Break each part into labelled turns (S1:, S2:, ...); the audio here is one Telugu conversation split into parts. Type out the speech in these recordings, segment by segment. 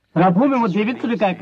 S1: ప్రభు మేము దీవించుడు కాక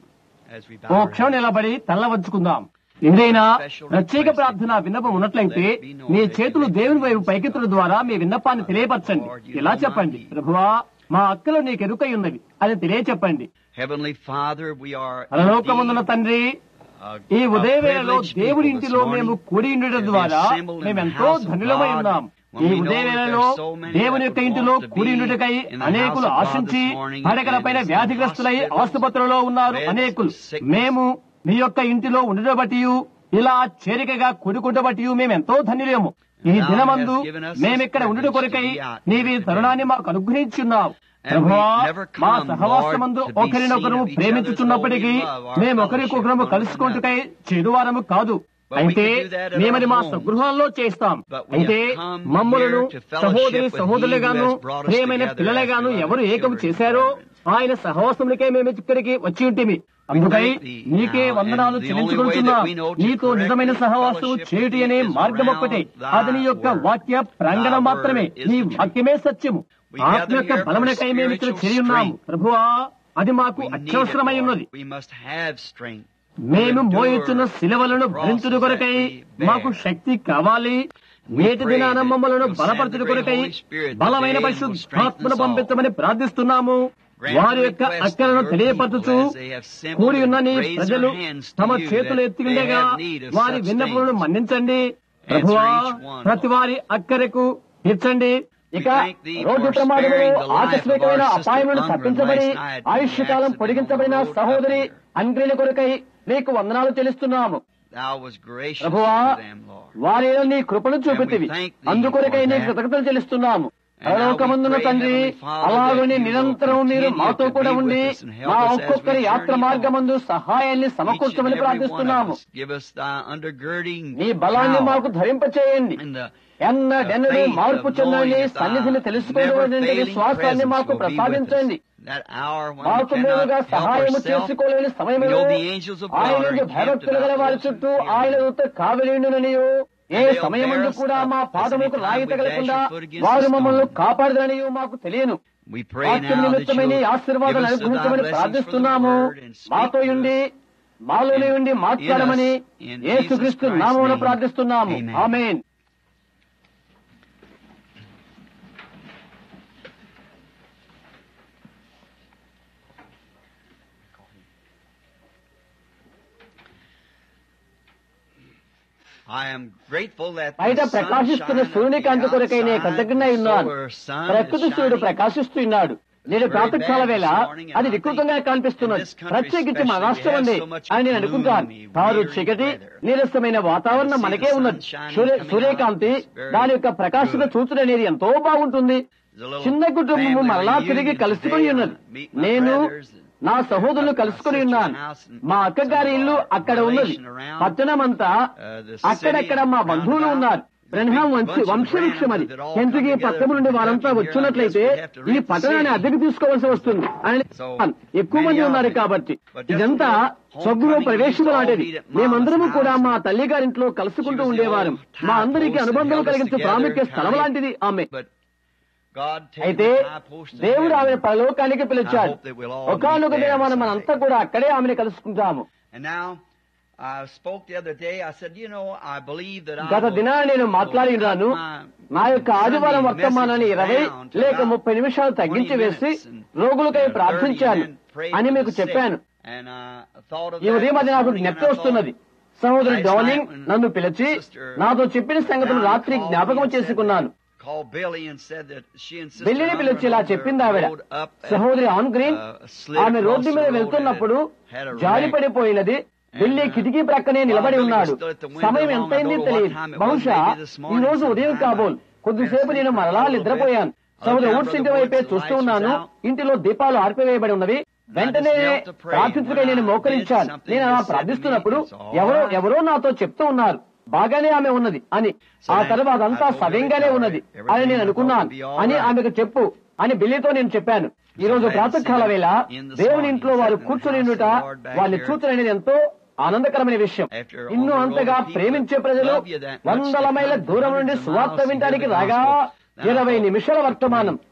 S2: as we
S1: oh
S2: bow our
S1: క్షణం నిలబడి తల్ల వంచుకుందాం ఏదైనా ప్రత్యేక ప్రార్థన విన్నపం ఉన్నట్లయితే మీ చేతులు దేవుని వైపు పైకెత్తడం ద్వారా మీ విన్నపాన్ని తెలియపరచండి ఇలా చెప్పండి ప్రభువా మా అక్కలు నీకు ఎరుకై ఉన్నవి అని తెలియచెప్పండి
S2: Heavenly Father, we are
S1: పరలోకమందున తండ్రి
S2: a-
S1: ఈ
S2: a
S1: ఉదయవేళలో
S2: privileged
S1: దేవుడి
S2: people this
S1: ఇంటిలో
S2: morning
S1: మేము కూడి ఉండడం ద్వారా మేమెంతో ధనులమై ఉన్నాం ఈ ఉదయవేళలో దేవుని యొక్క ఇంటిలో కూడి ఉండుటకై అనేకులు ఆశించి పడకలపైన వ్యాధిగ్రస్తులై ఆసుపత్రిలో ఉన్నారు అనేకులు మేము మీ యొక్క ఇంటిలో ఉండడం బట్టి ఇలా చేరికగా కూడుకుంట బట్టి మేమెంతో ధన్యులేము ఈ దినమందు మేమిక్కడ ఉండుట కొరకై నీవి తరుణాన్ని మాకు అనుగ్రహించున్నావు ప్రభువా మా సహవాసమందు ఒకరినొకరు ప్రేమించుచున్నప్పటికీ మేము ఒకరికొకరము కలుసుకుంటుకై చెడువారము కాదు అయితే మేమది మా స్వగృహాల్లో చేస్తాం అయితే మమ్మలను సహోదరి సహోదరులుగాను ప్రేమైన పిల్లలుగాను ఎవరు ఏకం చేశారో ఆయన సహవాసములకే మేము ఇక్కడికి వచ్చి ఉంటిమి అందుకై నీకే వందనాలు చెల్లించుకుంటున్నాం నీతో నిజమైన సహవాసం చేయుటి అనే మార్గం ఒక్కటే అది నీ యొక్క వాక్య ప్రాంగణం మాత్రమే నీ వాక్యమే సత్యము ఆత్మ యొక్క బలమునకై మేము ఇక్కడ చేరి ఉన్నాము ప్రభువా అది మాకు
S2: We need it,
S1: అత్యవసరమై
S2: Lord.
S1: ఉన్నది
S2: We must have strength.
S1: మేము మోయిస్తున్న శిలవలను భరించుడు కొరకై మాకు శక్తి కావాలి నేటి దినాన మమ్మలను బలపరచుడు కొరకై బలమైన పరిశుద్ధాత్మను పంపించమని ప్రార్థిస్తున్నాము వారి యొక్క అక్కలను తెలియపరచుచు కూడి ఉన్న నీ ప్రజలు తమ చేతులు ఎత్తి ఉండగా వారి విన్నపములను మన్నించండి ప్రభువా ప్రతి వారి అక్కరకు తీర్చండి ఇక రోడ్డు ప్రమాదంలో ఆకస్మికమైన అపాయములను తప్పించబడి ఆయుష్కాలం పొడిగించబడిన సహోదరి అంగ్రిని కొరకై నీకు వందనాలు చెల్లిస్తున్నాము
S2: Thou was gracious
S1: ప్రభువా
S2: to them, Lord.
S1: వారిలో నీ కృపను చూపితివి అందుకొరకై నీ కృతజ్ఞతలు చెల్లిస్తున్నాము పరలోకమందున తండ్రి అలాగని నిరంతరం మీరు మాతో కూడా ఉండి మా ఒక్కొక్కరి యాత్ర మార్గమందు సహాయాన్ని సమకూర్చమని ప్రార్థిస్తున్నాము
S2: Give us thy undergirding
S1: నీ బలాన్ని
S2: power
S1: మాకు ధరింపచేయండి
S2: in the
S1: ఎన్నడెన్నడూ మార్పు చెందని సన్నిధిని తెలుసుకోవడానికి విశ్వాసాన్ని మాకు ప్రసాదించండి
S2: that hour when we
S1: మాకు మేలుగా
S2: cannot help
S1: సహాయము
S2: ourselves.
S1: చేసుకోలేని
S2: We
S1: సమయంలో
S2: know the angels of God
S1: ఆయన
S2: are
S1: నుండి
S2: encamped
S1: భయభక్తులు గల
S2: about
S1: వారి
S2: us
S1: చుట్టూ
S2: and
S1: ఆయన
S2: fear us.
S1: దూత కావలిండుననియో ఏ
S2: And they'll
S1: సమయమందు
S2: bear us
S1: కూడా
S2: up,
S1: మా
S2: lest
S1: పాదముకు
S2: any time
S1: రాయి
S2: we
S1: తగలకుండా
S2: dash our foot against
S1: వారు
S2: the
S1: మమ్మల్ని
S2: stone.
S1: కాపాడదనియో మాకు తెలియను
S2: We pray
S1: వాక్యం
S2: now that
S1: నిమిత్తమైన
S2: you'll give
S1: ఆశీర్వాదాలు
S2: us the thy
S1: అనుగ్రహించమని
S2: blessings for the
S1: ప్రార్థిస్తున్నాము
S2: word and speak
S1: మాతో
S2: to
S1: ఉండి
S2: us.
S1: మాలోనే
S2: in-
S1: ఉండి మాట్లాడమని
S2: in us, in
S1: యేసుక్రీస్తు
S2: Jesus Christ's
S1: నామమున
S2: name.
S1: ప్రార్థిస్తున్నాము
S2: Amen.
S1: Amen
S2: I am grateful that
S1: బయట
S2: the sun
S1: ప్రకాశిస్తున్న
S2: shine
S1: సూర్యుని కాంతి కొరకై నేను
S2: outside,
S1: కృతజ్ఞ ఉన్నాను
S2: solar sun
S1: ప్రకృతి
S2: is
S1: సూర్యుడు
S2: shining.
S1: ప్రకాశిస్తున్నాడు నేను ప్రాతకాల వేళ అది వికృతంగా కనిపిస్తున్నది ప్రత్యేకించి మా రాష్ట్రం ఉంది అని నేను అనుకుంటాను కారు చీకటి నీరసమైన వాతావరణం మనకే ఉన్నది సూర్య సూర్యకాంతి దాని యొక్క ప్రకాశత చూచడం అనేది ఎంతో బాగుంటుంది చిన్న కుటుంబము మరలా తిరిగి కలుసుకుని ఉన్నది నేను నా సహోదరులు కలుసుకుని ఉన్నాను మా అక్కగారి ఇల్లు అక్కడ ఉన్నది పట్టణమంతా అక్కడక్కడ మా బంధువులు ఉన్నారు బ్రహ్మం వంశ వంశవృక్షం అది ఎందుకు పక్కన నుండి వారంతా వచ్చినట్లయితే ఈ పట్టణాన్ని అద్దెకు తీసుకోవాల్సి వస్తుంది అని ఎక్కువ మంది ఉన్నారు కాబట్టి ఇదంతా స్వగృహ ప్రవేశం లాంటిది మేమందరము కూడా మా తల్లి గారింట్లో కలుసుకుంటూ ఉండేవారం మా అందరికీ అనుబంధం కలిగించే ప్రాముఖ్య స్థలం లాంటిది ఆమె అయితే దేవుడు ఆమె పరలోకానికి పిలిచాడు ఒకనొక దిన మనం మనంతా కూడా అక్కడే ఆమెను కలుసుకుంటాము
S2: And now, I spoke the other day, I said, you know, I believe that I
S1: గత
S2: will-
S1: దినాన నేను మాట్లాడినాను నా యొక్క ఆదివారం వర్తమానాన్ని ఇరవై లేక ముప్పై నిమిషాలు తగ్గించి వేసి రోగులకై ప్రార్థించాను అని మీకు చెప్పాను ఈ ఉదయం అది నాకు జ్ఞప్తి వస్తున్నది సహోదరు డౌలింగ్ నన్ను పిలిచి నాతో చెప్పిన సంగతులు రాత్రి జ్ఞాపకం చేసుకున్నాను బిల్లిని పిలిచి ఇలా చెప్పింది ఆవిడ సహోదరి ఆన్ గ్రీన్ ఆమె రోడ్డు మీద వెళ్తున్నప్పుడు జారి పడిపోయినది బిల్లి కిటికీ ప్రక్కనే నిలబడి ఉన్నాడు సమయం ఎంతైంది తెలియదు బహుశా ఈ రోజు ఉదయం కాబోలు కొద్దిసేపు నేను మరలా నిద్రపోయాను సహోదరు ఊడ్స్ ఇంటి వైపే చూస్తూ ఉన్నాను ఇంటిలో దీపాలు ఆర్పివేయబడి ఉన్నవి వెంటనే ప్రార్థించగా నేను మోకరించాను నేను అలా ప్రార్థిస్తున్నప్పుడు ఎవరో ఎవరో నాతో చెప్తూ ఉన్నారు బాగానే ఆమె ఉన్నది అని ఆ తర్వాత అంతా సవ్యంగానే ఉన్నది అని నేను అనుకున్నాను అని ఆమెకు చెప్పు అని బిల్లితో నేను చెప్పాను ఈ రోజు ప్రాతకాల వేళ దేవుని ఇంట్లో వారు కూర్చొని ఉండుట వారిని చూచడం అనేది ఎంతో ఆనందకరమైన విషయం ఇన్ను అంతగా ప్రేమించే ప్రజలు వందల మైల దూరం నుండి సువార్త వినడానికి రాగా ఇరవై నిమిషాల వర్తమానం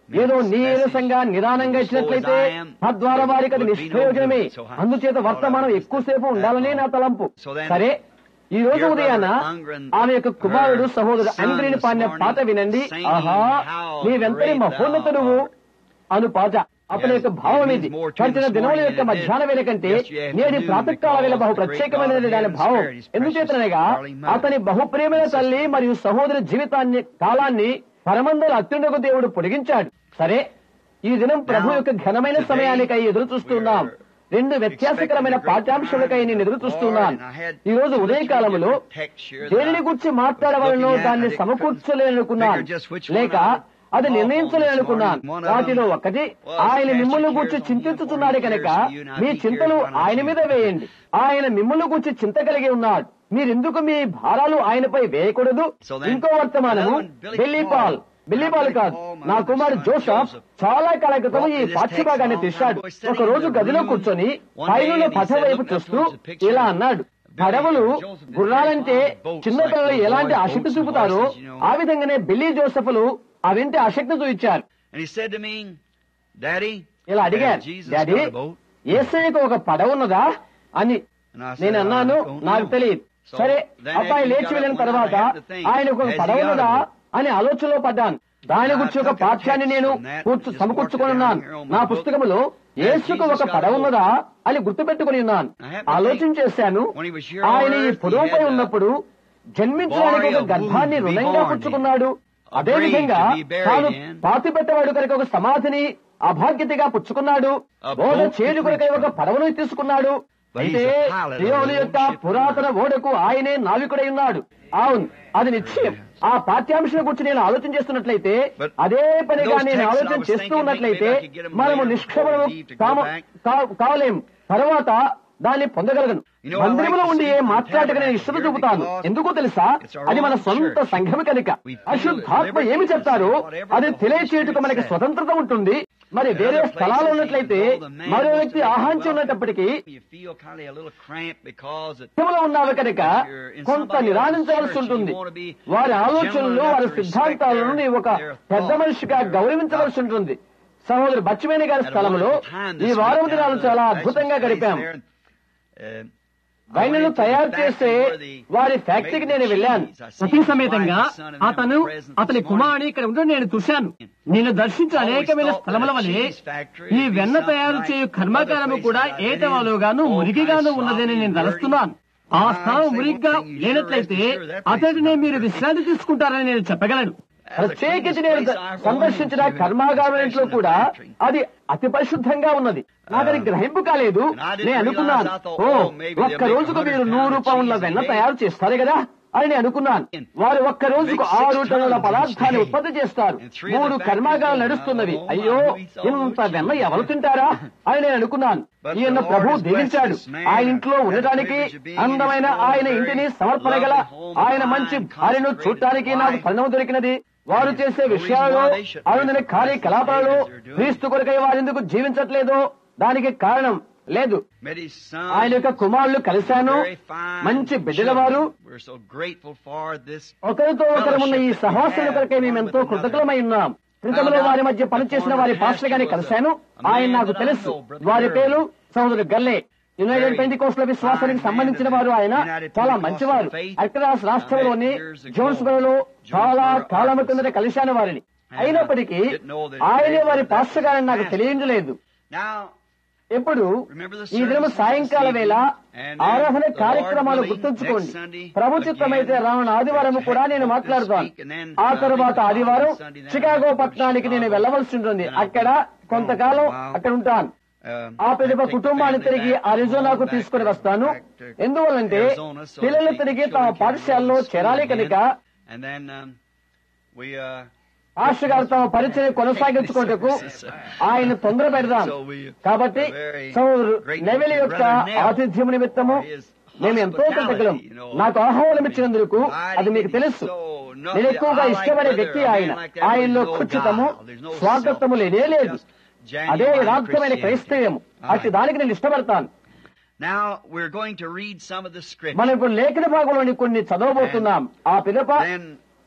S1: ఏదో నీరసంగా నిదానంగా ఇచ్చినట్లయితే తద్వారా వారికి అది నిష్ప్రయోజనమే అందుచేత వర్తమానం ఎక్కువసేపు ఉండాలనే నా తలంపు సరే ఈ రోజు ఉదయాన ఆమె యొక్క కుమారుడు సహోదరుడు అంగ్రిని పాడిన పాట వినండి ఆహా నీవెంతటి మహోన్నతుడు అను పాట అతని యొక్క భావం ఇది గడిచిన దినముల యొక్క మధ్యాహ్న వేళ కంటే నేటి ప్రాతకాల వేళ బహు ప్రత్యేకమైనది దాని భావం ఎందుచేతనగా అతని బహుప్రియమైన తల్లి మరియు సహోదరి జీవితాన్ని కాలాన్ని పరమందల అత్యున్నత దేవుడు పొడిగించాడు సరే ఈ దినం ప్రభు యొక్క ఘనమైన సమయానికై ఎదురు చూస్తున్నాం రెండు వ్యత్యాసకరమైన పాఠ్యాంశాలకై నేను ఎదురు చూస్తున్నాను ఈ రోజు ఉదయకాలంలో దేనిని గురించి మాట్లాడవలనో దాన్ని సమకూర్చలేననుకున్నాను లేక అది నిర్ణయించలేననుకున్నాను వాటిలో ఒకటి ఆయన మిమ్మల్ని గురించి చింతించుతున్నాడు కనుక మీ చింతలు ఆయన మీద వేయండి ఆయన మిమ్మల్ని గురించి చింత కలిగి ఉన్నాడు మీరెందుకు మీ భారాలు ఆయనపై వేయకూడదు ఇంకో వర్తమానము బెల్లీ పాల్ బిల్లీ పాల్ కాదు నా కుమారుడు జోసఫ్ చాలా కాల క్రితం ఈ పాఠ్యభాగాన్ని తెచ్చాడు ఒక రోజు గదిలో కూర్చొని పైన పథ వైపు చూస్తూ ఇలా అన్నాడు పడవలు గుర్రాలంటే చిన్నపిల్లలు ఎలాంటి ఆసక్తి చూపుతారో ఆ విధంగానే బిల్లీ జోసఫ్లు అవింటి ఆసక్తి చూపించారు
S2: And he said to me, Daddy,
S1: ఇలా అడిగారు
S2: has Jesus
S1: daddy
S2: got a boat?
S1: ఏసైకి ఒక పడవ ఉన్నదా అని
S2: And I said,
S1: నేను అన్నాను
S2: "I don't
S1: నాకు
S2: know."
S1: తెలియదు
S2: So
S1: సరే
S2: then
S1: అబ్బాయి
S2: after he
S1: లేచి
S2: got
S1: వెళ్ళిన
S2: up one
S1: తర్వాత
S2: night, I had to think,
S1: ఆయనకు ఒక
S2: has he
S1: పడవ
S2: got a
S1: ఉన్నదా
S2: boat?
S1: అని ఆలోచనలో పడ్డాను దాని
S2: I
S1: గురించి ఒక
S2: took a
S1: పాఠ్యాన్ని
S2: text
S1: నేను
S2: from that,
S1: కూర్చు
S2: just
S1: సమకూర్చుకొని
S2: marked it
S1: ఉన్నాను
S2: down here on my
S1: నా
S2: book.
S1: పుస్తకములో
S2: Has
S1: యేసుకు
S2: Jesus
S1: ఒక
S2: got a
S1: పడవ
S2: boat?
S1: ఉన్నదా అని గుర్తుపెట్టుకుని ఉన్నాను
S2: I happened to
S1: ఆలోచన
S2: think
S1: చేశాను
S2: when he was here on
S1: ఆయన ఈ
S2: earth, he
S1: పొడవుపై
S2: had a
S1: ఉన్నప్పుడు జన్మించడానికి
S2: born
S1: ఒక
S2: a
S1: గర్భాన్ని
S2: womb to be
S1: రుణంగా
S2: born
S1: పుచ్చుకున్నాడు
S2: A
S1: అదే
S2: grave
S1: విధంగా
S2: to be buried
S1: తాను
S2: in.
S1: పాతి పెట్టవాడు కనుక ఒక సమాధిని అభాగ్యతగా పుచ్చుకున్నాడు
S2: A
S1: బోధ
S2: boat to
S1: చేడు కొరకై
S2: preach
S1: ఒక
S2: from.
S1: పడవను తీసుకున్నాడు
S2: But he's
S1: అయితే
S2: a pilot of
S1: దేవుని
S2: the
S1: యొక్క
S2: old ship.
S1: పురాతన ఓడకు ఆయనే నావికుడై ఉన్నాడు అవును అది నిశ్చయం ఆ పాఠ్యాంశం గురించి నేను ఆలోచన చేస్తున్నట్లయితే
S2: But
S1: అదే పనిగా
S2: those
S1: నేను
S2: texts
S1: ఆలోచన
S2: I was
S1: చేస్తూ
S2: thinking,
S1: ఉన్నట్లయితే
S2: maybe I could get 'em
S1: మనము
S2: later
S1: నిష్క్రమణము
S2: before we leave to go
S1: comma-
S2: back.
S1: కా- కావలేం తర్వాత దాన్ని పొందగలను
S2: You know, I like
S1: మందిరంలో
S2: to
S1: ఉండి
S2: see
S1: ఏ
S2: from
S1: మాట్లాడక నేను
S2: tabernacle
S1: ఇష్టత
S2: here
S1: చూపుతాను
S2: because
S1: ఎందుకో తెలుసా
S2: it's our
S1: అది మన
S2: own
S1: సొంత
S2: church.
S1: సంఘం కనుక
S2: We feel
S1: అశుద్ధాత్మ
S2: liberty
S1: ఏమి
S2: to
S1: చెప్తారో
S2: say whatever
S1: అది
S2: the Holy
S1: తెలియచేయటకు
S2: Spirit
S1: మనకి
S2: says.
S1: స్వతంత్రత ఉంటుంది మరి
S2: In
S1: వేరే
S2: other
S1: స్థలాలు
S2: places,
S1: ఉన్నట్లయితే
S2: even though the man
S1: మరో
S2: wants to
S1: వ్యక్తి
S2: make you
S1: ఆహాంచి
S2: welcome,
S1: ఉన్నప్పటికీ
S2: you feel kind of a little cramped because it
S1: ఉద్యమంలో ఉన్నావు కనుక
S2: you're in
S1: కొంత
S2: somebody else's
S1: నిరాధించవలసి
S2: church,
S1: ఉంటుంది
S2: you wanna be
S1: వారి
S2: a
S1: ఆలోచనలు
S2: gentleman
S1: వారి
S2: enough to respect
S1: సిద్ధాంతాలను
S2: their-
S1: నీవు ఒక
S2: their
S1: పెద్ద
S2: thoughts,
S1: మనిషిగా
S2: their
S1: గౌరవించవలసి
S2: doctrine.
S1: ఉంటుంది సహోదరు బచ్చిమేని గారి
S2: Had a
S1: స్థలంలో
S2: wonderful time
S1: ఈ
S2: this
S1: వారం
S2: week
S1: దినాలు
S2: down
S1: చాలా
S2: at
S1: అద్భుతంగా
S2: Ashland's
S1: గడిపాం
S2: place there. Uh, I
S1: వైన్లను
S2: went into the
S1: తయారు
S2: factory
S1: చేసే
S2: where the
S1: వారి ఫ్యాక్టరీకి
S2: made
S1: నేను
S2: the
S1: వెళ్ళాను
S2: cheese. I seen
S1: Sati
S2: his wife,
S1: సమేతంగా
S2: his son, and them
S1: అతను
S2: present
S1: అతని
S2: this
S1: కుమారుని
S2: morning.
S1: ఇక్కడ ఉండడం నేను చూశాను నేను దర్శించిన
S2: Always
S1: అనేకమైన
S2: thought
S1: స్థలముల
S2: that a
S1: వలె
S2: cheese factory
S1: ఈ
S2: would be
S1: వెన్న
S2: something
S1: తయారు
S2: like
S1: చేయు
S2: other
S1: కర్మాగారము
S2: places
S1: కూడా
S2: I've been in,
S1: ఏటవాలుగాను
S2: all
S1: మురికిగాను
S2: kinds of
S1: ఉన్నదని నేను
S2: sloppy,
S1: తలుస్తున్నాను ఆ
S2: dirty.
S1: స్థలం
S2: I'd say
S1: మురిగ్గా
S2: one thing you sure
S1: లేనట్లయితే
S2: rest assured that place
S1: అతడినే
S2: is
S1: మీరు
S2: not
S1: విశ్రాంతి తీసుకుంటారని నేను చెప్పగలను
S2: That's the
S1: ప్రత్యేకించి
S2: cleanest
S1: నేను
S2: place I've
S1: సందర్శించిన
S2: gone to,
S1: కర్మాగారం ఇంట్లో
S2: especially in the
S1: కూడా
S2: factory.
S1: అది అతి పరిశుద్ధంగా ఉన్నది నాకు అది
S2: Uh,
S1: గ్రహింపు కాలేదు
S2: and I didn't
S1: నేను అనుకున్నాను
S2: realize, I thought,
S1: oh
S2: oh, maybe they'll
S1: ఒక్క
S2: make
S1: రోజుకు
S2: 100
S1: మీరు
S2: pound
S1: నూరు
S2: of
S1: పౌండ్ల
S2: cheese a
S1: వెన్న
S2: day.
S1: తయారు చేస్తారు కదా అని నేను అనుకున్నాను వారు ఒక్క రోజుకు
S2: Make six
S1: ఆరు టన్నుల
S2: tons
S1: పదార్థాన్ని
S2: each day.
S1: ఉత్పత్తి చేస్తారు
S2: And three of the
S1: మూడు
S2: factories
S1: కర్మాగారాలు
S2: going,
S1: నడుస్తున్నవి
S2: oh, my,
S1: అయ్యో
S2: who eats all
S1: ఇంత
S2: those
S1: వెన్న
S2: cheese?
S1: ఎవరు తింటారా అని నేను అనుకున్నాను
S2: But
S1: ఈయన
S2: the Lord
S1: ప్రభు
S2: has
S1: దీవించాడు
S2: blessed this man
S1: ఆయన ఇంట్లో
S2: and
S1: ఉండటానికి
S2: the privilege of being in his
S1: అందమైన
S2: home,
S1: ఆయన
S2: very
S1: ఇంటిని సమర్పణ గల
S2: lovely home,
S1: ఆయన
S2: fine,
S1: మంచి భార్యను
S2: consecrated
S1: చూడటానికి నాకు
S2: wife.
S1: పరిణామం దొరికినది వారు
S2: And
S1: చేసే
S2: the reason
S1: విషయాలలో
S2: why they should be
S1: అనుదిన
S2: for Christ
S1: కార్యకలాపాలలో
S2: as they're doing.
S1: క్రీస్తు కొరకై వారు ఎందుకు జీవించట్లేదో దానికి కారణం లేదు
S2: Met his son.
S1: ఆయన యొక్క కుమారులు కలిశాను
S2: very fine
S1: మంచి బిడ్డల
S2: children.
S1: వారు
S2: We're so grateful for this.
S1: ఒకరితో ఒకరు ఉన్న ఈ సహవాసుల కొరకై మేము ఎంతో కృతజ్ఞమై ఉన్నాం క్రితంలో వారి మధ్య పనిచేసిన వారి పాస్టర్ గారిని కలిశాను ఆయన నాకు తెలుసు వారి పేరు సహోదరు గల్లే యునైటెడ్ పెంటికోస్ల విశ్వాసానికి సంబంధించిన వారు ఆయన చాలా మంచివారు అక్రాస్ రాష్ట్రంలోని జోన్స్బరోలో చాలా కాలం కిందట కలిశాను వారిని అయినప్పటికీ ఆయనే వారి పాస్టర్ గారని నాకు తెలియలేదు
S2: Now,
S1: ఎప్పుడు ఈ దినం సాయంకాల వేళ ఆరాధన కార్యక్రమాలు గుర్తుంచుకోండి ప్రభు చిత్తమైతే రానున్న ఆదివారం కూడా నేను మాట్లాడుతాను ఆ తరువాత ఆదివారం చికాగో పట్టణానికి నేను వెళ్ళవలసి ఉంటుంది అక్కడ కొంతకాలం అక్కడ ఉంటాను
S2: um,
S1: ఆ పిదప
S2: I take
S1: కుటుంబాన్ని
S2: the family
S1: తిరిగి
S2: back,
S1: అరిజోనాకు
S2: back
S1: తీసుకుని
S2: to-
S1: వస్తాను
S2: back to
S1: ఎందువల్లంటే
S2: Arizona, so
S1: పిల్లలు
S2: the
S1: తిరిగి
S2: children
S1: తమ
S2: can
S1: పాఠశాలలో
S2: go to school
S1: చేరాలి
S2: again.
S1: కనుక
S2: And then um, we uh,
S1: pastor గారు తమ పరిచయం కొనసాగించుకోటకు ఆయన తొందర పెడదాం
S2: So we
S1: కాబట్టి
S2: are very
S1: సోదరు
S2: grateful
S1: నెవెలి
S2: to
S1: యొక్క
S2: Brother Neville
S1: ఆతిథ్యం నిమిత్తము
S2: for his
S1: మేము ఎంతో
S2: hospitality,
S1: కృతజ్ఞులం
S2: you know.
S1: నాకు ఆహ్వానం ఇచ్చినందుకు అది మీకు తెలుసు నేను ఎక్కువగా ఇష్టపడే వ్యక్తి ఆయన ఆయనలో ఖచ్చితము స్వాగతము లేనే లేదు అదే యథార్థమైన క్రైస్తవ్యము అట్టి దానికి నేను ఇష్టపడతాను
S2: Now we're going to read some of the scripture.
S1: మనం ఇప్పుడు లేఖన భాగంలోని కొన్ని చదవబోతున్నాం ఆ పిదప
S2: Then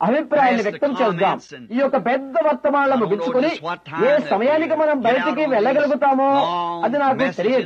S1: అభిప్రాయాన్ని వ్యక్తం చేద్దాం ఈ యొక్క పెద్ద వర్తమానాలను ముగించుకుని ఏ సమయానికి మనం బయటికి వెళ్ళగలుగుతామో అది నాకు తెలియదు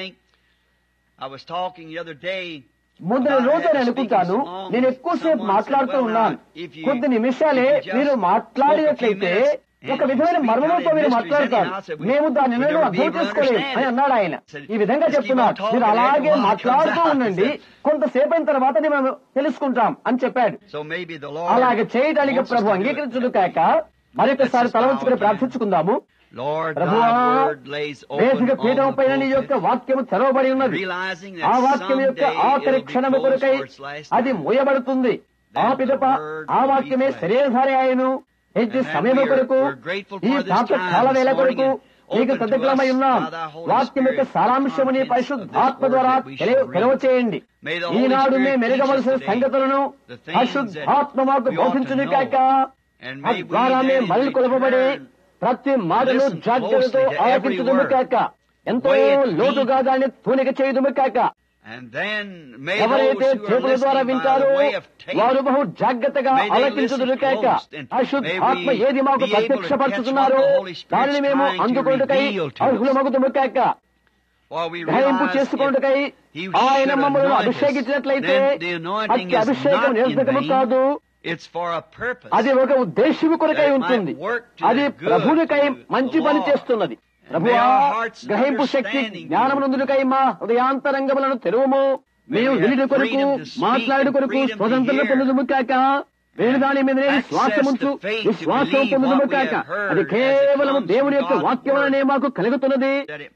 S1: ముందు రోజు నేను అనుకుంటాను నేను ఎక్కువసేపు మాట్లాడుతూ ఉన్నాను కొద్ది నిమిషాలే మీరు మాట్లాడినట్లయితే ఒక విధమైన మర్మముతో మీరు మాట్లాడతారు మేము దాని నేను అర్థం చేసుకోలేము అని అన్నాడు ఆయన ఈ విధంగా చెప్తున్నాడు మీరు అలాగే మాట్లాడుతూ ఉండండి కొంతసేపు అయిన తర్వాత మేము తెలుసుకుంటాం అని చెప్పాడు అలాగే చేయడానికి ప్రభు అంగీకరించదు కాక మరొకసారి తల ఉంచుకుని ప్రార్థించుకుందాము ప్రభువా వేదిక పీఠం పైన నీ యొక్క వాక్యము తెరవబడి ఉన్నది ఆ వాక్యం యొక్క ఆఖరి క్షణము కొరకై అది మూయబడుతుంది ఆ పిదప ఆ వాక్యమే శరీరధారి ఆయను హెచ్చి సమయం కొరకు ఈ ప్రాంత కాల వేల కొరకు నీకు కృతజ్ఞమై ఉన్నాం వాక్యం యొక్క సారాంశము నీ పరిశుద్ధాత్మ ద్వారా తెలవ చేయండి ఈనాడు మేము మెరుగవలసిన సంగతులను పరిశుద్ధాత్మ మాకు బోధించుని కాక ద్వారా మేము మళ్ళీ కొలపబడి ప్రతి మాటను జాగ్రత్తతో ఆలకించుదుము కాక ఎంతో లోతుగా దాన్ని తూనిక చేయుదుము కాక ఎవరైతే చేతుల ద్వారా వింటారో వారు బహు జాగ్రత్తగా ఆలకించుదురు కాక అశుద్ధాత్మ ఏది మాకు ప్రత్యక్షపరుచుతున్నారో దానిని మేము అందుకొండుకై అర్హులమగుదుము కాక గ్రహింపు చేసుకొండుకై ఆయన మమ్మల్ని అభిషేకించినట్లయితే అతి అభిషేకం నిరసకము కాదు అది ఒక ఉద్దేశము కొరకై ఉంటుంది అది ప్రభునికై మంచి పని చేస్తున్నది ప్రభువా గ్రహింపు శక్తి జ్ఞానమునందుకై మా హృదయాంతరంగములను తెరువము మేము వినిడి కొరకు మాట్లాడి కొరకు స్వతంత్రత పొందుదుము కాక వేరు దాని మీద విశ్వాసముంచు విశ్వాసం పొందుదుము కాక అది కేవలం దేవుని యొక్క వాక్యములనే మాకు కలుగుతున్నది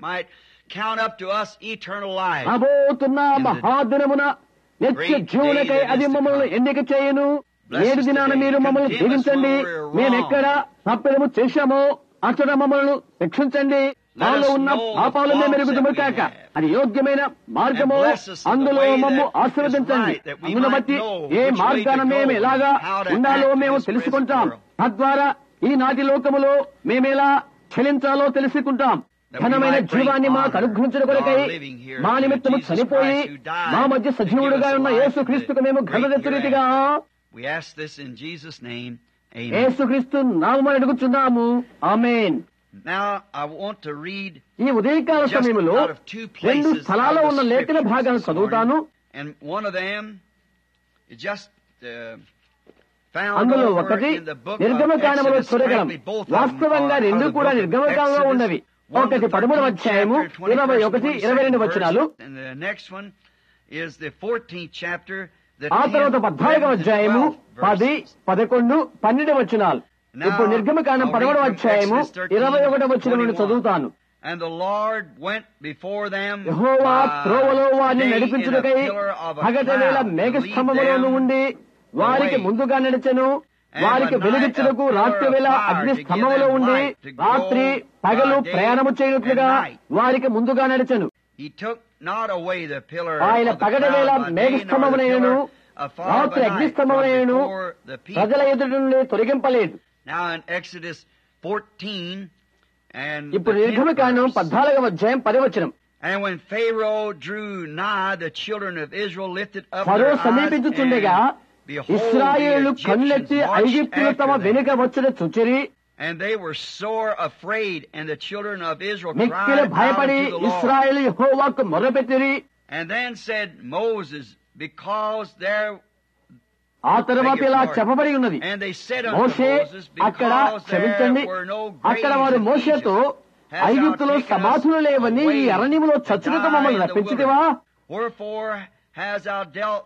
S1: అబోతున్న మహాదినమున నిత్య జీవులకై అది మమ్మల్ని ఎన్నిక చేయను ఏడు దినాన మీరు మమ్మల్ని దీవించండి మేమెక్కడ తప్పిదము చేశామో అక్కడ మమ్మల్ని రక్షించండి మాలో ఉన్న పాపాలనే మెరుగుదుము కాక అది యోగ్యమైన మార్గము అందులో మమ్ము ఆశీర్వదించండి అందును బట్టి ఏ మార్గాన మేము ఎలాగా ఉండాలో మేము తెలుసుకుంటాం తద్వారా ఈనాటి లోకములో మేమెలా చెలించాలో తెలుసుకుంటాం ఘనమైన జీవాన్ని మాకు అనుగ్రహించిన కొరకై మా నిమిత్తము చనిపోయి మా మధ్య సజీవుడుగా ఉన్న యేసు క్రీస్తుకు మేము ఘనత రీతిగా
S2: We ask this in Jesus' name. Amen.
S1: యేసుక్రీస్తు నామమున అడుగుచున్నాము ఆమేన్
S2: Now I want to read
S1: ఈ ఉదయకాల
S2: just
S1: సమయంలో
S2: out of two
S1: రెండు
S2: places
S1: స్థలాల్లో
S2: out of
S1: ఉన్న
S2: the
S1: లేఖన
S2: scriptures
S1: భాగాలను
S2: this
S1: చదువుతాను
S2: morning, and one of them is just uh, found
S1: అందులో
S2: over
S1: ఒకటి
S2: in the book
S1: నిర్గమకాండములో
S2: of Exodus.
S1: చూడగలం
S2: Frankly, both of them
S1: వాస్తవంగా
S2: are
S1: రెండు
S2: out of the
S1: కూడా
S2: book of
S1: నిర్గమకాండలో
S2: Exodus.
S1: ఉన్నవి
S2: One
S1: ఒకటి
S2: the
S1: పదమూడవ
S2: 13th
S1: అధ్యాయము
S2: chapter,
S1: ఇరవై
S2: 21st,
S1: ఒకటి
S2: 22nd
S1: ఇరవై రెండు
S2: verse,
S1: వచనాలు
S2: and the next one is the 14th chapter, the
S1: ఆ తర్వాత
S2: 10th,
S1: పద్నాలుగవ
S2: 11th, and
S1: అధ్యాయము
S2: 12th
S1: పది
S2: verses.
S1: పదకొండు పన్నెండు వచనాలు
S2: Now,
S1: ఇప్పుడు నిర్గమకాండం
S2: I'll
S1: పదమూడవ
S2: read from
S1: అధ్యాయము
S2: Exodus 13,
S1: ఇరవై ఒకటవ వచనం నుండి
S2: 21.
S1: చదువుతాను
S2: And the Lord went before them
S1: Jehovah
S2: by
S1: త్రోవలో వారిని
S2: day in a
S1: నడిపించుటకై
S2: pillar of a
S1: పగటి వేళ
S2: cloud to lead
S1: మేఘస్తంభములోను
S2: them
S1: ఉండి వారికి
S2: away.
S1: ముందుగా నడిచెను
S2: And
S1: వారికి
S2: by night
S1: వెలుగిచ్చుటకు
S2: a pillar
S1: రాత్రి వేళ
S2: of fire
S1: అగ్ని
S2: to give
S1: స్తంభములో
S2: them
S1: ఉండి
S2: light to go
S1: రాత్రి పగలు
S2: by day
S1: ప్రయాణము చేయనట్లుగా
S2: and night.
S1: వారికి ముందుగా నడిచెను
S2: He took not away the pillar
S1: ఆయన
S2: of the
S1: పగటి వేళ
S2: cloud by day, nor the
S1: మేఘస్తంభమునైనను
S2: pillar of fire
S1: రాత్రి
S2: by
S1: అగ్ని
S2: night from
S1: స్తంభమునైనను
S2: before the
S1: ప్రజల
S2: people.
S1: ఎదుటి నుండి తొలగింపలేదు
S2: Now in Exodus 14 and the
S1: ఇప్పుడు
S2: 10th
S1: నిర్గమకాండం
S2: verse.
S1: పద్నాలుగవ అధ్యాయం పదివచనం
S2: And when Pharaoh drew nigh, the children of Israel lifted up
S1: Pharaoh
S2: their eyes,
S1: సమీపించుచుండగా
S2: and behold,
S1: ఇస్రాయేలు
S2: the
S1: కన్నెత్తి
S2: Egyptians marched
S1: ఐగిప్తులు తమ
S2: after them.
S1: వెనుక వచ్చుట చుచిరి
S2: And they were sore afraid, and the children of Israel
S1: మిక్కిలి
S2: cried out
S1: భయపడి
S2: unto the Lord.
S1: ఇస్రాయేల్ యెహోవాకు మొరపెట్టిరి
S2: And then said Moses, because there,
S1: ఆ తరువాత ఇలా చెప్పబడి ఉన్నది
S2: and they said unto
S1: Moshe
S2: Moses,
S1: అక్కడ
S2: because
S1: క్షమించండి
S2: there were no
S1: అక్కడ
S2: graves
S1: వారు
S2: in
S1: మోషేతో
S2: Egypt, hast thou
S1: ఐగుప్తులో
S2: taken us
S1: సమాధులు లేవని ఈ
S2: away
S1: అరణ్యములో
S2: to
S1: చచ్చుటకు
S2: die
S1: మమ్మల్ని
S2: in the
S1: రప్పించితివా
S2: wilderness? Wherefore hast thou dealt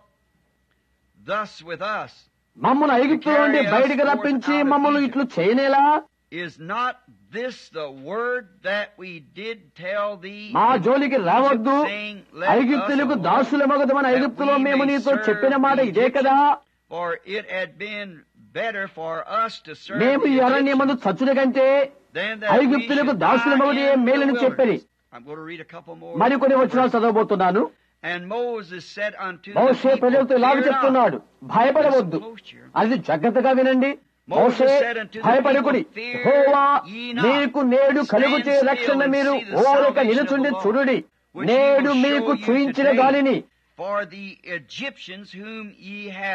S2: thus with us?
S1: మమ్మల్ని ఐగుప్తులో నుండి బయటికి రప్పించి మమ్మల్ని ఇట్లు చేయనేలా
S2: Is not this the word that we did tell thee?
S1: మా
S2: in
S1: జోలికి రావద్దు
S2: Egypt, saying, Let us
S1: ఐగుప్తులకు
S2: alone,
S1: దాసుల మగదమని
S2: that
S1: ఐగుప్తులో
S2: we
S1: మేము
S2: may
S1: నీతో
S2: serve
S1: చెప్పిన మాట
S2: the
S1: ఇదే కదా
S2: For it had been better for us to serve
S1: మేము
S2: the
S1: ఈ అరణ్యమందు
S2: Egyptians
S1: చచ్చుట కంటే
S2: than that we
S1: ఐగుప్తులకు
S2: should
S1: దాసుల
S2: die
S1: మగుడే
S2: in the
S1: మేలని చెప్పిరి
S2: wilderness. I'm going to read a couple more.
S1: మరికొన్ని వచనాలు చదవబోతున్నాను
S2: And Moses said unto the
S1: Moshe
S2: people,
S1: ప్రజలతో ఇలాగ
S2: "Fear
S1: చెప్తున్నాడు
S2: not."
S1: భయపడవద్దు
S2: Listen close here.
S1: అది జాగ్రత్తగా వినండి
S2: Moses
S1: Moshe
S2: said unto the
S1: భయపడకుడి
S2: people, "Fear
S1: Jehovah
S2: ye not.
S1: మీకు నేడు కలుగు చే
S2: Stand
S1: రక్షణ
S2: still and
S1: మీరు
S2: see the
S1: ఓరక
S2: salvation
S1: నిలుచుండి
S2: of the Lord,
S1: చూడుడి
S2: which he
S1: నేడు
S2: will
S1: మీకు
S2: show you
S1: చూయించిన
S2: today.
S1: గాలిని
S2: For the Egyptians whom ye have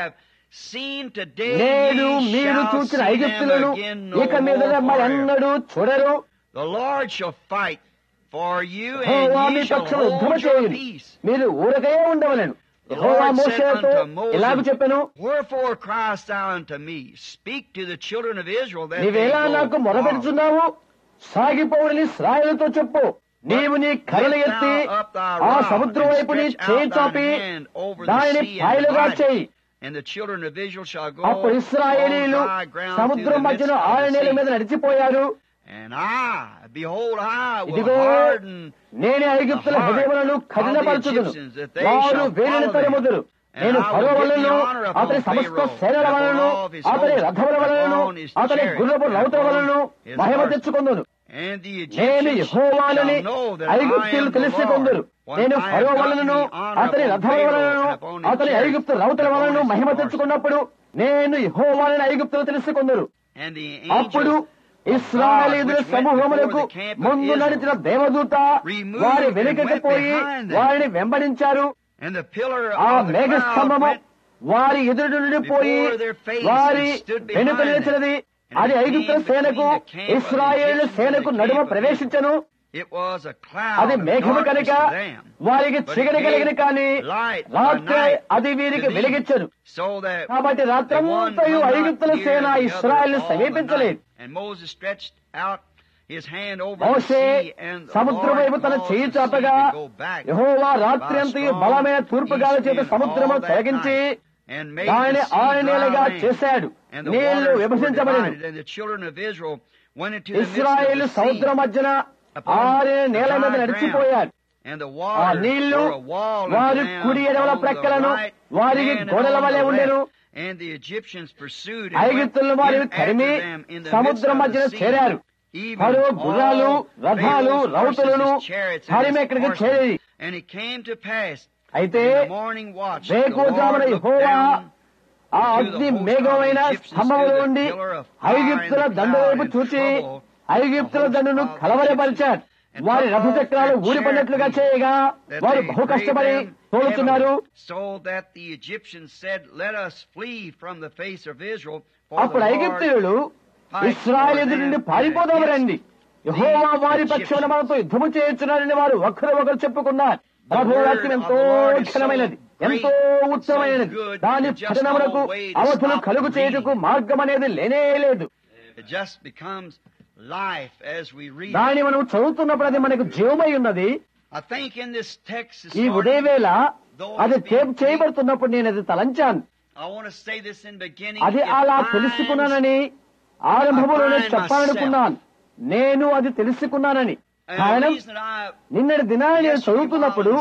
S2: seen today,
S1: నేడు
S2: ye
S1: మీరు
S2: shall
S1: చూసిన
S2: see them
S1: ఐగుప్తులను
S2: again no
S1: ఇక మీద
S2: more
S1: మరి
S2: forever.
S1: అన్నడు చూడరు
S2: The Lord shall fight for you,
S1: Jehovah
S2: and
S1: me
S2: ye shall
S1: పక్షం యుద్ధము
S2: hold your
S1: చేయును
S2: peace.
S1: మీరు ఊరకే ఉండవలను యెహోవా
S2: Lord said
S1: మోషేతో
S2: unto Moses,
S1: ఇలాగ చెప్పాను
S2: Wherefore criest thou unto me? Speak to the children of Israel that they
S1: నీవేలా
S2: go
S1: నాకు
S2: on.
S1: మొరపెడుచున్నావు సాగిపోవుడని ఇస్రాయేలుతో చెప్పు నీవు నీ కర్రలు
S2: Lift
S1: ఎత్తి
S2: thou up thy
S1: ఆ
S2: rod,
S1: సముద్రం
S2: and
S1: వైపు నీ
S2: stretch
S1: చేయి
S2: out
S1: చాపి
S2: thine hand over the
S1: దానిని
S2: sea, and
S1: పాయలుగా
S2: divide it.
S1: చేయి
S2: And the children of Israel shall go
S1: అప్పుడు ఇస్రాయేలీలు
S2: on dry ground through
S1: సముద్రం
S2: the midst
S1: మధ్యన
S2: of
S1: ఆరు
S2: the
S1: నేల
S2: sea.
S1: మీద నడిచిపోయారు
S2: And I, behold, I will
S1: ఇదిగో
S2: harden
S1: నేనే ఐగుప్తుల
S2: the heart
S1: హృదయములను
S2: of the
S1: కఠినపరచుదును
S2: Egyptians, that they
S1: వారు
S2: shall
S1: వేలిని
S2: follow
S1: తరుముదురు
S2: them. And
S1: నేను
S2: I will
S1: ఫరో
S2: give
S1: వలన
S2: the honor upon
S1: అతని సమస్త
S2: Pharaoh,
S1: సేనల
S2: and
S1: వలన
S2: upon all of his
S1: అతని
S2: hosts,
S1: రథముల వలన
S2: upon his
S1: అతని
S2: chariots,
S1: గుర్రపు
S2: and
S1: రౌతుల
S2: upon
S1: వలన
S2: his
S1: Mahima
S2: horses.
S1: తెచ్చుకుందును
S2: And the
S1: నేను
S2: Egyptians
S1: యెహోవానని
S2: shall know that I
S1: ఐగుప్తులు
S2: am the
S1: తెలుసుకొందురు
S2: Lord,
S1: నేను
S2: when I
S1: Pharaoh
S2: have gotten
S1: వలనను
S2: the honor
S1: అతని
S2: upon
S1: రథముల
S2: Pharaoh,
S1: వలనను
S2: and upon his
S1: అతని
S2: chariots,
S1: ఐగుప్తు రౌతుల
S2: and upon
S1: వలన
S2: his
S1: మహిమ
S2: horses.
S1: తెచ్చుకున్నప్పుడు నేను యెహోవానని ఐగుప్తులు తెలుసుకుందరు
S2: And the
S1: అప్పుడు
S2: angel of
S1: ఇస్రాయేలీయుల
S2: God, which went
S1: సమూహములకు
S2: before the camp of
S1: ముందు నడిచిన
S2: Israel,
S1: దేవదూత
S2: removed
S1: వారి
S2: and
S1: వెనుకకు
S2: went
S1: పోయి
S2: behind them.
S1: వారిని వెంబడించారు
S2: and the pillar
S1: ఆ
S2: of the cloud
S1: మేఘస్తంభము
S2: went
S1: వారి ఎదురు నుండి పోయి
S2: before their face
S1: వారి
S2: and stood behind
S1: వెనుక
S2: them.
S1: నిలిచినది
S2: And
S1: అది
S2: it
S1: ఐగుప్తుల
S2: came
S1: సేనకు
S2: between the camp of the
S1: Israel
S2: Egyptians
S1: సేనకు
S2: and the
S1: నడుమ
S2: camp of
S1: ప్రవేశించను
S2: It was a cloud
S1: అది
S2: of
S1: మేఘము
S2: darkness
S1: కనుక
S2: to them.
S1: వారికి
S2: But it
S1: చీకటి
S2: gave
S1: కలిగిన కానీ
S2: light by
S1: రాత్రి
S2: night
S1: అది వీరికి
S2: to thee,
S1: వెలిగించను
S2: So that
S1: కాబట్టి
S2: the one
S1: రాత్రంతయు
S2: could not
S1: ఐగుప్తుల
S2: hear
S1: సేన
S2: the other
S1: Israel
S2: all the
S1: సమీపించలేదు
S2: night. And Moses stretched out his hand over the
S1: Moshe
S2: sea, and the
S1: సముద్రం
S2: Lord
S1: వైపు తన
S2: caused
S1: చెయ్యి
S2: the sea
S1: చాపగా
S2: to go back
S1: యెహోవా రాత్రి
S2: by a
S1: అంతయు
S2: strong
S1: బలమైన తూర్పు గాలి
S2: east
S1: చేత
S2: wind
S1: సముద్రము
S2: all that
S1: తొలగించి
S2: night, and made
S1: దానిని
S2: the sea
S1: ఆరు
S2: dry
S1: నేలగా
S2: land.
S1: చేశాడు
S2: And the
S1: నీళ్లు
S2: waters were
S1: విభజించబడిను
S2: divided, and the children of Israel went into the midst of
S1: Israel
S2: the sea,
S1: సముద్రం మధ్యన
S2: upon
S1: ఆరు
S2: the
S1: నేల మీద
S2: dry
S1: నడిచిపోయారు
S2: and the
S1: ఆ
S2: waters
S1: నీళ్లు
S2: were a wall unto
S1: వారి
S2: them
S1: కుడి ఎడమల
S2: on the
S1: ప్రక్కలను
S2: right
S1: వారికి
S2: hand and
S1: గోడల
S2: on
S1: వలె
S2: the
S1: ఉండెను
S2: left. And the Egyptians pursued and went
S1: ఐగుప్తులను వారిని
S2: in after
S1: తరిమి
S2: them in the midst
S1: సముద్రం
S2: of
S1: మధ్యన
S2: the sea.
S1: చేరారు
S2: Even
S1: ఫరో గుర్రాలు
S2: all
S1: రథాలు
S2: Pharaoh's
S1: రౌతులను
S2: horses, his chariots, and
S1: తరిమి
S2: his
S1: ఎక్కడికి
S2: horsemen.
S1: చేరేది
S2: And it came to pass
S1: అయితే
S2: in the morning watch, the
S1: వేకువజామున
S2: Lord looked
S1: Jehovah
S2: down
S1: ఆ అగ్ని మేఘమైన స్తంభములో ఉండి ఐగుప్తుల దండు వైపు చూచి ఐగుప్తుల దండును కలవరపరిచాడు వారి రథచక్రాలు ఊడిపడినట్లుగా చేయగా వారు బహు కష్టపడి తోలుతున్నారు
S2: So that the Egyptians said, Let us flee from the face of Israel. For
S1: అప్పుడు
S2: the Lord
S1: ఐగుప్తులు ఇస్రాయల్ ఎదురు నుండి పారిపోదాము రండి యెహోవా వారి పక్షమున మనతో యుద్ధము చేయించున్నారని వారు ఒకరు ఒకరు చెప్పుకున్నారు ప్రభువాక్యం ఎంతో ఘనమైనది ఎంతో ఉత్తమమైనది దాని పఠనములకు అవధులు కలుగు చేయుటకు మార్గం అనేది లేనే లేదు
S2: It just becomes life as we read.
S1: దాన్ని మనం చదువుతున్నప్పుడు అది మనకు జీవమై ఉన్నది
S2: I think in this text this
S1: ఈ
S2: morning,
S1: ఉదయవేళ అది టేప్ చేయబడుతున్నప్పుడు నేను అది తలంచాను
S2: I want to say this in beginning.
S1: అది
S2: It
S1: అలా
S2: binds
S1: తెలుసుకున్నానని ఆరంభంలోనే చెప్పాలనుకున్నాను నేను అది తెలుసుకున్నానని
S2: And the
S1: కారణం
S2: reason I
S1: నిన్నటి దినాన్ని నేను చదువుతున్నప్పుడు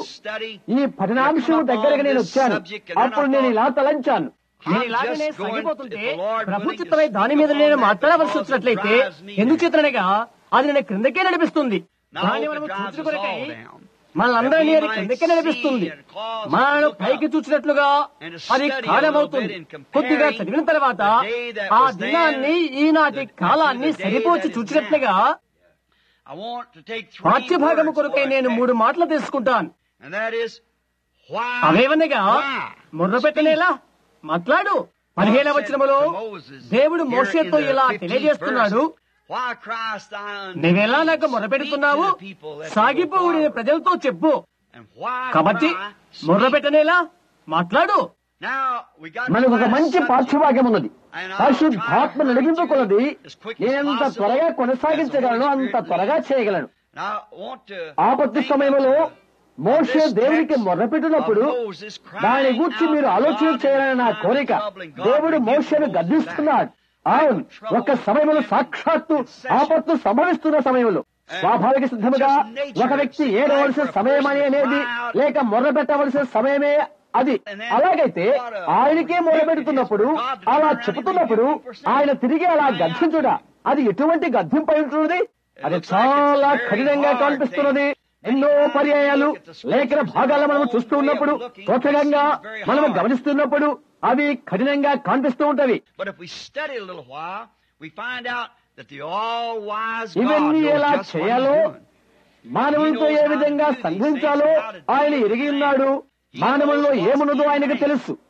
S1: ఈ పఠనాంశం దగ్గరకు నేను వచ్చాను అప్పుడు నేను ఇలా తలంచాను నేను ఇలాగనే సాగిపోతుంటే ప్రభు చిత్తమై దాని మీద నేను మాట్లాడవలసి వచ్చినట్లయితే ఎందుచేతనగా అది నేను క్రిందకే నడిపిస్తుంది దాన్ని మనము చూచుకొనకై మనందరినీ అది క్రిందకే నడిపిస్తుంది మనను పైకి చూసినట్లుగా అది కారణమవుతుంది కొద్దిగా చదివిన తర్వాత ఆ దినాన్ని ఈనాటి కాలాన్ని సరిపోచి చూచినట్లుగా
S2: I want to take three
S1: పాఠ్యభాగము
S2: words
S1: కొరకై
S2: for
S1: నేను
S2: it.
S1: మూడు మాటలు తీసుకుంటాను
S2: And that is why.
S1: అవేవనగా
S2: Why?
S1: Murrah పెట్టనేలా మాట్లాడు పదిహేనవ వచనములో దేవుడు మోషేతో ఇలా తెలియజేస్తున్నాడు
S2: Why Christ thou unto
S1: నీవెలా
S2: me?
S1: నాకు
S2: Speak
S1: మొరపెడుతున్నావు
S2: to the people that
S1: సాగిపోవుడి
S2: they go
S1: ప్రజలతో చెప్పు
S2: forward. And why
S1: కాబట్టి
S2: cry?
S1: మొర్ర
S2: Speak.
S1: పెట్టనేలా మాట్లాడు
S2: Now, we got
S1: మనకు ఒక
S2: quite a
S1: మంచి
S2: subject.
S1: పాఠ్యభాగం ఉన్నది పరిశుద్ధాత్మ నడిపింపుకున్నది నేనెంత త్వరగా కొనసాగించగలను అంత త్వరగా చేయగలను
S2: And I want to
S1: ఆపత్తి
S2: think
S1: సమయంలో
S2: of the-
S1: మోషే
S2: this
S1: దేవునికి
S2: text
S1: మొర్రపెట్టినప్పుడు
S2: of Moses crying
S1: దాని గూర్చి
S2: out
S1: మీరు
S2: to
S1: ఆలోచన
S2: God
S1: చేయాలని
S2: in
S1: నా
S2: the time of
S1: కోరిక
S2: trouble, and God
S1: దేవుడు
S2: rebuked
S1: మోషేను
S2: Moses
S1: గద్దిస్తున్నాడు
S2: back.
S1: అవును
S2: Trouble
S1: ఒక సమయంలో
S2: came
S1: సాక్షాత్తు
S2: in succession.
S1: ఆపత్తు సంభవిస్తున్న సమయంలో స్వాభావిక సిద్ధముగా
S2: just nature
S1: ఒక వ్యక్తి
S2: it's
S1: ఏడవలసిన
S2: right for a
S1: సమయం
S2: person to
S1: అనేది
S2: cry out.
S1: లేక మొర్ర పెట్టవలసిన సమయమే అది
S2: And then
S1: అలాగైతే
S2: God, uh,
S1: ఆయనకే మొర పెడుతున్నప్పుడు
S2: God to turn
S1: అలా
S2: around and
S1: చెబుతున్నప్పుడు
S2: rebuke you for sin.
S1: ఆయన తిరిగి అలా
S2: Crying out
S1: గర్జించుట అది ఎటువంటి గద్దింపై ఉంటున్నది అది
S2: looks like it's
S1: చాలా
S2: very
S1: కఠినంగా
S2: hard
S1: కనిపిస్తున్నది
S2: thing.
S1: ఎన్నో పర్యాయాలు
S2: Look at the scriptures
S1: లేఖన భాగాలు మనము
S2: and
S1: చూస్తూ
S2: our own
S1: ఉన్నప్పుడు
S2: way of looking,
S1: స్వచ్ఛంగా
S2: it seems very
S1: మనము
S2: hard.
S1: గమనిస్తున్నప్పుడు అవి కఠినంగా కనిపిస్తూ ఉంటవి
S2: But if we study a little while, we find out that the all-wise God
S1: ఇవన్నీ
S2: knows
S1: ఎలా
S2: just what He's
S1: చేయాలో
S2: doing.
S1: మానవులతో ఏ విధంగా సంధించాలో ఆయన ఎరిగి ఉన్నాడు మానవుల్లో ఏమున్నదో ఆయనకు తెలుసు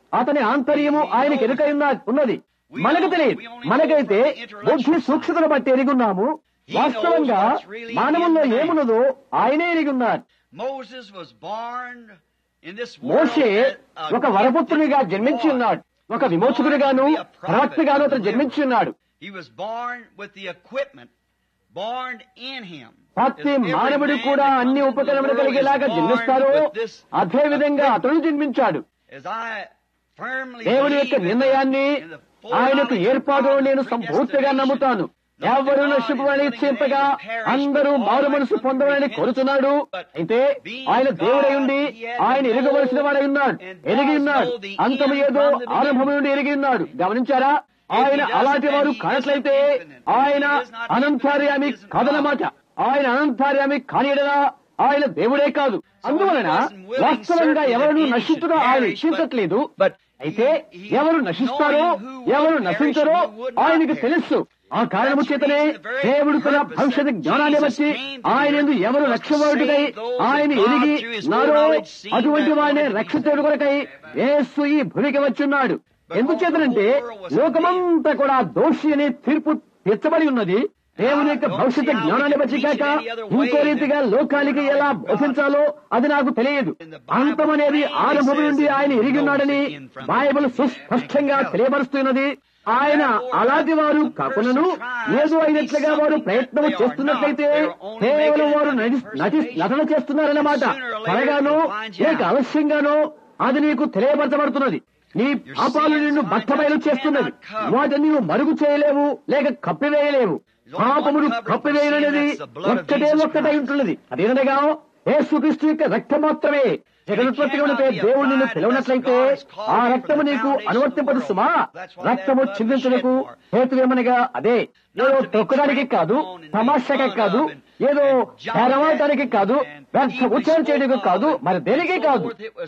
S1: అతని ఆంతర్యము ఆయనకి ఎరుక ఉన్నది మనకు తెలియదు మనకైతే బుద్ధి సూక్ష్మతను బట్టి ఎరిగున్నాము వాస్తవంగా మానవుల్లో ఏమున్నదో ఆయనే ఎరిగి ఉన్నారు
S2: Moses was born in this
S1: Moshe
S2: world as a
S1: ఒక వరపుత్రునిగా జన్మించి ఉన్నాడు ఒక విమోచకుడిగాను ప్రవక్తగాను అతను జన్మించి ఉన్నాడు
S2: He was born with the equipment, born in him.
S1: ప్రతి
S2: As every
S1: మానవుడు
S2: man
S1: కూడా
S2: that comes
S1: అన్ని
S2: into the
S1: ఉపకరణములు
S2: world
S1: కలిగేలాగా
S2: is born
S1: జన్మిస్తారో
S2: with this
S1: అదే విధంగా అతడు జన్మించాడు
S2: As I firmly
S1: దేవుని యొక్క
S2: believe in the-
S1: నిర్ణయాన్ని
S2: in the full
S1: ఆయన యొక్క
S2: knowledge of
S1: ఏర్పాటు
S2: God's
S1: నేను సంపూర్తిగా
S2: predestination,
S1: నమ్ముతాను ఎవరు నశింపమని చింపగా అందరూ మారు మనసు పొందమని కోరుతున్నాడు అయితే ఆయన దేవుడై ఉండి ఆయన ఎరగవలసిన వాడై ఉన్నాడు ఎరిగి ఉన్నాడు అంతము ఏదో ఆరంభం నుండి ఎరిగి ఉన్నాడు గమనించారా ఆయన అలాంటి వారు కానట్లయితే ఆయన అనంతార్యామి కాదనమాట ఆయన అనంతార్యామి కానియడరా ఆయన దేవుడే కాదు అందువలన వాస్తవంగా ఎవరు నశించుగా ఆయన ఇచ్చించట్లేదు అయితే ఎవరు నశిస్తారో ఎవరు నశించరో ఆయనకు తెలుసు ఆ కారణము చేతనే దేవుడు తన భవిష్యత్ జ్ఞానాన్ని బట్టి ఆయన ఎందు ఎవరు రక్షవాడుకై ఆయన ఎరిగి నారో అటువంటి వాడిని రక్షించడు కొరకై యేసు ఈ భూమికి వచ్చున్నాడు ఎందుచేతనంటే లోకమంతా కూడా దోషి అనే తీర్పు తీర్చబడి ఉన్నది దేవుని యొక్క భవిష్యత్ జ్ఞానాన్ని బట్టి కాక ఇంకో రీతిగా లోకానికి ఎలా బోధించాలో అది నాకు తెలియదు అంతం అనేది ఆరంభం నుండి ఆయన ఎరిగి ఉన్నాడని బైబిల్ సుస్పష్టంగా తెలియపరుస్తున్నది ఆయన అలాంటి వారు కాకులను ఏదో అయినట్లుగా వారు ప్రయత్నం చేస్తున్నట్లయితే కేవలం వారు నటి- నటి- నటన చేస్తున్నారన్నమాట త్వరగానో లేక అవశ్యంగానో అది నీకు తెలియపరచబడుతున్నది నీ పాపాలు నిన్ను బట్టబయలు చేస్తున్నది వాటిని నీవు మరుగు చేయలేవు లేక కప్పివేయలేవు పాపమును కప్పివేయనది ఒక్కటే ఒక్కటై ఉంటున్నది అదేనగా యేసుక్రీస్తు యొక్క రక్తం మాత్రమే జగనుత్పత్తిగా ఉంటే దేవుడు నిన్ను పిలవనట్లయితే ఆ రక్తము నీకు అనువర్తింపదు సుమా రక్తము చిందించడానికి హేతువేమనగా అదే ఏదో తొక్కడానికి కాదు తమాషాగా కాదు ఏదో తెరవడానికి కాదు వ్యర్థ ఉచ్చారణ చేయడానికి కాదు మరి దేనికి కాదు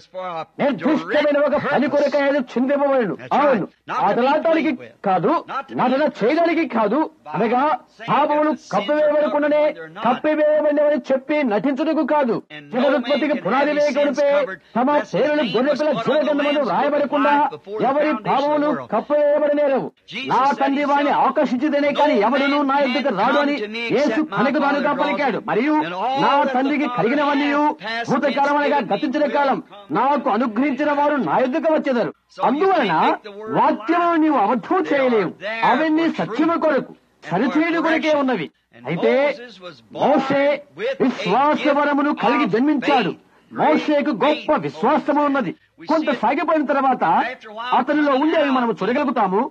S1: నిర్దిష్టమైన ఒక పని కొరక ఆయన చిందివ్వబడను అవును అదలాటానికి కాదు నటన చేయడానికి కాదు అనగా పాపములు కప్పివేయబడకుండానే కప్పివేయబడినవని చెప్పి నటించడానికి కాదు జగదుత్పత్తికి పునాది వేయగలిపే తమ పేరును గొర్రెపిల్ల జీవగంధములు రాయబడకుండా ఎవరి పాపములు కప్పివేయబడనేరవు నా తండ్రి వాణ్ణి ఆకర్షించదనే కానీ ఎవడును నా ఎద్దుకు రాడు అని యేసు తనకు తానుగా పలికాడు మరియు నా తండ్రికి కలిగినవన్నీ భూతకాలం అనగా గతించిన కాలం నాకు అనుగ్రహించిన వారు నా ఎద్దుకు వచ్చేదారు అందువలన వాక్యము నీవు అబద్ధం చేయలేవు అవన్నీ సత్యము కొరకు సరిచేయుడు కొరకే ఉన్నవి అయితే మోషే విశ్వాసవరమును కలిగి జన్మించాడు మోషేకు గొప్ప విశ్వాసము ఉన్నది కొంత సాగిపోయిన తర్వాత అతనిలో ఉండేవి మనం చూడగలుగుతాము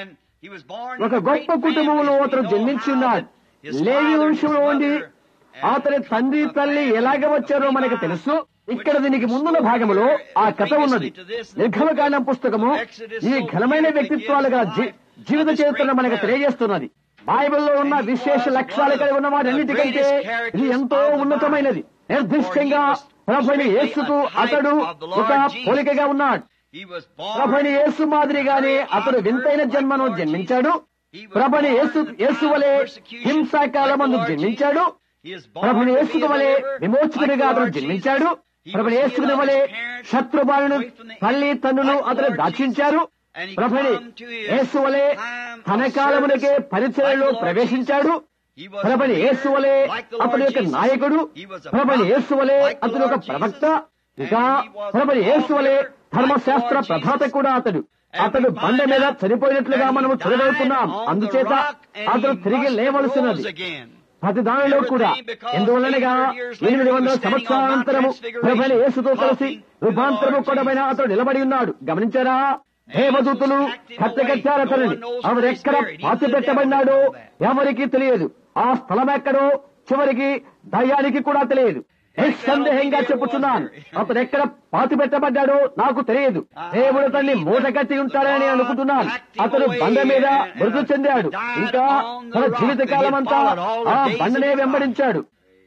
S1: ఒక గొప్ప కుటుంబంలో అతను జన్మించి ఉన్నాడు లేవి వంశంలో ఉండి అతని తండ్రి తల్లి ఎలాగ వచ్చారో మనకు తెలుసు ఇక్కడ దీనికి ముందున్న భాగంలో ఆ కథ ఉన్నది నిర్గమకాండం పుస్తకము ఈ ఘనమైన వ్యక్తిత్వాలు గల జీ- జీవిత చరిత్రను మనకు తెలియజేస్తున్నది బైబిల్లో ఉన్న విశేష లక్ష్యాలు కలిగి ఉన్న వాటన్నిటికంటే ఇది ఎంతో ఉన్నతమైనది నిర్దిష్టంగా ప్రభుని యేసుకు అతడు ఒక పోలికగా ఉన్నాడు ప్రభుని యేసు మాదిరిగానే అతడు వింతైన జన్మను జన్మించాడు ప్రభుని యేసు యేసు వలె హింసాకాలమందు జన్మించాడు ప్రభుని యేసుకు వలె విమోచకుడిగా అతను జన్మించాడు ప్రభుని యేసుకుని వలె శత్రుబాలను తల్లి తండ్రులు అతను దాక్షించారు ప్రభుని యేసు వలె తన కాలమునకే పరిచయంలో ప్రవేశించాడు ప్రభుని యేసు వలె అతని యొక్క నాయకుడు ప్రభుని యేసు వలె అతని యొక్క ప్రవక్త ఇంకా ప్రభుని యేసు వలె ధర్మశాస్త్ర ప్రధాత కూడా అతడు అతడు బండ మీద చనిపోయినట్లుగా మనము చూడగలుగుతున్నాం అందుచేత అతడు తిరిగి లేవలసినది ప్రతి దానిలో కూడా ఎందువలనగా ఎనిమిది వందల సంవత్సరానంతరము ప్రభుని యేసుతో కలిసి రూపాంతరము కూడమైన అతడు నిలబడి ఉన్నాడు గమనించారా దేవదూతులు కట్టెకట్టారు అతనిని ఆవిడ ఎక్కడ పాతి పెట్టబడినాడో ఎవరికి తెలియదు ఆ స్థలం ఎక్కడో చివరికి దయ్యానికి కూడా తెలియదు నిస్సందేహంగా చెప్పుచున్నాను అతను ఎక్కడ పాతి పెట్టబడ్డాడో నాకు తెలియదు దేవుడు తన్ని మూట కట్టి ఉంటాడని అనుకుంటున్నాను అతను బండ మీద మృతి చెందాడు ఇంకా తన జీవిత కాలం అంతా ఆ బండనే వెంబడించాడు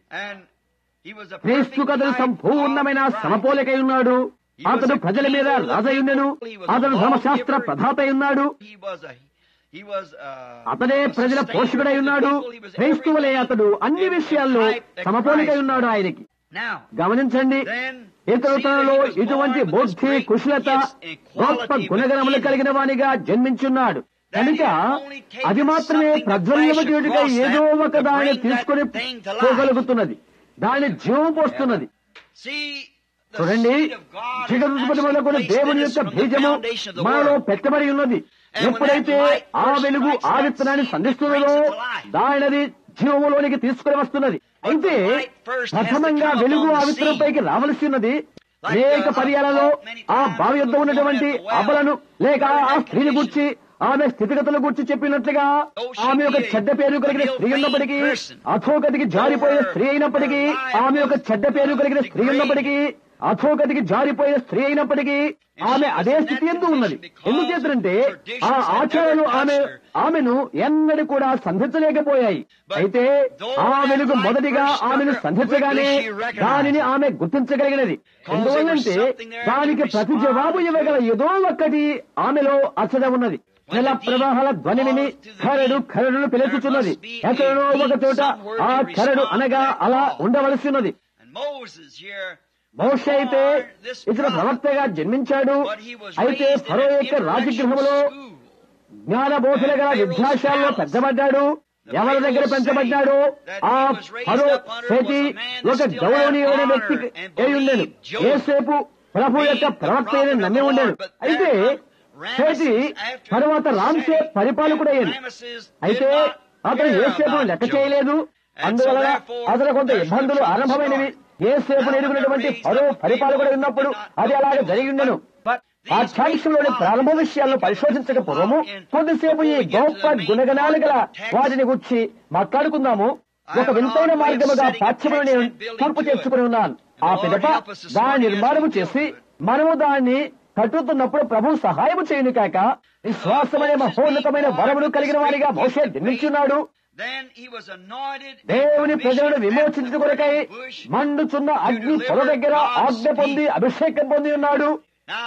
S1: క్రీస్తు కథలు సంపూర్ణమైన సమపోలికై ఉన్నాడు అతడు ప్రజల మీద రాజయుండెను అతడు ధర్మశాస్త్ర ప్రధాత ఉన్నాడు అతడే ప్రజల పోషకుడై ఉన్నాడు క్రైస్తువులే అతడు అన్ని విషయాల్లో సమపోలికై ఉన్నాడు ఆయనకి
S2: Now,
S1: గమనించండి
S2: then,
S1: ఇతడు
S2: see
S1: తనలో
S2: that he was
S1: ఇటువంటి
S2: born with
S1: బుద్ధి
S2: great
S1: కుశలత
S2: gifts and
S1: గొప్ప
S2: quality
S1: గుణగణములు
S2: within
S1: కలిగిన వానిగా జన్మించున్నాడు
S2: That
S1: కనుక
S2: it only takes
S1: అది మాత్రమే
S2: something to
S1: ప్రజ్వలింపచేయుటకై
S2: flash
S1: ఏదో
S2: across
S1: ఒక
S2: that
S1: దానిని
S2: to bring
S1: తీసుకొని
S2: that thing to life.
S1: పోగలుగుతున్నది దాని జీవం పోస్తున్నది
S2: See, the
S1: చూడండి
S2: seed of God is
S1: జగదుపతి మొదలుకొని
S2: actually placed
S1: దేవుని
S2: in us
S1: యొక్క
S2: from the
S1: బీజము
S2: foundation of the
S1: మనలో
S2: world.
S1: పెట్టబడి ఉన్నది
S2: And when
S1: ఎప్పుడైతే
S2: that light
S1: ఆ
S2: first
S1: వెలుగు
S2: strikes
S1: ఆ
S2: that
S1: విత్తనాన్ని
S2: seed,
S1: సంధిస్తున్నదో
S2: it brings it to life.
S1: దానిని జీవములోనికి తీసుకుని వస్తున్నది
S2: But
S1: అయితే
S2: the light first has to
S1: ప్రథమంగా
S2: come
S1: వెలుగు
S2: upon
S1: ఆ
S2: the
S1: విత్తనంపైకి రావలసి ఉన్నది
S2: Like,
S1: అనేక
S2: uh,
S1: పర్యాలలో
S2: I've many
S1: ఆ
S2: times
S1: బావి యొద్ద
S2: looked
S1: ఉన్నటువంటి
S2: at the well,
S1: అబలను లేక
S2: where
S1: ఆ
S2: that
S1: స్త్రీని
S2: condition-
S1: గుర్చి ఆమె స్థితిగతుల గురించి చెప్పినట్లుగా
S2: Though she
S1: ఆమె యొక్క
S2: be a
S1: చెడ్డ పేరు కలిగిన
S2: ill
S1: స్త్రీ ఉన్నప్పటికీ
S2: famed person,
S1: అధోగతికి జారిపోయిన స్త్రీ అయినప్పటికీ
S2: her life
S1: ఆమె యొక్క
S2: was
S1: చెడ్డ పేరు కలిగిన స్త్రీ
S2: degraded.
S1: ఉన్నప్పటికీ అధోగతికి జారిపోయిన స్త్రీ అయినప్పటికీ ఆమె అదే స్థితి ఎందు ఉన్నది ఎందుచేతంటే ఆ ఆచారాలు ఆమె ఆమెను ఎన్నడూ కూడా సంధించలేకపోయాయి అయితే ఆ వెలుగు మొదటిగా ఆమెను సంధించగానే దానిని ఆమె గుర్తించగలిగినది ఎందువల్లంటే దానికి ప్రతి జవాబు ఇవ్వగల ఏదో ఒక్కటి ఆమెలో అచ్చద ఉన్నది జల ప్రవాహాల ధ్వని విని కరడు కరడును పిలుచుచున్నది ఎక్కడో ఒక చోట ఆ కరడు అనగా అలా ఉండవలసి ఉన్నది
S2: And Moses here,
S1: మోష అయితే ఇతర ప్రవక్తగా జన్మించాడు
S2: but he was
S1: అయితే
S2: raised in
S1: ఫరో
S2: an
S1: యొక్క రాజగృహంలో
S2: intellectual school.
S1: జ్ఞానబోధన గల విద్యాశాలలో పెంచబడ్డాడు ఎవరి దగ్గర పెంచబడ్డాడు ఆ ఫరో సేతి ఒక గౌరవనీయమైన వ్యక్తి అయి ఉండేను ఏసేపు ప్రభు యొక్క ప్రవక్త అయిన నమ్మి ఉండేను అయితే సేతి తర్వాత రామ్సే పరిపాలకుడయ్యాడు అయితే అతను ఏసేపును లెక్క చేయలేదు అందువలన అతను కొంత ఇబ్బందులు ఆరంభమైనవి ఏసేపును ఎదుగునటువంటి ఫరో పరిపాలకుడు ఉన్నప్పుడు అది అలాగే జరిగి ఉండను పాఠ్యాంశంలోని ప్రారంభ విషయాలను పరిశోధించక పూర్వము కొద్దిసేపు ఈ గొప్ప గుణగణాలు గల వాటిని గురించి మాట్లాడుకుందాము ఒక వింతైన మార్గముగా పాఠ్యములు నేను పూర్పు చేసుకుని ఉన్నాను ఆ పిదప దాని నిర్మాణము చేసి మనము దాన్ని కట్టుతున్నప్పుడు ప్రభు సహాయము చేయను కాక విశ్వాసమనే మహోన్నతమైన వరమును కలిగిన వారిగా మోసే జన్మించున్నాడు
S2: Then he was anointed
S1: దేవుని ప్రజలను
S2: and
S1: విమోచించు కొరకై
S2: bush.
S1: మండుచున్న అగ్ని పొల దగ్గర ఆజ్ఞ పొంది అభిషేకం పొంది ఉన్నాడు
S2: Now,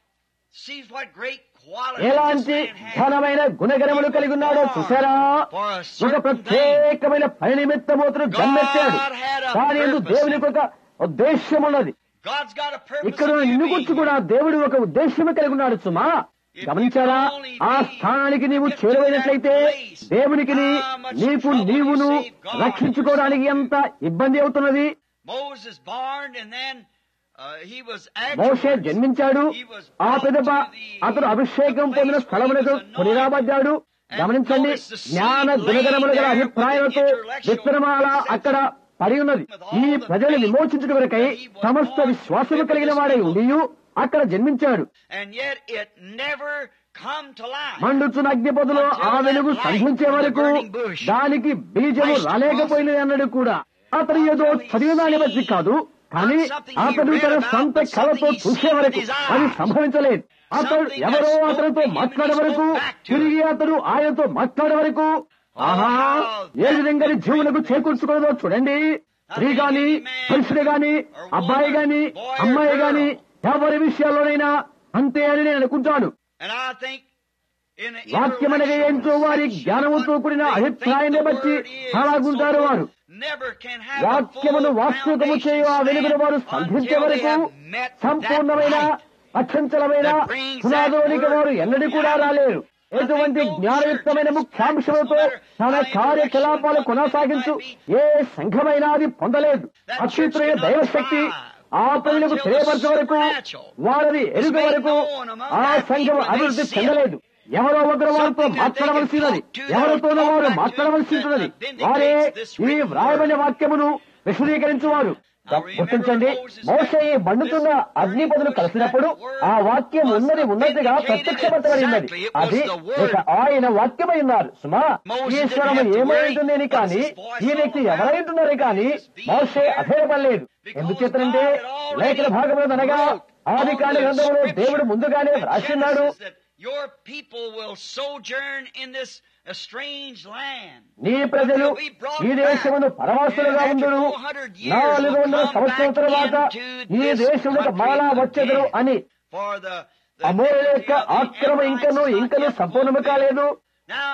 S2: see what great qualities
S1: ఎలాంటి
S2: this man had.
S1: ఘనమైన గుణగణములు కలిగి ఉన్నాడో చూసారా
S2: For a
S1: ఒక
S2: certain thing.
S1: ప్రత్యేకమైన పని నిమిత్తము అతను జన్మెత్తాడు
S2: God had a
S1: కానీ ఎందు
S2: purpose.
S1: దేవునికి ఒక ఉద్దేశ్యం ఉన్నది
S2: God's got a purpose
S1: ఇక్కడ
S2: in you
S1: నిన్ను
S2: being
S1: గురించి
S2: here.
S1: కూడా దేవుడు ఒక ఉద్దేశ్యమే కలిగి ఉన్నాడు సుమా గమనించారా ఆ స్థానానికి నీవు చేరువైనట్లయితే దేవునికి నీకు నీవును రక్షించుకోవడానికి ఎంత ఇబ్బంది అవుతున్నది
S2: Moses born and then uh, he was
S1: Moshe
S2: afterwards.
S1: జన్మించాడు
S2: He was
S1: ఆ
S2: brought
S1: పిదప
S2: to the-
S1: అతను అభిషేకం
S2: the
S1: పొందిన
S2: place
S1: స్థలమునకు
S2: where he was anointed.
S1: పునిరాబడ్డాడు గమనించండి
S2: notice the seed
S1: జ్ఞాన
S2: laid
S1: గుణగణముల గల
S2: there with
S1: అభిప్రాయాలతో
S2: the intellectual
S1: విత్తనమాల
S2: conception.
S1: అక్కడ పడి ఉన్నది
S2: With all
S1: ఈ
S2: the
S1: ప్రజలు
S2: faith
S1: విమోచించుట వరకై
S2: that he was
S1: సమస్త
S2: born
S1: విశ్వాసము
S2: with
S1: కలిగిన
S2: this
S1: వాడై
S2: people.
S1: ఉండియు అక్కడ జన్మించాడు
S2: And yet it never come to life.
S1: మండుచున్న అగ్నిపొదలో ఆ వెలుగు సంధించే వరకు దానికి బీజము రాలేకపోయినది అన్నాడు కూడా అతను ఏదో చదివిదాన్ని బట్టి కాదు కానీ అతడు తన సొంత కళతో చూసే వరకు అది సంభవించలేదు అతడు ఎవరో అతనితో మాట్లాడే వరకు తిరిగి అతడు ఆయనతో మాట్లాడే వరకు ఆహా ఏ విధంగా జీవులకు చేకూర్చుకున్నదో చూడండి స్త్రీ గాని పురుషుడు గాని అబ్బాయి గాని అమ్మాయి గాని ఎవరి విషయాల్లోనైనా అంతే అని నేను అనుకుంటాను
S2: And I think in the
S1: వాక్యమనగా ఏంటో వారి జ్ఞానముతో కూడిన అభిప్రాయాన్ని బట్టి అలాగుంటారు వారు
S2: never can have a
S1: వాక్యమును
S2: full
S1: వాస్తవికము చేయు ఆ వెలుగును వారు సంధించే
S2: until they
S1: వరకు
S2: have met
S1: సంపూర్ణమైన
S2: that light.
S1: అక్షంచలమైన
S2: that brings that
S1: పునాదోనికి
S2: word
S1: వారు ఎన్నడూ కూడా రాలేరు ఎటువంటి జ్ఞానయుక్తమైన ముఖ్యాంశములతో తన కార్యకలాపాలు కొనసాగించు ఏ సంఘమైనా అది పొందలేదు అక్షిత్రయ దైవశక్తి ఆ ప్రజలకు తెలియపరచే వరకు వారిని ఎరుగు వరకు ఆ సంఘం అభివృద్ధి చెందలేదు ఎవరో ఒకరు వారితో మాట్లాడవలసినది ఎవరితోనో వారు మాట్లాడవలసి ఉన్నది వారే ఈ వ్రాయబడిన వాక్యమును విశదీకరించువారు గుర్తించండి మోసే ఈ మండుతున్న అగ్నిపదులు కలిసినప్పుడు ఆ వాక్యం ఉన్నది ఉన్నట్టుగా ప్రత్యక్షపరచబడినది అది ఇక ఆయన వాక్యమై ఉన్నారు సుమా ఈశ్వరము ఏమై ఉంటుందని కానీ ఈ వ్యక్తి ఎవరై ఉంటున్నారే కానీ మోసే అధైర్యపడలేదు ఎందుచేతనంటే లేఖన భాగంలో అనగా ఆది కాని గ్రంథంలో దేవుడు ముందుగానే వ్రాసిన్నాడు
S2: Your people will sojourn in this a strange land.
S1: నీ ప్రజలు ఈ దేశమును పరవాసులుగా ఉండును నాలుగు వందల సంవత్సరాల తర్వాత ఈ దేశములకు మరలా వచ్చెదరు అని
S2: For the,
S1: అమోర యొక్క ఆక్రమ ఇంకను ఇంకను సంపూర్ణము కాలేదు
S2: Now,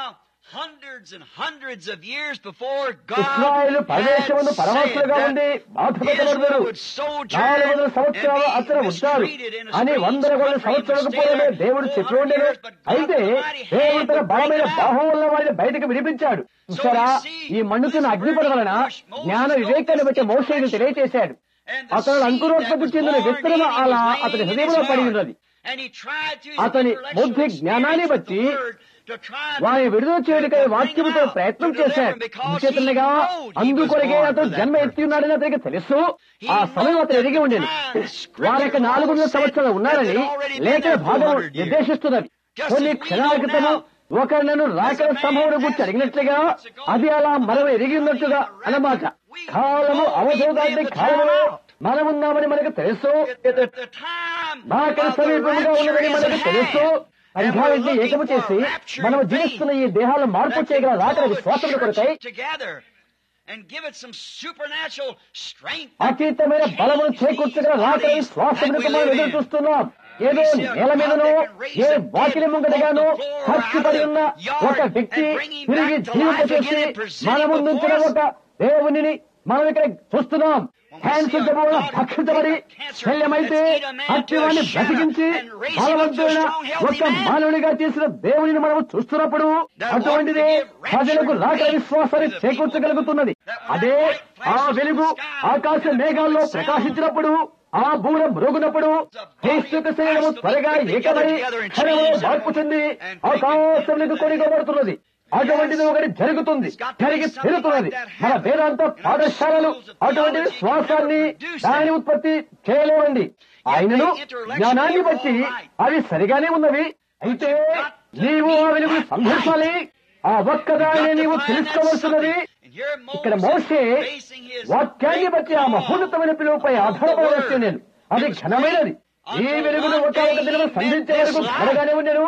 S2: hundreds and hundreds of years before God
S1: ఇస్రాయేలు పరదేశమును
S2: had
S1: పరవాసులుగా
S2: said
S1: ఉండి
S2: that
S1: బాధపెట్టబడతారు
S2: Israel would sojourn
S1: నాలుగు వందల సంవత్సరాలు
S2: and
S1: అతను
S2: be
S1: ఉంటారు
S2: mistreated in a
S1: అని
S2: strange
S1: వందల వందల
S2: country and
S1: సంవత్సరాలకు
S2: stay
S1: పూర్వమే
S2: there
S1: దేవుడు చెప్పి
S2: 400
S1: ఉండేను
S2: years, but God
S1: అయితే
S2: with a mighty
S1: దేవుడు
S2: hand
S1: తన
S2: would bring
S1: బలమైన
S2: them out.
S1: బాహం వల్ల వారిని బయటకు విడిపించాడు చూసారా ఈ మండుతున్న అగ్నిపడ వలన జ్ఞాన వివేకాన్ని బట్టి మోసేది తెలియచేశాడు
S2: And the
S1: అతను
S2: seed
S1: అంకురోత్పత్తి
S2: that was
S1: చెందిన
S2: born
S1: విత్తనం
S2: in him
S1: అలా
S2: was
S1: అతని
S2: laying in
S1: హృదయంలో
S2: his
S1: పడి
S2: heart.
S1: ఉన్నది
S2: And he tried to use
S1: అతని
S2: intellectual
S1: బుద్ధి
S2: experience
S1: జ్ఞానాన్ని
S2: of the
S1: బట్టి
S2: word to try to-
S1: వారిని విడుదల చేయడానికై
S2: to bring
S1: వాక్యముతో
S2: them out,
S1: ప్రయత్నం
S2: to deliver
S1: చేశాడు
S2: them because
S1: చేతులుగా
S2: he knowed he was
S1: అందుకొరకే
S2: born
S1: అతను
S2: for that
S1: జన్మ
S2: purpose.
S1: ఎత్తి ఉన్నాడని అతనికి తెలుసు ఆ సమయం అతను ఎరిగి ఉండేది వారి యొక్క నాలుగు వందల సంవత్సరాలు ఉన్నారని లేఖన భాగం నిర్దేశిస్తున్నది కొన్ని క్షణాల క్రితము ఒకరినను రాకడ సంభవం గురించి అడిగినట్లుగా అది అలా మనం ఎరిగి ఉన్నట్టుగా అన్నమాట కాలము అవధూతాన్ని కాలంలో మనమున్నామని మనకు తెలుసు
S2: The time
S1: రాకడ
S2: of the
S1: సమీపంగా
S2: rapture
S1: ఉన్నదని
S2: is
S1: మనకు
S2: at
S1: తెలుసు
S2: hand. And we're
S1: పరిహారాన్ని
S2: looking
S1: ఏకము
S2: for
S1: చేసి
S2: rapture
S1: మనం
S2: faith
S1: జీవిస్తున్న ఈ దేహాలను మార్పు
S2: that can
S1: చేయగల రాకడ
S2: pull the
S1: విశ్వాసముల
S2: church
S1: కొరకై
S2: together and give it some supernatural strength.
S1: అతీతమైన బలమును చేకూర్చగల రాకడ విశ్వాసములకు మనం ఎదురు చూస్తున్నాం ఏదో నేల మీదనో ఏ వాకిలి ముంగడగానో హత్యపడి ఉన్న ఒక వ్యక్తి తిరిగి జీవింపచేసి మన ముందుంచిన ఒక దేవునిని మనం ఇక్కడ చూస్తున్నాం క్యాన్సర్ జబ్బుల భక్షించబడి శల్యమైతే అత్యవాన్ని బ్రతికించి బలవంతుడైన ఒక మానవునిగా చేసిన దేవునిని మనం చూస్తున్నప్పుడు అటువంటిదే ప్రజలకు రాక విశ్వాసాన్ని చేకూర్చగలుగుతున్నది అదే ఆ వెలుగు ఆకాశ మేఘాల్లో ప్రకాశించినప్పుడు ఆ బూర మ్రోగునప్పుడు క్రీస్తుక శరీరము త్వరగా ఏకమై క్షణంలో మార్పు చెంది ఆకాశంలోకి కొనిగబడుతున్నది అటువంటిది ఒకటి జరుగుతుంది జరిగి తీరుతున్నది మన వేదాంత పాఠశాలలు అటువంటి శ్వాసాన్ని దాని ఉత్పత్తి చేయలేవండి ఆయనను జ్ఞానాన్ని బట్టి అవి సరిగానే ఉన్నవి అయితే నీవు ఆ వెలుగును సంధించాలి ఆ ఒక్కదాన్ని నీవు తెలుసుకోవలసినది ఇక్కడ మోసే వాక్యాన్ని బట్టి ఆ మహోన్నతమైన పిలువపై ఆధారపడవచ్చు నేను అది ఘనమైనది ఈ వెలుగును ఒక ఒక దినం సంధించే వరకు ఘనగానే ఉండేను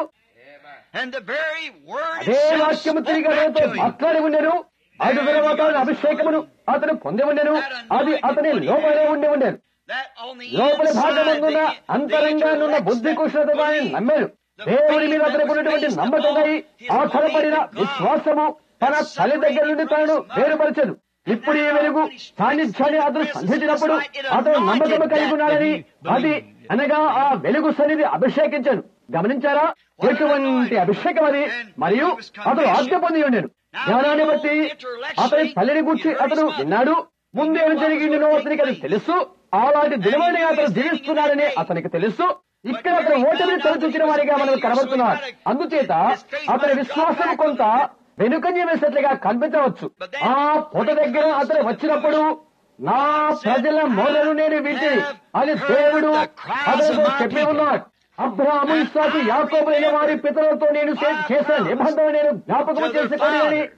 S2: And the very word
S1: అదే
S2: itself
S1: వాక్యము
S2: spoke
S1: తిరిగి
S2: back
S1: అతనితో
S2: to him.
S1: మాట్లాడి ఉండెను ఐదు తర్వాత అభిషేకమును అతను పొంది ఉండెను అది అతని లోపలే ఉండి ఉండేను
S2: That on the
S1: లోపలి
S2: inside,
S1: భాగమందున
S2: the- the
S1: అంతరంగానున్న
S2: intellects
S1: బుద్ధి
S2: that
S1: కుశలత వారిని
S2: believe,
S1: నమ్మారు
S2: the
S1: దేవుని మీద
S2: faith
S1: అతనికి
S2: that was
S1: ఉన్నటువంటి
S2: based
S1: నమ్మకమై
S2: upon his
S1: ఆధారపడిన
S2: belief in God.
S1: విశ్వాసము తన తల్లి దగ్గర నుండి తనను వేరుపరచదు ఇప్పుడు ఈ వెలుగు సాన్నిధ్యాన్ని అతను సంధించినప్పుడు అతను నమ్మకము కలిగి ఉన్నాడని అది అనగా ఆ వెలుగు సన్నిధి అభిషేకించాను గమనించారా ఎటువంటి అభిషేకం అది మరియు అతను ఆజ్ఞ పొంది ఉండేను జ్ఞానాన్ని బట్టి అతని తల్లిని గుర్చి అతను విన్నాడు ముందేమి జరిగిందో అతనికి అది తెలుసు అలాంటి దినమని అతను జీవిస్తున్నాడని అతనికి తెలుసు ఇక్కడ అతను ఓటమిని తలచూచిన వారిగా మనం కనబడుతున్నాడు అందుచేత అతని విశ్వాసం కొంత వెనుకంజ వేసినట్లుగా కనిపించవచ్చు ఆ పొట దగ్గర అతను వచ్చినప్పుడు నా ప్రజల మొదలు నేను వింటి అని దేవుడు అతనితో చెప్పి ఉన్నాడు అబ్రాహము ఇస్సాకు యాకోబులైన వారి పితరులతో నేను చే- చేసిన నిబంధన నేను జ్ఞాపకం చేసుకొని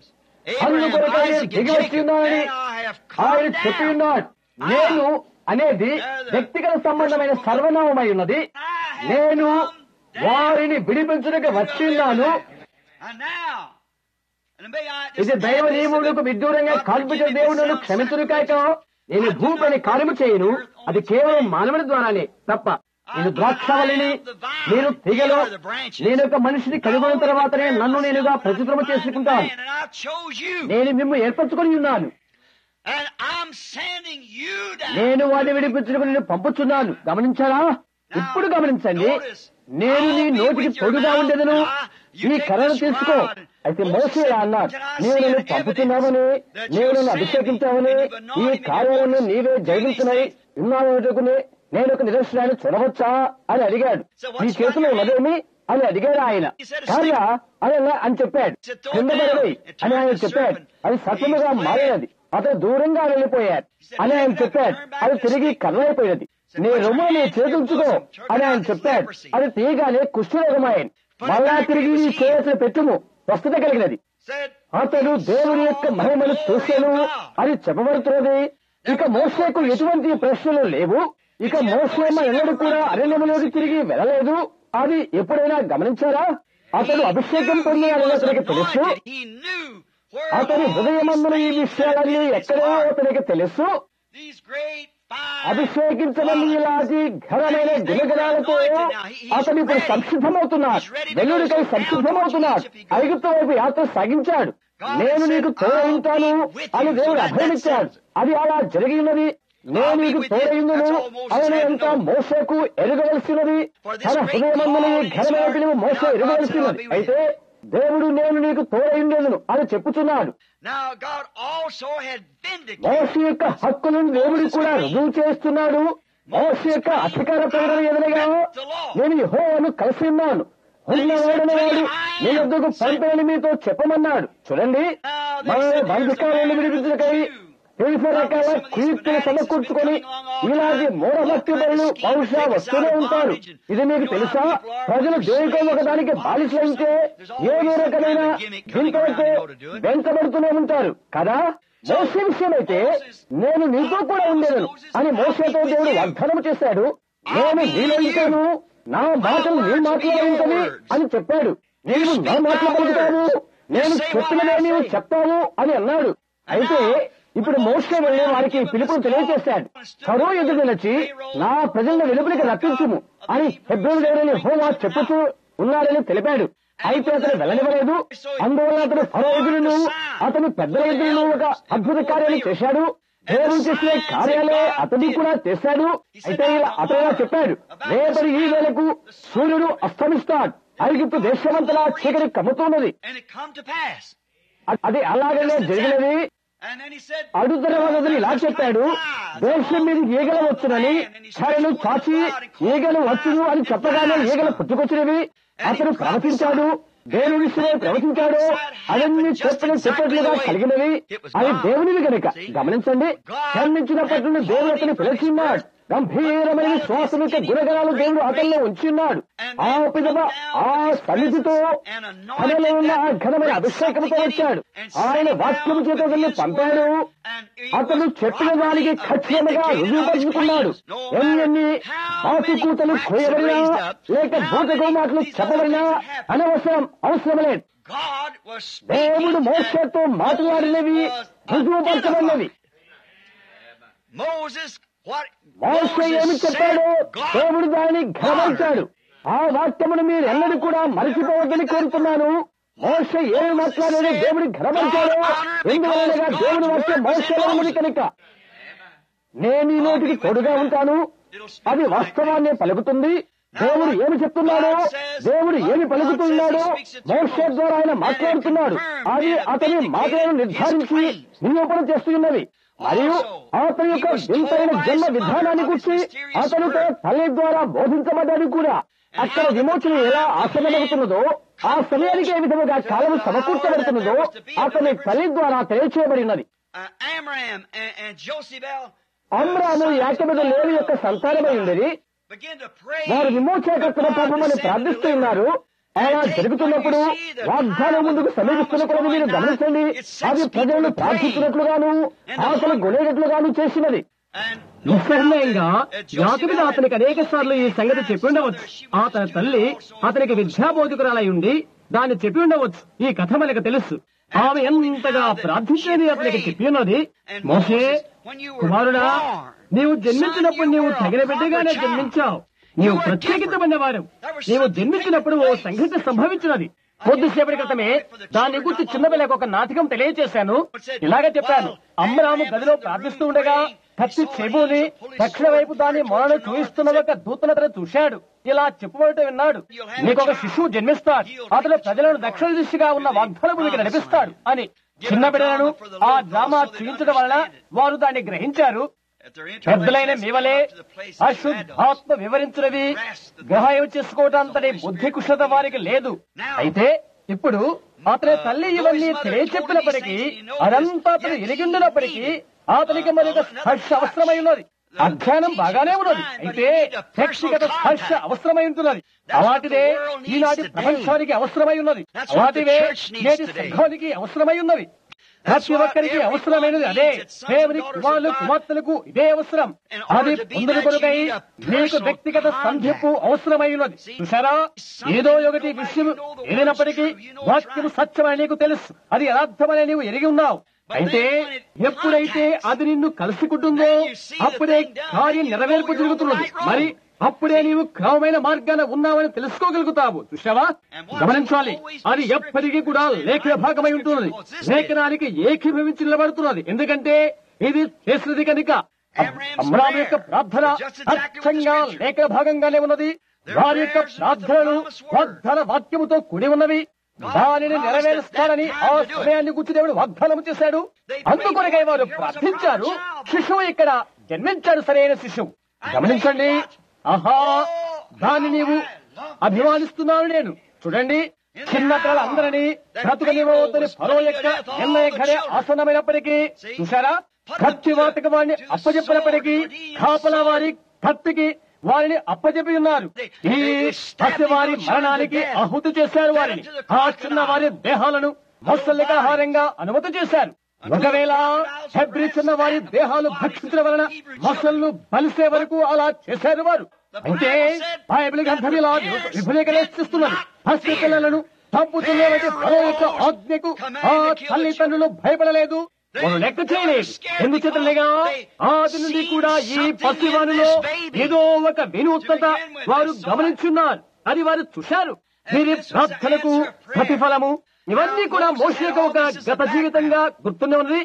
S1: అందుకొరకు నేను దిగి వచ్చి ఉన్నానని ఆయన చెప్పి ఉన్నాడు నేను అనేది వ్యక్తిగత సంబంధమైన సర్వనామమై ఉన్నది నేను వారిని విడిపించడానికి వచ్చి ఉన్నాను
S2: And now, and may I just
S1: ఇది దైవ
S2: add this,
S1: నియమములకు విదూరంగా కల్పించిన దేవుడు నన్ను క్షమించును కాక నేను భూమిని కార్యము చేయను అది కేవలం మానవుని ద్వారానే తప్ప నేను ద్రాక్షవల్లిని నేను తీగలో నేను ఒక మనిషిని కనుగొన్న తర్వాతనే నన్ను నేనుగా ప్రతిక్రమ చేసుకుంటాను
S2: And I chose you.
S1: నేను మిమ్మల్ని ఏర్పరచుకొని ఉన్నాను
S2: And I'm sending you down.
S1: నేను వాడిని విడిపించుకుని నేను పంపుచున్నాను గమనించారా ఇప్పుడు గమనించండి నేను నీ నోటికి పొడుగా ఉండేదను ఈ కర్రను తీసుకో అయితే మోసే ఇలా అన్నాడు నీవు నన్ను పంపుతున్నావని నీవు నన్ను అభిషేకించావని ఈ కార్యాలను నీవే జరిగించినవి ఉన్నావనుకుని నేను ఒక నిరసనాన్ని చూడవచ్చా అని అడిగాడు నీ చేతిలో ఉన్నదేమి అని అడిగాడు ఆయన కార్య అని అలా- అని చెప్పాడు కింద పడవై అని ఆయన చెప్పాడు అది సత్యముగా మారినది అతను దూరంగా వెళ్ళిపోయాడు అని ఆయన చెప్పాడు అది తిరిగి కర్రైపోయినది నీ రొమ్ము నీ చేతుంచుకో అని ఆయన చెప్పాడు అది తీయగానే కుష్ఠరోగమాయను మళ్ళా తిరిగి నీ చేతులు పెట్టుము స్వస్థత కలిగినది
S2: Said,
S1: అతడు దేవుని యొక్క మహిమను చూశాను అని చెప్పబడుతున్నది ఇక మోసేకు ఎటువంటి ప్రశ్నలు లేవు ఇక మోసేమ ఎన్నడూ కూడా అరణ్యములోకి తిరిగి వెళ్ళలేదు అది ఎప్పుడైనా గమనించారా అతడు అభిషేకం పొందినాడని అతనికి తెలుసు
S2: anointed. He knew where
S1: అతని
S2: all
S1: హృదయమందున ఈ
S2: these
S1: విషయాలన్నీ
S2: things
S1: ఎక్కడో
S2: are.
S1: అతనికి తెలుసు
S2: These great
S1: అభిషేకించబడి ఇలాంటి ఘనమైన గుణగణాలతో అతను ఇప్పుడు సంసిద్ధమవుతున్నాడు వెల్లుడికై సంసిద్ధమవుతున్నాడు ఐగుప్తు వైపు యాత్ర సాగించాడు నేను నీకు తోడైంటాను అని దేవుడు అభయమిచ్చాడు అది అలా జరిగినది నేను నీకు తోడైందును ఆయన ఎంత మోసకు ఎరగవలసినది తన హృదయమందుని ఘనమైన పిలువు మోస ఎరగవలసినది అయితే దేవుడు నేను నీకు తోడైండేదును అని చెప్పుచున్నాడు
S2: Now God also had vindicated
S1: మోస యొక్క హక్కులను దేవుడు కూడా రుజువు చేస్తున్నాడు మోస యొక్క అధికార ప్రకటన ఎదురుగా నేను యెహోవాను కలిసి ఉన్నాను ఉన్నవాడని వాడు నీ వద్దకు పంపేని మీతో చెప్పమన్నాడు చూడండి మన బంధుకాలను విడిపించకై వివిధ రకాల కుయుక్తులు సమకూర్చుకొని ఇలాంటి మూఢభక్తి పనులు బహుశా వస్తూనే ఉంటారు ఇది మీకు తెలుసా ప్రజలు దేనికో ఒకదానికి బాలిసలైతే ఏదో రకమైన దీంతో వెంటబడుతూనే ఉంటారు కదా మోసే విషయమైతే నేను నీతో కూడా ఉండేదను అని మోసేతో దేవుడు వాగ్దానం చేశాడు నేను నీలో ఉంటాను నా మాటలు నీ మాటలో ఉంటది అని చెప్పాడు నీవు నా మాటలు పలుకుతావు నేను చెప్పినదే నీవు చెప్తావు అని అన్నాడు అయితే ఇప్పుడు మోసే వెళ్ళి వారికి పిలుపును తెలియజేశాడు ఫరో ఎదురు నిలిచి నా ప్రజలను వెలుపలికి రప్పించుము అని హెబ్రోన్ దేవుడని హోమా చెప్పుతూ ఉన్నాడని తెలిపాడు అయితే అతను వెళ్ళనివ్వలేదు అందువల్ల అతను ఫరో ఎదురును అతను పెద్దల ఎదురును ఒక అద్భుత కార్యాలు చేశాడు దేవుడు చేసిన కార్యాలే అతని కూడా చేశాడు అయితే ఇలా అతను ఇలా చెప్పాడు రేపటి ఈ వేళకు సూర్యుడు అస్తమిస్తాడు ఐగుప్తు దేశమంతలా చీకటి కమ్ముతున్నది
S2: and it come to pass.
S1: అ- అది అలాగనే జరిగినది
S2: And then he said,
S1: అడుగుతున్న వాళ్ళని ఇలా చెప్పాడు దేశం మీద ఈగలు వచ్చునని కరెను చాచి ఈగలు వచ్చును అని చెప్పగానే ఈగలు పుట్టుకొచ్చినవి అతను ప్రవచించాడు దేవుని విషయమే ప్రవచించాడు అవన్నీ చెప్పిన చెప్పట్లుగా కలిగినవి అది దేవునివి కనుక గమనించండి జన్మించినప్పటి నుండి దేవుడు అతను పిలిచిన్నాడు గంభీరమైన శ్వాసం యొక్క గుణగణాలు దేవుడు అతల్లో ఉంచున్నాడు ఆ పిదవ ఆ సన్నిధితో తనలో ఉన్న ఆ ఘనమైన అభిషేకంతో వచ్చాడు ఆయన వాక్యం చేత అతన్ని పంపాడు అతను చెప్పిన దానికి ఖచ్చితంగా రుజువుపరుచుకున్నాడు ఎన్ని ఆకుకూతలు కోయబడినా లేక భూతకో మాటలు చెప్పబడినా అనవసరం అవసరం లేదు
S2: God was
S1: దేవుడు
S2: speaking
S1: మోసతో మాట్లాడినవి రుజువుపరచబడినవి
S2: Moses, what
S1: మోస ఏమి
S2: Moses
S1: చెప్పాడు
S2: said, God
S1: దేవుడు దాన్ని ఘనపరిచాడు ఆ వాక్యమును మీరు ఎన్నడూ కూడా మరచిపోవద్దని కోరుతున్నాను మోస ఏమి మాట్లాడాడు దేవుడు ఘనపరిచాడు ఎందువలనగా దేవుడు వాక్యం మోసలో ఉన్నది కనుక నేను ఈ నోటికి తోడుగా ఉంటాను అది వాస్తవాన్ని పలుకుతుంది దేవుడు ఏమి చెప్తున్నాడో దేవుడు ఏమి పలుకుతున్నాడో మోస ద్వారా ఆయన మాట్లాడుతున్నాడు అది అతని మాటలను నిర్ధారించి నిరూపణ చేస్తున్నది మరియు అతని యొక్క వింతైన జన్మ విధానాన్ని గురించి అతను తన తల్లి ద్వారా బోధించబడ్డాడు కూడా అక్కడ విమోచన ఎలా ఆసనమవుతున్నదో ఆ సమయానికి ఏ విధముగా కాలము సమకూర్చబడుతున్నదో అతని తల్లి ద్వారా తెలియచేయబడినది
S2: uh, Amram and, and Joshebel
S1: Amram యాకబెద లేవి యొక్క సంతానమై ఉండేది
S2: began to pray.
S1: వారు విమోచకర్తల పాపమని ప్రార్థిస్తూ ఉన్నారు అలా జరుగుతున్నప్పుడు వాగ్దానం ముందుకు సమీపిస్తున్నప్పుడు మీరు గమనించండి అది ప్రజలను ప్రార్థించినట్లుగాను ఆకలి గొనేటట్లుగాను చేసినది
S2: And
S1: నిస్సందేహంగా యాకబిద అతనికి అనేక సార్లు ఈ సంగతి చెప్పి ఉండవచ్చు అతని తల్లి అతనికి విద్యాబోధకురాలై ఉండి దాన్ని చెప్పి ఉండవచ్చు ఈ కథ మనకు తెలుసు ఆమె ఎంతగా ప్రార్థించేది అతనికి చెప్పి ఉన్నది మోసే కుమారుడా నీవు జన్మించినప్పుడు నీవు తగిన బిడ్డగానే జన్మించావు నీవు ప్రత్యేకించబడిన వారు నీవు జన్మించినప్పుడు ఓ సంఘటన సంభవించినది కొద్దిసేపటి క్రితమే దాని గురించి చిన్నపిల్లలకు ఒక నాటకం తెలియజేశాను ఇలాగే చెప్పాను అమ్మరాము గదిలో ప్రార్థిస్తూ ఉండగా కత్తి చెబుని దక్షిణ వైపు దాని మొలను చూయిస్తున్న ఒక దూతను చూశాడు ఇలా చెప్పబడటం విన్నాడు నీకు ఒక శిశువు జన్మిస్తాడు అతడు ప్రజలను దక్షిణ దిశగా ఉన్న వాగ్దాన భూమికి నడిపిస్తాడు అని చిన్న బిడ్డలను ఆ డ్రామా చూపించడం వలన వారు దాన్ని గ్రహించారు
S2: at their
S1: పెద్దలైన
S2: interesting
S1: మీవలే
S2: to the place of
S1: అశుద్ధాత్మ వివరించినవి గ్రహాయం చేసుకోవటాంతటి బుద్ధి కుశలత వారికి లేదు అయితే ఇప్పుడు అతని తల్లి ఇవన్నీ తెలియచెప్పినప్పటికీ అదంతా అతను ఎరిగిండినప్పటికీ అతనికి మరి ఒక స్పర్శ అవసరమై ఉన్నది అధ్యయనం బాగానే ఉన్నది అయితే వ్యక్తిగత స్పర్శ అవసరమై ఉంటున్నది అలాంటిదే ఈనాటి ప్రపంచానికి అవసరమై ఉన్నది అలాంటివే నేటి సంఘానికి అవసరమై ఉన్నది ప్రతి ఒక్కరికి అవసరమైనది అదే దేవుని కుమారులు కుమార్తెలకు ఇదే అవసరం అది పొందుల కొరకై నీకు వ్యక్తిగత సంధింపు అవసరమైనది చూసారా ఏదో ఒకటి విషయం ఏదైనప్పటికీ వాక్యం సత్యమని నీకు తెలుసు అది యథార్థమని నీవు ఎరిగి ఉన్నావు అయితే ఎప్పుడైతే అది నిన్ను కలుసుకుంటుందో అప్పుడే కార్యం నెరవేర్పు జరుగుతున్నది మరి అప్పుడే నీవు క్రమమైన మార్గాన ఉన్నావని తెలుసుకోగలుగుతావు చూసావా గమనించాలి అది ఎప్పటికీ కూడా లేఖన భాగమై ఉంటున్నది లేఖనానికి ఏకీభవించి నిలబడుతున్నది ఎందుకంటే ఇది చేసినది కనుక అమ్రామ్ యొక్క ప్రార్థన అచ్చంగా లేఖన భాగంగానే ఉన్నది వారి యొక్క ప్రార్థనలు వాగ్దాన వాక్యముతో కూడి ఉన్నవి దానిని నెరవేరుస్తానని ఆ సమయాన్ని గుర్చి దేవుడు వాగ్దానం చేశాడు అందుకొరకై వారు ప్రార్థించారు శిశువు ఇక్కడ జన్మించాడు సరైన శిశువు గమనించండి ఆహా దాన్ని నీవు అభిమానిస్తున్నాను నేను చూడండి చిన్న పిల్లలందరినీ బ్రతుకనివ్వవద్దని ఫలో యొక్క నిర్ణయ ఘడే ఆసన్నమైనప్పటికీ చూసారా కత్తి వాతక వారిని అప్పచెప్పినప్పటికీ కాపల వారి కత్తికి వారిని అప్పచెప్పి ఉన్నారు ఈ పసి వారి మరణానికి ఆహుతి చేశారు వారిని ఆ చిన్న వారి దేహాలను మొసలికాహారంగా అనుమతి చేశారు ఒకవేళ హెబ్రి చిన్న వారి దేహాలు భక్షించడం వలన మొసళ్ళు బలిసే వరకు అలా చేశారు వారు అయితే బైబిల్ గ్రంథం ఇలా విఫలీకరిస్తున్నది పసి పిల్లలను చంపుతున్నటువంటి ఫరో యొక్క ఆజ్ఞకు ఆ తల్లిదండ్రులు భయపడలేదు వారు లెక్క చేయలేదు ఎందుచేతలేగా ఆది నుండి కూడా ఈ పసివానిలో ఏదో ఒక వినూత్నత వారు గమనించున్నారు అది వారు చూశారు వీరి ప్రార్థనకు ప్రతిఫలము ఇవన్నీ కూడా మోషేకు ఒక గత జీవితంగా గుర్తునే ఉన్నది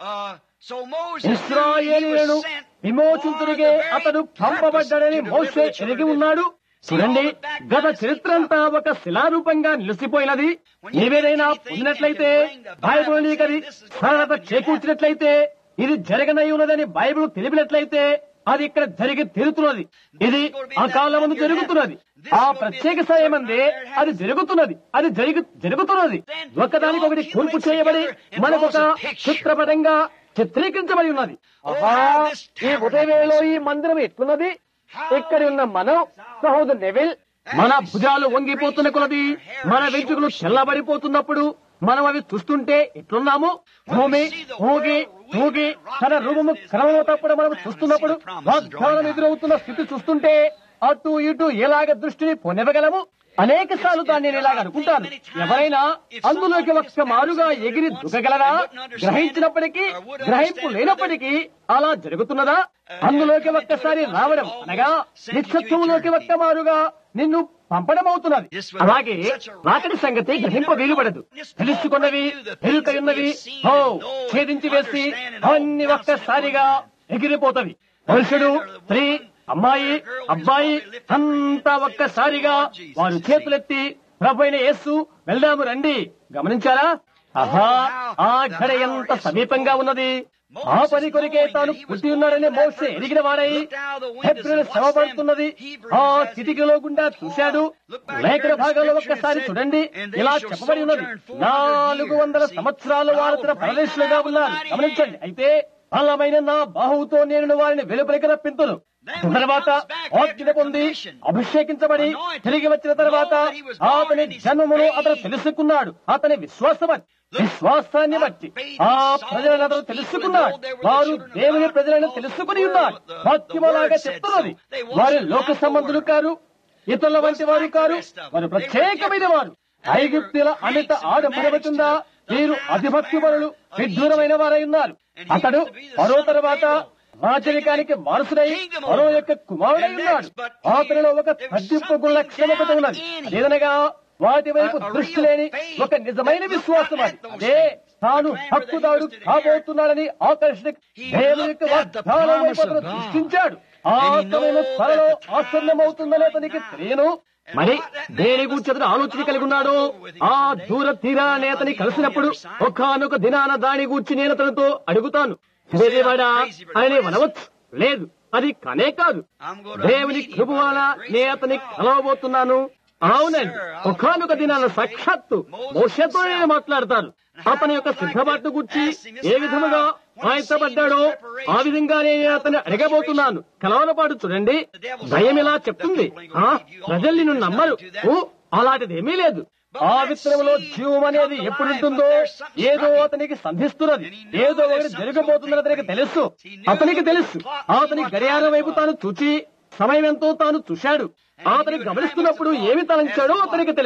S1: ఇస్రాయేలీలను విమోచించుడిగే అతడు పంపబడ్డాడని మోషే ఎరిగి ఉన్నాడు చూడండి గత చరిత్ర అంతా ఒక శిలారూపంగా నిలిచిపోయినది నీవేదైనా పొందినట్లయితే బైబుల్ నీకు అది సరళత చేకూర్చినట్లయితే ఇది జరగనై ఉన్నదని బైబిల్ తెలిపినట్లయితే అది ఇక్కడ జరిగి తీరుతున్నది ఇది ఆ కాలం ముందు జరుగుతున్నది ఆ ప్రత్యేక సమయమందే అది జరుగుతున్నది అది జరిగి జరుగుతున్నది ఒకదానికి ఒకటి కూర్పు చేయబడి మనకొక చిత్రపటంగా చిత్రీకరించబడి ఉన్నది ఆహా, ఈ ఉదయవేళలో ఈ మందిరం ఎట్లున్నది ఇక్కడ ఉన్న మనం సహోదరు నెవిల్ మన భుజాలు వంగిపోతున్న కొలది మన వెంట్రుకలు చెల్లబడిపోతున్నప్పుడు మనం అవి చూస్తుంటే ఎట్లున్నాము భూమి ఊగి ఊగి తన రూపము క్రమము తప్పడం మనం చూస్తున్నప్పుడు వాగ్దానం ఎదురవుతున్న స్థితి చూస్తుంటే అటు ఇటు ఎలాగ దృష్టిని పొనివ్వగలము అనేక సార్లు దాన్ని నేను ఇలాగ అనుకుంటాను ఎవరైనా అందులోకి ఒక్క మారుగా ఎగిరి దుగ్గగలరా గ్రహించినప్పటికీ గ్రహింపు లేనప్పటికీ అలా జరుగుతున్నదా అందులోకి ఒక్కసారి రావడం అనగా నిత్యత్వంలోకి ఒక్క మారుగా నిన్ను పంపడం అవుతున్నది అలాగే వాకటి సంగతి గ్రహింప వీలుపడదు తెలుసుకున్నవి ఎరుకయున్నవి ఓ ఛేదించి వేసి అవన్నీ ఒక్కసారిగా ఎగిరిపోతవి పురుషుడు స్త్రీ అమ్మాయి అబ్బాయి అంతా ఒక్కసారిగా వారు చేతులెత్తి ప్రభు అయిన యేసు వెళ్దాము రండి గమనించారా ఆహా ఆ ఘడ ఎంత సమీపంగా ఉన్నది ఆ పని కొరికే తాను పుట్టి ఉన్నాడని మోసే ఎరిగిన వాడై హెబ్రిల్ శ్రమపడుతున్నది ఆ కిటికీలో గుండా చూశాడు లేఖన భాగంలో ఒక్కసారి చూడండి ఇలా చెప్పబడి ఉన్నది నాలుగు వందల సంవత్సరాలు వారు తన పరదేశులుగా ఉన్నారు గమనించండి అయితే బలమైన నా బాహువుతో నేను వారిని వెలుపలికి రప్పింతును తర్వాత ఆజ్ఞ పొంది అభిషేకించబడి తిరిగి వచ్చిన తర్వాత అతని జన్మమును అతను తెలుసుకున్నాడు అతని విశ్వాసం విశ్వాసాన్ని బట్టి ఆ ప్రజలను అతను తెలుసుకున్నాడు వారు దేవుని ప్రజలను తెలుసుకుని ఉన్నారు వాక్యములాగా చెప్తున్నది వారి లోక సంబంధులు కారు ఇతరుల వంటి వారు కారు వారు ప్రత్యేకమైన వారు ఐగుప్తుల అమిత ఆడంబరవుతుందా వీరు అధిభక్తి పరులు విడ్డూరమైన వారై ఉన్నారు అతడు మరో తర్వాత రాజరికానికి వారసుడై మరో యొక్క కుమారుడై ఉన్నాడు అతనిలో ఒక తగ్గింపు లక్ష్యం ఒకటి ఉన్నది అదేదనగా వాటి వైపు దృష్టి లేని ఒక నిజమైన విశ్వాసం అది అదే తాను హక్కుదాడు కాబోతున్నాడని ఆకర్షణ దేవుని యొక్క వాగ్దానం వైపు అతను దృష్టించాడు ఆ సమయంలో త్వరలో ఆసన్నమవుతుందని అతనికి తెలియను మరి దేని గురించి అతను ఆలోచన కలిగి ఉన్నాడు ఆ దూర తీరాన్ని అతని కలిసినప్పుడు ఒకనొక దినాన దాని గురించి నేను అతనితో అడుగుతాను దేవాడా అని అనవచ్చు లేదు అది కనే కాదు దేవుని కృప వలన నేను అతని కలవబోతున్నాను అవునండి ఒకనొక దినాన సాక్షాత్తు మోసతో నేను మాట్లాడతాను అతని యొక్క సిద్ధపాటు గురించి ఏ విధముగా ఆయత్తపడ్డాడో ఆ విధంగానే నేను అతన్ని అడగబోతున్నాను కలవరపాటు చూడండి భయం ఇలా చెప్తుంది ఆ ప్రజలు నిన్ను నమ్మరు ఓ అలాంటిదేమీ లేదు ఆ విత్తనంలో జీవం అనేది ఎప్పుడు ఉంటుందో ఏదో అతనికి సంధిస్తున్నది ఏదో ఒకటి జరగబోతుందని అతనికి తెలుసు అతనికి తెలుసు అతని గడియారం వైపు తాను చూచి సమయం ఎంతో తాను చూశాడు అతని గమనిస్తున్నప్పుడు ఏమి తలంచాడో అతనికి తెలుసు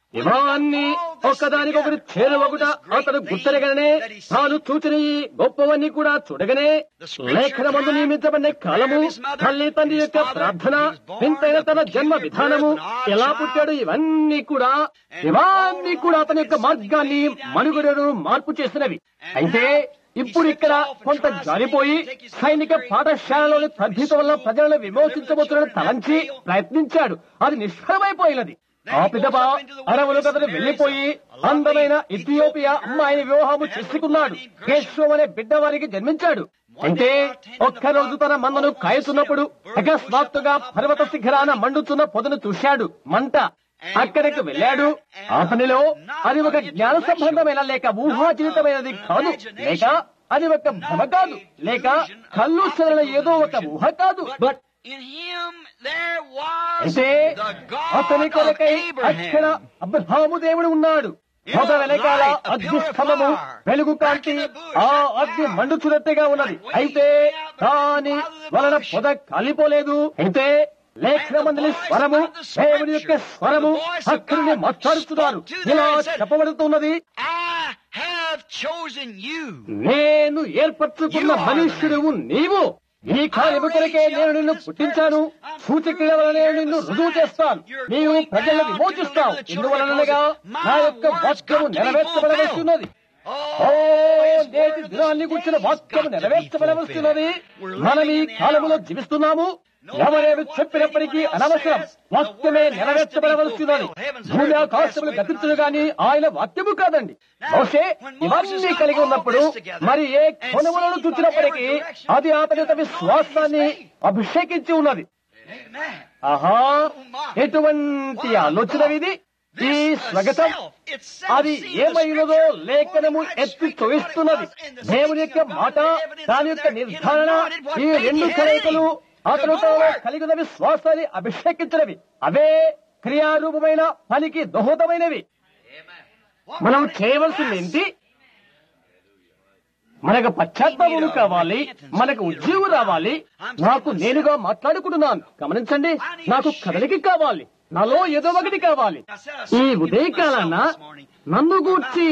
S1: ఇవన్నీ ఒక్కదానికొకటి చేరువగుట అతడు గుర్తెరగనే తాను చూచిన ఈ గొప్పవన్నీ కూడా చూడగనే లేఖన మందు నియమించబడిన కాలము తల్లి తండ్రి యొక్క ప్రార్థన వింతైన తన జన్మ విధానము ఎలా పుట్టాడు ఇవన్నీ కూడా ఇవన్నీ కూడా అతని యొక్క మార్గాన్ని మనుగడను మార్పు చేసినవి అయితే ఇప్పుడు ఇక్కడ కొంత జారిపోయి సైనిక పాఠశాలలోని పద్ధతి వల్ల ప్రజలను విమోచించబోతున్న తలంచి ప్రయత్నించాడు అది నిష్ఫలమైపోయినది ఆ పిదప అరవులు కథలు వెళ్లిపోయి అందమైన ఇథియోపియా అమ్మాయిని వివాహము చేసుకున్నాడు కేశవం అనే బిడ్డ వారికి జన్మించాడు అంటే ఒక్కరోజు తన మందను కాయుతున్నప్పుడు అకస్మాత్తుగా పర్వత శిఖరాన మండుతున్న పొదను చూశాడు మంట అక్కడికి వెళ్ళాడు ఆ పనిలో అది ఒక జ్ఞాన సంబంధమైన లేక ఊహాజనితమైనది కాదు లేక అది ఒక భ్రమ కాదు లేక కళ్ళు చెరల ఏదో ఒక ఊహ కాదు but
S2: In him there was
S1: అయితే
S2: the
S1: అతని
S2: God of
S1: కొరకై అక్కడ
S2: Abraham.
S1: అబ్రహాము దేవుడు ఉన్నాడు పొద వెనకాల అగ్ని స్తంభము వెలుగు కాంతి ఆ అగ్ని మండుచున్నట్టుగా ఉన్నది అయితే దాని వలన పొద కాలిపోలేదు అయితే లేఖన మందిని స్వరము దేవుడి యొక్క స్వరము అక్కడిని మాట్లాడుతున్నారు ఇలా చెప్పబడుతున్నది
S2: I have chosen you.
S1: నేను ఏర్పరచుకున్న మనుష్యుడు నీవు ఈ కార్యము కొరకే నేను నిన్ను పుట్టించాను సూచక్రియ వలన నేను నిన్ను రుజువు చేస్తాను నీవు ప్రజలను విమోచిస్తావు ఎందువలనగా నా యొక్క వాక్యము నెరవేర్చబడవస్తున్నది ఓ నేటి దినాన్ని కూర్చిన వాక్యము నెరవేర్చబడవస్తున్నది మనం ఈ కాలములో జీవిస్తున్నాము ఎవరేమి చెప్పినప్పటికీ అనవసరం వాక్యమే నెరవేర్చబడవలసినది భూమి ఆకాశములు గతించును గాని ఆయన వాక్యము కాదండి బహుశే ఇవన్నీ కలిగి ఉన్నప్పుడు మరి ఏ కొనుగోలను చూచినప్పటికీ అది అతని తన విశ్వాసాన్ని అభిషేకించి ఉన్నది
S2: Amen.
S1: ఆహా ఎటువంటి ఆలోచన ఇది ఈ స్వగతం అది ఏమైనదో లేఖనము ఎత్తి చూయిస్తున్నది దేవుని యొక్క మాట దాని యొక్క నిర్ధారణ ఈ రెండు కలయికలు అతను తనలో కలిగిన విశ్వాసాన్ని అభిషేకించినవి అవే క్రియారూపమైన పనికి దోహదమైనవి మనం చేయవలసింది ఏంటి మనకు పశ్చాత్తాపం కావాలి మనకు ఉద్యోగం రావాలి నాకు నేనుగా మాట్లాడుకుంటున్నాను గమనించండి నాకు కదలిక కావాలి నాలో ఏదో ఒకటి కావాలి ఈ ఉదయకాలాన నన్ను గూర్చి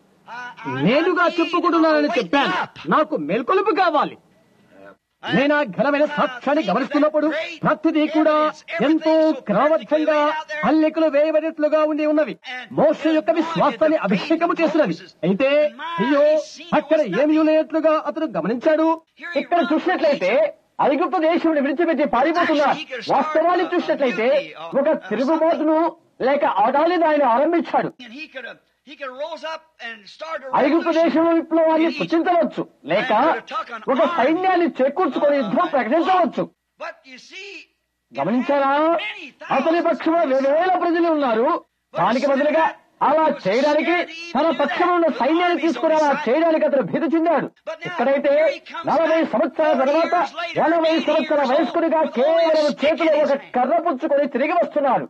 S1: నేనుగా చెప్పుకుంటున్నానని చెప్పాను నాకు మేల్కొలుపు కావాలి నేను ఆ ఘనమైన సాక్ష్యాన్ని గమనిస్తున్నప్పుడు ప్రతిదీ కూడా ఎంతో క్రమబద్ధంగా పల్లెకులు వేయబడినట్లుగా ఉండి ఉన్నవి మోస యొక్క విశ్వాసాన్ని అభిషేకము చేసినది అయితే అయ్యో అక్కడ ఏమీ లేనట్లుగా అతను గమనించాడు ఇక్కడ చూసినట్లయితే ఐగుప్త దేశం విడిచిపెట్టి పారిపోతున్నారు వాస్తవాన్ని చూసినట్లయితే ఒక తిరుగుబాటును లేక ఆడాలిని ఆయన ఆరంభించాడు
S2: And he could have he could have rose up and started a
S1: ఐగుప్త
S2: revolution.
S1: దేశంలో విప్లవాన్ని సృష్టించవచ్చు లేక ఒక సైన్యాన్ని చేకూర్చుకొని యుద్ధం ప్రకటించవచ్చు
S2: But you see,
S1: గమనించారా అతని పక్షంలో వేల ప్రజలు ఉన్నారు దానికి బదులుగా అలా చేయడానికి తన పక్షంలో ఉన్న సైన్యాన్ని తీసుకుని అలా చేయడానికి అతను భీతి చెందాడు ఇక్కడైతే నలభై సంవత్సరాల తర్వాత ఎనభై సంవత్సరాల వయస్కుడిగా కేవలం చేతిలో ఒక కర్ర పుచ్చుకొని తిరిగి వస్తున్నాడు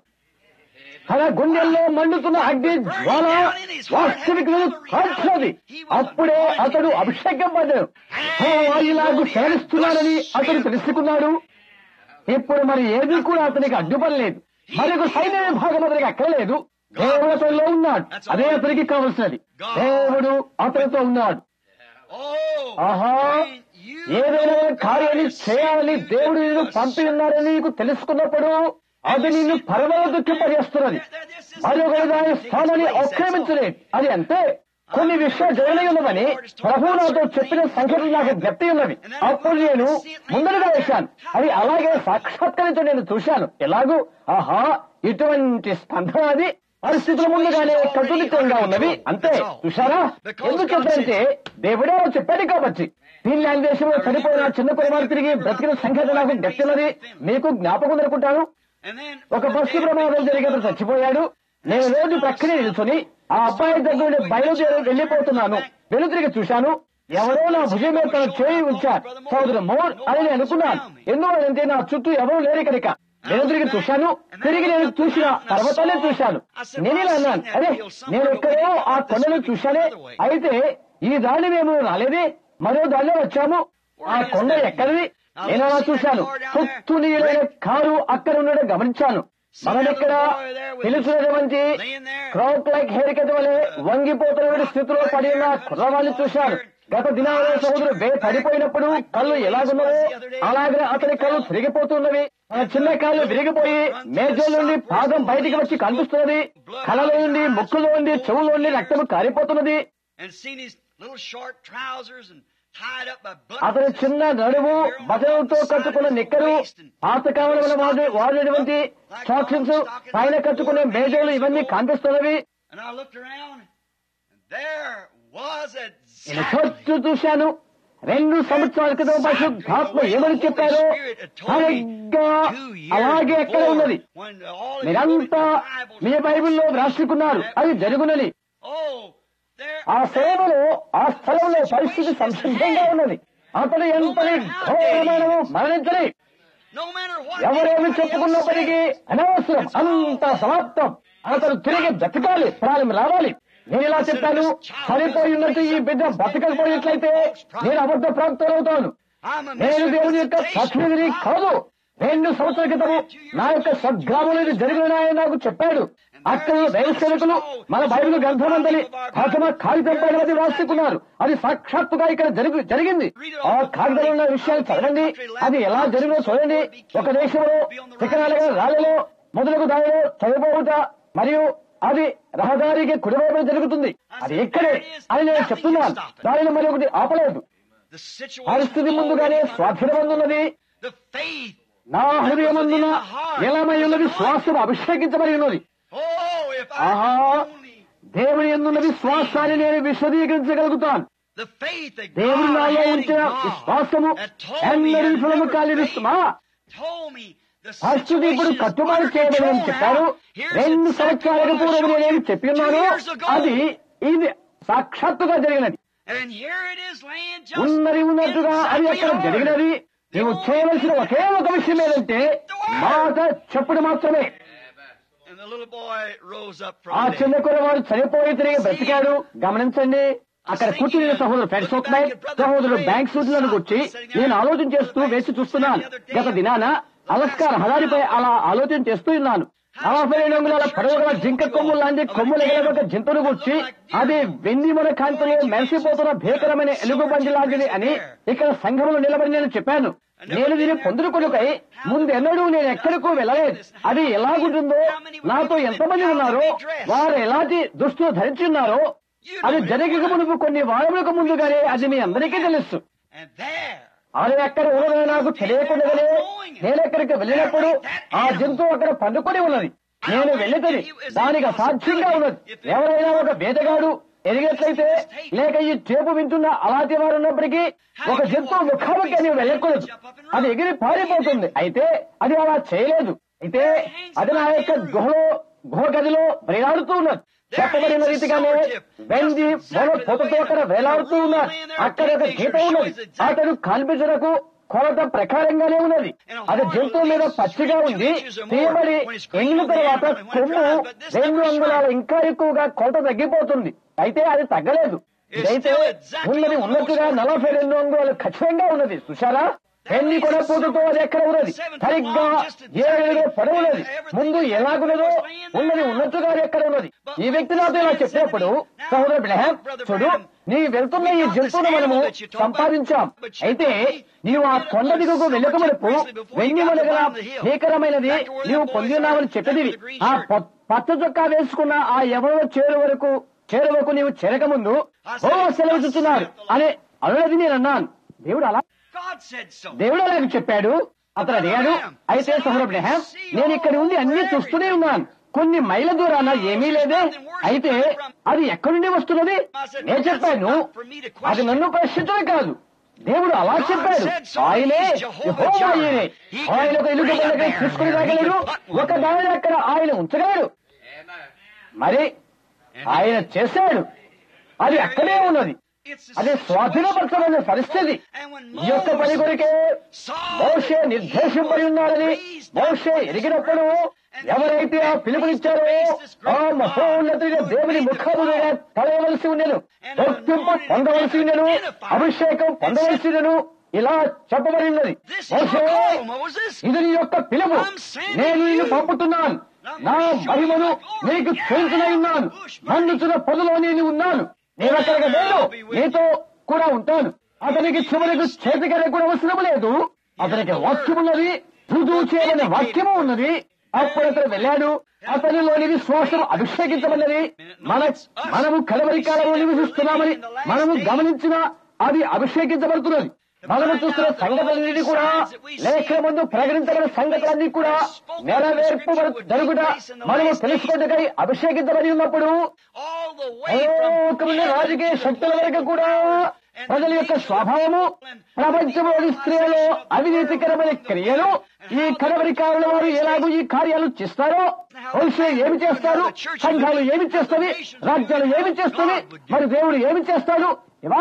S1: తన గుండెల్లో మండుతున్న అగ్ని జ్వాల వాస్తవికులను కాల్చినది అప్పుడే అతడు అభిషేకం పడ్డాడు ఓ, ఇలాగు సేవిస్తున్నానని అతడు తెలుసుకున్నాడు ఇప్పుడు మరి ఏది కూడా అతనికి అడ్డుపడలేదు మరొక సైన్య విభాగం అతనికి అక్కర్లేదు దేవుడు అతనిలో ఉన్నాడు అదే అతనికి కావలసినది దేవుడు అతనితో ఉన్నాడు
S2: oh,
S1: ఆహా
S2: when you
S1: ఏదైనా కార్యాన్ని చేయాలని దేవుడు నిన్ను పంపి ఉన్నాడని నీకు తెలుసుకున్నప్పుడు అది నిన్ను పరమల దుఃఖపరిస్తున్నది మరొకరి దాని స్థానాన్ని ఆక్రమించలేదు అది అంతే కొన్ని విషయాలు జరగలే ఉన్నవని ప్రభు నాతో చెప్పిన సంఖ్యలు నాకు గట్టి ఉన్నవి అప్పుడు నేను ముందరగా వేశాను అది అలాగే సాక్షాత్కరించడం నేను చూశాను ఎలాగూ ఆహా ఇటువంటి స్పందన అది పరిస్థితుల ముందుగానే కట్టుదిట్టంగా ఉన్నవి అంతే చూశారా ఎందుకంటే దేవుడే చెప్పాడు కాబట్టి ఫిన్లాండ్ దేశంలో చనిపోయిన చిన్న కుమారు తిరిగి బ్రతికిన సంఖ్య నాకు గట్టినది మీకు జ్ఞాపకం అనుకుంటాను
S2: and then
S1: ఒక బస్సు ప్రమాదం జరిగి అతను చచ్చిపోయాడు నేను రోజు ప్రక్కనే నిల్చుని ఆ అబ్బాయి దగ్గర నుండి బయలుదేరి వెళ్లిపోతున్నాను వెనుతిరిగి చూశాను ఎవరో నా భుజం మీద తన చేయి ఉంచారు సోదరు మోర్ అని నేను అనుకున్నాను ఎందువల్లంటే నా చుట్టూ ఎవరూ లేరు కనుక నేను తిరిగి చూశాను తిరిగి నేను చూసిన పర్వతాలే చూశాను నేను ఇలా అన్నాను అదే నేను ఎక్కడో ఆ కొండను చూశానే అయితే ఈ దారి మేము రాలేదే మరో దారిలో వచ్చాము ఆ కొండ ఎక్కడిది నేను అలా చూశాను చుట్టూ నీళ్ళైన కారు అక్కడ ఉండడం గమనించాను మనం ఇక్కడ పిలుచున్నటువంటి క్రౌక్ లైక్ హెరికత వలె వంగిపోతున్న స్థితిలో పడి ఉన్న కుర్రవాణ్ణి చూశారు గత దినాలలో సహోదరుడు బే పడిపోయినప్పుడు కళ్ళు ఎలాగున్నవో అలాగే అతని కళ్ళు తిరిగిపోతున్నవి తన చిన్న కాళ్ళు విరిగిపోయి మేజల నుండి పాదం బయటికి వచ్చి కనిపిస్తున్నది కళ్ళలో నుండి ముక్కులో నుండి చెవులో నుండి రక్తము కారిపోతున్నది
S2: and seen his little short trousers and tied up by
S1: అతని
S2: buttons.
S1: చిన్న నడుము బటన్తో కట్టుకున్న నిక్కరు పాతకాలంలో వాడే వాడేటువంటి స్టాక్షన్స్ పైన కట్టుకునే మేజలు ఇవన్నీ కనిపిస్తున్నవి
S2: And I looked around, and there was
S1: నేను
S2: exactly
S1: చుట్టూ చూశాను రెండు సంవత్సరాల క్రితం పరిశుద్ధాత్మ ఏమని చెప్పారో సరిగ్గా అలాగే ఎక్కడ ఉన్నది
S2: when all of you
S1: మీరంతా మీ బైబిల్లో రాసుకున్నారు అది జరుగునని
S2: Oh, there
S1: ఆ సేవలో ఆ స్థలంలో పరిస్థితి సంసిద్ధంగా ఉన్నది అతడు ఎంతని ఘోరమైనను మరణించని
S2: no matter what
S1: ఎవరేమి చెప్పుకున్నప్పటికీ అనవసరం అంత సమాప్తం అతను తిరిగి బ్రతకాలి ప్రాణం రావాలి నేను ఇలా చెప్పాను చనిపోయినట్టు ఈ బిడ్డ బ్రతకకపోయినట్లయితే నేను అబద్ధ ప్రాప్తులవుతాను
S2: I'm a
S1: నేను దేవుని యొక్క ప్రతినిధిని కాదు రెండు సంవత్సరాల క్రితము నా యొక్క సద్గ్రామంలో జరిగినాయని నాకు చెప్పాడు అక్కడ దైవ సేవకులు మన బైబిల్ గ్రంథమంతని ప్రథమ కాగితం పైన అది రాసుకున్నారు అది సాక్షాత్తుగా ఇక్కడ జరిగి జరిగింది ఆ కాగితంలో ఉన్న విషయాలు చదవండి అది ఎలా జరిగిందో చూడండి ఒక దేశంలో శిఖరాలుగా రాళ్ళలో మొదలగు దానిలో చనిపోవుట మరియు అది రహదారికి కుడివైపు జరుగుతుంది అది ఎక్కడే అని నేను చెప్తున్నాను దానిని మరి ఒకటి ఆపలేదు
S2: the situation
S1: పరిస్థితి ముందుగానే స్వాధీనమందున్నది
S2: the faith.
S1: నా హృదయమందున ఎలామై ఉన్నది శ్వాసము అభిషేకించబడి ఉన్నది
S2: Oh, if I
S1: ఆహా
S2: could only
S1: దేవుని ఎందున్న విశ్వాసాన్ని నేను విశదీకరించగలుగుతాను
S2: the faith that
S1: దేవుని
S2: God
S1: నాలో
S2: had in
S1: ఉంచిన
S2: God
S1: విశ్వాసము
S2: had told me
S1: ఎన్నడూ
S2: had
S1: విఫలము
S2: never
S1: కాలిరుస్తుమా
S2: failed, told me the
S1: పరిస్థితి ఇప్పుడు
S2: situation is
S1: కట్టుబాటు
S2: under
S1: చేయబడి
S2: control
S1: చెప్పారు
S2: now. Here's
S1: రెండు
S2: exactly
S1: సంవత్సరాలకు
S2: what I
S1: పూర్వం
S2: showed
S1: నేను
S2: you
S1: చెప్పి
S2: two
S1: ఉన్నాను
S2: years ago.
S1: అది ఇది సాక్షాత్తుగా జరిగినది
S2: And here it is laying just
S1: ఉన్నది ఉన్నట్టుగా అది
S2: exactly
S1: అక్కడ
S2: hard.
S1: జరిగినది నీవు చేయవలసిన ఒకే ఒక విషయం ఏదంటే మాట చెప్పుడు మాత్రమే
S2: And the little boy rose up
S1: ఆ
S2: from
S1: చిన్న
S2: there.
S1: కురవాడు చనిపోయి తిరిగి బ్రతికాడు గమనించండి అక్కడ కూర్చుని సహోదరు ఫెడ్స్ ఉన్నాయి సహోదరుడు బ్యాంక్ సూట్లను గుర్చి నేను ఆలోచన చేస్తూ వేసి చూస్తున్నాను గత దినాన అలస్కా రహదారిపై అలా ఆలోచన చేస్తూ ఉన్నాను నలభై రెండు అంగుళాల పొడవుగల జింక కొమ్ము లాంటి కొమ్ములు ఎగల ఒక జంతువును గుర్చి అది వెండి మన కాంతిలో మెరిసిపోతున్న భీకరమైన ఎలుగుబండి లాంటిది అని ఇక్కడ సంఘంలో నిలబడి నేను చెప్పాను నేను దీన్ని పొందుకొనుకై ముందెన్నడూ నేను ఎక్కడికో వెళ్ళలేదు అది ఎలాగుంటుందో నాతో ఎంతమంది ఉన్నారో వారు ఎలాంటి దుస్తులు ధరించి ఉన్నారో అది జరిగక మునుపు కొన్ని వారములకు ముందుగానే అది మీ అందరికీ తెలుసు
S2: And there,
S1: అది ఎక్కడ ఉన్నదో నాకు తెలియకుండానే నేను ఎక్కడికి వెళ్ళినప్పుడు ఆ జంతువు అక్కడ పండుకొని ఉన్నది నేను వెళ్ళితది దానికి అసాధ్యంగా ఉన్నది ఎవరైనా ఒక వేటగాడు ఎదిగినట్లయితే లేక ఈ చేపు వింటున్న అలాంటి వారు ఉన్నప్పటికీ ఒక జంతువు ముఖాముఖి అని వెళ్ళకూడదు అది ఎగిరి పారిపోతుంది అయితే అది అలా చేయలేదు అయితే అది నా యొక్క గుహలో గుహ గదిలో వేలాడుతూ ఉన్నది చెప్పబడిన రీతిగానే వెండి మొల పొతతో అక్కడ వేలాడుతూ ఉన్నారు అక్కడ ఒక గీత ఉన్నది అతడు కల్పించడకు కొలత ప్రకారంగానే ఉన్నది అది జంతువు మీద పచ్చిగా ఉంది తీయబడి ఎంగిన తర్వాత కొమ్ము రెండు అంగుళాలు ఇంకా ఎక్కువగా కొలత తగ్గిపోతుంది అయితే అది తగ్గలేదు ఇదైతే ఉన్నది ఉన్నట్టుగా నలభై రెండు అంగుళాలు ఖచ్చితంగా ఉన్నది చూసారా పెళ్లి కూడా పూటతో అది ఎక్కడ ఉన్నది సరిగ్గా ఏడు పొడవున్నది ముందు ఎలాగున్నదో ఉన్నది ఉన్నట్టుగా అది ఎక్కడ ఉన్నది ఈ వ్యక్తి నాతో ఇలా చెప్పినప్పుడు సహోదరు బ్రహం చూడు నీ వెళ్తున్న ఈ జంతువును మనము సంపాదించాం అయితే నీవు ఆ కొండ దిగుకు వెళ్ళక మనకు వెండి మనగల భీకరమైనది నీవు పొందినావని చెప్పేది ఆ పొ- పచ్చ చొక్కా వేసుకున్న ఆ ఎవరో చేరు వరకు చేరువకు నీవు చేరక ముందు ఓ సెలవు చూస్తున్నారు అని అన్నది నేను అన్నాను దేవుడు అలా
S2: God said so.
S1: దేవుడు అలాగే చెప్పాడు అతను అడిగాడు అయితే సహోదరుడు నేను ఇక్కడ ఉండి అన్ని చూస్తూనే ఉన్నాను కొన్ని మైళ్ళ దూరాన ఏమీ లేదే అయితే అది ఎక్కడి నుండి వస్తున్నది నేను చెప్పాను అది నన్ను ప్రశ్నించడం కాదు దేవుడు అలా చెప్పాడు ఆయనే యెహోవా ఆయనే ఆయన ఒక ఇల్లు దగ్గర తీసుకుని రాగలడు ఒక దాని అక్కడ ఆయన ఉంచగలడు మరి ఆయన చేశాడు అది అక్కడే ఉన్నది
S2: It's the
S1: అది స్వాధీనపరచబడిన పరిస్థితి ఈ యొక్క పని కొరికే మోషే నిర్దేశింపడి ఉన్నాడని మోషే ఎరిగినప్పుడు ఎవరైతే ఆ పిలుపునిచ్చారో ఆ మహోన్నతుడిగా దేవుని ముఖముగా తలవలసి ఉండెను గుర్తింపు పొందవలసి ఉండెను అభిషేకం పొందవలసి ఉండెను ఇలా చెప్పబడినది
S2: This is
S1: Moshe
S2: your call, Moses.
S1: ఇది నీ యొక్క పిలుపు
S2: I'm sending
S1: నేను నిన్ను
S2: you.
S1: పంపుతున్నాను నా మహిమను నీకు తెలుసునై ఉన్నాను మండుచున్న పొదలో నేను ఉన్నాను నేను అక్కడికి వెళ్ళు నీతో కూడా ఉంటాను అతనికి చివరికి చేతికరే కూడా అవసరం లేదు అతనికి వాక్యం ఉన్నది రుజువు చేయబడిన వాక్యము ఉన్నది అప్పుడు అతను వెళ్ళాడు అతనిలోని విశ్వాసం అభిషేకించబడినది మన మనము కలవరి కాలంలో నివసిస్తున్నామని మనము గమనించిన అది అభిషేకించబడుతున్నది మనము చూస్తున్న సంగతులన్నీ కూడా లేఖ ముందు ప్రకటించబడిన సంగతులన్నీ కూడా నెరవేర్పు జరుగుట మనము తెలుసుకుంటకై అభిషేకించబడి ఉన్నప్పుడు
S2: All the way from
S1: అనేకమైన రాజకీయ శక్తుల వరకు కూడా ప్రజల యొక్క స్వభావము ప్రపంచంలోని స్త్రీలలో అవినీతికరమైన క్రియలు ఈ కడవరి కాలంలో వారు ఎలాగో ఈ కార్యాలు చేస్తారో భవిష్య ఏమి చేస్తారు సంఘాలు ఏమి చేస్తుంది రాజ్యాలు ఏమి చేస్తుంది మరి దేవుడు ఏమి చేస్తాడు ఇవా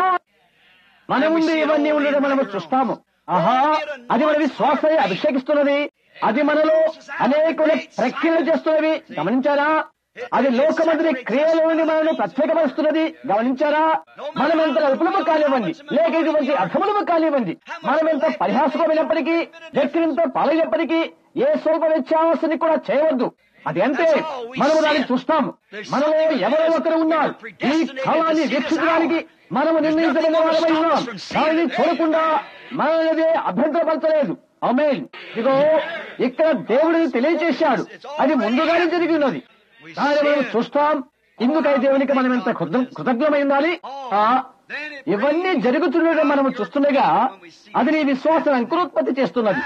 S1: మన ముందు ఇవన్నీ ఉండడం మనము చూస్తాము ఆహా అది మన విశ్వాసే అభిషేకిస్తున్నది అది మనలో అనేకుల ప్రక్రియలు చేస్తున్నవి గమనించారా అది లోకమంత్రి క్రియలోని మనల్ని ప్రత్యేకపరుస్తున్నది గమనించారా మనమెంత అల్పులము కానివ్వండి లేక ఇటువంటి అర్థములము కానివ్వండి మనమెంత పరిహాసమైనప్పటికీ వ్యక్తినితో పాలైనప్పటికీ ఏ స్వల్ప వ్యత్యాసాన్ని కూడా చేయవద్దు అది అంతే మనము దాన్ని చూస్తాము మనలో ఎవరో ఒకరు ఉన్నారు ఈ కాలాన్ని వీక్షించడానికి మనము నిర్ణయించబడిన వారమై ఉన్నాం దానిని చూడకుండా మనల్ని అభ్యంతరపరచలేదు అమేన్ ఇదిగో ఇక్కడ దేవుడిని తెలియచేశాడు అది ముందుగానే జరిగి ఉన్నది దాన్ని మనం చూస్తాం ఇందుకై దేవునికి మనం ఎంత కృత- కృతజ్ఞమై ఉండాలి ఆ, ఇవన్నీ జరుగుతుండగా మనము చూస్తుండగా అది నీ విశ్వాసం అంకురోత్పత్తి చేస్తున్నది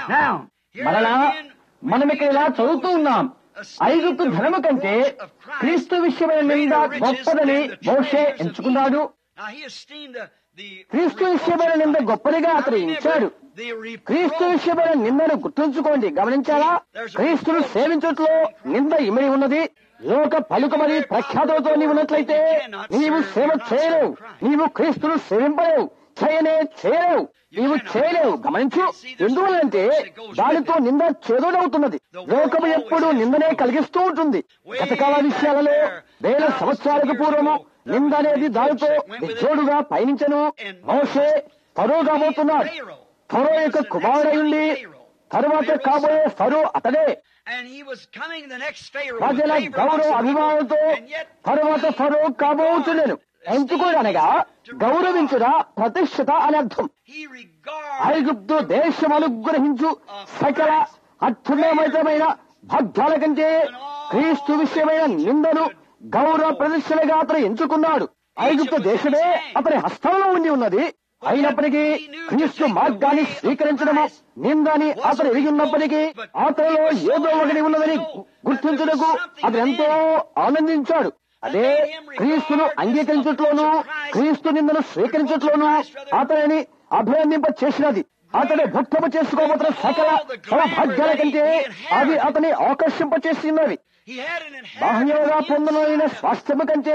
S1: మరలా మనం ఇక్కడ ఇలా చదువుతూ ఉన్నాం ఐగుప్తు ధనము కంటే క్రీస్తు విషయమైన నింద గొప్పదని మోషే ఎంచుకున్నాడు
S2: Now he esteemed the, the
S1: క్రీస్తు విషయమైన నింద గొప్పదిగా అతను ఎంచాడు
S2: the reproach
S1: క్రీస్తు విషయమైన నిందను గుర్తుంచుకోండి గమనించాలా క్రీస్తును సేవించట్లో నింద ఇమిడి ఉన్నది లోక పలుకమని ప్రఖ్యాతులతో నీవు ఉన్నట్లయితే నీవు సేవ చేయలేవు నీవు క్రీస్తును సేవింపలేవు చేయనే చేయలేవు నీవు చేయలేవు గమనించు ఎందువల్లంటే దానితో నింద చేదోడవుతున్నది లోకము ఎప్పుడు నిందనే కలిగిస్తూ ఉంటుంది గతకాల విషయాలలో వేల సంవత్సరాలకు పూర్వము నింద అనేది దానితో జోడుగా పయనించను మోషే ఫరో కాబోతున్నాడు ఫరో యొక్క కుమారుడయుండి తరువాత కాబోయే ఫరో అతడే
S2: and he was coming the next Pharaoh.
S1: ప్రజల
S2: with favor
S1: గౌరవ
S2: amongst the
S1: అభిమానంతో
S2: people, and yet
S1: తరువాత ఫరో కాబోతున్నాను ఎంచుకోడనగా గౌరవించుట ప్రతిష్ఠత అని అర్థం
S2: he regarded
S1: ఐగుప్తు దేశం అనుగ్రహించు సకల అత్యున్నతమైన భాగ్యాల కంటే క్రీస్తు విషయమైన నిందను గౌరవ ప్రదర్శనగా అతను ఎంచుకున్నాడు ఐగుప్తు దేశమే అతని హస్తంలో ఉండి ఉన్నది అయినప్పటికీ క్రీస్తు మార్గాన్ని స్వీకరించడము నిందని అతను ఎరిగి ఉన్నప్పటికీ అతనిలో ఏదో ఒకటి ఉన్నదని గుర్తించుటకు అతను ఎంతో ఆనందించాడు అదే క్రీస్తును అంగీకరించట్లోనూ క్రీస్తు నిందను స్వీకరించట్లోనూ అతనిని అభినందింప చేసినది అతని భక్తము చేసుకోబోతున్న సకల సౌభాగ్యాల కంటే అది అతని ఆకర్షింప చేసినది
S2: he had an
S1: బాహ్యంగా
S2: inheritance
S1: పొందనైన స్వాస్థ్యము కంటే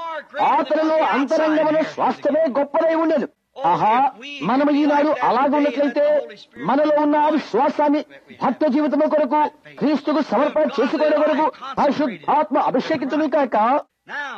S1: అతనిలో అంతరంగమైన స్వాస్థ్యమే గొప్పదై ఉండదు ఆహా మనం ఈనాడు అలాగున్నట్లయితే మనలో ఉన్న ఆ విశ్వాసాన్ని భక్త జీవితము కొరకు క్రీస్తుకు సమర్పణ చేసుకోవడం కొరకు పరిశుద్ధాత్మ అభిషేకించడం కాక
S2: Now,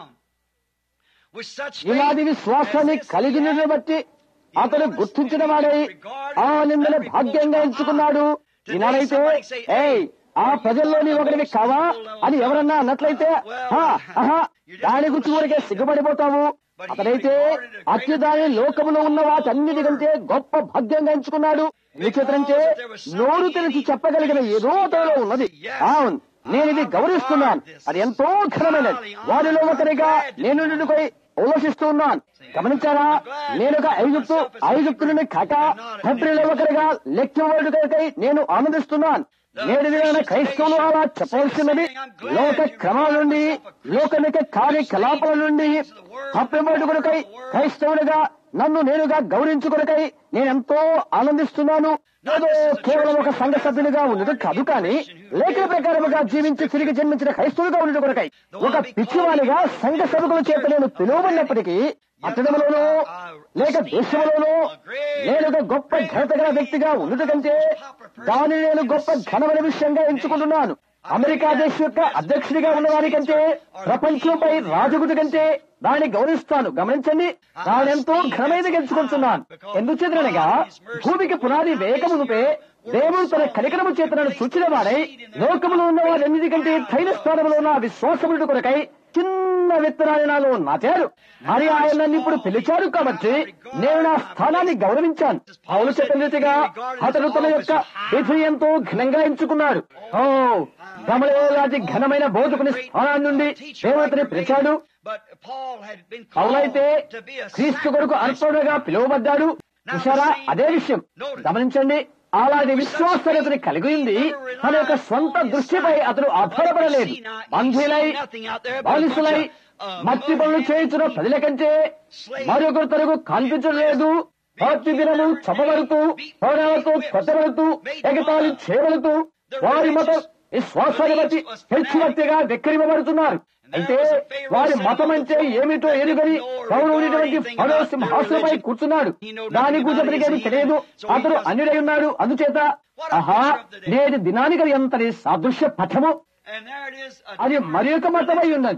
S2: with such
S1: ఇలాంటి
S2: faith
S1: విశ్వాసాన్ని
S2: as this,
S1: కలిగిన బట్టి అతను గుర్తించిన వాడై ఆ నిందను భాగ్యంగా ఎంచుకున్నాడు ఈనాడైతే ఏయ్ ఆ ప్రజల్లోని ఒకరివి కావా అని ఎవరన్నా అన్నట్లయితే "హా, ఆహా, దాని గురించి ఊరికే సిగ్గుపడిపోతావు అతడైతే అత్యుదాని లోకములో ఉన్న వాటన్నిటి కంటే గొప్ప భాగ్యంగా ఎంచుకున్నాడు నిశ్చితంచే నోరు తెలిసి చెప్పగలిగిన ఏదో అతనిలో ఉన్నది అవును నేను ఇది గౌరవిస్తున్నాను అది ఎంతో ఘనమైనది వారిలో ఒకరిగా నేను నిన్నుపై ఉల్లసిస్తూ ఉన్నాను గమనించారా నేను ఒక ఐగుప్తు ఐగుప్తు నుండి కాక ఫిబ్రిలో ఒకరిగా లెక్కింపై నేను ఆనందిస్తున్నాను నేడు దినాన క్రైస్తవులు అలా చెప్పవలసినది లోక క్రమాల నుండి లోకమిక కార్యకలాపాల నుండి తప్పిబడి కొరకై క్రైస్తవులుగా నన్ను నేనుగా గౌరవించుకొనకై నేనెంతో ఆనందిస్తున్నాను ఏదో కేవలం ఒక సంఘ సభ్యునిగా ఉండదు కాదు కానీ లేఖన ప్రకారముగా జీవించి తిరిగి జన్మించిన క్రైస్తవులుగా ఉండదు కొరకై ఒక పిచ్చివానిగా సంఘ సభకుల చేత నేను పిలువబడినప్పటికీ పట్టణంలోనూ లేక దేశంలోనూ నేను ఒక గొప్ప ఘనత గల వ్యక్తిగా ఉండదు కంటే దానిని నేను గొప్ప ఘనమైన విషయంగా ఎంచుకుంటున్నాను అమెరికా దేశం యొక్క అధ్యక్షుడిగా ఉన్నవానికంటే ప్రపంచంపై రాజగుడి కంటే దాన్ని గౌరవిస్తాను గమనించండి దాని ఎంతో ఘనమైన గెలుచుకుంటున్నాను ఎందుచేతనగా భూమికి పునాది వేయకమునుపే దేవుడు తన కనికరము చేతనను సూచిన వాడై లోకములో ఉన్న వారన్నిటికంటే తైన స్థానంలో ఉన్న విశ్వాసముడు కొరకై చిన్న విత్తనాన్ని నాలో నాటారు మరి ఆయన నన్ను ఇప్పుడు పిలిచారు కాబట్టి నేను నా స్థానాన్ని గౌరవించాను పౌలు చెప్పినట్టుగా అతడు తన యొక్క విధి ఎంతో ఘనంగా ఎంచుకున్నాడు ఓ గమలేలాంటి ఘనమైన బోధకుని స్థానాన్ని నుండి దేవుడిని పిలిచాడు పౌలైతే క్రీస్తు కొరకు అర్పణగా పిలువబడ్డాడు చూసారా అదే విషయం గమనించండి అలాంటి విశ్వాసతని కలిగి ఉంది తన యొక్క సొంత దృష్టిపై అతడు ఆధారపడలేదు బంధువులై బానిసులై మట్టి పనులు చేయించిన ప్రజల కంటే మరొకరు తనకు కనిపించడం లేదు ప్రతి దినము చంపబడుతూ పోరాలతో కొట్టబడుతూ ఎగతాళి చేయబడుతూ వారి మత విశ్వాసాన్ని బట్టి హెచ్చుమత్తిగా వెక్కిరింపబడుతున్నారు అయితే వారి మతం అంటే ఏమిటో ఎరుగని పౌరుడైనటువంటి ఫరో సింహాసనపై కూర్చున్నాడు దాని గురించి తెలియదు అతడు అన్యుడై ఉన్నాడు అందుచేత ఆహా నేటి దినానికి ఎంతటి సాదృశ్య పథము అది మరి ఒక మతమై ఉన్నది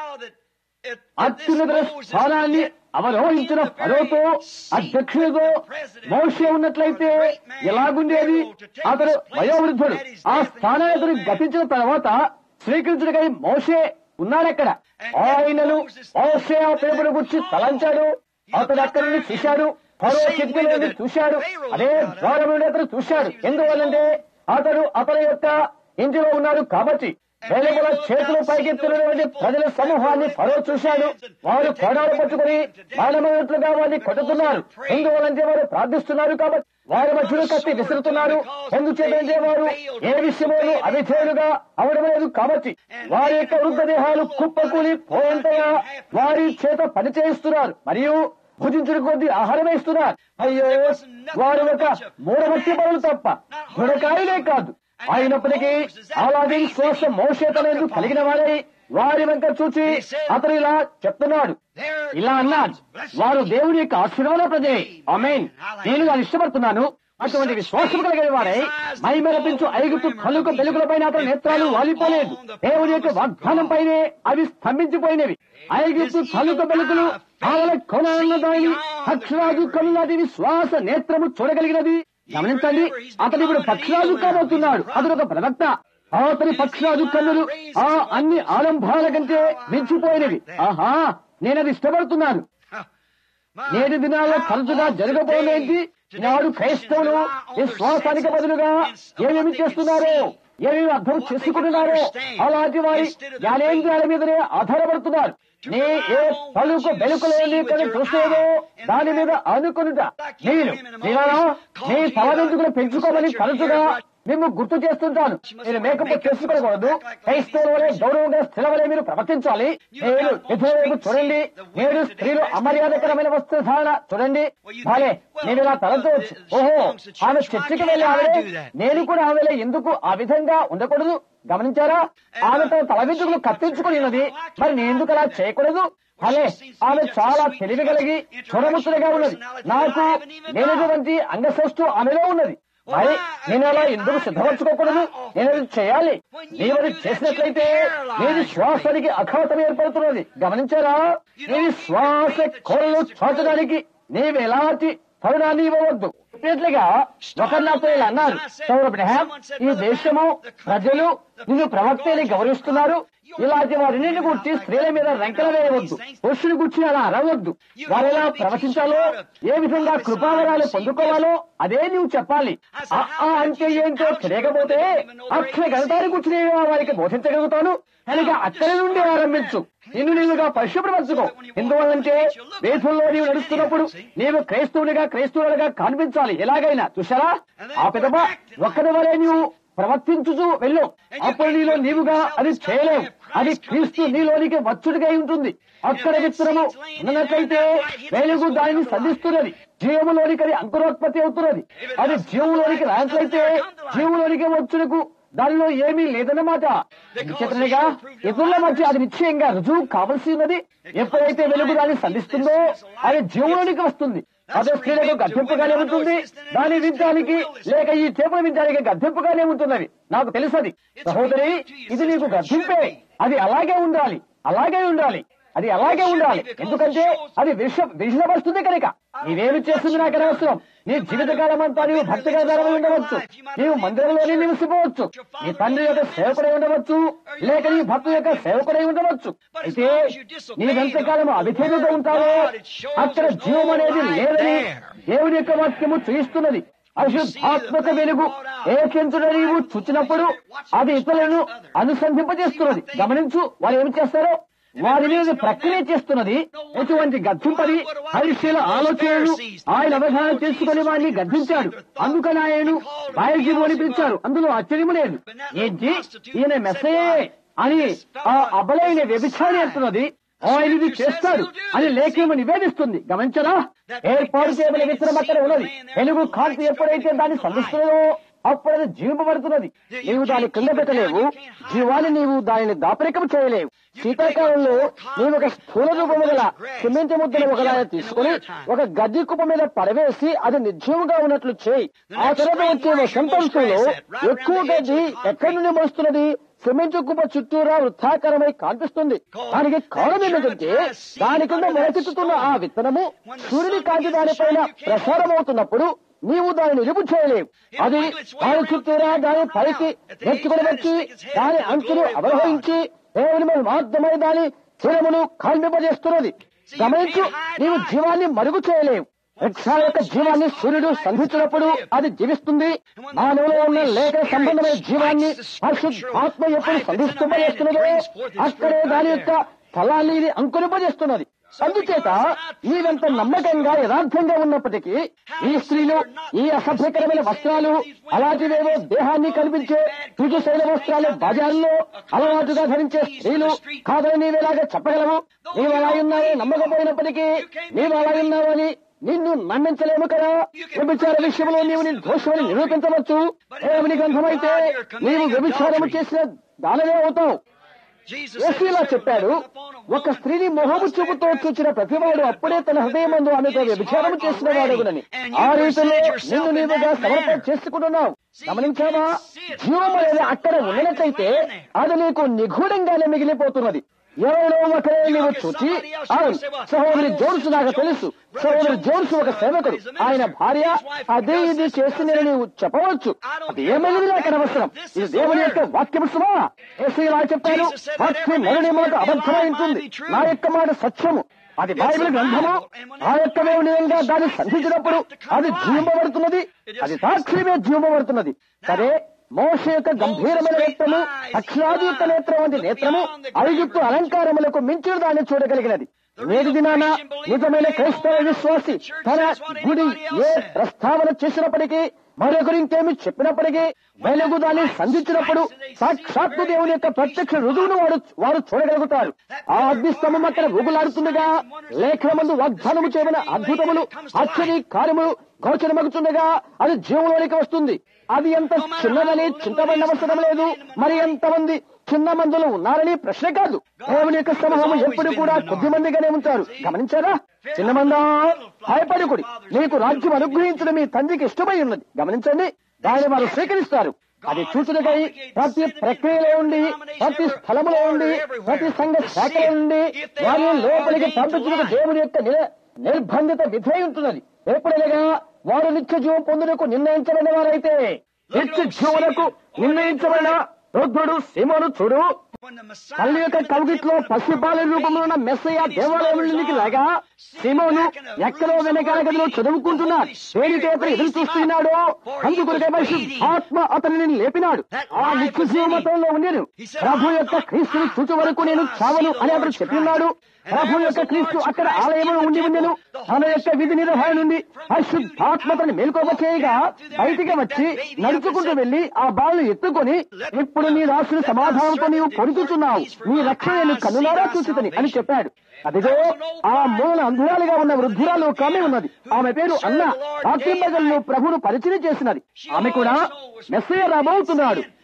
S1: అత్యున్నత స్థానాన్ని అవరోహించిన ఫరోతో అధ్యక్షుడితో మోసే ఉన్నట్లయితే ఎలాగుండేది అతడు వయోవృద్ధుడు ఆ స్థానాన్ని అతడు గతించిన తర్వాత శ్రీకృష్ణుడికై మోసే ఉన్నాడక్కడ ఆయనను మోసే ఆ పేపర్ గురించి తలంచాడు అతడు అక్కడి నుండి చూశాడు ఫరో కిటికీలో నుండి చూశాడు అదే ద్వారం నుండి అతడు చూశాడు ఎందువల్లంటే అతడు అతని యొక్క ఇంటిలో ఉన్నాడు కాబట్టి వెలుగుల చేతులు పైకెత్తున్నటువంటి ప్రజల సమూహాన్ని ఫరో చూశాడు వారు కొడాలు పట్టుకుని మానమైనట్లుగా వారిని కొట్టుతున్నారు ఎందువలంటే వారు ప్రార్థిస్తున్నారు కాబట్టి వారి మధ్యలో కత్తి విసురుతున్నారు ఎందుచేతంటే వారు ఏ విషయంలోనూ అవిధేయులుగా అవడం లేదు కాబట్టి వారి యొక్క మృతదేహాలు కుప్పకూలి పోయేంతగా వారి చేత పని చేయిస్తున్నారు మరియు భుజించిన కొద్ది ఆహారం వేస్తున్నారు అయ్యో వారు ఒక మూడమట్టి పనులు తప్ప గుణకాయలే కాదు అయినప్పటికీ అలాగే శ్వాస మోషేతనేందు కలిగిన వారై వారి వెంక చూచి అతను ఇలా చెప్తున్నాడు ఇలా అన్నాడు వారు దేవుడి యొక్క ఆశీర్వాద ప్రజలే ఆమెన్ నేను వారు ఇష్టపడుతున్నాను అటువంటి విశ్వాసం కలిగిన వారై మై మెరపించు ఐగుప్తు కలుక వెలుగుల పైన అతని నేత్రాలు వాలిపోలేదు దేవుడి యొక్క వాగ్దానం పైనే అవి స్తంభించిపోయినవి ఐగుప్తు కలుక వెలుగులు ఆవల కొనన్న దాని అక్షరాజు కనున్నది విశ్వాస నేత్రము చూడగలిగినది గమనించండి అతను ఇప్పుడు పక్షరాజు కాబోతున్నాడు అతను ఒక ప్రవక్త అతని పక్షరాజు కన్నులు ఆ అన్ని ఆరంభాల కంటే మించిపోయినవి ఆహా నేను అది ఇష్టపడుతున్నాను నేటి దినాల్లో తరచుగా జరగబోయేది నాడు క్రైస్తవులు విశ్వాసానికి బదులుగా ఏమేమి చేస్తున్నారో ఏమేమి అర్థం చేసుకుంటున్నారో అలాంటి వారి జ్ఞానేంద్రియాల మీదనే ఆధారపడుతున్నారు నీ ఏ పలుకు బెలుకులేని కానీ చూసేదో దాని మీద అనుకునుట నేను నేనా నీ తలవెందుకులు పెంచుకోమని తరచుగా మేము గుర్తు చేస్తుంటాను మీరు మేకప్ చేసుకోకూడదు క్రైస్తవుల వలె గౌరవంగా స్థిరవలే మీరు ప్రవర్తించాలి నేను ఎదురు చూడండి నేడు స్త్రీలు అమర్యాదకరమైన వస్త్రధారణ చూడండి భాలే నేను ఇలా తలచవచ్చు ఓహో ఆమె చర్చికి వెళ్ళి ఆవిడే నేను కూడా ఆమె ఎందుకు ఆ విధంగా ఉండకూడదు గమనించారా ఆమె తన తల వెంట్రుకలు కత్తించుకుని ఉన్నది మరి నేను ఎందుకు అలా చేయకూడదు అలే ఆమె చాలా తెలివి కలిగి చూడముచ్చటగా ఉన్నది నాకు లేనటువంటి అంగశ్రేష్ఠు ఆమెలో ఉన్నది మరి నేను అలా ఎందుకు సిద్ధపరచుకోకూడదు నేను అది చేయాలి నీవది చేసినట్లయితే నీది శ్వాసానికి అఘాతం ఏర్పడుతున్నది గమనించారా నీ శ్వాస కోరలు చాచడానికి నీవు ఎలాంటి తరుణాన్ని ఇవ్వవద్దు చెప్పినట్లుగా ఒకరు నాతో ఇలా అన్నారు సౌరబ్రహాం ఈ దేశము ప్రజలు నిన్ను ప్రవక్తని గౌరవిస్తున్నారు ఇలాంటి వారిని గుర్చి స్త్రీల మీద రంకెల వేయవద్దు పురుషుని గుర్చి అలా అరవద్దు వారు ఎలా ప్రవచించాలో ఏ విధంగా కృపావరాలు పొందుకోవాలో అదే నువ్వు చెప్పాలి ఆ ఆ అంటే ఏంటో తెలియకపోతే అక్షర గణితాన్ని గుర్చి నేను వారికి బోధించగలుగుతాను కనుక అక్కడి నుండి ఆరంభించు నిన్ను నీవుగా పరిశుభ్రపరచుకో ఎందువల్లంటే వేధుల్లో నీవు నడుస్తున్నప్పుడు నీవు క్రైస్తవునిగా క్రైస్తవులుగా కనిపించాలి ఎలాగైనా చూసారా ఆ పెదప ఒక్కడి వలే నీవు ప్రవర్తించుచు వెళ్ళు అప్పుడు నీలో నీవుగా అది చేయలేవు అది క్రీస్తు నీలోనికి వచ్చుడిగా ఉంటుంది అక్కడ విత్తనము ఉన్నట్లయితే వెలుగు దానిని సంధిస్తున్నది జీవములోనికి అది అంకురోత్పత్తి అవుతున్నది అది జీవంలోనికి రానట్లయితే జీవంలోనికి వచ్చుడుకు దానిలో ఏమీ లేదన్నమాట చేతనగా ఇతరుల మధ్య అది నిశ్చయంగా రుజువు కావలసి ఉన్నది ఎప్పుడైతే వెలుగు దాన్ని సంధిస్తుందో అది జీవంలోనికి వస్తుంది అదే స్త్రీలకు గద్దెంపుగానే ఉంటుంది దాని విద్యానికి లేక ఈ చేపల విద్యానికి గద్దెంపుగానే ఉంటున్నది నాకు తెలుసది సహోదరి ఇది నీకు గద్దెంపే అది అలాగే ఉండాలి అలాగే ఉండాలి అది అలాగే ఉండాలి ఎందుకంటే అది విష విషపరుస్తుంది కనుక నీవేమి చేస్తుంది నాకు అనవసరం నీ జీవితకాలం అంతా నీవు భక్తిగా ధరమై ఉండవచ్చు నీవు మందిరంలోనే నివసిపోవచ్చు నీ తండ్రి యొక్క సేవకుడై ఉండవచ్చు లేక నీ భక్తు యొక్క సేవకుడై ఉండవచ్చు అయితే నీవెంతకాలం అవిధేయుగా ఉంటావో అక్కడ జీవం అనేది లేదని దేవుని యొక్క వాక్యము చూయిస్తున్నది అశుద్ధాత్మక వెలుగు ఏకించుడ నీవు చూచినప్పుడు అది ఇతరులను అనుసంధింపజేస్తున్నది గమనించు వారు ఏమి చేస్తారో వారి మీద ప్రక్రియ చేస్తున్నది ఎటువంటి గద్దింపది హరిశీల ఆలోచనలు ఆయన అవగాహన చేసుకుని వారిని గద్దించాడు అందుకని ఆయనను బయలుజీవు అని పిలిచారు అందులో ఆశ్చర్యము లేదు ఏంటి ఈయన మెస్సయే అని ఆ అబలైన వ్యభిచారి అంటున్నది ఆయన ఇది చేస్తాడు అని లేఖము నివేదిస్తుంది గమనించరా ఏర్పాటు చేయబడిన విత్తనం అక్కడ ఉన్నది వెలుగు కాంతి ఎప్పుడైతే దాన్ని సంధిస్తున్నదో అప్పుడు అది జీవింపబడుతున్నది నీవు దాన్ని కింద పెట్టలేవు జీవాన్ని నీవు దానిని దాపరికం చేయలేవు శీతాకాలంలో నీవు ఒక స్థూల రూపము గల సిమెంట్ ముద్దను ఒకలా తీసుకుని ఒక గడ్డి కుప్ప మీద పడవేసి అది నిర్జీవంగా ఉన్నట్లు చేయి ఆ తర్వాత వచ్చే వసంతంలో ఎక్కువ గడ్డి ఎక్కడి నుండి మోస్తున్నది సిమెంట్ కుప్ప చుట్టూరా వృత్తాకారమై కనిపిస్తుంది దానికి కారణం ఏమిటంటే దాని కింద మొలకెత్తుతున్న ఆ విత్తనము సూర్యుని కాంతి దానిపైన ప్రసారమవుతున్నప్పుడు నీవు దానిని నిలుపు చేయలేవు అది దాని చుట్టూరా దాని పైకి నెచ్చుకుని వచ్చి దాని అంచును అవరోహించి దేవుని మీద మాత్రమే దాని శిరమును కాల్మింపజేస్తున్నది గమనించు నీవు జీవాన్ని మరుగు చేయలేవు వృక్ష యొక్క జీవాన్ని సూర్యుడు సంధించినప్పుడు అది జీవిస్తుంది మానవులో ఉన్న లేఖ సంబంధమైన జీవాన్ని పరిశుద్ధాత్మ ఎప్పుడు సంధిస్తుంపజేస్తున్నదో అక్కడే దాని యొక్క ఫలాన్ని ఇది అంకురింపజేస్తున్నది అందుచేత నీవెంత నమ్మకంగా యథార్థంగా ఉన్నప్పటికీ ఈ స్త్రీలు ఈ అసభ్యకరమైన వస్త్రాలు అలాంటివేవో దేహాన్ని కనిపించే తుజు శైల వస్త్రాలు బజార్లో అలవాటుగా ధరించే స్త్రీలు కాదని నీవేలాగా చెప్పగలవు నీవు అలా ఉన్నావో నమ్మకపోయినప్పటికీ నీవు అలా ఉన్నావని నిన్ను నమ్మించలేము కదా వ్యభిచార విషయంలో నీవు నీ దోషమని నిరూపించవచ్చు దేవుని గ్రంథమైతే నీవు వ్యభిచారము చేసిన దానవే అవుతావు యేసులా చెప్పాడు ఒక స్త్రీని మొహము చూపుతో చూచిన ప్రతివాడు అప్పుడే తన హృదయమందు ఆమెతో వ్యభిచారం చేసిన వాడగునని ఆ రీతిలో నిన్ను నీవుగా సమర్పణ చేసుకుంటున్నావు గమనించావా జీవం అనేది అక్కడ ఉన్నట్లయితే అది నీకు నిగూఢంగానే మిగిలిపోతున్నది ఎవరిలో ఒకరే నీవు చూచి అవును సహోదరి జోన్స్ నాకు తెలుసు సహోదరి జోన్స్ ఒక సేవకుడు ఆయన భార్య అదే ఇది చేసి నేను నీవు చెప్పవచ్చు అది ఏమైంది నాకు అనవసరం ఇది దేవుని యొక్క వాక్యం సుమా ఏసీ ఇలా చెప్పారు భక్తి మరుని మాట అబద్ధమై ఉంటుంది నా యొక్క మాట సత్యము అది బైబిల్ గ్రంథము ఆ యొక్క నిజంగా దాన్ని సంధించినప్పుడు అది జీవింపబడుతున్నది అది సాక్షిమే జీవింపబడుతున్నది సరే మోస యొక్క గంభీరమైన నేత్రము అక్షరాది యొక్క నేత్రం వంటి నేత్రము ఐగుప్తు అలంకారములకు మించిన దాన్ని చూడగలిగినది నేటి దినాన నిజమైన క్రైస్తవ విశ్వాసి తన గుడి ఏ ప్రస్తావన చేసినప్పటికీ మరొకరు ఇంకేమి చెప్పినప్పటికీ వెలుగు దాన్ని సంధించినప్పుడు సాక్షాత్తు దేవుని యొక్క ప్రత్యక్ష రుజువును వారు వారు చూడగలుగుతారు ఆ అగ్నిస్తంభం అక్కడ ఊగులాడుతుండగా లేఖనమందు వాగ్దానము చేయబడిన అద్భుతములు ఆశ్చర్య కార్యములు గోచరమగుతుండగా అది జీవంలోనికి వస్తుంది అది ఎంత చిన్నదని చింతమైన అవసరం లేదు మరి ఎంతమంది చిన్న మందులు ఉన్నారని ప్రశ్న కాదు దేవుని యొక్క సమూహం ఎప్పుడు కూడా కొద్ది మందిగానే ఉంటారు గమనించారా చిన్న మందా భయపడుకుడి నీకు రాజ్యం అనుగ్రహించడం మీ తండ్రికి ఇష్టమై ఉన్నది గమనించండి దాన్ని వారు స్వీకరిస్తారు అది చూచుటకై ప్రతి ప్రక్రియలో ఉండి ప్రతి స్థలములో ఉండి ప్రతి సంఘ శాఖలో ఉండి వారిని లోపలికి పంపించుటకు దేవుని యొక్క నిర- నిర్బంధిత విధేయ ఉంటున్నది ఎప్పుడనగా వారు నిత్య జీవం పొందుటకు నిర్ణయించబడిన వారైతే నిత్య జీవులకు నిర్ణయించబడిన వృద్ధుడు సీమను చూడు తల్లి యొక్క కవిగిట్లో పసిపాల రూపంలో ఉన్న మెస్సయ్య దేవాలయంలోనికి లాగా సీమోను ఎక్కడో వెనకాల గదిలో చదువుకుంటున్నాడు దేనికై అతను ఎదురు చూస్తున్నాడో అందుకొరకే మనిషి ఆత్మ అతనిని లేపినాడు ఆ నిత్య జీవమతంలో ఉండేను ప్రభు యొక్క క్రీస్తుని చూచే వరకు నేను చావను అని అతను చెప్పిన్నాడు ప్రభు యొక్క క్రీస్తు అక్కడ ఆలయంలో ఉండి ఉండెను తన యొక్క విధి నిర్వహణ నుండి పరిశుద్ధాత్మతను మేల్కోవ చేయగా బయటికి వచ్చి నడుచుకుంటూ వెళ్లి ఆ బాలను ఎత్తుకొని ఇప్పుడు నీ రాసిన సమాధానంతో నీవు పొడుచుతున్నావు నీ రక్షణ నేను కన్నులారా చూచుతని అని చెప్పాడు అదిగో ఆ మూల అంధురాలుగా ఉన్న వృద్ధురాలు ఒక ఆమె ఉన్నది ఆమె పేరు అన్న రాత్రింబగళ్ళు ప్రభును పరిచయం చేసినది ఆమె కూడా మెస్సయ్య రాబోతున్నాడు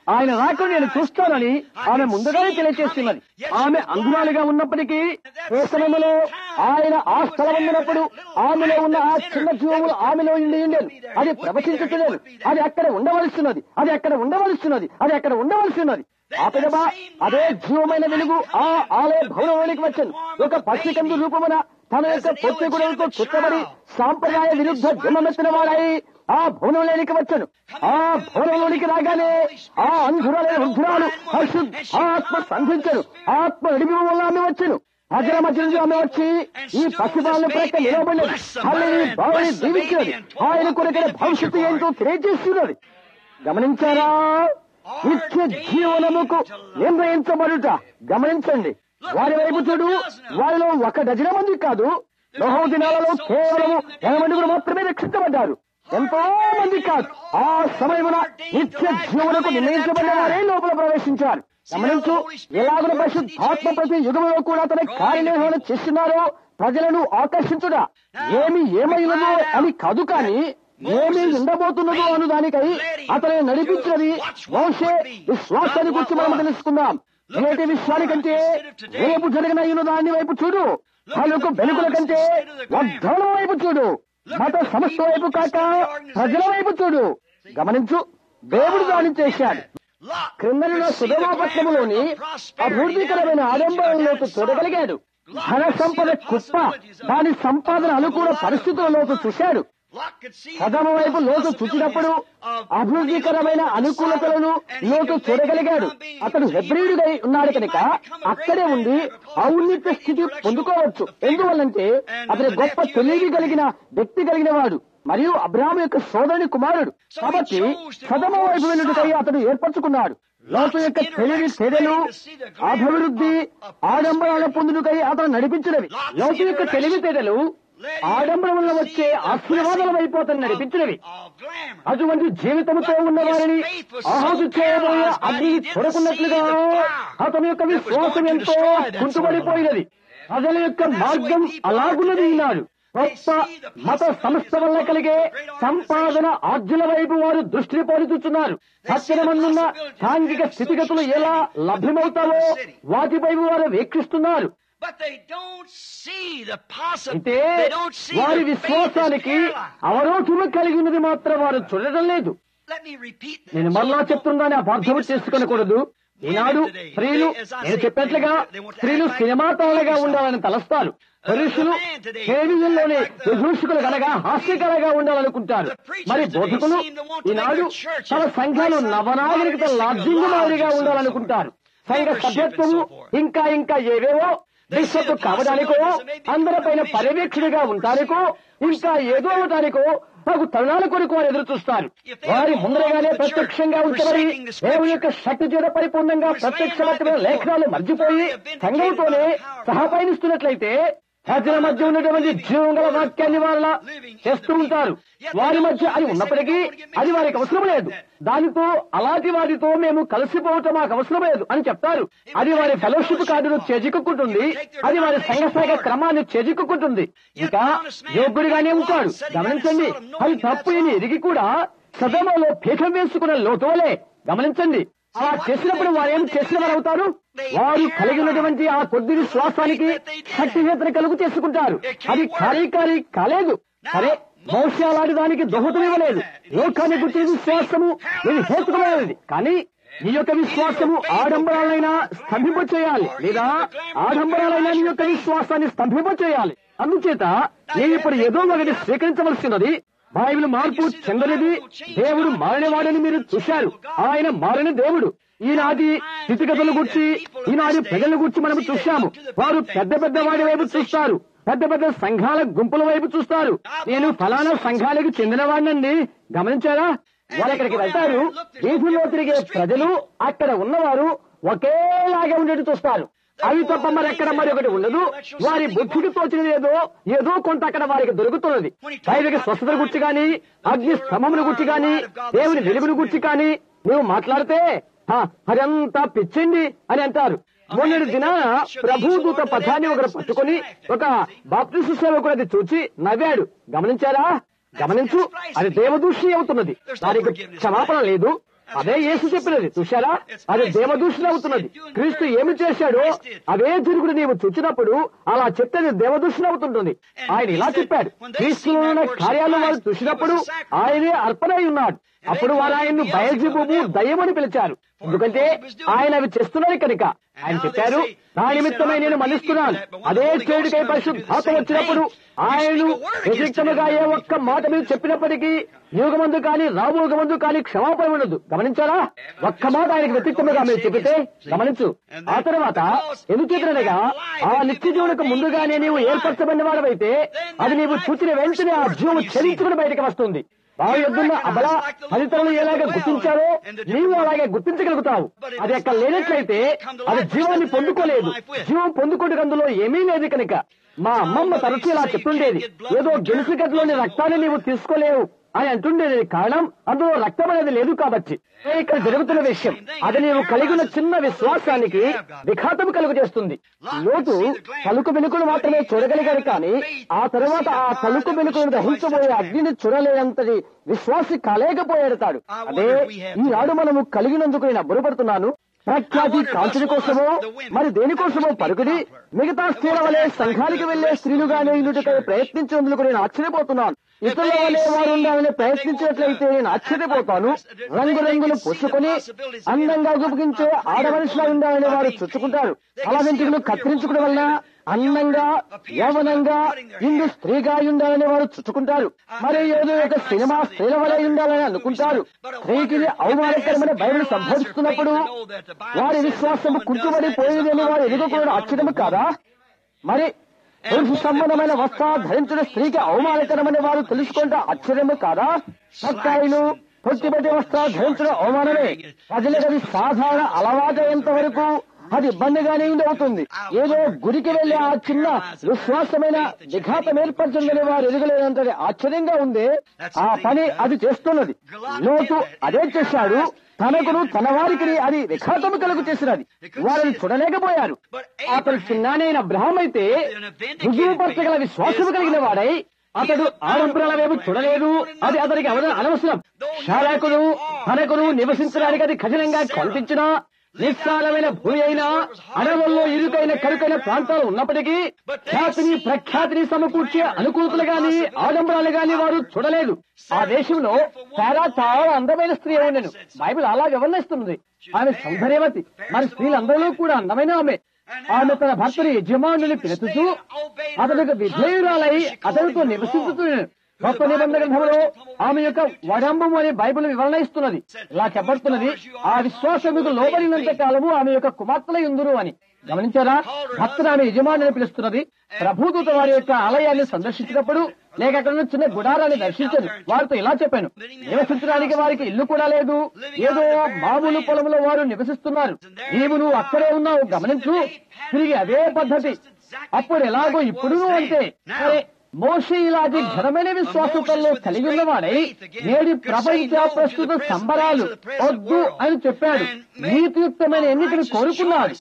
S1: ఆయన రాకుండా నేను చూస్తానని ఆమె ముందుగానే తెలియజేస్తున్నది ఆమె అంధురాలుగా ఉన్నప్పటికీ ఏ సమయంలో ఆయన ఆ స్థలం ఉన్నప్పుడు ఆమెలో ఉన్న ఆ చిన్న జీవములు ఆమెలో ఉండి ఉండేది అది ప్రవచించలేదు అది అక్కడ ఉండవలసినది అది అక్కడ ఉండవలసినది అది అక్కడ ఉండవలసినది ఆ పిదమ అదే జీవమైన వెలుగు ఆ ఆలయ భవనంలోనికి వచ్చాను ఒక పక్షికందు రూపమున తన యొక్క పొత్తి గుడలతో చుట్టబడి సాంప్రదాయ విరుద్ధ జన్మమెత్తిన వాడై ఆ భవనంలోనికి వచ్చాను ఆ భవనంలోనికి రాగానే ఆ అంధురాలైన వృద్ధురాలు ఆత్మ సంధించను ఆత్మ నడిపి వల్ల ఆమె వచ్చాను అజల మధ్య నుంచి ఆమె వచ్చి ఈ పసిపాలను ప్రక్క నిలబడినది తల్లిని బావని దీవించినది ఆయన కొరకైన భవిష్యత్తు ఏంటో తెలియజేస్తున్నది గమనించారా నిత్య జీవనముకు నిర్ణయించబడుట గమనించండి వారి వైపు చూడు వారిలో ఒక డజన మంది కాదు లోహో దినాలలో కేవలము ఎనమండుగురు మాత్రమే రక్షించబడ్డారు ఎంతో మంది కాదు ఆ సమయమున నిత్య జీవనకు నిర్ణయించబడిన వారే లోపల ప్రవేశించారు గమనించు ఎలాగున పరిశుద్ధాత్మ ప్రతి యుగంలో కూడా తన కార్యనిర్వహణ చేస్తున్నారో ప్రజలను ఆకర్షించుడా ఏమి ఏమైనదో అని కాదు కానీ ఏమి ఉండబోతున్నదో అను దానికై అతని నడిపించినది మోసే విశ్వాసాన్ని గురించి మనం తెలుసుకుందాం నేటి విశ్వానికంటే రేపు జరగనయ్యున్న దాని వైపు చూడు వాళ్ళకు వెనుకల కంటే వాగ్దానం వైపు చూడు మత సంస్థ వైపు కాక ప్రజల వైపు చూడు గమనించు దేవుడు దాని చేశాడు క్రిందన సుధమాపట్నములోని అభివృద్ధికరమైన ఆడంబరంలోకి చూడగలిగాడు ధన సంపద కుప్ప దాని సంపాదన అనుకూల పరిస్థితులలోకి చూశాడు సదమ వైపు లోతు చూచినప్పుడు అభివృద్ధికరమైన అనుకూలతలను లోతు చూడగలిగాడు అతడు హెబ్రియుడిగా ఉన్నాడు కనుక అక్కడే ఉండి ఔన్నత్య స్థితి పొందుకోవచ్చు ఎందువల్లంటే అతని గొప్ప తెలివి కలిగిన వ్యక్తి కలిగిన వాడు మరియు అబ్రాహం యొక్క సోదరుని కుమారుడు కాబట్టి సదమ వైపు వెళ్ళుటకై అతడు ఏర్పరచుకున్నాడు లోతు యొక్క తెలివి తెరలు అభివృద్ధి ఆడంబరాల పొందుటకై అతను నడిపించినవి లోతు యొక్క తెలివి తెరలు ఆడంబరం వల్ల వచ్చే ఆశీర్వాదాల వైపు అతను నడిపించినవి అటువంటి జీవితంతో ఉన్న వారిని ఆహుతి చేయబోయే అగ్ని చూడకున్నట్లుగా అతని యొక్క విశ్వాసం ఎంతో కుంటుపడిపోయినది ప్రజల యొక్క మార్గం అలాగున్నది ఈనాడు గొప్ప మత సంస్థ వల్ల కలిగే సంపాదన ఆర్జుల వైపు వారు దృష్టిని పోలుచున్నారు సత్యన మందున్న సాంఘిక స్థితిగతులు ఎలా లభ్యమవుతావో వాటిపై వారు వీక్షిస్తున్నారు అయితే వారి విశ్వాసానికి అవరోధులు కలిగి ఉన్నది మాత్రం వారు చూడటం లేదు నేను మరలా చెప్తున్నాను అపార్థం చేసుకొనకూడదు ఈనాడు స్త్రీలు నేను చెప్పినట్లుగా స్త్రీలు సినిమా తాళగా ఉండాలని తలస్తారు పురుషులు టెలివిజన్లోనే విదూషకులు కలగా హాస్యకరగా ఉండాలనుకుంటారు మరి బోధకులు ఈనాడు తమ సంఘాలు నవనాగరికత లాడ్జింగ్ మాదిరిగా ఉండాలనుకుంటారు సంఘ సభ్యత్వము ఇంకా ఇంకా ఏవేవో బిషప్ కావడానికో అందరిపైన పర్యవేక్షణగా ఉండటానికో ఇంకా ఏదో అవటానికో తగు తరుణాల కొరకు వారు ఎదురు చూస్తారు వారి ముందరగానే ప్రత్యక్షంగా ఉంచబడి దేవుని యొక్క శక్తి చేత పరిపూర్ణంగా ప్రత్యక్షమైన లేఖనాలు మర్చిపోయి సంఘంతోనే సహపయనిస్తున్నట్లయితే ప్రజల మధ్య ఉన్నటువంటి జీవం గల వాక్యాన్ని వాళ్ళ చేస్తూ ఉంటారు వారి మధ్య అది ఉన్నప్పటికీ అది వారికి అవసరం లేదు దానితో అలాంటి వారితో మేము కలిసిపోవటం మాకు అవసరం లేదు అని చెప్తారు అది వారి ఫెలోషిప్ కార్డును చేజిక్కుంటుంది అది వారి సంఘసాగ క్రమాన్ని చేజిక్కుంటుంది ఇంకా యోగ్యుడిగానే ఉంటాడు గమనించండి అది తప్పు అని ఎదిగి కూడా సదమలో పీఠం వేసుకున్న లోతువలే గమనించండి అలా చేసినప్పుడు వారు ఏం చేసిన వారు అవుతారు వారు కలిగి ఉన్నటువంటి ఆ కొద్ది విశ్వాసానికి శక్తిహేతన కలుగు చేసుకుంటారు అది కార్యకారి కాలేదు సరే బహుశా అలాంటి దానికి దోహదం ఇవ్వలేదు లోకాన్ని గుర్తి విశ్వాసము ఇది హేతుకమైనది కానీ నీ యొక్క విశ్వాసము ఆడంబరాలైనా స్తంభింప చేయాలి లేదా ఆడంబరాలైనా నీ యొక్క విశ్వాసాన్ని స్తంభింప చేయాలి అందుచేత నేను ఇప్పుడు ఏదో ఒకటి స్వీకరించవలసినది బైబిల్ మార్పు చెందనిది దేవుడు మారినవాడని మీరు చూశారు ఆయన మారిన దేవుడు ఈనాటి స్థితిగతుల గురించి ఈనాటి ప్రజల గురించి మనం చూశాము వారు పెద్ద పెద్ద వాడి వైపు చూస్తారు పెద్ద పెద్ద సంఘాల గుంపుల వైపు చూస్తారు నేను ఫలానా సంఘాలకు చెందినవాడినండి గమనించారా వాళ్ళు అక్కడికి వెళ్తారు వీధుల్లో తిరిగే ప్రజలు అక్కడ ఉన్నవారు ఒకేలాగే ఉండేది చూస్తారు అవి తప్ప మరి ఎక్కడ మరి ఒకటి ఉండదు వారి బుద్ధికి తోచినది ఏదో ఏదో కొంత అక్కడ వారికి దొరుకుతున్నది దైవిక స్వస్థత గురించి గాని అగ్ని స్తంభమును గురించి గాని దేవుని వెలుగును గురించి కానీ నువ్వు మాట్లాడితే అదంతా పిచ్చింది అని అంటారు మొన్నటి దినాన ప్రభుదూత పథాన్ని ఒకరు పట్టుకుని ఒక బాప్టిస్టు సేవకుడు అది చూచి నవ్వాడు గమనించారా గమనించు అది దేవదూషి అవుతున్నది దానికి క్షమాపణ లేదు అదే యేసు చెప్పినది చూశారా అది దేవదూషణ అవుతున్నది క్రీస్తు ఏమి చేశాడో అవే జరుగుడు నీవు చూచినప్పుడు అలా చెప్తే దేవదూషణ అవుతుంటుంది ఆయన ఇలా చెప్పాడు క్రీస్తులో ఉన్న కార్యాలు వారు చూసినప్పుడు ఆయనే అర్పణ అయి ఉన్నాడు అప్పుడు వారు ఆయన్ను బయల్జిబుబు దయ్యమని పిలిచారు ఎందుకంటే ఆయన అవి చేస్తున్నారు కనుక ఆయన చెప్పారు నా నిమిత్తమై నేను మన్నిస్తున్నాను అదే చేడుకై పరిశుద్ధాత్మ వచ్చినప్పుడు ఆయనను వ్యతిరేక్తముగా ఏ ఒక్క మాట మీరు చెప్పినప్పటికీ యుగమందు కానీ రాబోగమందు కానీ క్షమాపణ ఉండదు గమనించారా ఒక్క మాట ఆయనకు వ్యతిరేక్తముగా మీరు చెప్పితే గమనించు ఆ తర్వాత ఎందుకు చెప్పినగా ఆ నిత్య జీవులకు ముందుగానే నీవు ఏర్పరచబడిన వాడవైతే అది నీవు చూచిన వెంటనే ఆ జీవం చెల్లించుకుని బయటకు వస్తుంది వారి యొద్దున్న అబల ఫలితాలను ఎలాగ గుర్తించారో నీవు అలాగే గుర్తించగలుగుతావు అది అక్కడ లేనట్లయితే అది జీవాన్ని పొందుకోలేదు జీవం పొందుకోవడం అందులో ఏమీ లేదు కనుక మా అమ్మమ్మ తరచు ఇలా చెప్తుండేది ఏదో గెలుసు గదిలోని రక్తాన్ని నీవు తీసుకోలేవు అని అంటుండేది కారణం అందులో రక్తం అనేది లేదు కాబట్టి ఇక్కడ జరుగుతున్న విషయం అది నీవు కలిగి ఉన్న చిన్న విశ్వాసానికి విఘాతం కలుగు చేస్తుంది లోతు తలుకు వెనుకలు మాత్రమే చూడగలిగాడు కానీ ఆ తరువాత ఆ తలుకు వెనుకను దహించబోయే అగ్నిని చూడలేనంతటి విశ్వాసి కాలేకపోయాడు తాడు అదే ఈనాడు మనము కలిగినందుకు నేను అబ్బురపడుతున్నాను ప్రఖ్యాతి కాల్చిన కోసమో మరి దేనికోసమో పరుగుడి మిగతా స్త్రీల వలె సంఘానికి వెళ్లే స్త్రీలుగానే ఇందుకై ప్రయత్నించినందుకు నేను ఆశ్చర్యపోతున్నాను ఇతరుల వలె వారు ఉండాలని ప్రయత్నించినట్లయితే నేను ఆశ్చర్యపోతాను రంగురంగులు పుచ్చుకొని అందంగా గుపించే ఆడమనిషిలా ఉండాలని వారు చుచ్చుకుంటారు అలా వెంట్రుకలు కత్తిరించుకోవడం వల్ల అందంగా యవనంగా ఇందు స్త్రీగా ఉండాలని వారు చుట్టుకుంటారు మరి ఏదో ఒక సినిమా స్త్రీల వలె ఉండాలని అనుకుంటారు స్త్రీకి అవమానకరమైన బైబిల్ సంబోధిస్తున్నప్పుడు వారి విశ్వాసము కుంటుబడి పోయేదని వారు ఎదుగుకోవడం ఆశ్చర్యము కాదా మరి పురుష సంబంధమైన వస్త్రాలు ధరించిన స్త్రీకి అవమానకరమని వారు తెలుసుకుంటే ఆశ్చర్యము కాదా సత్తాయిలు పొట్టిబడి వస్త్రాలు ధరించడం అవమానమే ప్రజలకు అది సాధారణ అలవాటయ్యేంత వరకు అది ఇబ్బందిగానే అవుతుంది ఏదో గుడికి వెళ్లే ఆ చిన్న విశ్వాసమైన విఘాతం ఏర్పరచిందని వారు ఎదుగలేనంత ఆశ్చర్యంగా ఉంది ఆ పని అది చేస్తున్నది లోతు అదే చేశాడు తనకును తన వారికి అది విఘాతము కలుగు చేసినది వారిని చూడలేకపోయారు అతడు చిన్నానైన అబ్రహం అయితే రుజువుపరచగల విశ్వాసము కలిగిన వాడై అతడు ఆడంబరాల వైపు చూడలేదు అది అతనికి అవన- అనవసరం శాలకుడు తనకును నివసించడానికి అది కఠినంగా కల్పించినా నిస్సారమైన భూమి అయినా అడవుల్లో ఇరుకైన కరుకైన ప్రాంతాలు ఉన్నప్పటికీ ఖ్యాతిని ప్రఖ్యాతిని సమకూర్చే అనుకూలతలు గాని ఆడంబరాలు గాని వారు చూడలేదు ఆ దేశంలో చాలా చాలా అందమైన స్త్రీ ఉండను బైబిల్ అలా వివరణిస్తున్నది ఆమె సౌందర్యవతి మరి స్త్రీలందరిలో కూడా అందమైన ఆమె ఆమె తన భర్తని యజమానుని పిలుచుతూ అతనికి విధేయురాలై అతనితో నివసించుతున్నాడు కొత్త నిబంధన గ్రంథంలో ఆమె యొక్క వడంబం అనే బైబిల్ వివరణ ఇస్తున్నది ఇలా చెప్పబడుతున్నది ఆ విశ్వాసముకు లోబడినంత కాలము ఆమె యొక్క కుమార్తెల ఉందురు అని గమనించారా భక్తులు ఆమె యజమాని పిలుస్తున్నది ప్రభుదూత వారి యొక్క ఆలయాన్ని సందర్శించినప్పుడు లేక అక్కడ ఉన్న చిన్న గుడారాన్ని దర్శించదు వారితో ఇలా చెప్పాను నివసించడానికి వారికి ఇల్లు కూడా లేదు ఏదో మామూలు పొలంలో వారు నివసిస్తున్నారు నీవు నువ్వు అక్కడే ఉన్నావు గమనించు తిరిగి అదే పద్ధతి అప్పుడు ఎలాగో ఇప్పుడు అంతే సరే మోషే ఇలాంటి ఘనమైన విశ్వాసతల్లో కలిగి ఉన్నవాడై నేటి ప్రపంచ ప్రస్తుత సంబరాలు వద్దు అని చెప్పాడు నీతియుక్తమైన ఎన్నికను కోరుకున్నాడు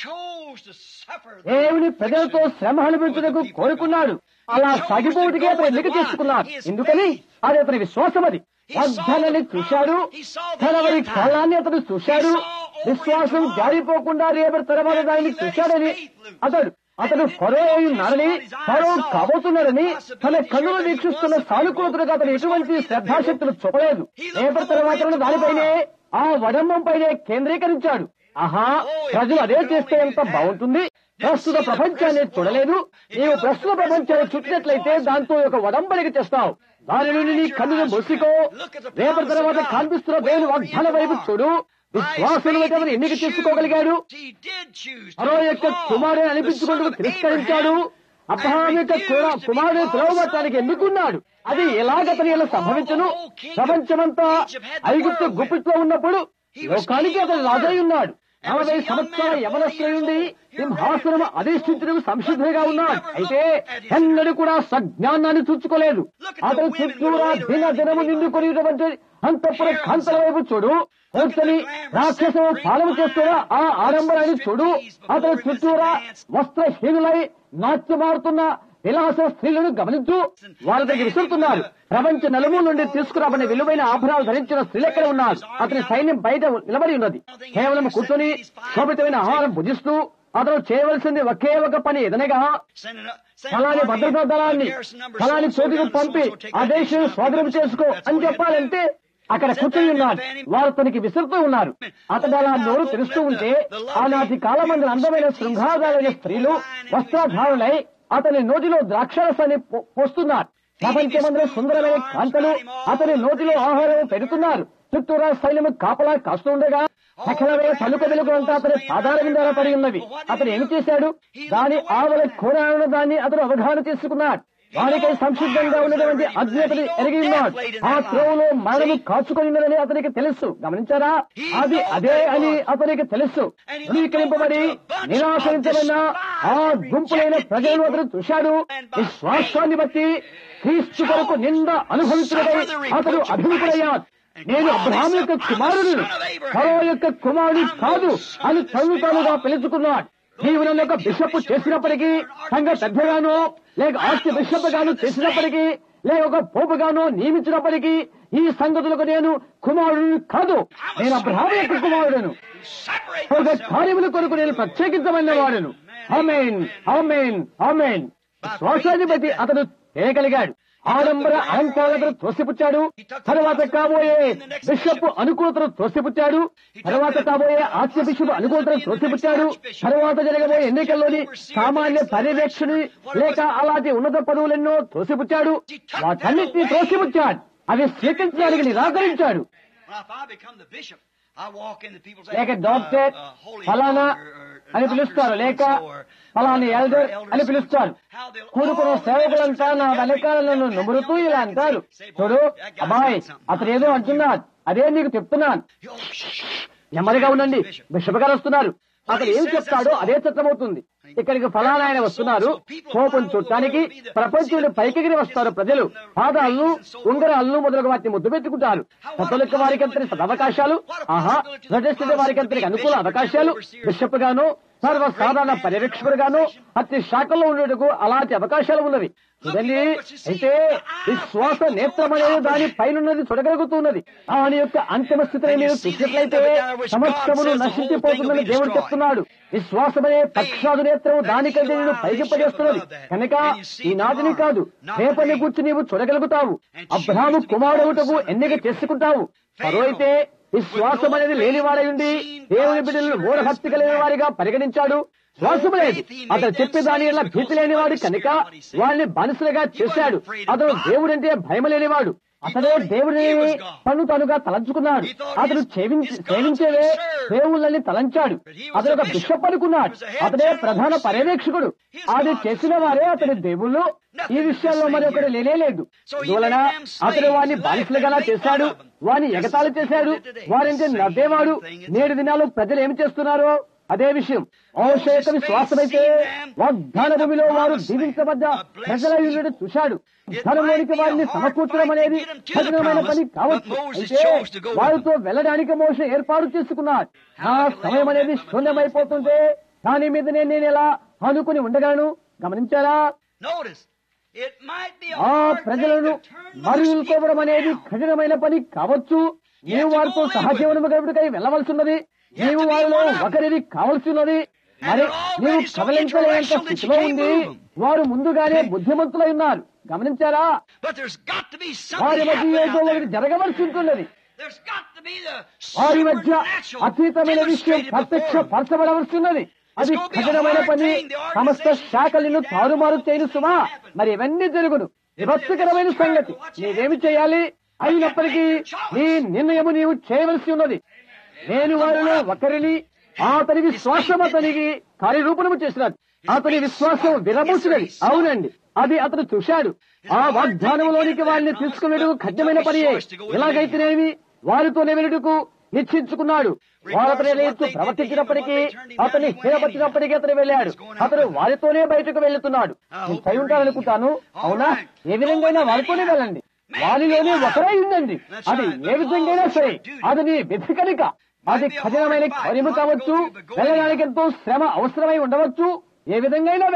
S1: దేవుని ప్రజలతో శ్రమ అనిపించడానికి కోరుకున్నాడు అలా సాగిపోటుకే అతను ఎన్నిక చేసుకున్నాడు ఎందుకని అది అతని విశ్వాసం అది వద్దనని చూశాడు తన వారి కాలాన్ని అతను చూశాడు విశ్వాసం జారిపోకుండా రేపటి తర్వాత దాన్ని చూశాడని అతడు అతడు ఫరో అయి ఉన్నాడని ఫరో కాబోతున్నాడని తన కన్నులు వీక్షిస్తున్న సానుకూలతగా అతను ఎటువంటి శ్రద్ధాశక్తులు చూపలేదు రేపటి తర్వాత దానిపైనే ఆ వడంబం పైనే కేంద్రీకరించాడు ఆహా ప్రజలు అదే చేస్తే ఎంత బాగుంటుంది ప్రస్తుత ప్రపంచాన్ని చూడలేదు నీవు ప్రస్తుత ప్రపంచాన్ని చుట్టినట్లయితే దాంతో ఒక వడంబడిక చేస్తావు దాని నుండి నీ కన్నును మూసుకో రేపటి తర్వాత కనిపిస్తున్న దేవుని వాగ్దాన వైపు చూడు విశ్వాసులు అతను ఎన్నిక చేసుకోగలిగాడు ఫరో యొక్క కుమారుని అనిపించుకుంటూ తిరస్కరించాడు అబ్రహాం యొక్క కుర- కుమారుని పిలవబట్టడానికి ఎన్నుకున్నాడు అది ఎలాగతని ఎలా సంభవించను ప్రపంచమంతా ఐగుప్తు గుప్పిట్లో ఉన్నప్పుడు లోకానికి అతను రాజై ఉన్నాడు నలభై సంవత్సరాల యవనస్తుడి సింహాసనం అధిష్ఠించడం సంసిద్ధుడిగా ఉన్నాడు అయితే ఎన్నడూ కూడా సజ్ఞానాన్ని చూచుకోలేదు అతను చుట్టూరా దిన దినము నిండుకొనిటువంటి అంతఃపుర కాంతల వైపు చూడు కూర్చొని రాక్షసు పాలన చేస్తున్న ఆ ఆడంబరాన్ని చూడు అతను చుట్టూరా వస్త్రహీనులై నాట్యమాడుతున్న విలాస స్త్రీలను గమనించు వారి దగ్గర విసురుతున్నారు ప్రపంచ నలుమూల నుండి తీసుకురాబడిన విలువైన ఆభరణాలు ధరించిన స్త్రీలు ఎక్కడ ఉన్నారు అతని సైన్యం బయట నిలబడి ఉన్నది కేవలం కూర్చొని శోభితమైన ఆహారం భుజిస్తూ అతను చేయవలసింది ఒకే ఒక పని ఏదనగా
S2: Sending up- send
S1: ఫలాని
S2: an army
S1: భద్రతా
S2: here,
S1: దళాన్ని
S2: garrison number
S1: ఫలాని
S2: so-and-so
S1: చోటుకు
S2: down,
S1: పంపి
S2: so-and-so take
S1: ఆ
S2: that
S1: దేశం
S2: territory.
S1: స్వాధీనం చేసుకో
S2: That's
S1: అని
S2: what he
S1: చెప్పాలంటే అక్కడ
S2: Sit
S1: కూర్చొని
S2: there
S1: ఉన్నారు
S2: and
S1: వారు తనకి విసురుతూ ఉన్నారు అతడు అలా నోరు తెరుస్తూ ఉంటే ఆనాటి కాలమందుల అందమైన శృంగారాలైన స్త్రీలు వస్త్రధారులై అతని నోటిలో ద్రాక్షరసాన్ని పో- పోస్తున్నారు ప్రపంచమందులో సుందరమైన కాంతలు అతని నోటిలో ఆహారం పెడుతున్నారు చుట్టూరా సైన్యము కాపలా కాస్తుండగా సకలమైన తలుపు వెలుగులంతా అతని పాదాల మీద పడి ఉన్నవి అతను ఏమి చేశాడు దాని ఆవల కోరాలను దాన్ని అతను అవగాహన చేసుకున్నాడు వారికై సంసిద్ధంగా ఉన్నటువంటి అజ్ఞతని ఎరిగి ఉన్నాడు ఆ త్రోవలో మరణము కాచుకొని ఉన్నదని అతనికి తెలుసు గమనించారా అది అదే అని అతనికి తెలుసు ధృవీకరింపబడి నిరాకరించబడిన ఆ గుంపులైన ప్రజలను అతను చూశాడు విశ్వాసాన్ని బట్టి క్రీస్తు కొరకు నింద అనుభవించుడై అతడు అభిముఖుడయ్యాడు నేను అబ్రహాం యొక్క కుమారుడు ఫరో యొక్క కుమారుడు కాదు అని తను తానుగా పిలుచుకున్నాడు నీవు నన్ను ఒక బిషప్ చేసినప్పటికీ సంఘ పెద్దగానో లేక ఆస్తి బిషప్ గాను చేసినప్పటికీ లేక ఒక పోపు గానో నియమించినప్పటికీ ఈ సంగతులకు నేను కుమారుడు కాదు నేను అబ్రహాం యొక్క కుమారుడును
S2: Separate
S1: ఒక
S2: myself.
S1: కార్యముల కొరకు నేను ప్రత్యేకించబడిన వాడును ఆమెన్ ఆమెన్ ఆమెన్ శ్వాసాన్ని బట్టి అతను చేయగలిగాడు ఆడంబర అలంకారాలను త్రోసిపుచ్చాడు తర్వాత కాబోయే బిషప్ అనుకూలతను త్రోసిపుచ్చాడు తర్వాత కాబోయే ఆర్చ్ బిషప్ అనుకూలతను త్రోసిపుచ్చాడు తర్వాత జరగబోయే ఎన్నికల్లోని సామాన్య పర్యవేక్షణ లేక అలాంటి ఉన్నత పదవులెన్నో త్రోసిపుచ్చాడు వాటన్నిటినీ త్రోసిపుచ్చాడు అవి స్వీకరించడానికి నిరాకరించాడు
S2: Now, if I become the bishop, I walk in the people's
S1: లేక డాక్టర్ ఫలానా అని పిలుస్తారు లేక ఫలాని ఎల్డర్ అని పిలుస్తారు కూడుకున్న సేవకులంతా నా వెనకాల నన్ను నుమురుతూ ఇలా అంటారు చూడు అబ్బాయి అతను ఏదో అంటున్నాడు అదే నీకు చెప్తున్నాను నెమ్మదిగా ఉండండి బిషప్ గారు వస్తున్నారు అతను ఏం చెప్తాడో అదే చట్టమవుతుంది ఇక్కడికి ఫలానా ఆయన వస్తున్నారు కోపం చుట్టానికి ప్రపంచంలో పైకెగిరి వస్తారు ప్రజలు పాదాలను ఉంగరాలను మొదలగు వాటిని ముద్దు పెట్టుకుంటారు కథలిక వారికి అంతటి సదవకాశాలు ఆహా ప్రతిష్ఠిత వారికి అంతటి అనుకూల అవకాశాలు బిషప్ గాను సర్వసాధారణ పర్యవేక్షకుడుగాను అతి శాఖల్లో ఉండేందుకు అలాంటి అవకాశాలు ఉన్నవి చూడండి అయితే విశ్వాస నేత్రం అనేది దాని పైనున్నది చూడగలుగుతున్నది దాని యొక్క అంతిమ స్థితిని మీరు చూసినట్లయితే సమస్తమును నశించిపోతుందని దేవుడు చెప్తున్నాడు విశ్వాసమనే పక్షాదు నేత్రము దానికంటే నేను పైకి పడేస్తున్నది కనుక ఈనాటిని కాదు రేపని కూర్చి నీవు చూడగలుగుతావు అబ్రహాము కుమారుడుటకు ఎన్నిక చేసుకుంటావు మరో అయితే విశ్వాసం అనేది లేనివాడై ఉండి దేవుని బిడ్డలను మూఢహత్య కలిగిన వారిగా పరిగణించాడు శ్వాసము లేదు అతను చెప్పే దాని వల్ల భీతి లేనివాడు కనుక వారిని బానిసలుగా చేశాడు అతను దేవుడంటే భయం లేనివాడు అతడే దేవుడిని తను తనుగా తలంచుకున్నాడు అతడు సేవించి సేవించేవే దేవుళ్ళని తలంచాడు అతడు ఒక బిషప్ అనుకున్నాడు అతడే ప్రధాన పర్యవేక్షకుడు అది చేసిన వారే అతని దేవుళ్ళు ఈ విషయాల్లో మరి ఒకటి లేనేలేదు అందువలన అతడు వారిని బానిసలుగా చేశాడు వారిని ఎగతాళి చేశాడు వారంటే నవ్వేవాడు నేడు దినాలు ప్రజలు ఏమి చేస్తున్నారో అదే విషయం ఔషేక విశ్వాసమైతే వాగ్దాన భూమిలో వారు జీవించబడ్డ ప్రజల ఇల్లుడు చూశాడు ధనంలోనికి వారిని సమకూర్చడం అనేది కఠినమైన పని కావచ్చు అయితే వారితో వెళ్ళడానికి మోస ఏర్పాటు చేసుకున్నాడు నా సమయం అనేది శూన్యమైపోతుంటే దాని మీద నేను ఎలా అనుకుని ఉండగలను గమనించారా
S2: Notice, it might be a
S1: ఆ
S2: hard thing
S1: ప్రజలను
S2: to turn those
S1: మరులుకోవడం
S2: people
S1: అనేది
S2: down.
S1: కఠినమైన పని కావచ్చు నీవు వారితో సహజీవనము గడుపుకై వెళ్ళవలసి ఉన్నది నీవు వారిలో ఒకరిది కావలసి ఉన్నది మరి నీవు కదలించలేనంత స్థితిలో ఉంది వారు ముందుగానే బుద్ధిమంతులై ఉన్నారు గమనించారా
S2: But there's got to be
S1: వారి
S2: something
S1: మధ్య
S2: happening
S1: ఏదో
S2: out
S1: ఒకటి
S2: there.
S1: జరగవలసి ఉంటున్నది
S2: There's got to be the
S1: వారి మధ్య
S2: supernatural
S1: అతీతమైన విషయం
S2: demonstrated
S1: ప్రత్యక్ష
S2: before them.
S1: పరచబడవలసి ఉన్నది అది కఠినమైన పని సమస్త శాఖలను తారుమారు చేయను సుమా మరి ఇవన్నీ జరుగును విభత్సకరమైన సంగతి నీవేమి చేయాలి అయినప్పటికీ నీ నిర్ణయము నీవు చేయవలసి ఉన్నది నేను వారిలో ఒకరిని అతని విశ్వాసం అతనికి కార్యరూపణము చేసినాడు అతని విశ్వాసం విరబూసినది అవునండి అది అతను చూశాడు ఆ వాగ్దానంలోనికి వారిని తీసుకునేందుకు కఠినమైన పనియే ఎలాగైతేనేమి వారితోనే వెళ్ళుటకు నిశ్చయించుకున్నాడు వారు అతని లేచు ప్రవర్తించినప్పటికీ అతన్ని హీనపరిచినప్పటికీ అతను వెళ్ళాడు అతను వారితోనే బయటకు వెళ్తున్నాడు నేను చై ఉంటాననుకుంటాను అవునా ఏ విధంగా వారితోనే వెళ్ళండి వారిలోనే ఒకరై ఉందండి అది ఏ విధంగా సరే అది నీ విధి కనుక అది కఠినమైన కార్యము కావచ్చు వెళ్ళడానికి ఎంతో శ్రమ అవసరమై ఉండవచ్చు ఏ విధంగా వెళ్ళు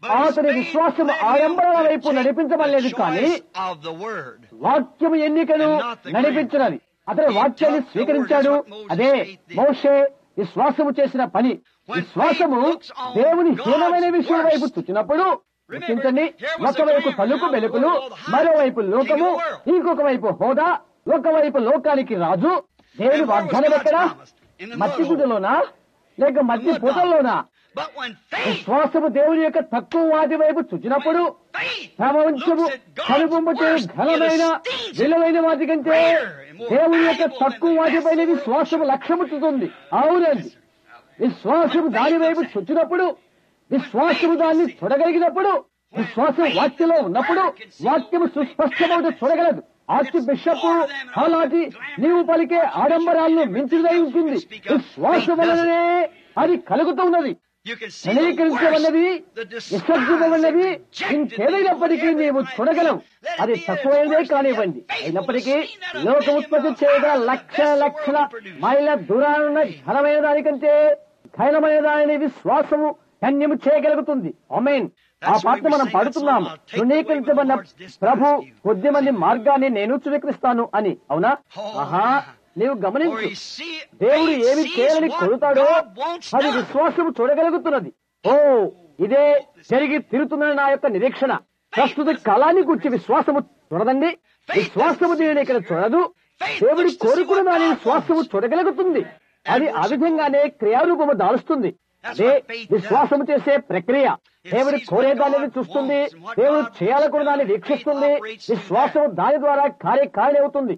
S1: అతని విశ్వాసం ఆడంబరాల వైపు నడిపించబడలేదు కానీ వాక్యము ఎన్నికను నడిపించినది అతని వాక్యాన్ని స్వీకరించాడు అదే మోషే విశ్వాసము చేసిన పని విశ్వాసము దేవుని హీనమైన విషయం వైపు చూచినప్పుడు గుర్తించండి ఒకవైపు తలుపు వెలుపులు మరోవైపు లోకము ఇంకొక వైపు హోదా ఒకవైపు లోకానికి రాజు దేవుని వాగ్దానం ఎక్కడా మట్టి గుడిలోనా లేక మట్టి పూటల్లోనా విశ్వాసము దేవుని యొక్క తక్కువ వాటి వైపు చూచినప్పుడు ప్రపంచము కనుబొమ్మటే ఘనమైన విలువైన వాటి కంటే దేవుని యొక్క తక్కువ వాటిపైన విశ్వాసము లక్ష్యముచ్చుతుంది అవునండి విశ్వాసము దాని వైపు చూచినప్పుడు విశ్వాసము దాన్ని చూడగలిగినప్పుడు విశ్వాసం వాక్యలో ఉన్నప్పుడు వాక్యము సుస్పష్టమవుతూ చూడగలదు ఆర్చి బిషప్ అలాంటి నీవు పలికే ఆడంబరాలను మించిదై ఉంటుంది విశ్వాసం వలననే అది కలుగుతున్నది ఘనీకరించవన్నది విసర్జించవన్నది ఇంకేదైనప్పటికీ నీవు చూడగలవు అది తక్కువైనదే కానివ్వండి అయినప్పటికీ లోక ఉత్పత్తి చేయగా లక్ష లక్షల మైళ్ళ దూరానున్న ఘనమైన దానికంటే ఘనమైన దానిని విశ్వాసము ధన్యము చేయగలుగుతుంది అమేన్ ఆ పాట మనం పాడుతున్నాము తృణీకరించబడిన ప్రభు కొద్ది మంది మార్గాన్ని నేను స్వీకరిస్తాను అని అవునా ఆహా నీవు గమనించు దేవుడు ఏమి చేయాలని కొడుతాడో అది విశ్వాసము చూడగలుగుతున్నది ఓ ఇదే జరిగి తిరుగుతున్న నా యొక్క నిరీక్షణ ప్రస్తుత కాలాన్ని గురించి విశ్వాసము చూడదండి విశ్వాసము దీనిని ఇక్కడ చూడదు దేవుడి కోరుకున్న దాని విశ్వాసము చూడగలుగుతుంది అది ఆ విధంగానే క్రియారూపము దాలుస్తుంది అదే విశ్వాసము చేసే ప్రక్రియ దేవుడి కోరేదాన్ని చూస్తుంది దేవుడు చేయాలనుకున్న దాన్ని వీక్షిస్తుంది విశ్వాసము దాని ద్వారా కార్యకారి అవుతుంది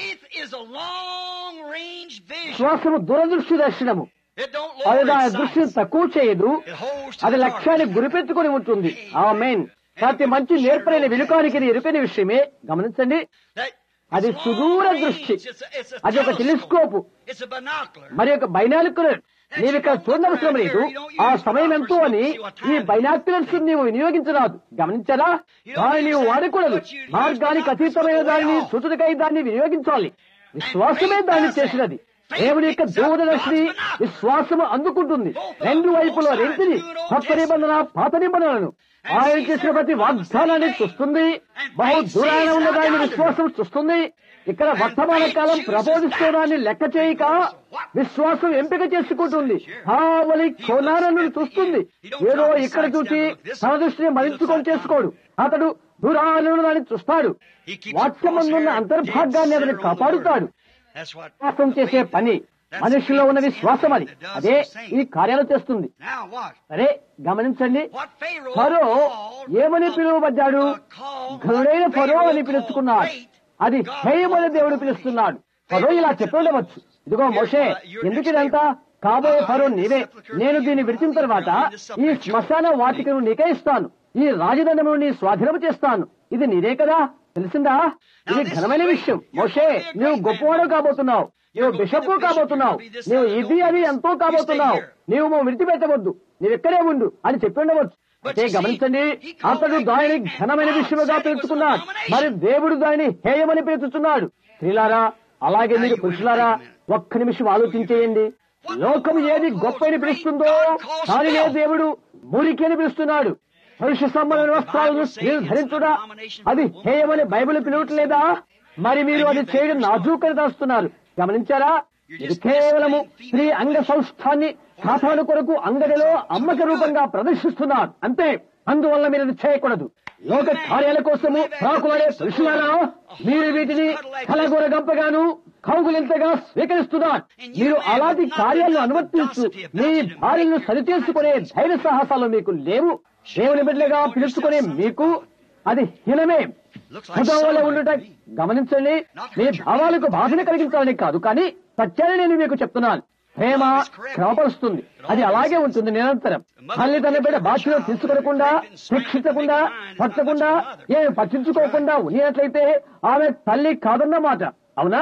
S1: విశ్వాసము దూరదృష్టి దర్శనము అది దాని దృష్టిని తక్కువ చేయదు అది లక్ష్యాన్ని గురిపెట్టుకుని ఉంటుంది ఆ మెయిన్ ప్రతి మంచి నేర్పరైన విలుకానికి ఎరుకని విషయమే గమనించండి అది సుదూర దృష్టి అది ఒక టెలిస్కోప్ మరి ఒక బైనాలికులర్ నీవు ఇక్కడ చూడనవసరం లేదు ఆ సమయం ఎంతో అని ఈ బైనాక్యులర్స్ నీవు వినియోగించరాదు గమనించారా దాన్ని నీవు వాడకూడదు మార్గానికి అతీతమైన దాన్ని సూచనకై దాన్ని వినియోగించాలి విశ్వాసమే దాన్ని చేసినది దేవుని యొక్క దూరదర్శిని విశ్వాసము అందుకుంటుంది రెండు వైపులో రెంటిని కొత్త నిబంధన పాత నిబంధనలను ఆయన చేసిన ప్రతి వాగ్దానాన్ని చూస్తుంది బహు దూరాన ఉన్న దాన్ని విశ్వాసం చూస్తుంది ఇక్కడ వర్తమాన కాలం ప్రబోధిస్తోదాన్ని లెక్క చేయక విశ్వాసం ఎంపిక చేసుకుంటుంది కావలి కోనాలను చూస్తుంది ఏదో ఇక్కడ చూసి తన దృష్టిని మరించుకొని చేసుకోడు అతడు దూరాలను దాన్ని చూస్తాడు వాక్యమందున్న అంతర్భాగాన్ని అతను కాపాడుతాడు విశ్వాసం చేసే పని మనుషుల్లో ఉన్న విశ్వాసం అది అదే ఈ కార్యాలు చేస్తుంది సరే గమనించండి ఫరో ఏమని పిలువబడ్డాడు ఘనుడైన ఫరో అని పిలుచుకున్నాడు అది హేయమని దేవుడు పిలుస్తున్నాడు ఫరో ఇలా చెప్పవచ్చు ఇదిగో మోషే ఎందుకు ఇదంతా కాబోయే ఫరో నీవే నేను దీన్ని విడిచిన తర్వాత ఈ శ్మశాన వాటికను నీకే ఇస్తాను ఈ రాజదండము నీ స్వాధీనము చేస్తాను ఇది నీదే కదా తెలిసిందా ఇది ఘనమైన విషయం మోషే నువ్వు గొప్పవాడు కాబోతున్నావు నువ్వు బిషప్ కాబోతున్నావు నువ్వు ఇది అది ఎంతో కాబోతున్నావు నీవు విడిచిపెట్టవద్దు నువ్వు ఇక్కడే ఉండు అని చెప్పి ఉండవచ్చు అయితే గమనించండి అతడు దానిని ఘనమైన విషయముగా పిలుచుకున్నాడు మరి దేవుడు దానిని హేయమని పిలుచుతున్నాడు స్త్రీలారా అలాగే మీరు పురుషులారా ఒక్క నిమిషం ఆలోచించేయండి లోకం ఏది గొప్ప అని పిలుస్తుందో దానినే దేవుడు మురికి అని పిలుస్తున్నాడు పురుష సంబంధ వస్త్రాలను స్త్రీలు ధరించుడా అది హేయమని బైబిల్ పిలవట్లేదా మరి మీరు అది చేయడం నాజూకని దాస్తున్నారు గమనించారా ఇది కేవలము స్త్రీ అంగ సౌష్ఠాన్ని సాధారణ కొరకు అంగడిలో అమ్మక రూపంగా ప్రదర్శిస్తున్నారు అంతే అందువల్ల మీరు అది చేయకూడదు లోక కార్యాల కోసము ప్రాకులాడే పురుషులారా మీరు వీటిని కలగొరగంపగాను కౌగులింతగా స్వీకరిస్తున్నారు మీరు అలాంటి కార్యాలను అనువర్తిస్తూ మీ భార్యను సరిచేసుకునే ధైర్య సాహసాలు మీకు లేవు దేవుని బిడ్డగా పిలుచుకునే మీకు అది హీనమే హృదయంలో ఉండుట గమనించండి మీ భావాలకు బాధను కలిగించాలని కాదు కానీ సత్యాన్ని నేను మీకు చెప్తున్నాను ప్రేమ క్రమపరుస్తుంది అది అలాగే ఉంటుంది నిరంతరం తల్లి తన బిడ్డ భాషలో తీసుకునకుండా శిక్షించకుండా పట్టకుండా ఏమి పట్టించుకోకుండా ఉన్నట్లయితే ఆమె తల్లి కాదన్నమాట అవునా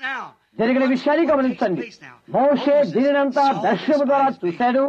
S1: జరిగిన విషయాన్ని గమనించండి మోషే దీనినంతా దర్శనము ద్వారా చూశాడు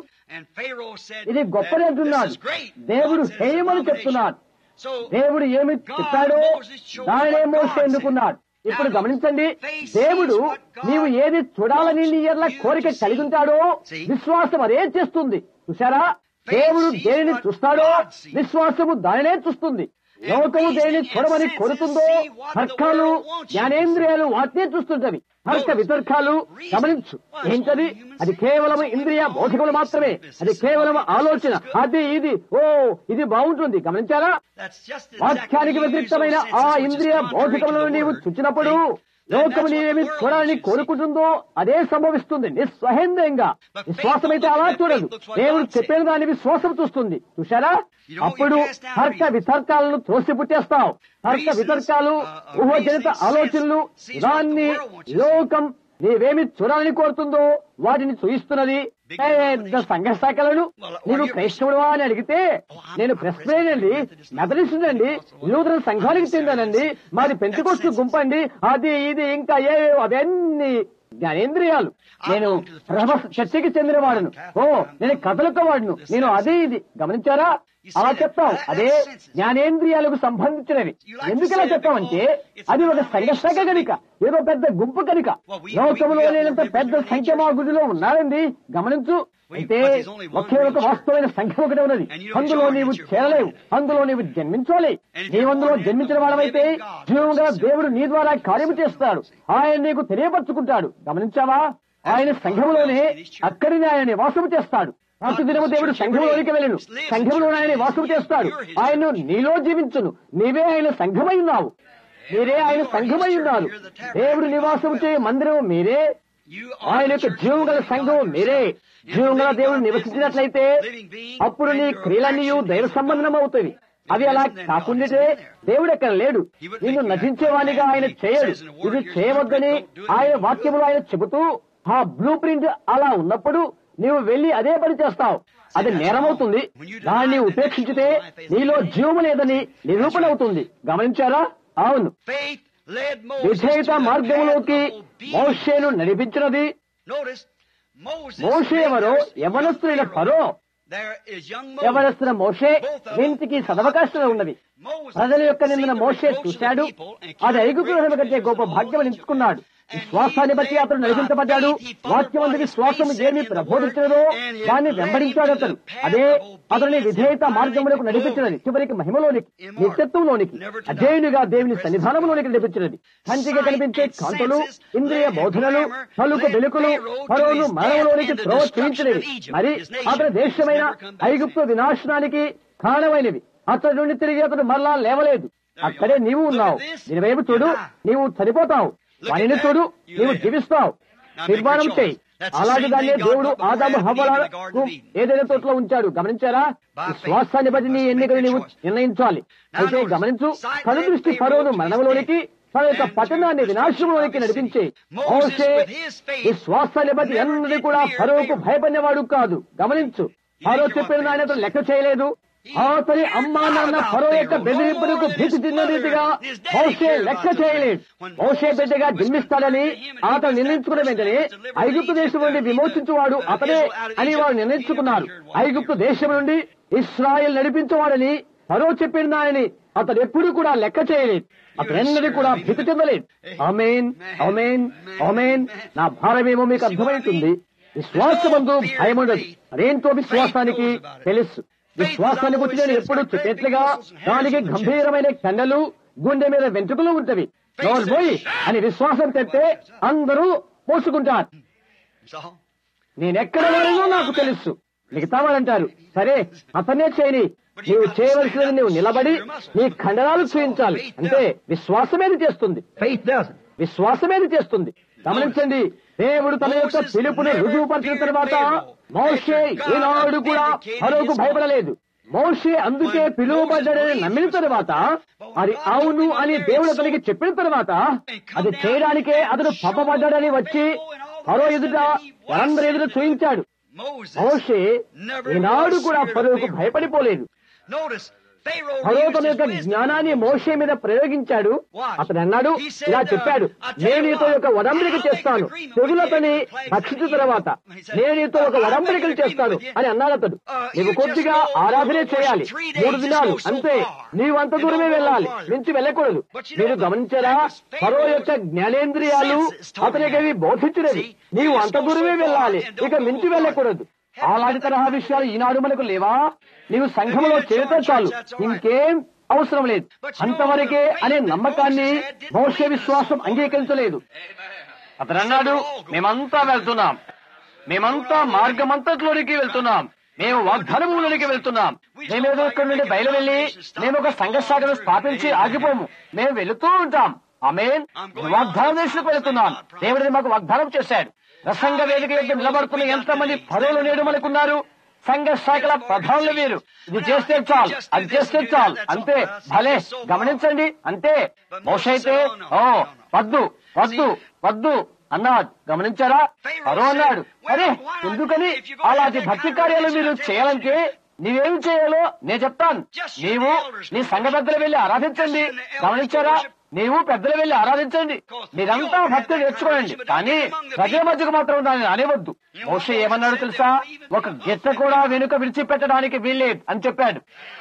S1: ఇది గొప్పది అంటున్నాడు దేవుడు హేయమని చెప్తున్నాడు దేవుడు ఏమి చెప్పాడో దానినే మోసే ఎన్నుకున్నాడు ఇప్పుడు గమనించండి దేవుడు నీవు ఏది చూడాలని నీ ఎర్ల కోరిక కలిగి ఉంటాడో విశ్వాసం అదే చేస్తుంది చూసారా దేవుడు దేనిని చూస్తాడో విశ్వాసము దానినే చూస్తుంది లోకము దేనిని చూడమని కొడుతుందో తర్కాలు జ్ఞానేంద్రియాలు వాటినే చూస్తుంటవి తర్క వితర్కాలు గమనించు ఏంటది అది కేవలం ఇంద్రియ భౌతికములు మాత్రమే అది కేవలం ఆలోచన అది ఇది ఓ ఇది బాగుంటుంది గమనించారా వాక్యానికి వ్యతిరేక్తమైన ఆ ఇంద్రియ భౌతికములను నీవు చూచినప్పుడు లోకము నీవేమి చూడాలని కోరుకుంటుందో అదే సంభవిస్తుంది నిస్సహేంద్రంగా విశ్వాసమైతే అలా చూడదు దేవుడు చెప్పిన దాని విశ్వాసం చూస్తుంది చూశారా అప్పుడు తర్క వితర్కాలను త్రోసి పుట్టేస్తావు తర్క వితర్కాలు ఊహజనిత ఆలోచనలు దాన్ని లోకం నీవేమి చూడాలని కోరుతుందో వాటిని చూయిస్తున్నది పెద్ద సంఘ శాఖలను నీవు క్రైస్తవుడువా అని అడిగితే నేను ప్రశ్నేనండి మెదలిస్తుందండి నూతన సంఘానికి చెందానండి మాది పెంచుకొస్తు గుంపండి అది ఇది ఇంకా ఏ అవన్నీ జ్ఞానేంద్రియాలు నేను రమ చర్చకి చెందిన వాడును ఓ నేను కథలతో వాడును నేను అదే ఇది గమనించారా అలా చెప్తాం అదే జ్ఞానేంద్రియాలకు సంబంధించినవి ఎందుకు ఇలా చెప్తామంటే అది ఒక సంఘర్షక కనుక ఏదో పెద్ద గుంపు కనుక లోకంలో లేనంత పెద్ద సంఖ్య మా గుడిలో ఉన్నారండి గమనించు అయితే ఒకే ఒక వాస్తవమైన సంఖ్య ఒకటి ఉన్నది అందులో నీవు చేరలేవు అందులో నీవు జన్మించాలి నీవు అందులో జన్మించిన వాడమైతే జీవంగా దేవుడు నీ ద్వారా కార్యము చేస్తాడు ఆయన నీకు తెలియపరుచుకుంటాడు గమనించావా ఆయన సంఘములోనే అక్కడిని ఆయన నివాసము చేస్తాడు ప్రతిదినము దేవుడు సంఘంలోనికి వెళ్ళను సంఘంలో ఆయన వాసము చేస్తాడు ఆయన నీలో జీవించును నీవే ఆయన సంఘమై ఉన్నావు మీరే ఆయన సంఘమై ఉన్నారు దేవుడు నివాసం చేయ మందిరం మీరే ఆయన యొక్క జీవం గల సంఘం మీరే జీవం గల దేవుడు నివసించినట్లయితే అప్పుడు నీ క్రియలన్నీ దైవ సంబంధం అవుతాయి అవి అలా కాకుండాటే దేవుడు ఎక్కడ లేడు నిన్ను నటించేవానిగా ఆయన చేయడు ఇది చేయవద్దని ఆయన వాక్యములు ఆయన చెబుతూ ఆ బ్లూ ప్రింట్ అలా ఉన్నప్పుడు నీవు వెళ్లి అదే పని చేస్తావు అది నేరమవుతుంది దాన్ని ఉపేక్షించితే నీలో జీవము లేదని నిరూపణ అవుతుంది గమనించారా అవును విధేయత మార్గంలోకి మోషేను నడిపించినది మోషే ఎవరో యవనస్తులైన ఫరో యవనస్తున్న మోషే దీనికి సదవకాశం ఉన్నది ప్రజల యొక్క నిందిన మోషే చూశాడు అది ఐగుప్తు కంటే గొప్ప భాగ్యం ఎంచుకున్నాడు విశ్వాసాన్ని బట్టి అతను నడిపించబడ్డాడు వాక్యమందు విశ్వాసం ఏమి ప్రబోధించడో దాన్ని వెంబడించాడు అతను అదే అతని విధేయత మార్గములకు నడిపించినది చివరికి మహిమలోనికి నిత్యత్వంలోనికి అజేయునిగా దేవుని సన్నిధానంలోనికి నడిపించినది కంటిగా కనిపించే కాంతులు ఇంద్రియ బోధనలు పలుకు వెలుకులు పరువును మరణంలోనికి త్రోవ చూపించినవి మరి అతని దేశమైన ఐగుప్తు వినాశనానికి కారణమైనవి అతడి నుండి తిరిగి అతడు మరలా లేవలేదు అక్కడే నీవు ఉన్నావు దీని వైపు చూడు నీవు చనిపోతావు వాణిని చూడు నీవు జీవిస్తావు నిర్మాణం చేయి అలాంటి దాన్ని దేవుడు ఆదాము హవ్వలకు ఏదైనా తోటలో ఉంచాడు గమనించారా విశ్వాసాన్ని బట్టి నీ ఎన్నికలు నీవు నిర్ణయించాలి అయితే గమనించు కను దృష్టి పరువును మరణంలోనికి తన యొక్క పట్టణాన్ని వినాశంలోనికి నడిపించే మోసే విశ్వాసాన్ని బట్టి ఎన్నడూ కూడా పరువుకు భయపడినవాడు కాదు గమనించు పరో చెప్పిన ఆయన లెక్క చేయలేదు అతని అమ్మా నాన్న పరో యొక్క బెదిరింపులకు భీతి తిన్న రీతిగా మోసే లెక్క చేయలేదు మోసే బిడ్డగా జన్మిస్తాడని అతను నిర్ణయించుకున్న వెంటనే ఐగుప్తు దేశం నుండి విమోచించువాడు అతడే అని వారు నిర్ణయించుకున్నారు ఐగుప్తు దేశం నుండి ఇస్రాయల్ నడిపించేవాడని పరో చెప్పిన దానిని అతడు ఎప్పుడు కూడా లెక్క చేయలేదు అతనెన్నది కూడా భీతి చెందలేదు అమేన్ అమేన్ అమేన్ నా భారమేమో మీకు అర్థమవుతుంది విశ్వాసమందు భయముండదు అదేంటో విశ్వాసానికి తెలుసు విశ్వాసాన్ని గురించి నేను ఎప్పుడు చెప్పేట్లుగా దానికి గంభీరమైన కండలు గుండె మీద వెంట్రుకలు ఉంటవి పోయి అని విశ్వాసం చెప్తే అందరూ పోసుకుంటారు నేనెక్కడ లేనో నాకు తెలుసు మిగతా వాళ్ళంటారు సరే అతనే చేయని నీవు చేయవలసినది నువ్వు నిలబడి నీ ఖండనాలు చూపించాలి అంటే విశ్వాసమేది చేస్తుంది విశ్వాసమేది చేస్తుంది గమనించండి దేవుడు తన యొక్క పిలుపుని రుజువుపరిచిన తర్వాత మోషే ఈనాడు కూడా మరొక భయపడలేదు మోషే అందుకే పిలువబడ్డాడని నమ్మిన తర్వాత అది అవును అని దేవుడు అతనికి చెప్పిన తర్వాత అది చేయడానికే అతను పంపబడ్డాడని వచ్చి మరో ఎదుట వారందరి ఎదుట చూయించాడు మోషే ఈనాడు కూడా పరువుకు భయపడిపోలేదు ఫరో తన యొక్క జ్ఞానాన్ని మోషే మీద ప్రయోగించాడు అతను అన్నాడు ఇలా చెప్పాడు నేను నీతో ఒక వడంబడిక చేస్తాను తెగులతని రక్షించిన తర్వాత నేను నీతో ఒక వడంబడికలు చేస్తాను అని అన్నాడు అతడు నీవు కొద్దిగా ఆరాధనే చేయాలి మూడు దినాలు అంతే నీవు అంత దూరమే వెళ్ళాలి మించి వెళ్ళకూడదు మీరు గమనించారా ఫరో యొక్క జ్ఞానేంద్రియాలు అతనికి అవి బోధించినవి నీవు అంత దూరమే వెళ్ళాలి ఇక మించి వెళ్ళకూడదు అలాంటి తరహా విషయాలు ఈనాడు మనకు లేవా నీవు సంఘములో చేరితే చాలు ఇంకేం అవసరం లేదు అంతవరకే అనే నమ్మకాన్ని మోసే విశ్వాసం అంగీకరించలేదు అతను అన్నాడు మేమంతా వెళ్తున్నాం మేమంతా మార్గమంతట్లోనికి వెళ్తున్నాం మేము వాగ్దానములోనికి వెళ్తున్నాం మేమేదో ఇక్కడ నుండి బయలు వెళ్లి మేము ఒక సంఘ శాఖను స్థాపించి ఆగిపోము మేము వెళుతూ ఉంటాం ఆమె వాగ్దానం దేశంలోకి వెళుతున్నాం దేవుడిని మాకు వాగ్దానం చేశాడు రసంగ వేదిక యొక్క నిలబడుతున్న ఎంతమంది పరువులు నేడు మనకున్నారు సంఘ శాఖల ప్రధానులు వీరు ఇది చేస్తే చాలు అది చేస్తే చాలు అంతే భలే గమనించండి అంతే బహుశైతే ఓ వద్దు వద్దు వద్దు అన్నాడు గమనించారా పరో అన్నాడు అరే ఎందుకని అలాంటి భక్తి కార్యాలు మీరు చేయాలంటే నీవేం చేయాలో నేను చెప్తాను నీవు నీ సంఘ పెద్దలు వెళ్లి ఆరాధించండి గమనించారా నీవు పెద్దలు వెళ్లి ఆరాధించండి మీరంతా భక్తి నేర్చుకోండి కానీ ప్రజల మధ్యకు మాత్రం దాన్ని రానివద్దు మోషే ఏమన్నాడు తెలుసా ఒక గిట్ట కూడా వెనుక విడిచిపెట్టడానికి వీల్లేదు అని చెప్పాడు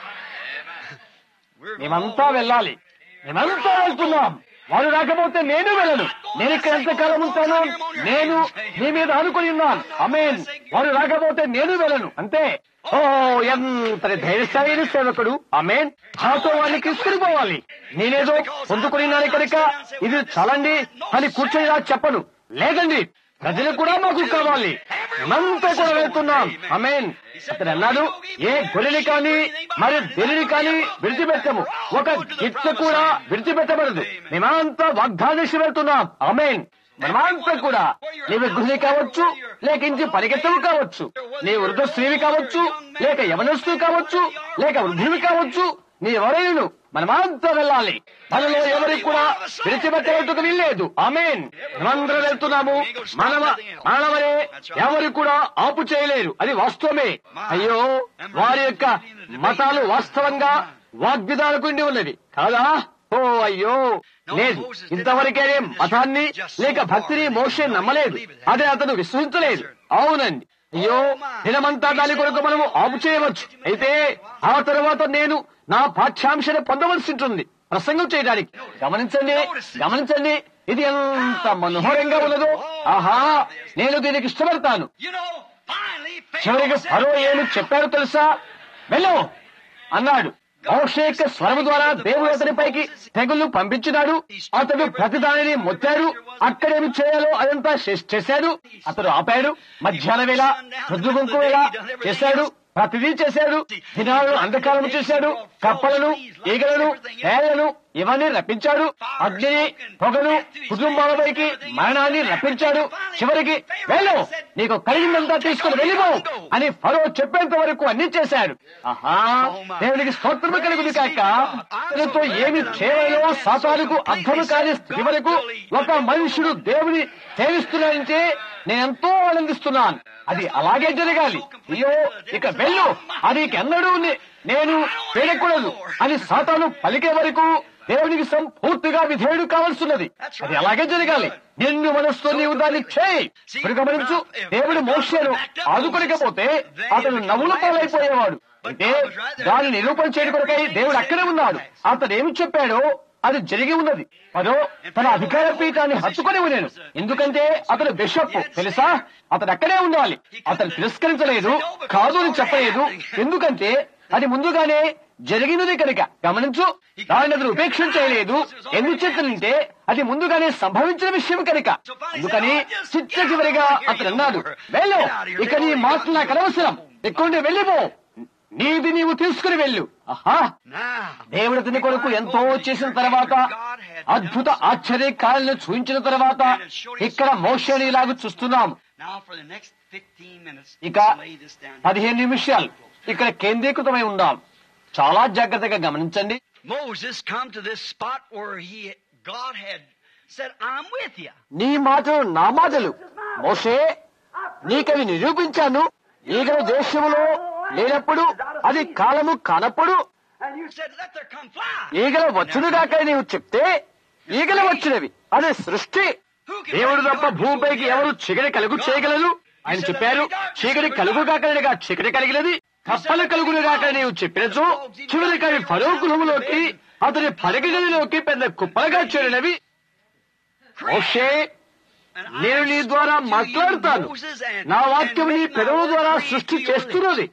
S1: మేమంతా వెళ్ళాలి మేమంతా వెళ్తున్నాం వారు రాకపోతే నేను వెళ్ళను నేను ఇక్కడ ఎంతకాలం ఉంటాను నేను నీ మీద ఆనుకుని ఉన్నాను అమేన్ వారు రాకపోతే నేను వెళ్ళను అంతే ఓ ఎంత ధైర్యశాలి సేవకుడు అమేన్ నాతో వాడిని తీసుకుని పోవాలి నేనేదో పొందుకున్నాను కనుక ఇది చాలండి అని కూర్చొని రా చెప్పను లేదండి ప్రజలు కూడా మాకు కావాలి మేమంతా కూడా వెళ్తున్నాం అమేన్ అతను అన్నాడు ఏ గొర్రెని కానీ మరి దేనిని కానీ విడిచిపెట్టము ఒక గిట్ట కూడా విడిచిపెట్టబడదు మేమంతా వాగ్దానేసి వెళ్తున్నాం అమేన్ మనమంతా కూడా నీవు గృహిణి కావచ్చు లేక ఇంటి పరిగెత్తవు కావచ్చు నీ వృద్ధ స్త్రీవి కావచ్చు లేక యవనస్తు కావచ్చు లేక వృద్ధువి కావచ్చు నీ ఎవరైనా మనమంతా వెళ్ళాలి మనలో ఎవరికి కూడా విడిచిపెట్టేందుకు వీల్లేదు ఆమెన్ మనమందరం వెళ్తున్నాము మానవ మానవరే ఎవరు కూడా ఆపు చేయలేరు అది వాస్తవమే అయ్యో వారి యొక్క మతాలు వాస్తవంగా వాగ్విధాలకు ఉండి ఉన్నది కాదా ఓ అయ్యో లేదు ఇంతవరకే మతాన్ని లేక భక్తిని మోషే నమ్మలేదు అదే అతను విశ్వసించలేదు అవునండి అయ్యో దినమంతా దాని కొరకు మనము ఆపు చేయవచ్చు అయితే ఆ తర్వాత నేను నా పాఠ్యాంశాన్ని పొందవలసి ఉంటుంది ప్రసంగం చేయడానికి గమనించండి గమనించండి ఇది ఎంత మనోహరంగా ఉన్నదో ఆహా నేను దీనికి ఇష్టపడతాను చివరికి ఫరో ఏమి చెప్పారు తెలుసా వెళ్ళు అన్నాడు మోషే యొక్క స్వరము ద్వారా దేవుడు అతని పైకి తెగుళ్లు పంపించినాడు అతడు ప్రతిదానిని మొత్తాడు అక్కడేమి చేయాలో అదంతా చేశాడు అతడు ఆపాడు మధ్యాహ్న వేళ రుద్రుగుంకు వేళ చేశాడు ప్రతిదీ చేశాడు దినాలను అంధకారం చేశాడు కప్పలను ఈగలను ఏళ్లను ఇవన్నీ రప్పించాడు అగ్నిని పొగను కుటుంబాలపైకి మరణాన్ని రప్పించాడు చివరికి వెళ్ళు నీకు కలిగిందంతా తీసుకుని వెళ్ళిపో అని ఫరో చెప్పేంత వరకు అన్ని చేశాడు ఆహా దేవునికి స్తోత్రము కలుగుది కాక అతనితో ఏమి చేయాలో సాతానుకు అర్థము కాని స్థితి వరకు ఒక మనుషుడు దేవుని సేవిస్తున్నాడంటే నేనెంతో ఆనందిస్తున్నాను అది అలాగే జరగాలి అయ్యో ఇక వెళ్ళు అది ఎన్నడూ నేను వేడకూడదు అని సాతాను పలికే వరకు దేవునికి సంపూర్తిగా విధేయుడు కావాల్సిన్నది అది అలాగే జరగాలి నిన్ను మనస్సు నీవు దాన్ని చేయి ఇప్పుడు గమనించు దేవుడు మోక్షను ఆదుకోలేకపోతే అతను నవ్వుల పాలైపోయేవాడు అయితే దాన్ని నిరూపణ చేయడం కొరకై దేవుడు అక్కడే ఉన్నాడు అతడు ఏమి చెప్పాడో అది జరిగి ఉన్నది అదో తన అధికార పీఠాన్ని హత్తుకొని ఉన్నాను ఎందుకంటే అతను బిషప్ తెలుసా అతడు అక్కడే ఉండాలి అతను తిరస్కరించలేదు కాదు అని చెప్పలేదు ఎందుకంటే అది ముందుగానే జరిగినది కనుక గమనించు దాన్ని అతను ఉపేక్షించలేదు ఎందుకు చెప్తుంటే అది ముందుగానే సంభవించిన విషయం కనుక అందుకని చిట్ట చివరిగా అతను అన్నాడు వెళ్ళు ఇక నీ మాటలు నాకు అనవసరం ఎక్కువ వెళ్ళిపో నీది నీవు తీసుకుని వెళ్ళు ఆహా దేవుడు అతని కొరకు ఎంతో చేసిన తర్వాత అద్భుత ఆశ్చర్య కార్యాలను చూపించిన తర్వాత ఇక్కడ మోషని ఇలాగ చూస్తున్నాం ఇక పదిహేను నిమిషాలు ఇక్కడ కేంద్రీకృతమై ఉందాం చాలా జాగ్రత్తగా గమనించండి
S2: Moses come to this spot where he God had said, I'm with you.
S1: నీ మాటలు నా మాటలు మోషే నీకవి నిరూపించాను ఈగల దేశములో లేనప్పుడు అది కాలము కానప్పుడు
S2: And you said, Let there come fly.
S1: ఈగల వచ్చునుగాక నీవు చెప్తే ఈగలు వచ్చినవి అది సృష్టి దేవుడు తప్ప భూమిపైకి ఎవరు చీకటి కలుగు చేయగలరు ఆయన చెప్పారు చీకటి కలుగుగాకనగా చీకటి కలిగినది కప్పలు కలుగునుగాక నీవు చెప్పినచో చివరికి అవి ఫరో గృహములోకి అతని పరగదిలోకి పెద్ద కుప్పలుగా చేరినవి మోషే నేను నీ ద్వారా మాట్లాడుతాను నా వాక్యం నీ పెదవుల ద్వారా సృష్టి చేస్తున్నది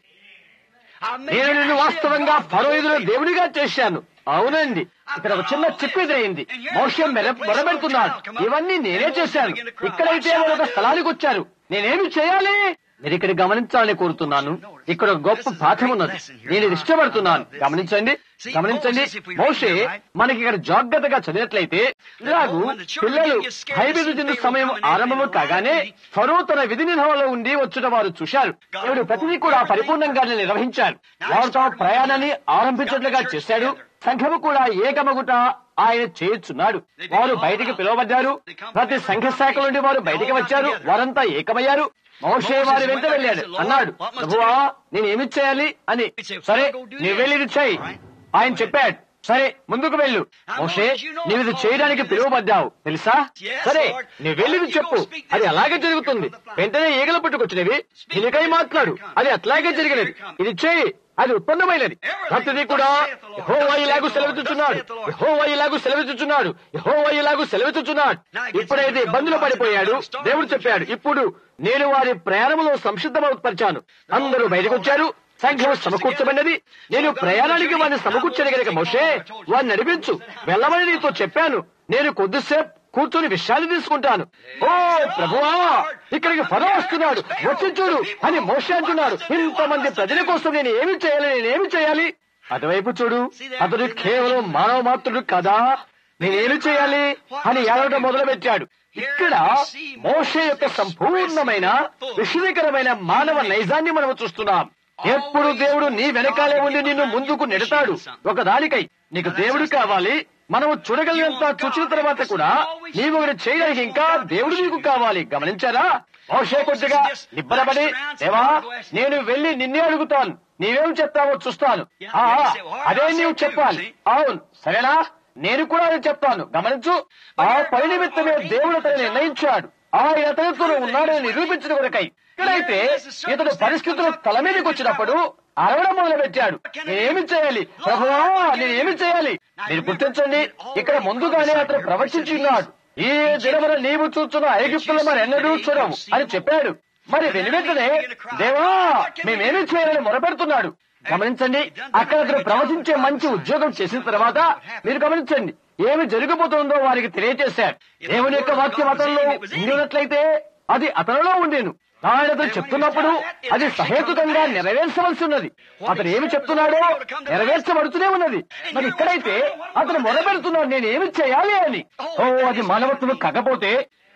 S1: నేను నిన్ను వాస్తవంగా ఫరో ఎదురు దేవుడిగా చేశాను అవునండి ఇక్కడ ఒక చిన్న చిక్కు ఎదురైంది మోసం మెర మొరబెడుతున్నాడు ఇవన్నీ నేనే చేశాను ఇక్కడైతే వారు ఒక స్థలానికి వచ్చారు నేనేమి చేయాలి మీరు ఇక్కడ గమనించాలని కోరుతున్నాను ఇక్కడ ఒక గొప్ప పాఠం ఉన్నది నేను ఇది ఇష్టపడుతున్నాను గమనించండి గమనించండి మోషే మనకి ఇక్కడ జాగ్రత్తగా చదివినట్లయితే ఇలాగూ పిల్లలు హైబిడ్ చెందు సమయం ఆరంభము కాగానే ఫరో తన విధి నిర్వహణలో ఉండి వచ్చుట వారు చూశారు దేవుడు ప్రతిదీ కూడా పరిపూర్ణంగా నిర్వహించారు వారు తమ ప్రయాణాన్ని ఆరంభించినట్లుగా చేశాడు సంఘము కూడా ఏకమగుట ఆయన చేయుచున్నాడు వారు బయటికి పిలువబడ్డారు ప్రతి సంఘ శాఖ నుండి వారు బయటికి వచ్చారు వారంతా ఏకమయ్యారు మోషే వారి వెంట వెళ్ళాడు అన్నాడు ప్రభువా నేను ఏమి చేయాలి అని సరే నువ్వు వెళ్ళి ఇది చేయి ఆయన చెప్పాడు సరే ముందుకు వెళ్ళు మోషే నీవు ఇది చేయడానికి పిలువబడ్డావు తెలుసా సరే నువ్వు వెళ్ళి ఇది చెప్పు అది అలాగే జరుగుతుంది వెంటనే ఈగలు పుట్టుకొచ్చినవి దీనికై మాట్లాడు అది అట్లాగే జరిగినది ఇది చేయి అది ఉత్పన్నమైనది ప్రతిదీ కూడా హోవా ఇలాగూ సెలవిస్తున్నాడు హోవా ఇలాగూ సెలవిస్తున్నాడు హోవా ఇలాగూ సెలవిస్తున్నాడు ఇప్పుడైతే ఇబ్బందులు పడిపోయాడు దేవుడు చెప్పాడు ఇప్పుడు నేను వారి ప్రయాణంలో సంసిద్ధమపరిచాను అందరూ బయటకు వచ్చారు సంఘం సమకూర్చబడినది నేను ప్రయాణానికి వారిని సమకూర్చని గనక మోషే వారిని నడిపించు వెళ్ళమని నీతో చెప్పాను నేను కొద్దిసేపు కూర్చొని విషయాన్ని తీసుకుంటాను ఓ ప్రభువా ఇక్కడికి ఫలో వస్తున్నాడు వచ్చి చూడు అని మోషే అంటున్నాడు ఇంతమంది ప్రజల కోసం నేను ఏమి చేయాలి నేనేమి చేయాలి అటువైపు చూడు అతడు కేవలం మానవ మాత్రుడు కదా నేనేమి చేయాలి అని ఏడవడం మొదలు పెట్టాడు ఇక్కడ మోషే యొక్క సంపూర్ణమైన విషయకరమైన మానవ నైజాన్ని మనం చూస్తున్నాం ఎప్పుడు దేవుడు నీ వెనకాలే ఉండి నిన్ను ముందుకు నెడతాడు ఒక దానికై నీకు దేవుడు కావాలి మనము చూడగలిగినంత చూసిన తర్వాత కూడా నీవు ఒకటి చేయడానికి ఇంకా దేవుడు నీకు కావాలి గమనించారా మోషే కొద్దిగా నిబ్బరపడి దేవా నేను వెళ్లి నిన్నే అడుగుతాను నీవేం చెప్తావో చూస్తాను ఆ అదే నీవు చెప్పాలి అవును సరేనా నేను కూడా అది చెప్తాను గమనించు ఆ పని నిమిత్తమే దేవుడు అతను నిర్ణయించాడు ఆయన అతనితో ఉన్నాడని నిరూపించిన కొరకై ఇక్కడైతే ఇతడు పరిస్థితులు తల మీదకి వచ్చినప్పుడు అరవడం మొదలు పెట్టాడు నేనేమి చేయాలి ప్రభువా నేనేమి చేయాలి మీరు గుర్తించండి ఇక్కడ ముందుగానే అతను ప్రవచించి ఉన్నాడు ఈ దినమున నీవు చూస్తున్న ఐగుప్తులు మరి ఎన్నడూ చూడవు అని చెప్పాడు మరి వెను వెంటనే దేవా మేమేమి చేయాలని మొరపెడుతున్నాడు గమనించండి అక్కడ అతను ప్రవచించే మంచి ఉద్యోగం చేసిన తర్వాత మీరు గమనించండి ఏమి జరగబోతుందో వారికి తెలియజేశారు దేవుని యొక్క వాక్యం అతనిలో ఉండినట్లయితే అది అతనిలో ఉండేను ఆయన అతను చెప్తున్నప్పుడు అది సహేతుకంగా నెరవేర్చవలసి ఉన్నది అతను ఏమి చెప్తున్నాడో నెరవేర్చబడుతూనే ఉన్నది మరి ఇక్కడైతే అతను మొదలుపెడుతున్నాడు నేను ఏమి చేయాలి అని ఓ అది మానవత్వం కాకపోతే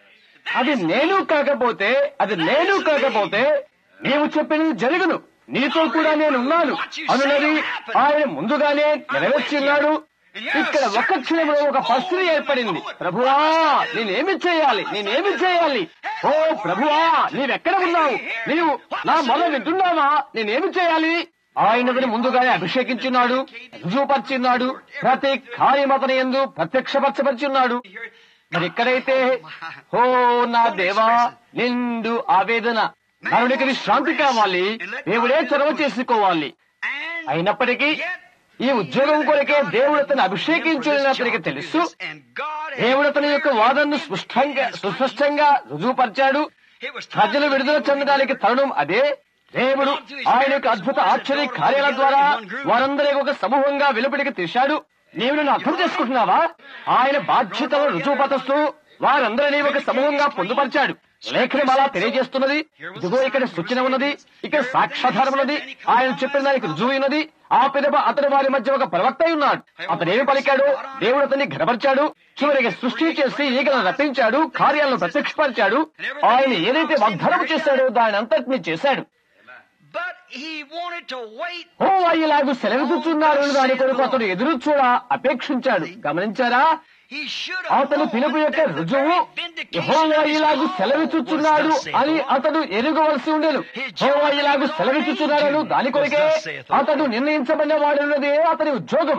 S1: అది నేను కాకపోతే అది నేను కాకపోతే నీవు చెప్పినది జరుగును నీతో కూడా నేను ఉన్నాను అనున్నది ఆయన ముందుగానే నెరవేర్చి ఉన్నాడు ఇక్కడ ఒక క్షణంలో ఒక పరిస్థితి ఏర్పడింది ప్రభువా నేనేమి చేయాలి నేనేమి చేయాలి ఓ ప్రభువా నీవెక్కడ ఉన్నావు నీవు నా మొదలు వింటున్నావా నేనేమి చేయాలి ఆయనదని ముందుగానే అభిషేకించున్నాడు రుజువుపరిచున్నాడు ప్రతి కార్యమతని ఎందు ప్రత్యక్షపరచపరిచున్నాడు మరి ఎక్కడైతే ఓ నా దేవా నిండు ఆవేదన నరునికి విశ్రాంతి కావాలి దేవుడే చొరవ చేసుకోవాలి అయినప్పటికీ ఈ ఉద్యోగం కొరకే దేవుడు అతను అభిషేకించిన అతనికి తెలుసు దేవుడు అతని యొక్క వాదనను స్పష్టంగా సుస్పష్టంగా రుజువుపరిచాడు ప్రజలు విడుదల చెందడానికి తరుణం అదే దేవుడు ఆయన యొక్క అద్భుత ఆశ్చర్య కార్యాల ద్వారా వారందరికీ ఒక సమూహంగా వెలుపడికి తీశాడు నీవు నన్ను అర్థం చేసుకుంటున్నావా ఆయన బాధ్యతలు రుజువుపరుస్తూ వారందరినీ ఒక సమూహంగా పొందుపరిచాడు లేఖనం అలా తెలియజేస్తున్నది ఇదిగో ఇక్కడ సూచన ఉన్నది ఇక్కడ సాక్షాధారం ఉన్నది ఆయన చెప్పిన దానికి రుజువు ఉన్నది ఆ పిదప అతని వారి మధ్య ఒక ప్రవక్త ఉన్నాడు అతను ఏమి పలికాడు దేవుడు అతన్ని ఘనపరిచాడు చివరికి సృష్టి చేసి ఈగలను రప్పించాడు కార్యాలను ప్రత్యక్షపరిచాడు ఆయన ఏదైతే వాగ్దానం చేశాడో దాని అంతటిని చేశాడు ఓ ఇలాగూ సెలవుతున్నాడు దాని కొరకు అతడు ఎదురు చూడ అపేక్షించాడు గమనించారా అతను పిలుపు యొక్క రుజువు యెహోవా ఇలాగు సెలవిచ్చుచున్నాడు అని అతడు ఎరుగవలసి ఉండేది యెహోవా ఇలాగు సెలవిచ్చుచున్నాడు దాని కొరకే అతడు నిర్ణయించబడిన వాడున్నదే అతని ఉద్యోగం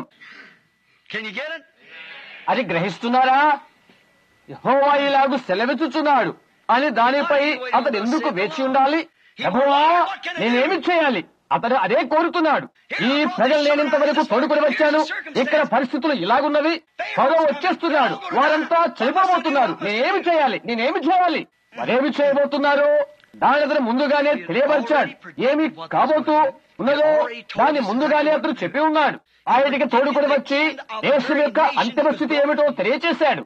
S1: అది గ్రహిస్తున్నారా యెహోవా ఇలాగు సెలవిచ్చుచున్నాడు అని దానిపై అతడు ఎందుకు వేచి ఉండాలి యెహోవా నేనేమి చేయాలి అతడు అదే కోరుతున్నాడు ఈ ప్రజలు నేనింత వరకు తోడుకొని వచ్చాను ఇక్కడ పరిస్థితులు ఇలాగున్నవి ఫరో వచ్చేస్తున్నాడు వారంతా చనిపోబోతున్నారు నేనేమి చేయాలి నేనేమి చేయాలి మరేమి చేయబోతున్నారు దాని అతను ముందుగానే తెలియపరిచాడు ఏమి కాబోతూ ఉన్నదో దాన్ని ముందుగానే అతను చెప్పి ఉన్నాడు ఆయనకి తోడుకొని వచ్చి యేసు యొక్క అంతిమ స్థితి ఏమిటో తెలియచేశాడు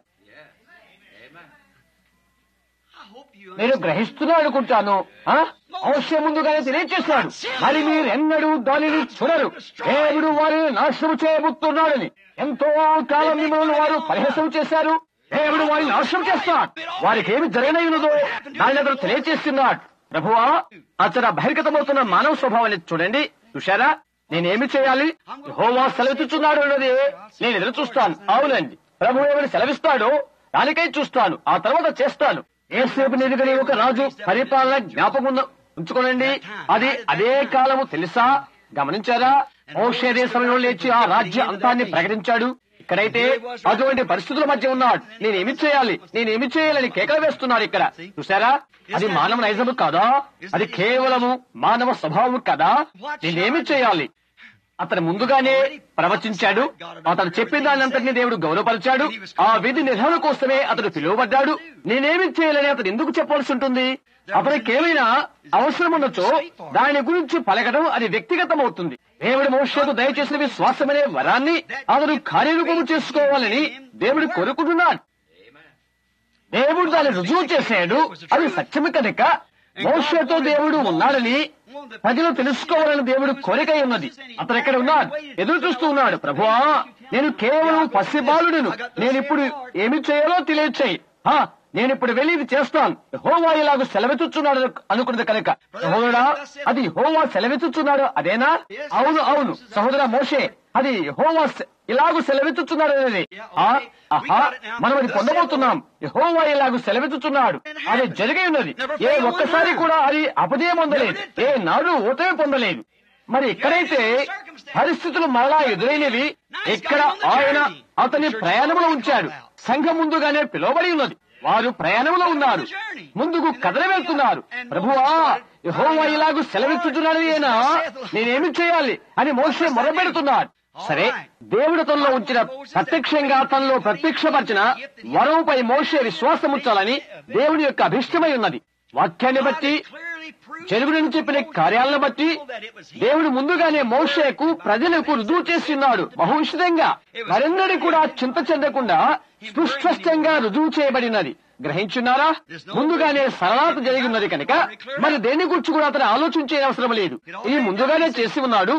S1: నేను గ్రహిస్తున్నా అనుకుంటాను అవశ్యం ముందుగానే తెలియచేశాడు మరి మీరెన్నడూ దానిని చూడరు దేవుడు వారిని నాశనం చేయబోతున్నాడని ఎంతో కాలం మిమ్మల్ని వారు పరిహసం చేశారు దేవుడు వారిని నాశనం చేస్తాడు వారికి ఏమి జరిగినదో దాన్ని అతను తెలియచేస్తున్నాడు ప్రభువా అతను బహిర్గతమవుతున్న మానవ స్వభావాన్ని చూడండి చూశారా నేనేమి చేయాలి హోవా సెలవిస్తున్నాడు అన్నది నేను ఎదురు చూస్తాను అవునండి ప్రభు ఏమని సెలవిస్తాడో దానికై చూస్తాను ఆ తర్వాత చేస్తాను ఏసేపు నిధిగని ఒక రాజు పరిపాలన జ్ఞాపకం ఉంచుకోనండి అది అదే కాలము తెలుసా గమనించారా ఔషధే సమయంలో లేచి ఆ రాజ్య అంతాన్ని ప్రకటించాడు ఇక్కడైతే అటువంటి పరిస్థితుల మధ్య ఉన్నాడు నేనేమి చేయాలి నేనేమి చేయాలని కేకలు వేస్తున్నాడు ఇక్కడ చూసారా అది మానవ నైజము కాదా అది కేవలము మానవ స్వభావం కదా నేనేమి చేయాలి అతను ముందుగానే ప్రవచించాడు అతను చెప్పిన దానంతటినీ దేవుడు గౌరవపరిచాడు ఆ విధి నిర్వహణ కోసమే అతడు పిలువబడ్డాడు నేనేమి చేయాలని అతను ఎందుకు చెప్పాల్సి ఉంటుంది అతనికి ఏమైనా అవసరం ఉండొచ్చో దాని గురించి పలకడం అది వ్యక్తిగతం అవుతుంది దేవుడు మోషకు దయచేసిన విశ్వాసమనే వరాన్ని అతను కార్యరూపము చేసుకోవాలని దేవుడు కోరుకుంటున్నాడు దేవుడు దాన్ని రుజువు చేశాడు అది సత్యమే కనుక మోషతో దేవుడు ఉన్నాడని ప్రజలు తెలుసుకోవాలని దేవుడు కోరిక ఉన్నది అతను ఎక్కడ ఉన్నాడు ఎదురు చూస్తూ ఉన్నాడు ప్రభువా నేను కేవలం పసిబాలుడును నేను ఇప్పుడు ఏమి చేయాలో తెలియచేయి నేను ఇప్పుడు వెళ్ళి ఇది చేస్తాను హోవా ఇలాగ సెలవెత్తుచున్నాడు అనుకున్నది కనుక సహోదరా అది హోవా సెలవెత్తుచున్నాడు అదేనా అవును అవును సహోదర మోషే అది హోవా ఇలాగూ సెలవెత్తుచున్నాడు అనేది ఆహా మనం అది పొందబోతున్నాం హోవా ఇలాగూ సెలవెత్తుచున్నాడు అది జరిగి ఉన్నది ఏ ఒక్కసారి కూడా అది అపజయం పొందలేదు ఏ నాడు ఓటమి పొందలేదు మరి ఇక్కడైతే పరిస్థితులు మరలా ఎదురైనవి ఇక్కడ ఆయన అతని ప్రయాణంలో ఉంచాడు సంఘం ముందుగానే పిలువబడి ఉన్నది వారు ప్రయాణంలో ఉన్నారు ముందుకు కదలి వెళ్తున్నారు ప్రభువా యహోవా ఇలాగూ సెలవిస్తున్నాడు అయినా నేనేమి చేయాలి అని మోసే మొరపెడుతున్నాడు సరే దేవుడు తనలో ఉంచిన ప్రత్యక్షంగా తనలో ప్రత్యక్షపరిచిన వరవుపై మోసే విశ్వాసం ఉంచాలని దేవుని యొక్క అభిష్టమై ఉన్నది వాక్యాన్ని బట్టి జరుగుడని చెప్పిన కార్యాలను బట్టి దేవుడు ముందుగానే మోషేకు ప్రజలకు రుజువు చేస్తున్నాడు బహువిషితంగా మరెన్నడి కూడా చింత చెందకుండా సుస్పష్టంగా రుజువు చేయబడినది గ్రహించున్నారా ముందుగానే సరళత జరిగినది కనుక మరి దేని గురించి కూడా అతను ఆలోచించే అవసరం లేదు ఇది ముందుగానే చేసి ఉన్నాడు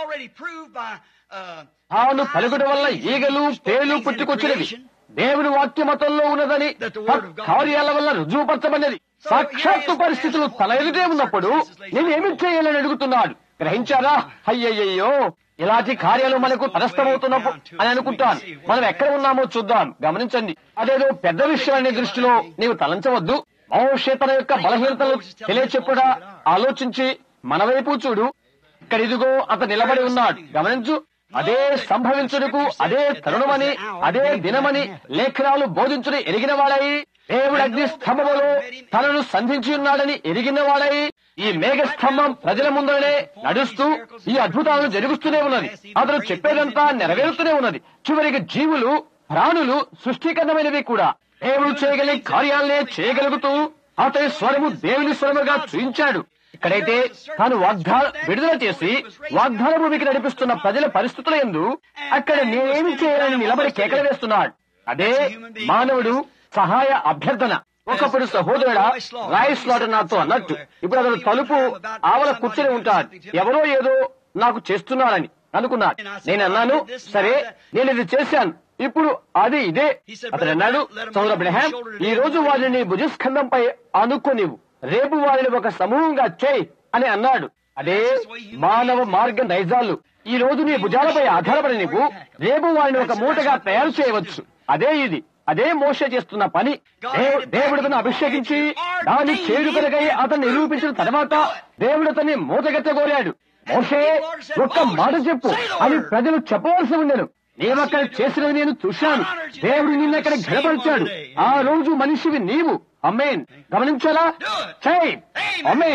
S1: తాను పలుకుడు వల్ల ఈగలు పేలు పుట్టుకొచ్చినది దేవుని వాక్యమతంలో ఉన్నదని కార్యాల వల్ల రుజువుపరచబడినది సాక్షాత్తు పరిస్థితులు తల ఎదుటే ఉన్నప్పుడు నేనేమి చేయాలని అడుగుతున్నాడు గ్రహించారా అయ్యయ్యో ఇలాంటి కార్యాలు మనకు తరస్థమవుతున్నప్పుడు అని అనుకుంటాను మనం ఎక్కడ ఉన్నామో చూద్దాం గమనించండి అదేదో పెద్ద విషయాన్ని దృష్టిలో నీవు తలంచవద్దు మహోషేతన యొక్క బలహీనతలు తెలియచెప్పుడా ఆలోచించి మన వైపు చూడు ఇక్కడ ఇదిగో అతను నిలబడి ఉన్నాడు గమనించు అదే సంభవించుటకు అదే తరుణమని అదే దినమని లేఖనాలు బోధించుని ఎరిగిన వాడై దేవుడు అగ్ని స్తంభములో తనను సంధించి ఉన్నాడని ఎరిగిన వాడై ఈ మేఘ స్తంభం ప్రజల ముందరనే నడుస్తూ ఈ అద్భుతాలను జరుగుతూనే ఉన్నది అతను చెప్పేదంతా నెరవేరుతూనే ఉన్నది చివరికి జీవులు ప్రాణులు సృష్టికరమైనవి కూడా దేవుడు చేయగలిగే కార్యాలనే చేయగలుగుతూ అతని స్వరము దేవుని స్వరముగా చూయించాడు ఇక్కడైతే తాను వాగ్దాన విడుదల చేసి వాగ్దాన భూమికి నడిపిస్తున్న ప్రజల పరిస్థితుల ఎందు అక్కడ నేనేమి చేయాలని నిలబడి కేకలు వేస్తున్నాడు అదే మానవుడు సహాయ అభ్యర్థన ఒకప్పుడు సహోదరుడా రాయిస్ లాటర్ నాతో అన్నట్టు ఇప్పుడు అతను తలుపు ఆవల కూర్చొని ఉంటాడు ఎవరో ఏదో నాకు చేస్తున్నారని అనుకున్నాడు నేను అన్నాను సరే నేను ఇది చేశాను ఇప్పుడు అది ఇదే అతను అన్నాడు సౌర బ్రహాం ఈ రోజు వారిని భుజస్కంధంపై అనుకోనివు రేపు వారిని ఒక సమూహంగా చేయి అని అన్నాడు అదే మానవ మార్గ నైజాలు ఈ రోజు నీ భుజాలపై ఆధారపడి నీవు రేపు వారిని ఒక మూటగా తయారు చేయవచ్చు అదే ఇది అదే మోస చేస్తున్న పని దేవుడు తను అభిషేకించి దాన్ని చేరుకలకై అతన్ని నిరూపించిన తర్వాత దేవుడు అతన్ని మూటగెత్తగోరాడు మోసే ఒక్క మాట చెప్పు అని ప్రజలు చెప్పవలసి ఉండను నీవక్కడ చేసినవి నేను చూశాను దేవుడు నిన్నక్కడ ఘనపరిచాడు ఆ రోజు మనిషివి నీవు అమ్మేన్ గమనించాలా చై అమ్మేన్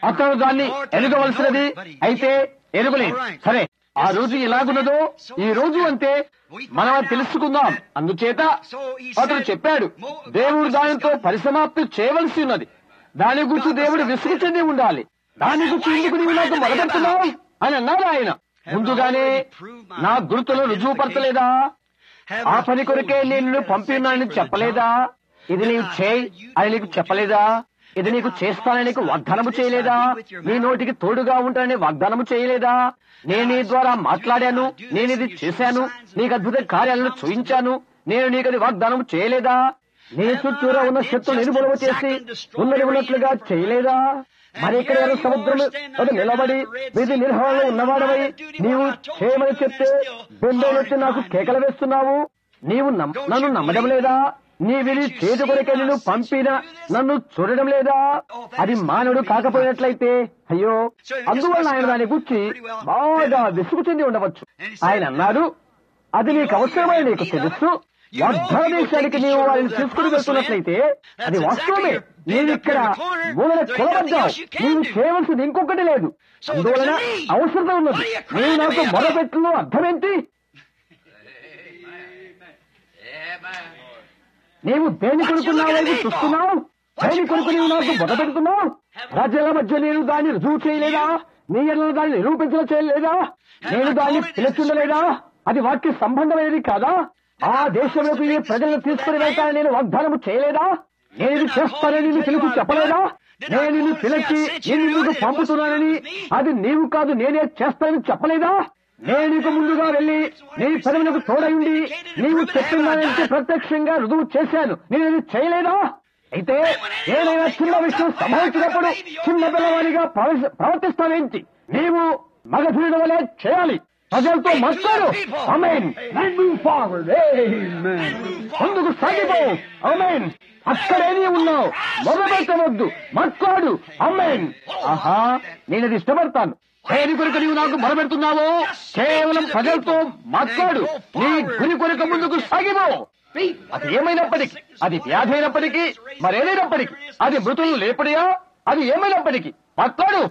S1: అతను దాన్ని ఎరగవలసినది అయితే ఎరుగలేదు సరే ఆ రోజు ఎలాగున్నదో ఈ రోజు అంతే మనం అది తెలుసుకుందాం అందుచేత అతను చెప్పాడు దేవుడు దానితో పరిసమాప్తి చేయవలసి ఉన్నది దాని గురించి దేవుడు విసుగు చెంది ఉండాలి దాని గురించి ఎందుకు నీవు నాకు మొదలెడుతున్నావు అని అన్నాడు ఆయన ముందుగానే నా గుర్తులు రుజువుపరచలేదా ఆ పని కొరకే నేను నిన్ను పంపినానని చెప్పలేదా ఇది నీవు చేయి అని నీకు చెప్పలేదా ఇది నీకు చేస్తానని నీకు వాగ్దానము చేయలేదా నీ నోటికి తోడుగా ఉంటానని వాగ్దానము చేయలేదా నేను నీ ద్వారా మాట్లాడాను నేను ఇది చేశాను నీకు అద్భుత కార్యాలను చూయించాను నేను నీకు అది వాగ్దానం చేయలేదా నీ చుట్టూరా ఉన్న శత్రులు నిర్మూలన చేసి ఉన్నది ఉన్నట్లుగా చేయలేదా మరి ఇక్కడ ఎవరు సముద్రం అది నిలబడి వీధి నిర్వహణలో ఉన్నవాడవై నీవు చేయమని చెప్తే బెండోలెత్తి నాకు కేకలు వేస్తున్నావు నీవు నమ్మ- నన్ను నమ్మడం లేదా నీ విని చేతి కొరకే నిన్ను పంపిన నన్ను చూడడం లేదా అది మానవుడు కాకపోయినట్లయితే అయ్యో అందువల్ల ఆయన దాని గురించి బాగా విసుగు చెంది ఉండవచ్చు ఆయన అన్నాడు అది నీకు అవసరమని నీకు తెలుసు వాగ్దాన దేశానికి నీవు వారిని తీసుకుని వెళ్తున్నట్లయితే అది వాస్తవమే నీవు ఇక్కడ మూలన కొలవద్దావు నీవు చేయవలసింది ఇంకొకటి లేదు అందువలన అవసరం ఉన్నది నీవు నాకు మొదపెట్టులో అర్థమేంటి నీవు దేని కొనుక్కున్నావు వైపు చూస్తున్నావు దేని కొనుక్కు నీవు నాకు మొదపెడుతున్నావు రాజ్యాల మధ్య నేను దాన్ని రుజువు చేయలేదా నీ ఎడల దాన్ని నిరూపించడం చేయలేదా నేను దాన్ని పిలుచుండలేదా అది వాక్య సంబంధమైనది కాదా ఆ దేశంలోకి ఈ ప్రజలను తీసుకుని వెళ్తానని నేను వాగ్దానం చేయలేదా నేను ఇది చేస్తానని నిన్ను పిలిచి చెప్పలేదా నేను నిన్ను పిలిచి నేను నీకు పంపుతున్నానని అది నీవు కాదు నేనే చేస్తానని చెప్పలేదా నేను నీకు ముందుగా వెళ్లి నీ పదవులకు తోడయుండి నీవు చెప్తున్నానంటే ప్రత్యక్షంగా రుజువు చేశాను నేను ఇది చేయలేదా అయితే ఏదైనా చిన్న విషయం సంభవించినప్పుడు చిన్న పిల్లవాడిగా ప్రవర్తి- ప్రవర్తిస్తావేంటి నీవు మగధుడి వలె చేయాలి ప్రజలతో మాట్లాడు అమేన్ ముందుకు సాగిపో అమేన్ అక్కడే నీ ఉన్నావు మొదలుపెట్టవద్దు మాట్లాడు అమ్మేన్ ఆహా నేను అది ఇష్టపడతాను దేని కొరకు నీవు నాకు మొదలుపెడుతున్నావో కేవలం ప్రజలతో మాట్లాడు నీ గురి కొరకు ముందుకు సాగిపో అది ఏమైనప్పటికీ అది వ్యాధి అయినప్పటికీ మరేదైనప్పటికీ అది మృతులు లేపడియా అది ఏమైనప్పటికీ మాట్లాడు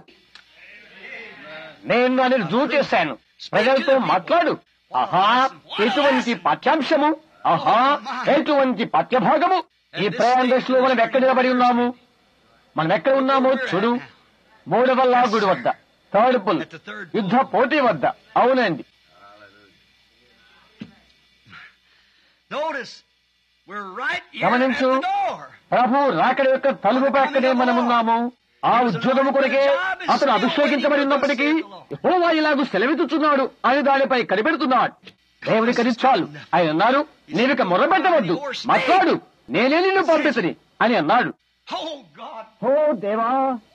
S1: నేను దాన్ని రుజువు చేశాను ప్రజలతో మాట్లాడు ఆహా ఎటువంటి పాఠ్యాంశము ఆహా ఎటువంటి పాఠ్యభాగము ఈ ప్రయాణ దశలో మనం ఎక్కడ నిలబడి ఉన్నాము మనం ఎక్కడ ఉన్నామో చూడు మూడవ లాగుడు వద్ద థర్డ్ పుల్ యుద్ధ పోటీ వద్ద అవునండి
S2: Notice, we're right here at
S1: గమనించు.
S2: the door.
S1: ప్రభు రాకడ యొక్క తలుపు పక్కనే మనమున్నాము ఆ ఉద్యోగము కొరకే అతను అభిషేకించబడి ఉన్నప్పటికీ యెహోవా ఇలాగూ సెలవిస్తున్నాడు అని దానిపై కనిపెడుతున్నాడు దేవుని కది చాలు ఆయన అన్నారు నీవిక మొరబెట్టవద్దు మాట్లాడు నేనే నిన్ను పంపిసని అని అన్నాడు
S2: Oh, God.
S1: ఓ దేవా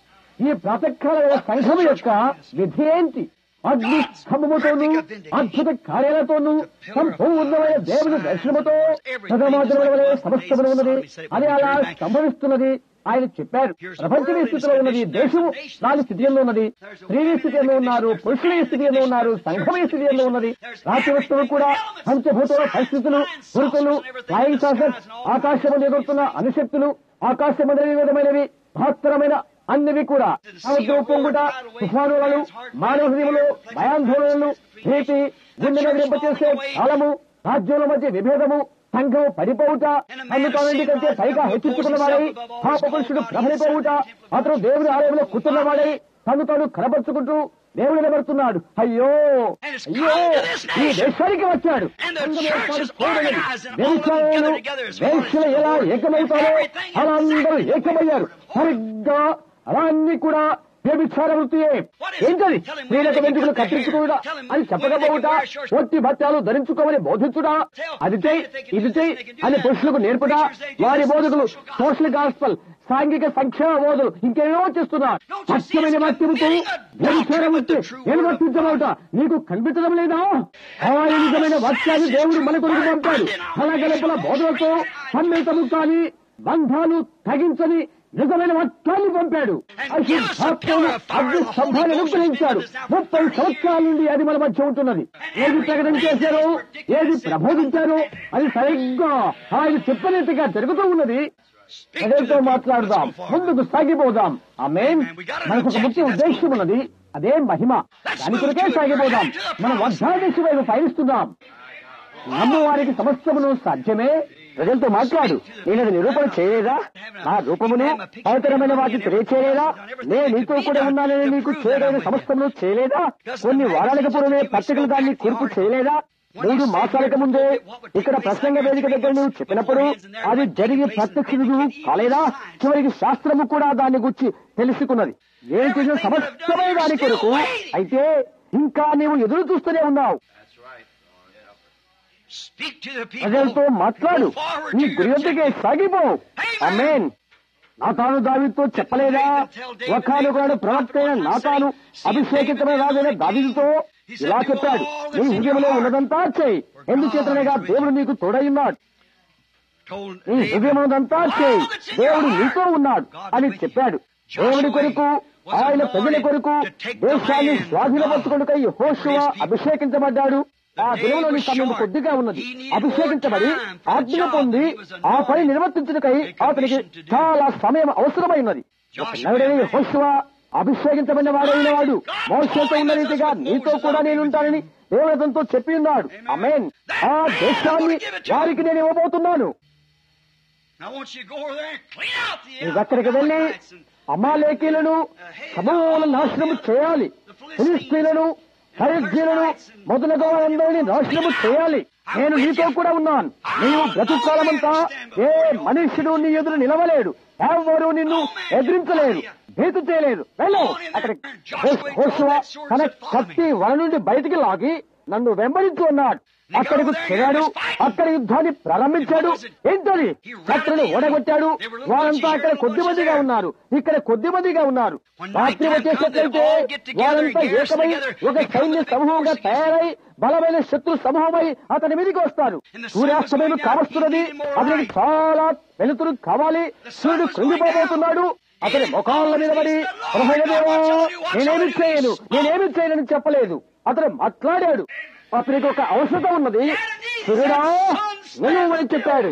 S1: ఈ ప్రాతకాల సంఘం యొక్క విధి ఏంటి అగ్ని స్తంభముతోను అద్భుత కార్యాలతోనూ సంపూర్ణమైన దేవుని దర్శనముతో ప్రథమాచరణ వలె సమస్తమును ఉన్నది అది అలా సంభవిస్తున్నది ఆయన చెప్పారు ప్రపంచమే స్థితిలో ఉన్నది దేశము నాలుగు స్థితిలో ఉన్నది స్త్రీని స్థితిలో ఉన్నారు పురుషుని స్థితిలో ఉన్నారు సంఘమే స్థితిలో ఉన్నది రాత్రి వస్తువులు కూడా పంచభూత పరిస్థితులు పురుషులు ఫ్లయింగ్ సాసర్స్ ఆకాశము ఎగురుతున్న అనుశక్తులు ఆకాశమందరి విధమైనవి మహత్తరమైన అన్నివి కూడా సముద్రం పొంగుట తుఫానులను మానవ హృదయములు భయాందోళనలు భీతి గుండె చేసే కాలము రాజ్యాల మధ్య విభేదము సంఘము పడిపోవుట తను తానంటి కంటే పైగా హెచ్చించుకున్నవాడై పాప పురుషుడు ప్రబలిపోవుట అతను దేవుని ఆలయంలో కూర్చున్నవాడై తను తాను కనబరుచుకుంటూ దేవుడు నిలబడుతున్నాడు అయ్యో అయ్యో ఈ దేశానికి వచ్చాడు అందరూ ఏర్పాటు చేయబడినది. వ్యభిచారులు, వేశ్యలు ఎలా ఏకమవుతారో అలా అందరూ ఏకమయ్యారు సరిగ్గా అలాన్ని కూడా వ్యభిచార వృత్తియే ఏంటది స్త్రీలకు వెంట్రుకలు కత్తిరించుకోవడా అని చెప్పకపోవుట ఒట్టి భత్యాలు ధరించుకోమని బోధించుడా అది చెయ్యి ఇది చెయ్యి అని పురుషులకు నేర్పుడా వారి బోధకులు సోషల్ గాస్పల్ సాంఘిక సంక్షేమ బోధులు ఇంకేమో చేస్తున్నారు సత్యమైన వాక్యముతో వ్యభిచార వృత్తి నిర్వర్తించబోట నీకు కనిపించడం లేదా ఆయన నిజమైన వాక్యాన్ని దేవుడు మన కొరకు పంపాడు కలగలపల బోధలతో సమ్మితము కాని బంధాలు తగించని నిజమైన వాక్యాన్ని పంపాడు అశుద్ధాత్మను అగ్ని స్తంభాన్ని అనుగ్రహించాడు ముప్పై సంవత్సరాల నుండి అది మన మధ్య ఉంటున్నది ఏది ప్రకటన చేశారో ఏది ప్రబోధించారో అది సరిగ్గా ఆయన చెప్పినట్టుగా జరుగుతూ ఉన్నది ప్రజలతో మాట్లాడుదాం ముందుకు సాగిపోదాం ఆమె మనకు ఒక ముఖ్య ఉద్దేశం ఉన్నది అదే మహిమ దాని కొరకే సాగిపోదాం మనం వర్షాదేశం వైపు పయనిస్తున్నాం నమ్ము వారికి సమస్తమును సాధ్యమే ప్రజలతో మాట్లాడు నేను అది నిరూపణ చేయలేదా నా రూపమును అవతరమైన వాటిని తెలియచేయలేదా నేను నీతో కూడా ఉన్నానని నీకు చేయలేని సమస్తమును చేయలేదా కొన్ని వారాలకు పూర్వమే పత్రికలు దాన్ని కూర్పు చేయలేదా మూడు మాసాలకు ముందే ఇక్కడ ప్రసంగ వేదిక దగ్గర నువ్వు చెప్పినప్పుడు అది జరిగి ప్రత్యక్ష కాలేదా చివరికి శాస్త్రము కూడా దాన్ని గురించి తెలుసుకున్నది నేను చేసిన సమస్తమైన దాని కొరకు అయితే ఇంకా నీవు ఎదురు చూస్తూనే ఉన్నావు ప్రజలతో మాట్లాడు నీ గురి వద్దకే సాగిపో అమ్మేన్ నాతాను దావితో చెప్పలేదా ఒకనొకడు ప్రవక్త అయిన నాతాను అభిషేకితమైన రాజైన దావితో ఇలా చెప్పాడు నీ హృదయంలో ఉన్నదంతా చేయి ఎందుచేతనగా దేవుడు నీకు తోడైన్నాడు నీ హృదయమునంతా చేయి దేవుడు నీతో ఉన్నాడు అని చెప్పాడు దేవుడి కొరకు ఆయన ప్రజల కొరకు దేశాన్ని స్వాధీనపరచుకొనుకై హోషువ అభిషేకించబడ్డాడు ఆ దేవులోని సమయం కొద్దిగా ఉన్నది అభిషేకించబడి ఆజ్ఞ పొంది ఆ పని నిర్వర్తించుటకై అతనికి చాలా సమయం అవసరమైనది నరుడైన హోషువ అభిషేకించబడిన వాడైన వాడు మోసతో ఉన్న రీతిగా నీతో కూడా నేనుంటానని దేవతతో చెప్పి ఉన్నాడు అమేన్ ఆ దేశాన్ని వారికి నేను ఇవ్వబోతున్నాను నీవక్కడికి వెళ్ళి అమాలేకీలను సమూల నాశనము చేయాలి ఫిలిస్తీన్లను హరిజీలను మొదలుగా అందరినీ నాశనము చేయాలి నేను నీతో కూడా ఉన్నాను నీవు బ్రతుకాలమంతా ఏ మనుష్యుడు నీ ఎదురు నిలవలేడు ఎవరు నిన్ను ఎదిరించలేరు భేతు చేయలేదు వెళ్ళు అక్కడ తన కత్తి వల నుండి బయటికి లాగి నన్ను వెంబడించు అన్నాడు అక్కడికి చేరాడు అక్కడ యుద్ధాన్ని ప్రారంభించాడు ఏంటది శత్రులు ఓడగొట్టాడు వారంతా అక్కడ కొద్ది మందిగా ఉన్నారు ఇక్కడ కొద్ది మందిగా ఉన్నారు రాత్రి వచ్చేసినట్లయితే వారంతా ఏకమై ఒక సైన్య సమూహంగా తయారై బలమైన శత్రు సమూహమై అతని మీదకి వస్తారు సూర్యాస్తమయం కావస్తున్నది అతనికి చాలా వెలుతురు కావాలి సూర్యుడు కృంగిపోబోతున్నాడు అతని ముఖాల మీద పడి ప్రభుదేవా నేనేమి చేయను నేనేమి చేయనని చెప్పలేదు అతను మాట్లాడాడు అతనికి ఒక అవసరం ఉన్నది సూర్యుడా నువ్వు అని చెప్పాడు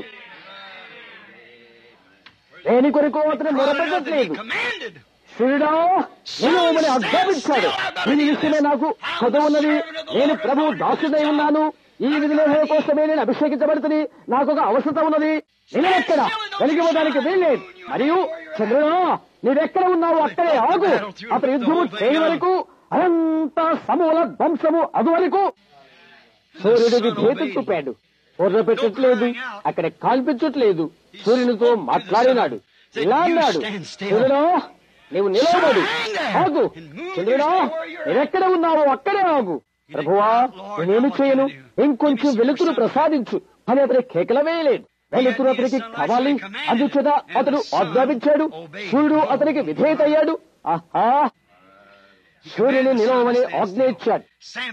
S1: దేని కొరకు అతను మొరపెట్టట్లేదు సూర్యుడా నేను మమ్మల్ని ఆజ్ఞాపించాడు దీని విషయమే నాకు చదువు ఉన్నది నేను ప్రభు దాసుడై ఉన్నాను ఈ విధుల కోసమే నేను అభిషేకించబడుతుంది నాకు ఒక అవసరం ఉన్నది నేను ఎక్కడ వెలిగిపోవడానికి వీల్లేదు మరియు చంద్రుడా నీవెక్కడ ఉన్నావు అక్కడే ఆగు అతను యుద్ధము చేయని వరకు అనంత సమూల ధ్వంసము అది వరకు సూర్యుడికి భేతం చూపాడు బుర్ర పెట్టట్లేదు అక్కడ కాల్పించట్లేదు సూర్యునితో మాట్లాడినాడు ఇలా అన్నాడు సూర్యుడా నీవు నిలబడు ఆగు చంద్రుడా నేనెక్కడ ఉన్నావో అక్కడే ఆగు ప్రభువా నేనేమి చేయను ఇంకొంచెం వెలుతురు ప్రసాదించు అని అతని కేకల వేయలేదు వెలుతురు అతనికి కావాలి అందుచేత అతడు ఆజ్ఞాపించాడు సూర్యుడు అతనికి విధేయత అయ్యాడు ఆహా సూర్యుని నిలవమని ఆజ్ఞ ఇచ్చాడు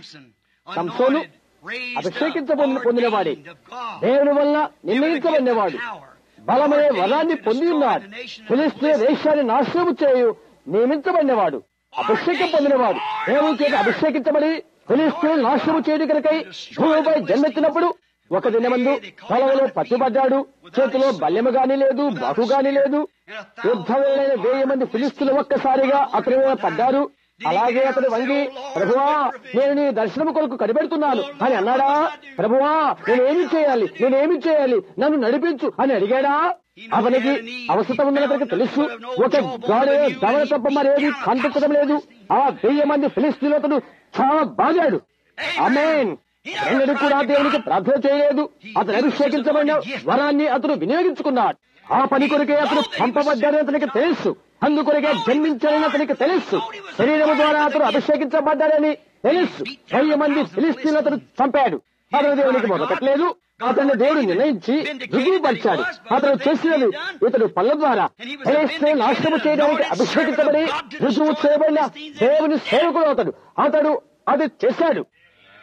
S1: సంసోను అభిషేకించబడిన పొందినవాడే దేవుని వల్ల నిర్ణయించబడినవాడు బలమైన వరాన్ని పొంది ఉన్నాడు ఫిలిస్తీన్ దేశాన్ని నాశనము చేయు నియమించబడినవాడు అభిషేకం పొందినవాడు దేవుని చేత అభిషేకించబడి ఫిలిస్తీన్ నాశనము చేయడు కనుకై భూమిపై జన్మెత్తినప్పుడు ఒక దినమందు పొలంలో పట్టుబడ్డాడు చేతిలో బల్లెము గాని లేదు బాహు గాని లేదు యుద్ధం వేళైన వెయ్యి మంది ఫిలిస్తులు ఒక్కసారిగా అతని మీద పడ్డారు అలాగే అతడు వంగి ప్రభువా నేను నీ దర్శనము కొరకు కనిపెడుతున్నాను అని అన్నాడా ప్రభువా నేనేమి చేయాలి నేనేమి చేయాలి నన్ను నడిపించు అని అడిగాడా అతనికి అవసరం ఉందని అతనికి తెలుసు ఒక గాడే దవన తప్ప మరేది కనిపించడం లేదు ఆ వెయ్యి మంది ఫిలిస్తీన్లు అతడు చాలా బాగాడు అమేన్ ఎన్నడూ కూడా దేవునికి ప్రార్థన చేయలేదు అతను అభిషేకించబడిన వరాన్ని అతను వినియోగించుకున్నాడు ఆ పని కొరకే అతను పంపబడ్డాడని అతనికి తెలుసు అందుకొరకే జన్మించాలని అతనికి తెలుసు శరీరం ద్వారా అతను అభిషేకించబడ్డాడని తెలుసు వెయ్యి మంది ఫిలిస్తీన్లు అతను చంపాడు అతను దేవునికి మొదపెట్టలేదు అతన్ని దేవుడు నిర్ణయించి రుజువుపరిచాడు అతను చేసినది ఇతడు పనుల ద్వారా ఫిలిస్తీన్ నాశనము చేయడానికి అభిషేకించబడి రుజువు చేయబడిన దేవుని సేవకుడు అతడు అతడు అది చేశాడు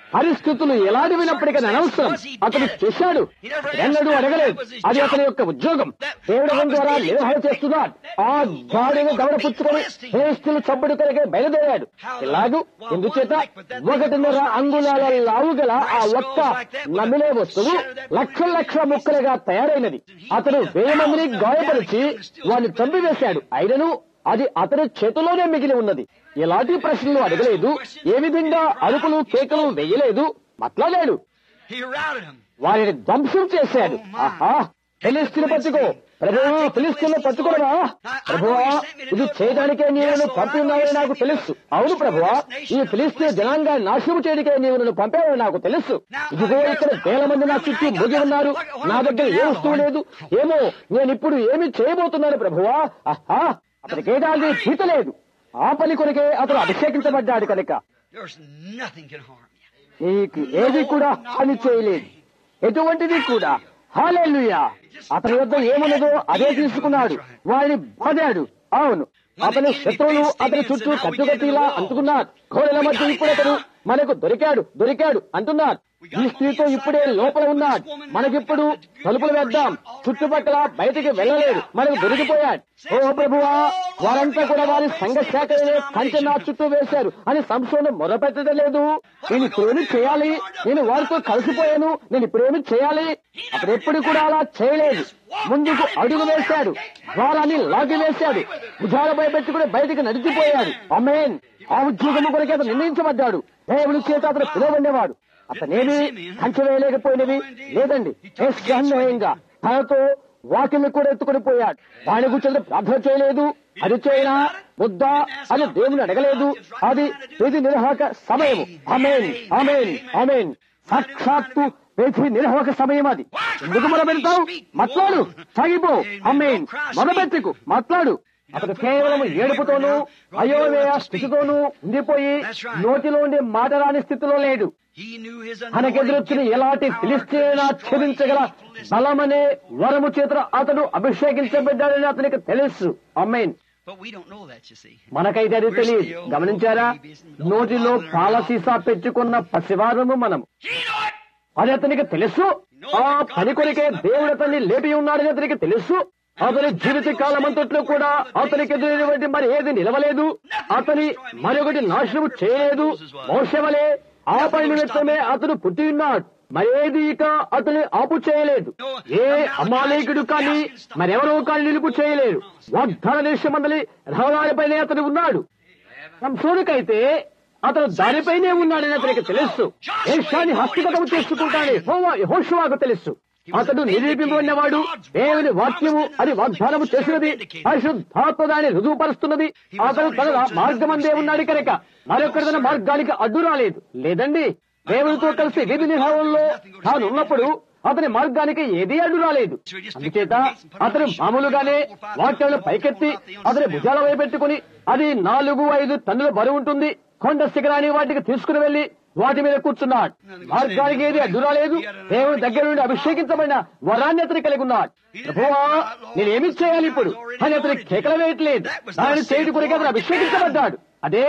S1: పరిస్థితులు ఎలాంటివినప్పటికీ అనవసరం అతను చేశాడు ఎన్నడూ అడగలేదు అది అతని యొక్క ఉద్యోగం దేవుడు ద్వారా నిర్వహణ చేస్తున్నాడు ఆ గాడిని దవడపుచ్చుకొని ఫిలిస్తీన్లు చంపుడు కొరకే బయలుదేరాడు ఎలాగూ ఎందుచేత ఒకటిన్నర అంగుళాల లావు గల ఆ ఒక్క నమిలే వస్తువు లక్షల లక్షల ముక్కలుగా తయారైనది అతను వేల మందిని గాయపరిచి వారిని చంపివేశాడు అయినను అది అతని చేతిలోనే మిగిలి ఉన్నది ఎలాంటి ప్రశ్నలు అడగలేదు ఏ విధంగా అరుపులు కేకలు వేయలేదు మాట్లాడాడు
S2: He routed them.
S1: వారిని ధ్వంసం చేశాడు ఆహా ఫిలిస్తీన్ పట్టుకో ప్రభువా ఫిలిస్తీన్ పట్టుకోవా ప్రభువా ఇది చేయడానికే నీవు నన్ను పంపి ఉన్నావని నాకు తెలుసు అవును ప్రభువా ఈ ఫిలిస్తీన్ జనాంగాన్ని నాశనం చేయడానికే నీవు నన్ను పంపావని నాకు తెలుసు ఇదిగో ఇక్కడ వేల మంది నా చుట్టూ ముగి ఉన్నారు నా దగ్గర ఏ వస్తువు లేదు ఏమో నేను ఇప్పుడు ఏమి చేయబోతున్నాను ప్రభువా ఆహా అతనికి ఏదాన్ని భీత లేదు ఆ పని కొరకే అతను అభిషేకించబడ్డాడు కనుక
S2: There's nothing can harm you.
S1: నీకు ఏది కూడా హాని చేయలేదు ఎటువంటిది కూడా హాలేలుయా అతని వద్ద ఏమున్నదో అదే తీసుకున్నాడు వారిని బాధాడు అవును అతని శత్రువులు అతని చుట్టూ కట్టుకట్టిలా అంటుకున్నారు కోడల మధ్య ఇప్పుడు అతను మనకు దొరికాడు దొరికాడు అంటున్నారు ఈ స్త్రీతో ఇప్పుడే లోపల ఉన్నాడు మనకిప్పుడు తలుపులు వేద్దాం చుట్టుపక్కల బయటికి వెళ్ళలేడు మనకు దొరికిపోయాడు ఓ ప్రభువా వారంతా కూడా వారి సంఘ శాఖలనే కంచె నా చుట్టూ వేశారు అని సంశోధన మొదపెట్టడం లేదు నేను ఇప్పుడేమి చేయాలి నేను వారితో కలిసిపోయాను నేను ఇప్పుడేమి చేయాలి అప్పుడు ఎప్పుడు కూడా అలా చేయలేదు ముందుకు అడుగు వేశాడు ద్వారాన్ని లాగి వేశాడు భుజాలపై పెట్టుకుని బయటికి నడిచిపోయాడు అమేన్ ఆ ఉద్యోగము కొరకే అతను నిర్ణయించబడ్డాడు దేవుని చేత అతను పిలువబడినవాడు అతనేమి కంచె వేయలేకపోయినవి లేదండి నిస్సందేహంగా తనతో వాటిని కూడా ఎత్తుకుని పోయాడు వాని గురించి ప్రార్థన చేయలేదు అది చేయనా వద్దా అని దేవుని అడగలేదు అది విధి నిర్వాహక సమయం అమేన్ అమేన్ అమేన్ సాక్షాత్తు విధి నిర్వాహక సమయం అది ఎందుకు మొదలుపెడతావు మాట్లాడు సాగిపో అమ్మేన్ మొదలుపెట్టుకు మాట్లాడు అతడు కేవలం ఏడుపుతోనూ అయోమయ స్థితితోనూ ఉండిపోయి నోటిలోండి మాట రాని స్థితిలో లేడు
S2: He knew his
S1: తనకెదురొచ్చిన ఎలాంటి ఫిలిస్తీనా ఛేదించగల బలమనే వరము చేత అతడు అభిషేకించబడ్డాడని అతనికి తెలుసు అమ్మేన్
S2: But we don't know that, you see.
S1: మనకైతే అది తెలియదు గమనించారా నోటిలో పాల సీసా పెట్టుకున్న పసివారము మనం
S2: He knew it.
S1: అది అతనికి తెలుసు ఆ పని కొరికే దేవుడు అతన్ని లేపి ఉన్నాడని అతనికి తెలుసు అతని జీవిత కాలమంతట్లో కూడా అతనికి ఎదురైనటువంటి మరి ఏది నిలవలేదు అతని మరొకటి నాశనం చేయలేదు మోసవలే ఆ పని నిమిత్తమే అతను పుట్టి ఉన్నాడు మరేది ఇక అతని ఆపు చేయలేదు ఏ అమాలేకుడు కానీ మరెవరో కానీ నిలుపు చేయలేరు వాగ్దాన దేశమందలి రహదారిపైనే అతను ఉన్నాడు సంసోనికైతే అతను దానిపైనే ఉన్నాడని అతనికి తెలుసు దేశాన్ని హస్తగతం చేసుకుంటాడని హోషువాకు తెలుసు అతడు నిరూపింపబడినవాడు దేవుని వాక్యము అది వాగ్దానము చేసినది పరిశుద్ధాత్మ దాన్ని రుజువుపరుస్తున్నది అతను తన మార్గమందే ఉన్నాడు కనుక మరొకరి తన మార్గానికి అడ్డు రాలేదు లేదండి దేవునితో కలిసి విధి నిర్వహణలో తాను ఉన్నప్పుడు అతని మార్గానికి ఏదీ అడ్డు రాలేదు అందుచేత అతను మామూలుగానే వాక్యాలను పైకెత్తి అతని భుజాల వైపు పెట్టుకుని అది నాలుగు ఐదు టన్నుల బరువు ఉంటుంది కొండ శిఖరాన్ని వాటికి తీసుకుని వెళ్లి వాటి మీద కూర్చున్నాడు మార్గానికి ఏది అడ్డు రాలేదు దేవుని దగ్గర నుండి అభిషేకించబడిన వరాన్ని అతను కలిగి ఉన్నాడు ప్రభువా నేనేమి చేయాలి ఇప్పుడు అని అతని కేకల వేయట్లేదు దానిని చేయడం కొరకు అతను అభిషేకించబడ్డాడు అదే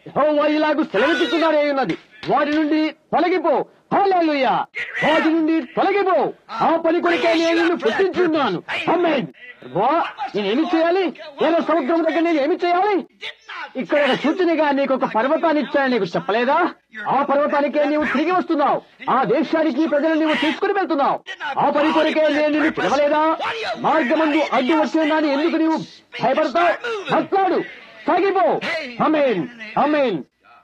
S1: ఇలాగూ సెలవిస్తున్నాడు అయి ఉన్నది వాటి నుండి తొలగిపో హల్లెలూయా వాటి నుండి తొలగిపో ఆ పని కొరికే నేను నిన్ను పుట్టించున్నాను అమ్మేన్ నేనేమి చేయాలి నేను సముద్రం దగ్గర నేను ఏమి చేయాలి ఇక్కడ ఒక సూచనగా నీకు ఒక పర్వతాన్ని ఇచ్చాను నీకు చెప్పలేదా ఆ పర్వతానికే నీవు తిరిగి వస్తున్నావు ఆ దేశానికి ప్రజలు నీవు తీసుకుని వెళ్తున్నావు ఆ పని కొరికే నేను నిన్ను పిలవలేదా మార్గమందు అడ్డు వచ్చిన దాన్ని ఎందుకు నీవు భయపడతావు మాట్లాడు సాగిపో అమేన్ అమేన్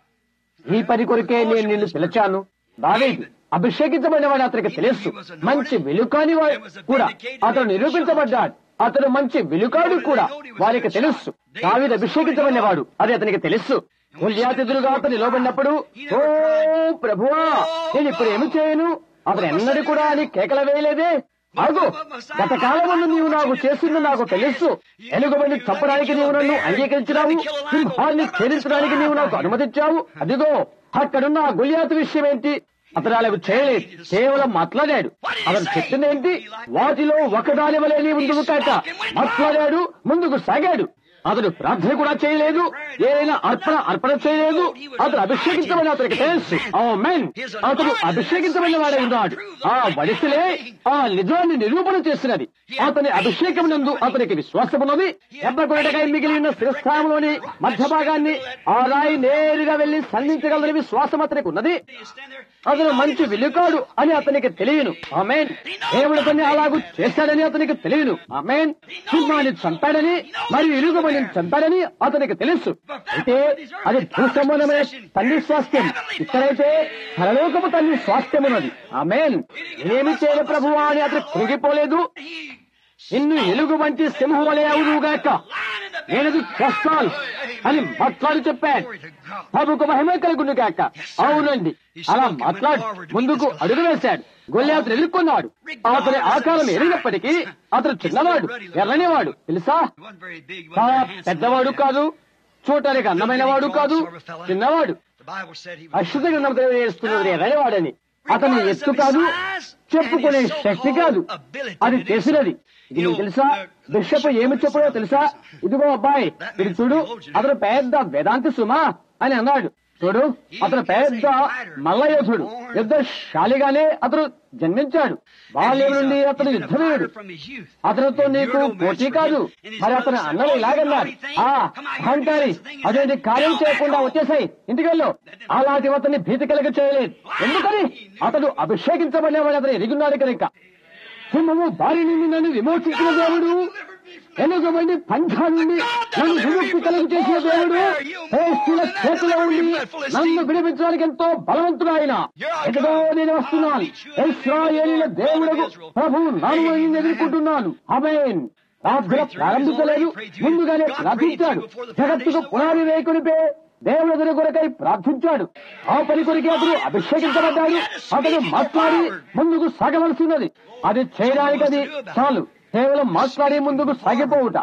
S1: ఈ పని కొరికే నేను నిన్ను పిలిచాను దావేది అభిషేకించబడిన వాడు అతనికి తెలుసు మంచి వెలుకాని వాడు కూడా అతను నిరూపించబడ్డాడు అతను మంచి వెలుకాడు కూడా వారికి తెలుసు దావీదు అభిషేకించబడిన వాడు అది అతనికి తెలుసు ఉల్యాతిథులుగా అతను నిలబడినప్పుడు ఓ ప్రభువా నేను ఇప్పుడు ఏమి చేయను అతను ఎన్నడూ కూడా అని కేకల వేయలేదే అగు గత కాలముందు నీవు నాకు చేసింది నాకు తెలుసు ఎలుగుబండి చంపడానికి నీవు నన్ను అంగీకరించినావు సింహాన్ని ఛేదించడానికి నీవు నాకు అనుమతించావు అదిగో అక్కడున్న ఆ గుళ్యాతు విషయం ఏంటి అతను అలాగ చేయలేదు కేవలం మాట్లాడాడు అతను చెప్పింది ఏంటి వాటిలో ఒకదాని వలె నీ ముందుకు కాక మాట్లాడాడు ముందుకు సాగాడు అతడు ప్రార్థన కూడా చేయలేదు ఏదైనా అర్పణ అర్పణ చేయలేదు అతడు అభిషేకించమని అతనికి తెలుసు ఆమేన్ అతడు అభిషేకించబడిన వాడే ఉన్నాడు ఆ వడిసలే ఆ నిజాన్ని నిరూపణ చేసినది అతని అభిషేకం నందు అతనికి విశ్వాసమున్నది ఎబ్బకొరటకై మిగిలిన శిరస్థానంలోని మధ్య భాగాన్ని ఆ రాయి నేరుగా వెళ్లి సంధించగలని విశ్వాసం అతనికి ఉన్నది అతను మంచి వెలుకాడు అని అతనికి తెలియను ఆమెన్ దేవుడు అతన్ని అలాగూ చేశాడని అతనికి తెలియను ఆమెన్ సింహాన్ని చంపాడని మరియు ఇరుగుమని చంపాడని అతనికి తెలుసు అయితే అది భూసంబంధమైన తండ్రి స్వాస్థ్యం ఇక్కడైతే పరలోకము తండ్రి స్వాస్థ్యం ఉన్నది ఆమెన్ ఏమి చేయని ప్రభువా అని అతను కృగిపోలేదు నిన్ను ఎలుగు వంటి సింహం వలె అవునుగాక నేనది చేస్తాను అని మాట్లాడి చెప్పాడు ప్రభుకు మహిమ కలుగును గాక అవునండి అలా మాట్లాడు ముందుకు అడుగు వేశాడు గొల్లాతులు ఎదుర్కొన్నాడు అతని ఆకారం ఎరిగినప్పటికీ అతను చిన్నవాడు ఎర్రనివాడు తెలుసా చాలా పెద్దవాడు కాదు చూడటానికి అందమైన వాడు కాదు చిన్నవాడు అశ్వత గ్రంథం తెలియజేస్తున్నది ఎర్రనివాడని అతని ఎత్తు కాదు చెప్పుకునే శక్తి కాదు అది చేసినది ఇది నీకు తెలుసా బిషప్ ఏమి చెప్పడో తెలుసా ఇదిగో అబ్బాయి ఇది చూడు అతను పెద్ద వేదాంతి సుమా అని అన్నాడు చూడు అతను పెద్ద మల్లయోధుడు యుద్ధశాలిగానే అతను జన్మించాడు బాల్యం నుండి అతను యుద్ధవీరుడు అతనితో నీకు పోటీ కాదు మరి అతను అన్నలు ఇలాగన్నారు ఆ అహంకారి అదేంటి కార్యం చేయకుండా వచ్చేసాయి ఇంటికెళ్ళు అలాంటి అతన్ని భీతి కలిగ చేయలేదు ఎందుకని అతడు అభిషేకించబడినవాడు అతను ఎరుగున్నాడు కనుక సింహము దారి నుండి నన్ను విమోచించిన దేవుడు ఎనుగబడి పంచా నుండి నన్ను విముక్తి కలుగు చేసిన దేవుడు శ్రేష్ఠుల చేతిలో ఉండి నన్ను విడిపించడానికి ఎంతో బలవంతుడు ఆయన ఎదుగో నేను వస్తున్నాను ఇస్రాయేలీల దేవుడకు ప్రభు నాను ఎదుర్కొంటున్నాను అమేన్ ప్రార్థన ప్రారంభించలేదు ముందుగానే ప్రార్థించాడు జగత్తుకు పునాది వేయకునిపే దేవుడు అతని కొరకై ప్రార్థించాడు ఆ పని కొరికి అతడు అభిషేకించబడ్డాడు అతడు మాట్లాడి ముందుకు సాగవలసినది అది చేయడానికి అది చాలు కేవలం మాట్లాడి ముందుకు సాగిపోవుట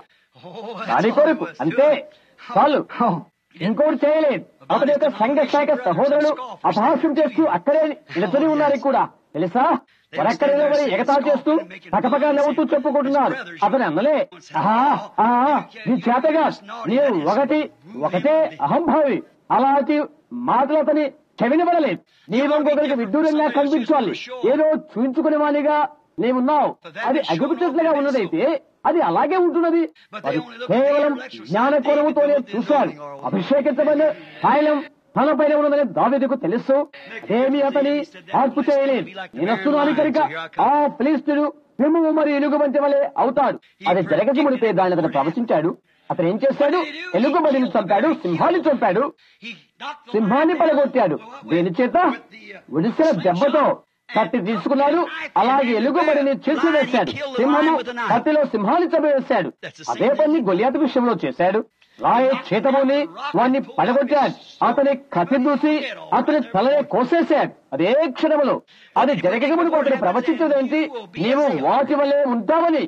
S1: దాని కొరకు అంతే చాలు ఇంకోటి చేయలేదు అతని యొక్క సంఘ శాఖ సహోదరుడు అపహాస్యం చేస్తూ అక్కడే నిలబడి ఉన్నారు కూడా తెలుసా మరక్కడే మరి ఎగతాలు చేస్తూ పక్కపక్క నవ్వుతూ చెప్పుకుంటున్నారు అతని అన్నలే ఆహా ఆహా నీ చేతగా నీవు ఒకటి ఒకటే అహంభావి అలాంటి మాటలు అతని చెవినబడలేదు నీవు ఇంకొకరికి విడ్డూరంగా కనిపించాలి ఏదో చూపించుకునే వానిగా నీవున్నావు అది అగుపిట్లుగా ఉన్నదైతే అది అలాగే ఉంటున్నది అది కేవలం జ్ఞాన కొరవుతోనే చూశాడు అభిషేకించబడిన సాయలం తన పైన ఉన్నదని దావేదికు తెలుసు అదేమి అతని మార్పు చేయలేదు నేను వస్తున్నాను కనుక ఆ ఫిలిస్తుడు సింహము మరియు ఎలుగుబంటి వలె అవుతాడు అది జరగక ముడిపే దాన్ని అతను ప్రవచించాడు అతను ఏం చేశాడు ఎలుగుబడిని చంపాడు సింహాన్ని చంపాడు సింహాన్ని పడగొట్టాడు దేని చేత ఒడిసిన దెబ్బతో కత్తి తీసుకున్నాడు అలాగే ఎలుగుబడిని చేసివేశాడు సింహము కత్తిలో సింహాన్ని చంపివేశాడు అదే పని గొలియాత విషయంలో చేశాడు రాయ చేతబోని వాణ్ణి పడగొట్టాడు అతని కత్తి దూసి అతని తలనే కోసేశాడు అదే క్షణములో అది జరగకముడు అతని ప్రవచించదేంటి నీవు వాటి వల్లే ఉంటావని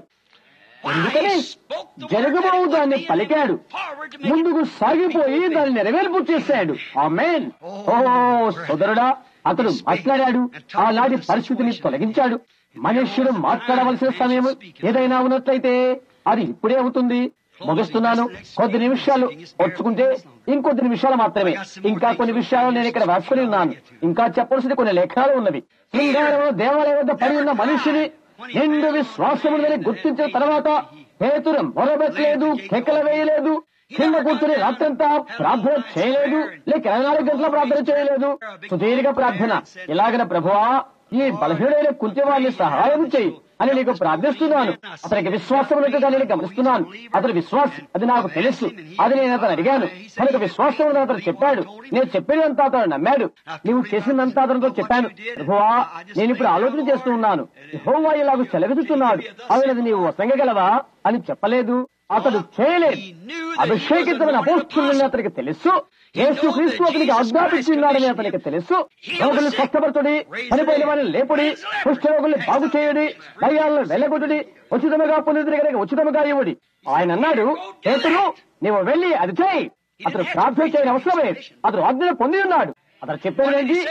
S1: ఎందుకని జరగబోవు దాన్ని పలికాడు ముందుకు సాగిపోయి దాన్ని నెరవేర్పు చేశాడు ఆ మెయిన్ ఓ సోదరుడా అతడు మాట్లాడాడు ఆనాటి పరిస్థితిని తొలగించాడు మనుష్యుడు మాట్లాడవలసిన సమయం ఏదైనా ఉన్నట్లయితే అది ఇప్పుడే అవుతుంది ముగిస్తున్నాను కొద్ది నిమిషాలు వచ్చుకుంటే ఇంకొద్ది నిమిషాలు మాత్రమే ఇంకా కొన్ని విషయాలు నేను ఇక్కడ రాసుకుని ఉన్నాను ఇంకా చెప్పవలసిన కొన్ని లేఖనాలు ఉన్నవి శృంగారం దేవాలయం వద్ద పడి ఉన్న మనిషిని నిండు విశ్వాసముందని గుర్తించిన తర్వాత పేతురు మొరబెట్టలేదు కేకలు వేయలేదు కింద కూర్చుని రాత్రంతా ప్రార్థన చేయలేదు లేక ఇరవై నాలుగు గంటల ప్రార్థన చేయలేదు సుదీర్ఘ ప్రార్థన ఇలాగన ప్రభువా ఈ బలహీనైన కుంటివాడిని సహాయం చేయి అని నీకు ప్రార్థిస్తున్నాను అతనికి విశ్వాసం ఉన్నట్టుగా నేను గమనిస్తున్నాను అతని విశ్వాసం అది నాకు తెలుసు అది నేను అతను అడిగాను తనకు విశ్వాసం ఉన్నది అతను చెప్పాడు నేను చెప్పినంత అతను నమ్మాడు నీవు చేసినంత అతనితో చెప్పాను ప్రభువా నేను ఇప్పుడు ఆలోచన చేస్తూ ఉన్నాను హోవా ఇలాగ సెలవిస్తున్నాడు అవినది నీవు వసంగగలవా అని చెప్పలేదు అతడు చేయలేదు అభిషేకితమైన అపోస్తులని అతనికి తెలుసు యేసు క్రీస్తు అతనికి ఆజ్ఞాపించున్నాడని అతనికి తెలుసు రోగుల్ని స్వస్థపరచుడి చనిపోయిన వారిని లేపుడి కుష్ఠరోగుల్ని బాగు చేయడి దయ్యాలను వెళ్ళగొట్టుడి ఉచితముగా పునరుద్ధరగలిగి ఉచితముగా ఇవ్వడి ఆయన అన్నాడు పేతురు నీవు వెళ్ళి అది చేయి అతను ప్రార్థన చేయని అవసరమే అతను ఆజ్ఞను పొంది ఉన్నాడు అతను చెప్పేది ఏంటి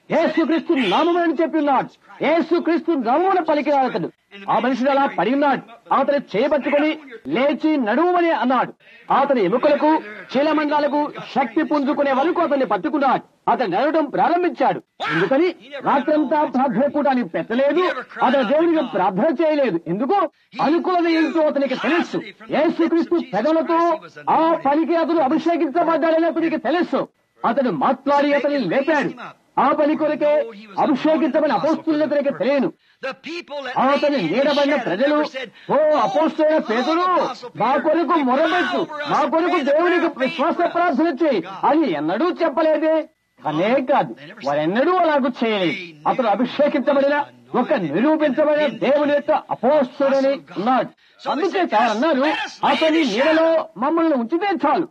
S1: యేసుక్రీస్తు నామమని చెప్పి ఉన్నాడు యేసుక్రీస్తు నామమున పలికినాడు అతడు ఆ మనుషుడు అలా పడి ఉన్నాడు అతను చేయబట్టుకుని లేచి నడువమని అన్నాడు అతని ఎముకలకు చీలమండాలకు శక్తి పుంజుకునే వరకు అతన్ని పట్టుకున్నాడు అతను నడవడం ప్రారంభించాడు ఎందుకని రాత్రంతా ప్రార్థన కూటానికి పెట్టలేదు అతను దేవునికి ప్రార్థన చేయలేదు ఎందుకు అనుకూలత ఏంటో అతనికి తెలుసు యేసుక్రీస్తు పెదవులతో ఆ పనికి అతను అభిషేకించబడ్డాడని అతనికి తెలుసు అతడు మాట్లాడి అతన్ని లేపాడు ఆ పని కొరకే అభిషేకించమని అపోస్తుల అతనికి తెలియను అతని నీడబడిన ప్రజలు ఓ అపోస్తున్న పేదలు మా కొరకు మొరబెట్టు మా కొరకు దేవునికి విశ్వాస ప్రార్థన చేయి అని ఎన్నడూ చెప్పలేదే అనే కాదు వారెన్నడూ అలాగూ చేయలేదు అతడు అభిషేకించబడిన ఒక నిరూపించబడిన దేవుని యొక్క అపోస్తుడని ఉన్నాడు అందుచేత అన్నారు అతని నీడలో మమ్మల్ని ఉంచితే చాలు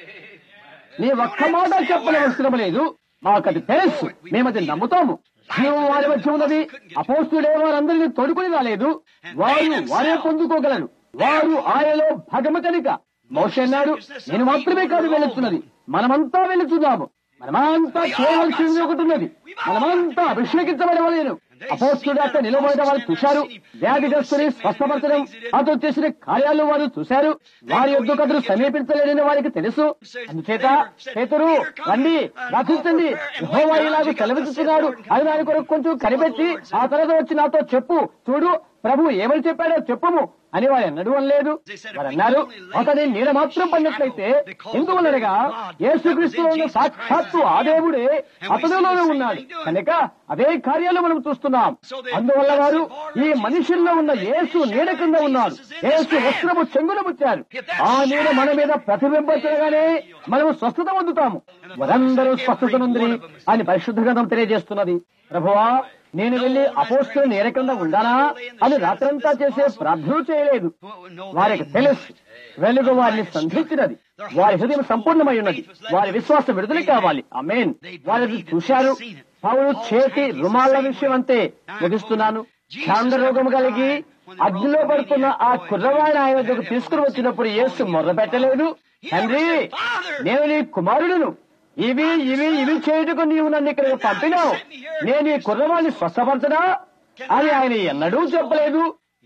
S1: నీ ఒక్క మాట చెప్పనవసరం లేదు మాకది తెలుసు మేమది నమ్ముతాము జీవం వారి మధ్య ఉన్నది అపోస్తుడే వారందరినీ తొడుకుని రాలేదు వారు వారే పొందుకోగలరు వారు ఆయనలో భగమ కనుక మోష అన్నాడు నేను మాత్రమే కాదు వెళుతున్నది మనమంతా వెళుతున్నాము మనమంతా చేయవలసింది ఒకటి ఉన్నది మనమంతా అభిషేకించబడవలేను అపోస్తుడు అక్కడ నిలబడడం వారు చూశారు వ్యాధిగ్రస్తుని స్వస్థపరచడం అతను చేసిన కార్యాలు వారు చూశారు వారి యొద్దకు అతను సమీపించలేడని వారికి తెలుసు అందుచేత పేతురు రండి రక్షించండి యెహోవా ఇలాగ సెలవిస్తున్నాడు అది దాని కొరకు కొంచెం కనిపెట్టి ఆ తర్వాత వచ్చి నాతో చెప్పు చూడు ప్రభు ఏమని చెప్పాడో చెప్పము అని వారు ఎన్నడూ అనలేదు వారు అన్నారు అతని నీడ మాత్రం పడినట్లయితే ఎందువలనగా యేసుక్రీస్తులో ఉన్న సాక్షాత్తు ఆ దేవుడే అతనిలోనే ఉన్నాడు కనుక అదే కార్యాలు మనం చూస్తున్నాం అందువల్ల వారు ఈ మనుషుల్లో ఉన్న యేసు నీడ కింద ఉన్నారు యేసు వస్త్రము చెంగున ముచ్చారు ఆ నీడ మన మీద ప్రతిబింబించగానే మనము స్వస్థత పొందుతాము వారందరూ స్వస్థత నుండి అని పరిశుద్ధ గ్రంథం తెలియజేస్తున్నది ప్రభువా నేను వెళ్లి అపోస్తులు నీడ కింద ఉండానా అని రాత్రంతా చేసే ప్రార్థన చేయలేదు వారికి తెలుసు వెలుగు వారిని సంధించినది వారి హృదయం సంపూర్ణమై ఉన్నది వారి విశ్వాసం విడుదల కావాలి అమేన్ వారిని చూశారు పౌరు చేతి రుమాల విషయం అంతే ముగిస్తున్నాను చాంద్ర రోగం కలిగి అగ్నిలో పడుతున్న ఆ కుర్రవాడిని ఆయన వద్దకు తీసుకుని వచ్చినప్పుడు యేసు మొర్ర పెట్టలేదు తండ్రి నేను నీ కుమారుడును ఇవి ఇవి ఇవి చేయుటకు నీవు నన్ను ఇక్కడికి పంపినావు నేను ఈ కుర్రవాడిని స్వస్థపరచనా అని ఆయన ఎన్నడూ చెప్పలేదు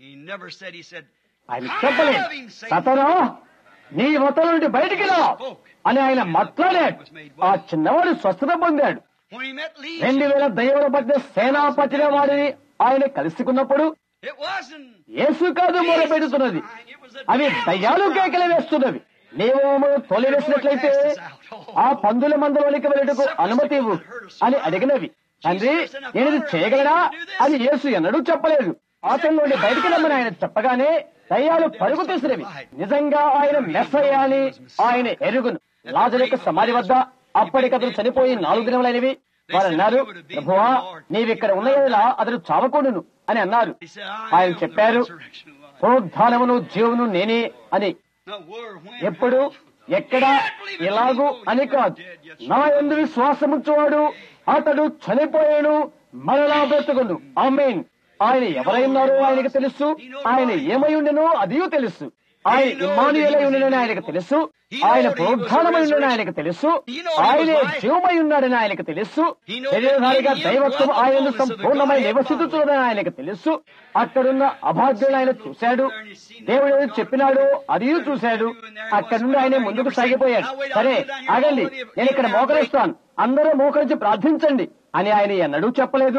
S1: ఆయన చెప్పలేదు సతనా నీ వత నుండి బయటికి రా అని ఆయన మాట్లాడాడు ఆ చిన్నవాడు స్వస్థత పొందాడు రెండు వేల దయ్యాల మధ్య సేనాపతిన వాడిని ఆయన కలుసుకున్నప్పుడు యేసు కాదు మొరపెడుతున్నది అవి దయ్యాలు కేకలు వేస్తున్నవి నీవు మమ్మల్ని తొలివేసినట్లయితే ఆ పందుల మందలోనికి వెళ్ళటకు అనుమతి ఇవ్వు అని అడిగినవి తండ్రి నేను ఇది చేయగలనా అని యేసు ఎన్నడూ చెప్పలేదు అతని నుండి బయటికి రమ్మని ఆయన చెప్పగానే దయ్యాలు పరుగు తీసినవి నిజంగా ఆయన మెస్సయ్య అని ఆయన ఎరుగును లాజరు యొక్క సమాధి వద్ద అప్పటికతను చనిపోయి నాలుగు దినములైనవి వారు అన్నారు ప్రభువా నీవిక్కడ ఉన్న అతడు చావకూడును అని అన్నారు ఆయన చెప్పారు పునరుద్ధానమును జీవను నేనే అని ఎప్పుడు ఎక్కడ ఎలాగూ అని కాదు నా ఎందు విశ్వాసముచ్చువాడు అతడు చనిపోయాడు మరలా బ్రతుకును ఆమెన్ ఆయన ఎవరైనారో ఆయనకు తెలుసు ఆయన ఏమై ఉండెనో అదియూ తెలుసు ఆయన ఇమానుయలై ఉండనని ఆయనకు తెలుసు ఆయన ప్రోద్ధానమై ఉండని ఆయనకు తెలుసు ఆయనే జీవమై ఉన్నాడని ఆయనకు తెలుసు శరీరధారిగా దైవత్వం ఆయన సంపూర్ణమై నివసిస్తున్నదని ఆయనకు తెలుసు అక్కడున్న అభాగ్యులను ఆయన చూశాడు దేవుడు ఏదో చెప్పినాడో అది చూశాడు అక్కడి నుండి ఆయన ముందుకు సాగిపోయాడు సరే ఆగండి నేను ఇక్కడ మోకరిస్తాను అందరూ మోకరించి ప్రార్థించండి అని ఆయన ఎన్నడూ చెప్పలేదు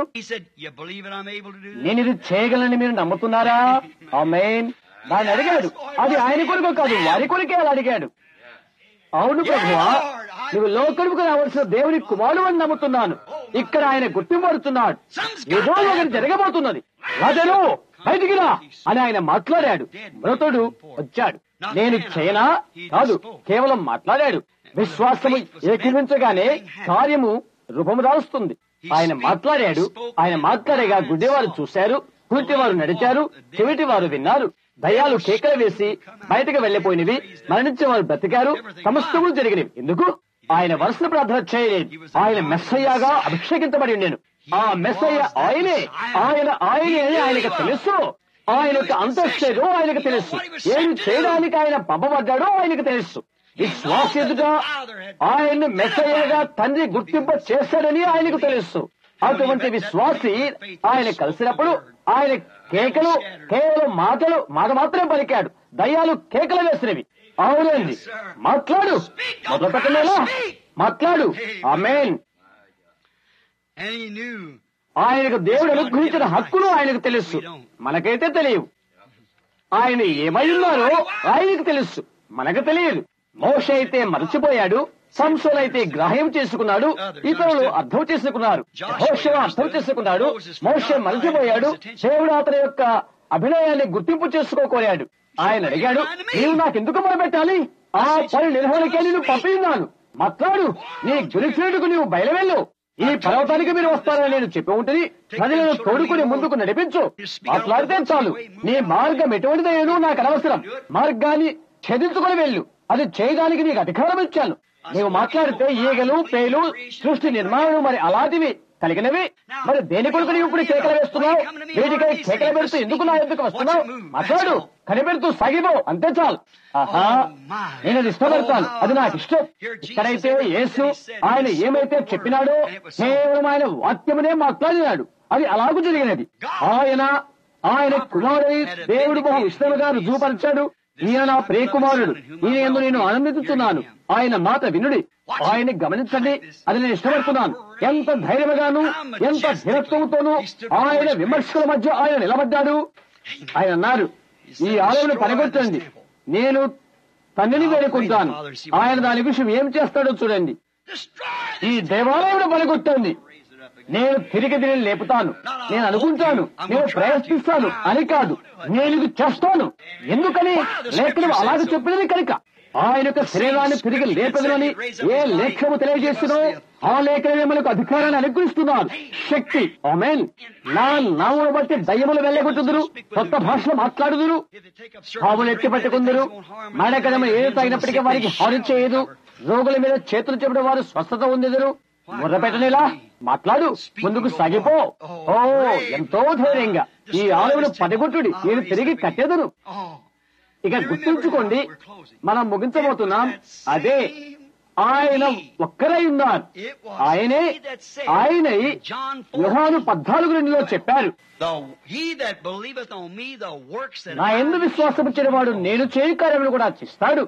S1: నేను ఇది చేయగలని మీరు నమ్ముతున్నారా ఆమెన్ దాన్ని అడిగాడు అది ఆయన కొరకు కాదు వారి కొరికే అలా అడిగాడు అవును ప్రభువా నువ్వు లోకముకు రావాల్సిన దేవుని కుమారుడు అని నమ్ముతున్నాను ఇక్కడ ఆయన గుర్తింపడుతున్నాడు ఏదో ఒకటి జరగబోతున్నది రాజను బయటికి రా అని ఆయన మాట్లాడాడు మృతుడు వచ్చాడు నేను చేయనా కాదు కేవలం మాట్లాడాడు విశ్వాసము ఏకీవించగానే కార్యము రూపము దాల్స్తుంది ఆయన మాట్లాడాడు ఆయన మాట్లాడగా గుడ్డివారు చూశారు వారు నడిచారు చెవిటి వారు విన్నారు దయాలు కేకలు వేసి బయటకు వెళ్లిపోయినవి మరణించిన వారు బ్రతికారు సమస్తములు జరిగినవి ఎందుకు ఆయన వరుస ప్రార్థన చేయలేదు ఆయన మెస్సయ్యాగా అభిషేకించబడి ఉండేను ఆ మెస్సయ్య ఆయనే ఆయన ఆయనే అని ఆయనకు తెలుసు ఆయన యొక్క అంతఃక్షేదో ఆయనకు తెలుసు ఏమి చేయడానికి ఆయన పంపబడ్డాడో ఆయనకు తెలుసు విశ్వాస ఎదుట ఆయన్ని మెస్సయ్యగా తండ్రి గుర్తింప చేశాడని ఆయనకు తెలుసు అటువంటి విశ్వాసి ఆయన కలిసినప్పుడు ఆయన కేకలు కేవలం మాటలు మాట మాత్రమే పలికాడు దయ్యాలు కేకలు వేసినవి అవునండి మాట్లాడు మొదలు పెట్టలేలా మాట్లాడు ఆమెన్
S2: And he knew.
S1: ఆయనకు దేవుడు అనుగ్రహించిన హక్కులు ఆయనకు తెలుసు మనకైతే తెలియవు ఆయన ఏమై ఉన్నారో ఆయనకు తెలుసు మనకు తెలియదు మోష అయితే మరచిపోయాడు సంసోన్ అయితే గ్రాహ్యం చేసుకున్నాడు ఇతరులు అర్థం చేసుకున్నారు మోష అర్థం చేసుకున్నాడు మోష మరచిపోయాడు దేవుడు అతని యొక్క అభినయాన్ని గుర్తింపు చేసుకోకోరాడు ఆయన అడిగాడు నీవు నాకెందుకు మొదలుపెట్టాలి ఆ పని నిర్వహణకే నేను పంపిన్నాను మాట్లాడు నీ గురిచేటుకు నీవు బయలువెళ్ళు ఈ పర్వతానికి మీరు వస్తారని నేను చెప్పి ఉంటుంది ప్రజలను తోడుకుని ముందుకు నడిపించు మాట్లాడితే చాలు నీ మార్గం ఎటువంటిదయ్యేను నాకు అనవసరం మార్గాన్ని ఛేదించుకొని వెళ్ళు అది చేయడానికి నీకు అధికారం ఇచ్చాను నీవు మాట్లాడితే ఈగలు పేలు సృష్టి నిర్మాణం మరి అలాంటివి కలిగినవి మరి దేని కొరకు నీవు ఇప్పుడు కేకలు వేస్తున్నావు వీటికై కేకలు పెడుతూ ఎందుకు నా ఎందుకు వస్తున్నావు మాట్లాడు కనిపెడుతూ సాగిపో అంతే చాలు ఆహా నేను అది ఇష్టపడతాను అది నాకు ఇష్టం ఇక్కడైతే యేసు ఆయన ఏమైతే చెప్పినాడో కేవలం ఆయన వాక్యమునే మాట్లాడినాడు అది అలాగూ జరిగినది ఆయన ఆయన కుమారుడి దేవుడు బహు ఇష్టముగా రుజువుపరిచాడు ఈయన నా ప్రియకుమారుడు ఈయన ఎందు నేను ఆనందిస్తున్నాను ఆయన మాట వినుడి ఆయన్ని గమనించండి అది నేను ఇష్టపడుతున్నాను ఎంత ధైర్యముగాను ఎంత ధీరత్వంతోనూ ఆయన విమర్శకుల మధ్య ఆయన నిలబడ్డాడు ఆయన అన్నారు ఈ ఆలయం పనిగొట్టండి నేను తండ్రిని వేడుకుంటాను ఆయన దాని విషయం ఏం చేస్తాడో చూడండి ఈ దేవాలయం పనిగొట్టండి నేను తిరిగి దీనిని లేపుతాను నేను అనుకుంటాను నేను ప్రయత్నిస్తాను అని కాదు నేను ఇది చేస్తాను ఎందుకని లేఖనం అలాగే చెప్పినది కనుక ఆయన యొక్క శరీరాన్ని తిరిగి లేపదులని ఏ లేఖము తెలియజేస్తుందో ఆ లేఖనమే మనకు అధికారాన్ని అనుగ్రహిస్తున్నారు శక్తి ఆమెన్ నా నామును బట్టి దయ్యములు వెళ్ళగొట్టుదురు కొత్త భాషలో మాట్లాడుదురు పాములు ఎత్తి పట్టుకుందరు మడకడమ ఏది తగినప్పటికీ వారికి హాని చేయదు రోగుల మీద చేతులు చెప్పడం వారు స్వస్థత ఉందెదురు మొదలు పెట్టనేలా మాట్లాడు ముందుకు సాగిపో ఓ ఎంతో ధైర్యంగా ఈ ఆలవును పడగొట్టుడి నేను తిరిగి కట్టెదను ఇక గుర్తుంచుకోండి మనం ముగించబోతున్నాం అదే ఆయన ఒక్కరై ఉన్నారు ఆయనే ఆయనై యుహాను పద్నాలుగు రెండులో చెప్పారు నా ఎందు విశ్వాసం వాడు నేను చేయు కార్యములు కూడా చేస్తాడు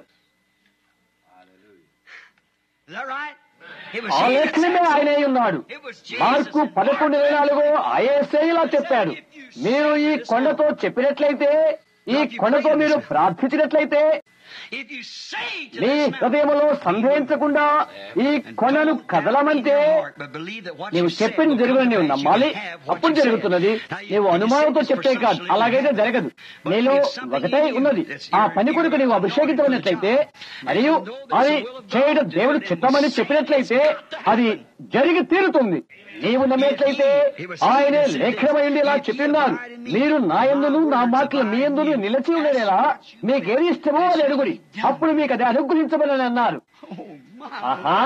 S1: ఆ లేఖనమే ఆయనే ఉన్నాడు మార్కు పదకొండు ఇరవై నాలుగు ఐఎస్ఏ ఇలా చెప్పాడు మీరు ఈ కొండతో చెప్పినట్లయితే ఈ కొండతో మీరు ప్రార్థించినట్లయితే నీ హృదయంలో సందేహించకుండా ఈ కొండను కదలమంటే నీవు చెప్పింది జరుగుని నీవు నమ్మాలి అప్పుడు జరుగుతున్నది నీవు అనుమానంతో చెప్తే కాదు అలాగైతే జరగదు నీలో ఒకటే ఉన్నది ఆ పని కొరకు నీవు అభిషేకించబడినట్లయితే మరియు అది చేయడం దేవుడు చిత్తమని చెప్పినట్లయితే అది జరిగి తీరుతుంది నీవు నమ్మేట్లయితే ఆయనే లేఖనమైంది ఇలా చెప్పిన్నారు మీరు నా ఎందును నా మాటలు మీ ఎందును నిలిచి ఉండేలా మీకేది ఇష్టమో అది అడుగుడి అప్పుడు మీకు అది అనుగ్రహించమని అన్నారు ఆహా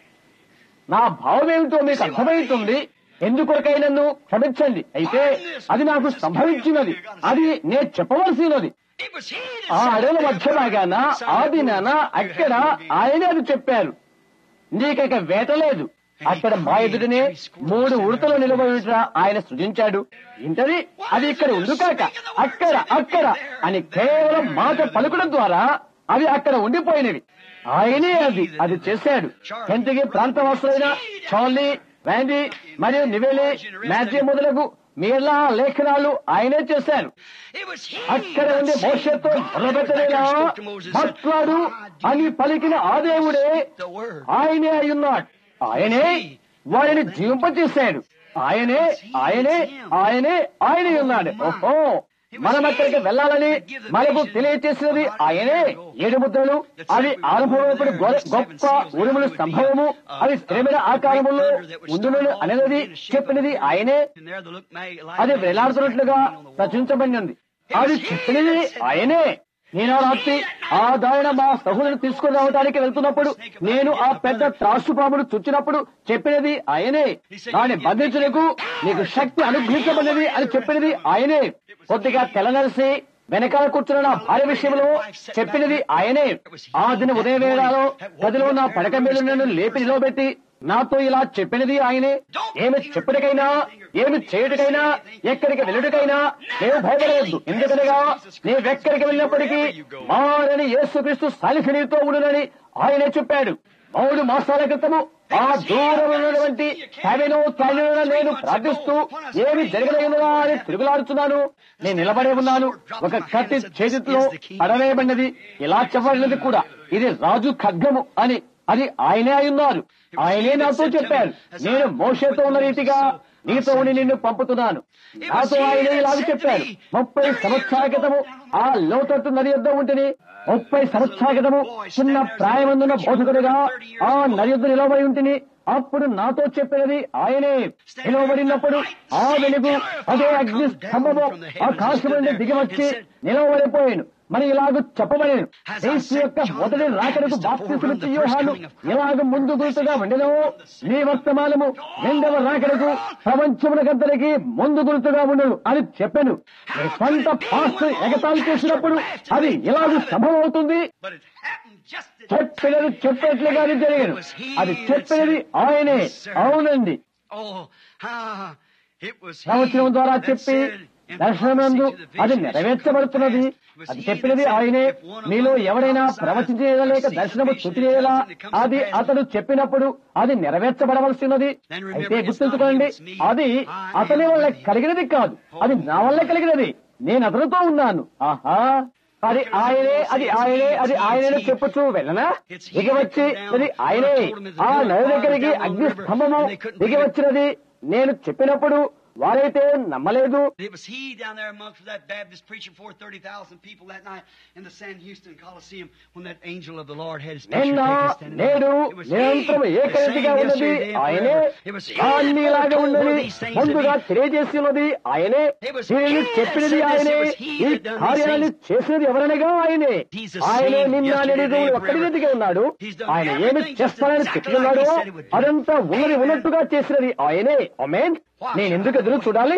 S1: నా భావం ఏమిటో మీకు అర్థమవుతుంది ఎందుకొరకై నన్ను క్షమించండి అయితే అది నాకు సంభవించినది అది నేను చెప్పవలసినది ఆ అడవుల మధ్య భాగాన ఆ దినాన అక్కడ ఆయనే అది చెప్పారు నీకైక వేట లేదు అక్కడ మా ఎదుటనే మూడు ఉడతలు నిలబడి ఆయన సృజించాడు ఇంటది అది ఇక్కడ ఉండుకాక అక్కడ అక్కడ అని కేవలం మాట పలుకడం ద్వారా అవి అక్కడ ఉండిపోయినవి ఆయనే అది అది చేశాడు ఎంతకి ప్రాంతవాసులైన చార్లీ వ్యాండీ మరియు నివేలి మ్యాథ్యూ మొదలగు మీలా లేఖనాలు ఆయనే చేశారు అక్కడ ఉండి భవిష్యత్తు మొదలుపెట్టలేదా మాట్లాడు అని పలికిన ఆ దేవుడే ఆయనే అయ్యున్నాడు ఆయనే వారిని జీవింపచేశాడు ఆయనే ఆయనే ఆయనే ఆయనే ఉన్నాడు ఓహో మనం అక్కడికి వెళ్ళాలని మనకు తెలియచేసినది ఆయనే ఏడు ముద్రలు అవి ఆరంభమైనప్పుడు గొప్ప ఉరుములు సంభవము అవి స్థిరమైన ఆకారములో ఉండును అనేది చెప్పినది ఆయనే అది వేలాడుతున్నట్లుగా రచించబడినది అది చెప్పినది ఆయనే నేను రాత్రి ఆ దారిన మా సహోదరుని తీసుకుని రావడానికి వెళ్తున్నప్పుడు నేను ఆ పెద్ద త్రాసు పామును చుచ్చినప్పుడు చెప్పినది ఆయనే దాన్ని బంధించడానికి నీకు శక్తి అనుగ్రహించబడినది అని చెప్పినది ఆయనే కొద్దిగా తెల్లనరిసి వెనకాల కూర్చున్న నా భార్య విషయంలో చెప్పినది ఆయనే ఆ దిన ఉదయ వేళలో గదిలో నా పడక మీద నన్ను లేపి నిలవబెట్టి నాతో ఇలా చెప్పినది ఆయనే ఏమి చెప్పుడికైనా ఏమి చేయుడికైనా ఎక్కడికి వెళ్ళుడికైనా నేను భయపడవద్దు ఎందుకనగా నీవెక్కడికి వెళ్ళినప్పటికీ మారని యేసుక్రీస్తు సాలిసి నీతో ఉండునని ఆయనే చెప్పాడు మూడు మాసాల క్రితము ఆ దూరం ఉన్నటువంటి కవిలో తల్లిలో నేను ప్రార్థిస్తూ ఏమి జరగలేనుగా అని తిరుగులాడుతున్నాను నేను నిలబడే ఉన్నాను ఒక కత్తి చేతిలో పడవేయబడినది ఇలా చెప్పబడినది కూడా ఇది రాజు ఖడ్గము అని అది ఆయనే అయి ఉన్నారు ఆయనే నాతో చెప్పారు నేను మోషతో ఉన్న రీతిగా నీతో ఉండి నిన్ను పంపుతున్నాను నాతో ఆయనే ఇలాగ చెప్పారు ముప్పై సంవత్సరాల క్రితము ఆ లోతట్టు నది యొద్ద ఉంటిని ముప్పై సంవత్సరాల క్రితము చిన్న ప్రాయమందున్న బోధకుడిగా ఆ నది యొద్ద నిలబడి ఉంటిని అప్పుడు నాతో చెప్పినది ఆయనే నిలవబడినప్పుడు ఆ వెలుగు అదే అగ్ని స్తంభము ఆకాశం నుండి దిగివచ్చి నిలవబడిపోయాను మరి ఇలాగ చెప్పబడేను యేసు యొక్క మొదటి రాకడకు బాప్తిసులు యోహాను ఇలాగ ముందు గురుతుగా ఉండెను నీ వర్తమానము రెండవ రాకడకు ప్రపంచమునకంతరికి ముందు గురుతుగా ఉండను అని చెప్పాను నీ సొంత పాస్ట్ ఎగతాళి చేసినప్పుడు అది ఇలాగ సంభవం అవుతుంది
S2: But it happened just as
S1: చెప్పినది చెప్పినట్లుగానే జరిగాను అది చెప్పినది ఆయనే అవునండి
S2: Oh, ah, it was he
S1: ప్రవచనం ద్వారా
S2: that
S1: చెప్పి
S2: said in
S1: దర్శనమందు
S2: prophecy to the
S1: అది
S2: vision that
S1: నెరవేర్చబడుతున్నది
S2: should come to pass. It was
S1: అది
S2: he
S1: చెప్పినది
S2: that said,
S1: ఆయనే
S2: if one of
S1: మీలో
S2: them
S1: ఎవరైనా
S2: prophesies
S1: ప్రవచించేలా లేక
S2: or sees a
S1: దర్శనము
S2: vision
S1: చుతినేలా
S2: that comes to
S1: అది
S2: pass,
S1: అతడు చెప్పినప్పుడు అది నెరవేర్చబడవలసినది
S2: Then remember,
S1: అయితే
S2: it's
S1: గుర్తుంచుకోండి
S2: not him, it's me.
S1: అది
S2: I
S1: అతని
S2: am
S1: వల్ల
S2: with him.
S1: కలిగినది కాదు అది నా వల్ల కలిగినది నేను అతనితో ఉన్నాను ఆహా అది ఆయనే అది ఆయనే అది ఆయనే చెప్పచ్చు వెళ్ళనా దిగి వచ్చి అది ఆయనే ఆ నది దగ్గరికి అగ్ని స్తంభము దిగి వచ్చినది నేను చెప్పినప్పుడు వారైతే నమ్మలేదు
S2: It was he down there amongst that Baptist preaching for 30,000 people that night in the San Houston Coliseum when that angel of the Lord had his picture
S1: నిన్న
S2: taken standing
S1: నేడు
S2: there. It was he,
S1: నిరంతరం
S2: the
S1: ఏకరీతిగా
S2: same
S1: ఉన్నది
S2: yesterday and
S1: ఆయనే
S2: forever. It was he that
S1: అన్నిలాగా
S2: foretold one of
S1: ఉన్నది
S2: these things to
S1: ముందుగా
S2: be.
S1: తెలియజేసి ఉన్నది ఆయనే
S2: It was
S1: దీనిని
S2: he that
S1: చెప్పినది
S2: said this.
S1: ఆయనే
S2: It was he
S1: ఈ
S2: that done these
S1: కార్యాన్ని
S2: things.
S1: చేసినది ఎవరనగా ఆయనే
S2: He's the
S1: ఆయనే
S2: same
S1: నిన్న
S2: yesterday,
S1: నేడు
S2: today,
S1: ఒక్కడి
S2: forever.
S1: రీతిగా ఉన్నాడు
S2: He's done
S1: ఆయన ఏమి
S2: everything just
S1: చేస్తానని
S2: exactly
S1: చెప్తున్నాడో
S2: like he said he would do.
S1: అదంతా ఉన్నది ఉన్నట్టుగా చేసినది ఆయనే అమేన్ నేను ఎందుకు ఎదురు చూడాలి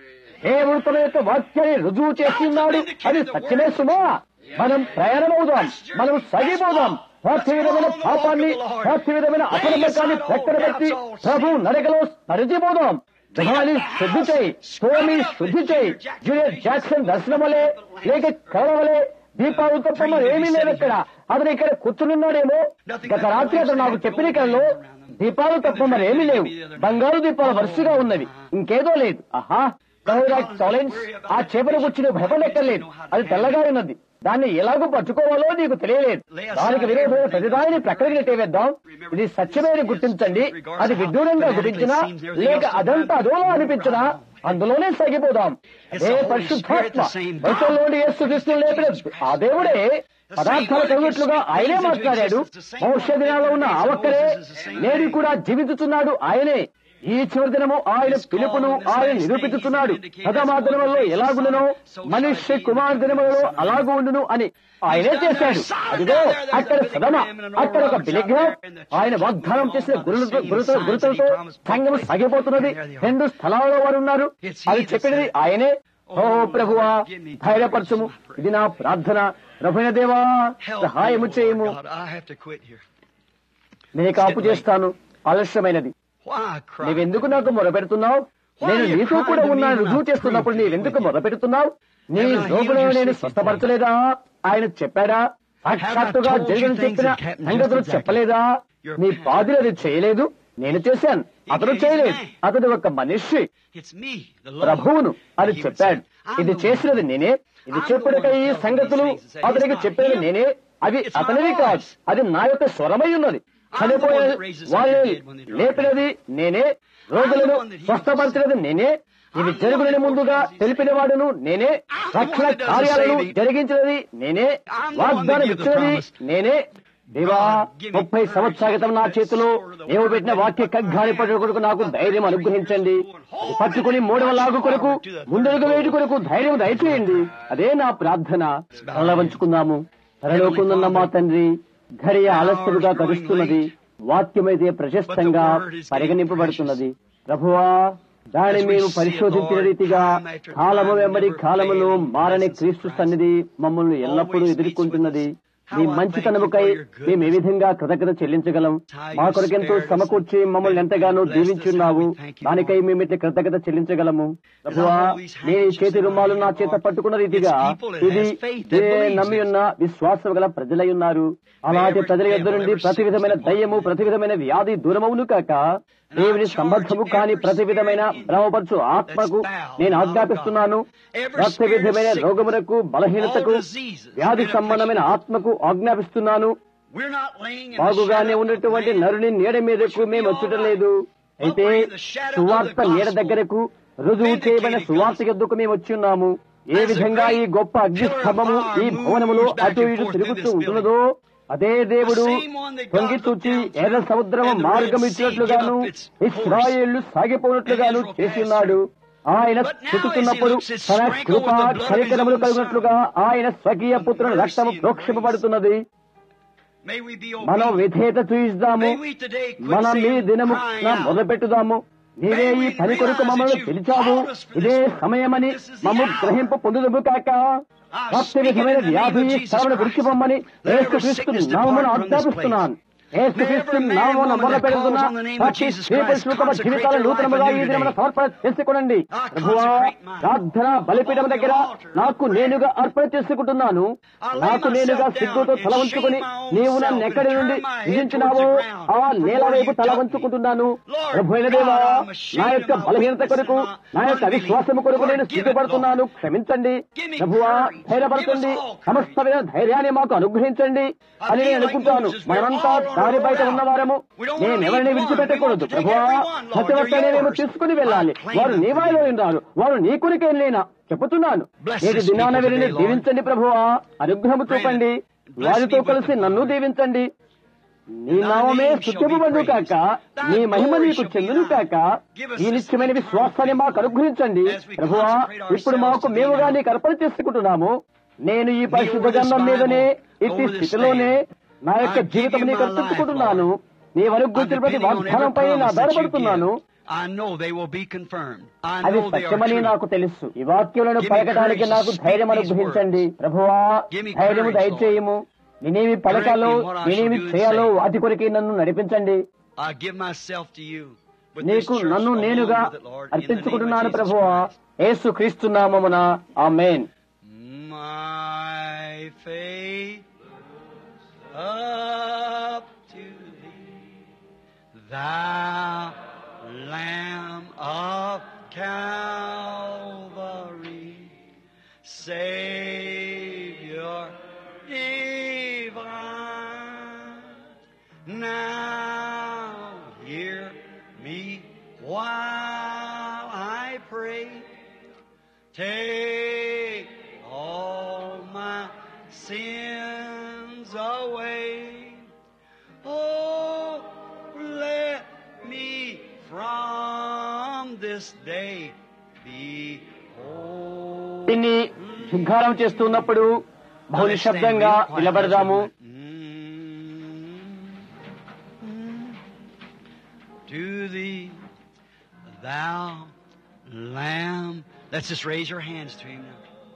S1: దేవుడు తన యొక్క వాక్యాన్ని రుజువు చేసి ఉన్నాడు అది సత్యమే సుమా మనం ప్రయాణమవుదాం మనం సాగిపోదాం ప్రతి విధమైన పాపాన్ని ప్రతి విధమైన అపనమ్మకాన్ని ప్రక్కన పెట్టి ప్రభు నడకలో నడిచిపోదాం గ్రహాన్ని శుద్ధి చేయి స్వామి శుద్ధి చేయి జూనియర్ జాక్సన్ దర్శనం వలె లేక కవల వలె దీపాలు తప్ప మరి ఏమీ లేదు ఇక్కడ అతను ఇక్కడ కూర్చునున్నాడేమో గత రాత్రి అతను నాకు చెప్పిన కళ్ళలో దీపాలు తప్ప మరి ఏమీ లేవు బంగారు దీపాలు వరుసగా ఉన్నవి ఇంకేదో లేదు ఆహా టాలెన్స్ ఆ చేపను గుర్చి నువ్వు భయపడెక్కర్లేదు అది తెల్లగా ఉన్నది దాన్ని ఎలాగో పట్టుకోవాలో నీకు తెలియలేదు దానికి విరోధమైన ప్రతిదానిని ప్రక్కడికి నెట్టేవేద్దాం ఇది సత్యమైన గుర్తించండి అది విడ్డూరంగా గుర్తించినా లేక అదంతా అదోలా అనిపించినా అందులోనే సాగిపోదాం అదే పరిశుద్ధాత్మ బయటలోని యేసు క్రీస్తుని లేపిన ఆ దేవుడే పదార్థాలు కలిగినట్లుగా ఆయనే మాట్లాడాడు భవిష్య దినాల్లో ఉన్న ఆ ఒక్కరే నేడు కూడా జీవించుతున్నాడు ఆయనే ఈ చివరి దినము ఆయన పిలుపును ఆయన నిరూపించుతున్నాడు ప్రథమా దినములలో ఎలాగుండునో మనుష్య కుమార్ దినములలో అలాగూ ఉండును అని ఆయనే చేశాడు అదిగో అక్కడ సదమ అక్కడ ఒక బిలిగ్రహం ఆయన వాగ్దానం చేసిన గురులతో గురుతో గురుతులతో సంఘం సాగిపోతున్నది రెండు స్థలాలలో వారు ఉన్నారు అది చెప్పినది ఆయనే ఓ ప్రభువా ధైర్యపరచము ఇది నా ప్రార్థన ప్రభుణ దేవా
S2: Help
S1: సహాయము
S2: me,
S1: చేయము
S2: Lord God. I have to quit here.
S1: నేను కాపు చేస్తాను ఆలస్యమైనది
S2: Why cry?
S1: నీవెందుకు నాకు మొరపెడుతున్నావు నేను నీతో కూడా ఉన్నాను రుజువు చేస్తున్నప్పుడు నీవెందుకు మొరపెడుతున్నావు నీ రోగులను నేను స్వస్థపరచలేదా ఆయన చెప్పాడా సాక్షాత్తుగా జరిగిన చెప్పిన సంగతులు చెప్పలేదా నీ బాధలు అది చేయలేదు నేను చేశాను అతను చేయలేదు అతడు ఒక మనిషి
S2: It's me, the Lord.
S1: ప్రభువును అని
S2: He would
S1: చెప్పాడు
S2: say, I'm
S1: ఇది
S2: the
S1: చేసినది
S2: one.
S1: నేనే ఇది చెప్పుడుకై ఈ సంగతులు అతనికి చెప్పేది నేనే అవి అతనివి కాదు అది నా యొక్క స్వరమై ఉన్నది చనిపోయిన వాళ్ళని లేపినది నేనే రోగులను స్వస్థపరిచినది నేనే ఇవి జరుగులని ముందుగా తెలిపిన వాడును నేనే రక్షణ కార్యాలను జరిగించినది నేనే వాగ్దానం ఇచ్చినది నేనే దేవా ముప్పై సంవత్సరాల క్రితం నా చేతిలో ఏవో పెట్టిన వాక్య కగ్గాని పడుట కొరకు నాకు ధైర్యం అనుగ్రహించండి అది పట్టుకుని మూడవ లాగు కొరకు ముందడుగు వేటి కొరకు ధైర్యం దయచేయండి అదే నా ప్రార్థన తల వంచుకుందాము తరలోకుందన్న మా తండ్రి ఘడియ ఆలస్యముగా గడుస్తున్నది వాక్యమైతే ప్రశస్తంగా పరిగణింపబడుతున్నది ప్రభువా దాన్ని మేము పరిశోధించిన రీతిగా కాలము వెంబడి కాలములో మారని క్రీస్తు సన్నిధి మమ్మల్ని ఎల్లప్పుడూ ఎదుర్కొంటున్నది మీ మంచితనముకై మేము ఏ విధంగా కృతజ్ఞత చెల్లించగలం మా కొరకెంతో సమకూర్చి మమ్మల్ని ఎంతగానో దీవించున్నావు దానికై మేము ఇట్లా కృతజ్ఞత చెల్లించగలము ప్రభువా నీ చేతి రుమాలు నా చేత పట్టుకున్న రీతిగా ఇది ఏ నమ్మి ఉన్న విశ్వాసం గల ప్రజలై ఉన్నారు అలాంటి ప్రజల యొద్ద నుండి ప్రతి విధమైన దయ్యము ప్రతి విధమైన వ్యాధి దూరమవును కాక దేవుని సంబద్ధము కాని ప్రతి విధమైన భ్రమపరచు ఆత్మకు నేను ఆజ్ఞాపిస్తున్నాను ప్రతి విధమైన రోగమునకు బలహీనతకు వ్యాధి సంబంధమైన ఆత్మకు ఆజ్ఞాపిస్తున్నాను బాగుగానే ఉన్నటువంటి నరుని నీడ మీదకు మేము వచ్చుటం లేదు అయితే సువార్త నీడ దగ్గరకు రుజువు చేయబడిన సువార్త ఎద్దుకు మేము వచ్చి ఉన్నాము ఏ విధంగా ఈ గొప్ప అగ్నిస్తంభము ఈ భవనములో అటు ఇటు తిరుగుతూ ఉంటున్నదో అదే దేవుడు తొంగి చూచి ఎర్ర సముద్రము మార్గం ఇచ్చినట్లుగాను ఇస్రాయేళ్లు సాగిపోయినట్లుగాను చేసి ఉన్నాడు ఆయన చుట్టుతున్నప్పుడు తన కృపా కరికరములు కలిగినట్లుగా ఆయన స్వకీయ పుత్రుల రక్తము ప్రోక్షింపబడుతున్నది మనం విధేయత చూయిద్దాము మనం మీ దినము మొదలుపెట్టుదాము నీవే ఈ పని కొరకు మమ్మల్ని పిలిచావు ఇదే సమయమని మమ్ము గ్రహింపు పొందుదము కాక ప్రతి విధమైన వ్యాధి స్థలమును విడిచిపోమ్మని ఏసుక్రీస్తు నామమును ఆజ్ఞాపిస్తున్నాను ఏసుక్రీస్తు నామమును మొదలు పెడుతున్న ప్రతి స్త్రీ పురుషుల జీవితాల నూతనముగా ఈ దినమున సమర్పణ చేసుకోనండి ప్రభువా ప్రార్థన బలిపీఠం దగ్గర నాకు నేనుగా అర్పణ చేసుకుంటున్నాను నాకు నేనుగా సిగ్గుతో తల వంచుకుని నీవు నన్ను ఎక్కడి నుండి విధించినావో ఆ నేల వైపు తల వంచుకుంటున్నాను ప్రభు దేవా నా యొక్క బలహీనత కొరకు నా యొక్క అవిశ్వాసము కొరకు నేను సిగ్గుపడుతున్నాను క్షమించండి ప్రభువా ధైర్యపడుతుంది సమస్తమైన ధైర్యాన్ని మాకు అనుగ్రహించండి అని నేను అనుకుంటాను మనమంతా దారి బయట ఉన్నవారము నేను ఎవరిని విడిచిపెట్టకూడదు ప్రభువా సత్యవర్తనే మేము తీసుకుని వెళ్ళాలి వారు నీ వారిలో ఉన్నారు వారు నీ కొరికే లేనా చెబుతున్నాను నేటి దినాన వీరిని దీవించండి ప్రభువా అనుగ్రహము చూపండి వారితో కలిసి నన్ను దీవించండి నీ నామమే స్థుతింపబడు కాక నీ మహిమ నీకు చెందును కాక ఈ నిత్యమైన విశ్వాసాన్ని మాకు అనుగ్రహించండి ప్రభువా ఇప్పుడు మాకు మేముగా నీకు అర్పణ చేసుకుంటున్నాము నేను ఈ పరిశుద్ధ గంధం మీదనే ఇట్టి స్థితిలోనే నా యొక్క జీవితం నీకు అర్పించుకుంటున్నాను నీ వరకు ప్రతి వాగ్దానంపై నేను ఆధారపడుతున్నాను అది సత్యమని నాకు తెలుసు ఈ వాక్యములను పలకడానికి నాకు ధైర్యం అనుగ్రహించండి ప్రభువా ధైర్యము దయచేయము నేనేమి పలకాలో నేనేమి చేయాలో వాటి కొరికి నన్ను నడిపించండి నీకు నన్ను నేనుగా అర్పించుకుంటున్నాను ప్రభువా యేసు క్రీస్తున్నామమున ఆ main
S2: My faith up to thee, thou Lamb of Calvary, Savior divine. Now hear me while I pray. Take all my sins away. Oh, let me from this day be whole.
S1: దీన్ని శృంగారం చేస్తున్నప్పుడు బహు నిశ్శబ్దంగా నిలబడదాము
S2: To thee, thou Lamb. Let's just raise your hands to him now.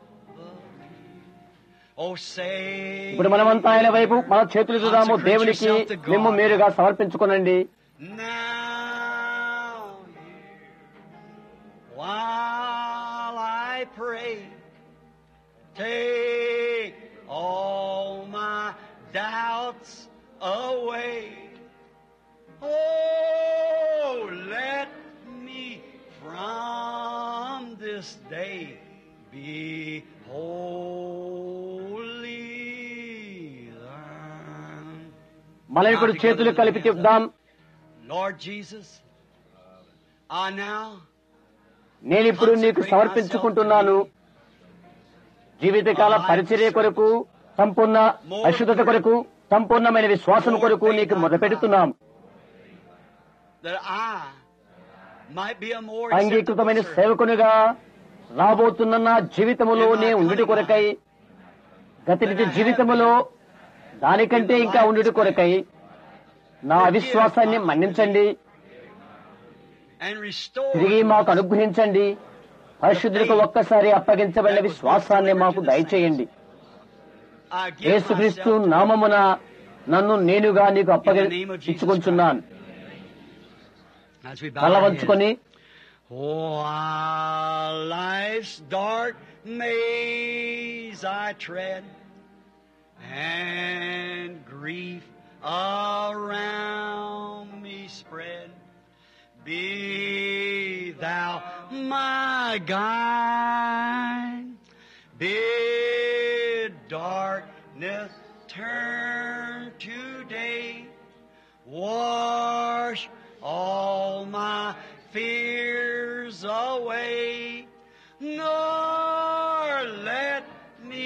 S2: Oh, say.
S1: ఇప్పుడు మనమంతా ఆయన వైపు మన చేతులు చూద్దాము దేవునికి మేము మీరుగా సమర్పించుకోనండి
S2: Now, while I pray, take all my doubts away. Oh, let me from this day be wholly thine.
S1: మనం ఇప్పుడు చేతులు కలిపి చెప్దాం
S2: Lord Jesus, I now
S1: నేను ఇప్పుడు నీకు సమర్పించుకుంటున్నాను జీవితకాల పరిచర్య కొరకు సంపూర్ణ అశుద్ధత కొరకు సంపూర్ణమైన విశ్వాసం కొరకు నీకు మొదపెడుతున్నాం
S2: that I might be a more
S1: అంగీకృతమైన
S2: acceptable servant.
S1: సేవకునిగా రాబోతున్న నా జీవితములో నే ఉండుట కొరకై గతి నిజ జీవితములో దానికంటే ఇంకా ఉండుట కొరకై నా అవిశ్వాసాన్ని మన్నించండి
S2: and restore
S1: తిరిగి మాకు అనుగ్రహించండి పరిశుద్ధులకు ఒక్కసారి అప్పగించబడిన విశ్వాసాన్ని మాకు దయచేయండి
S2: I give
S1: యేసుక్రీస్తు
S2: myself to
S1: నామమున నన్ను నేనుగా నీకు అప్పగించుకుంటున్నాను
S2: As we bow
S1: తల
S2: our heads.
S1: వంచుకొని
S2: While life's dark maze I tread, and grief around me spread, be thou my guide. Bid darkness turn to day. Wash all my fears away, nor let me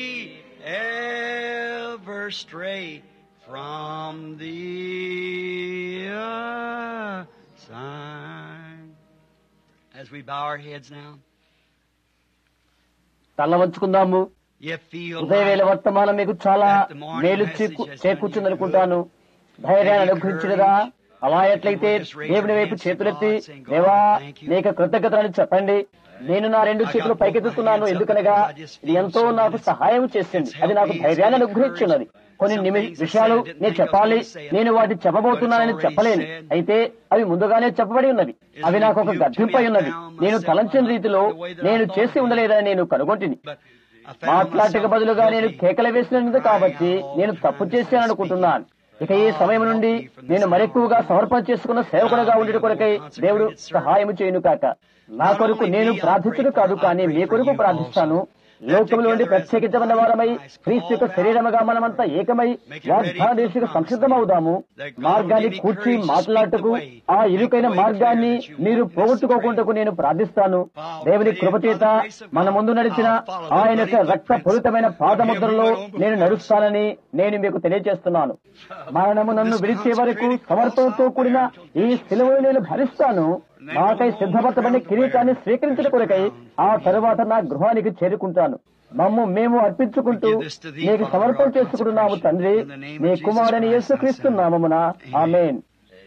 S2: ever stray from thee aside. As we bow our heads now,
S1: తల వంచుకుందాము
S2: you feel
S1: ఉదయవేళ
S2: like
S1: వర్తమానం మీకు చాలా మేలు చేకూ- చేకూర్చుందనుకుంటాను ధైర్యాన్ని అనుగ్రహించినదా అలా ఎట్లయితే దేవుని వైపు చేతులెత్తి దేవా నీకు కృతజ్ఞతలని చెప్పండి నేను నా రెండు చేతులు పైకెత్తుతున్నాను ఎందుకనగా ఇది ఎంతో నాకు సహాయం చేసింది అది నాకు ధైర్యాన్ని అనుగ్రహించున్నది కొన్ని నిమి విషయాలు నేను చెప్పాలి నేను వాటిని చెప్పబోతున్నానని చెప్పలేను అయితే అవి ముందుగానే చెప్పబడి ఉన్నవి అవి నాకు ఒక గర్భింపై ఉన్నది నేను తలంచిన రీతిలో నేను చేసి ఉండలేదని నేను కనుగొంటిని
S2: but I found
S1: మాట్లాడటకు
S2: myself
S1: బదులుగా నేను
S2: guilty.
S1: కేకలు వేసినందుకు కాబట్టి నేను తప్పు చేశాను అనుకుంటున్నాను ఇక ఈ సమయం నుండి నేను మరెక్కువగా సమర్పణ చేసుకున్న సేవకుడుగా ఉండేటి కొరకై దేవుడు సహాయం చేయను కాక నా కొరకు నేను ప్రార్థించడు కాదు కానీ మీ కొరకు ప్రార్థిస్తాను లోకంలో నుండి ప్రత్యేకించబడిన వారమై క్రీస్తు యొక్క శరీరముగా మనమంతా ఏకమై వాగ్దాన దేశకు సంసిద్ధమవుదాము మార్గాన్ని కూర్చి మాట్లాడుటకు ఆ ఇరుకైన మార్గాన్ని మీరు పోగొట్టుకోకుండా నేను ప్రార్థిస్తాను దేవుని కృపచేత మన ముందు నడిచిన ఆయన యొక్క రక్త పూరితమైన పాదముద్రలో నేను నడుస్తానని నేను మీకు తెలియజేస్తున్నాను మరణము నన్ను విడిచే వరకు సమర్పణతో కూడిన ఈ సెలవును నేను భరిస్తాను నాకై సిద్ధపరచబడిన కిరీటాన్ని స్వీకరించిన కొరకై ఆ తరువాత నా గృహానికి చేరుకుంటాను మమ్ము మేము అర్పించుకుంటూ నీకు సమర్పణ చేసుకుంటున్నాము తండ్రి నీ కుమారుని యేసుక్రీస్తు నామమున ఆమెన్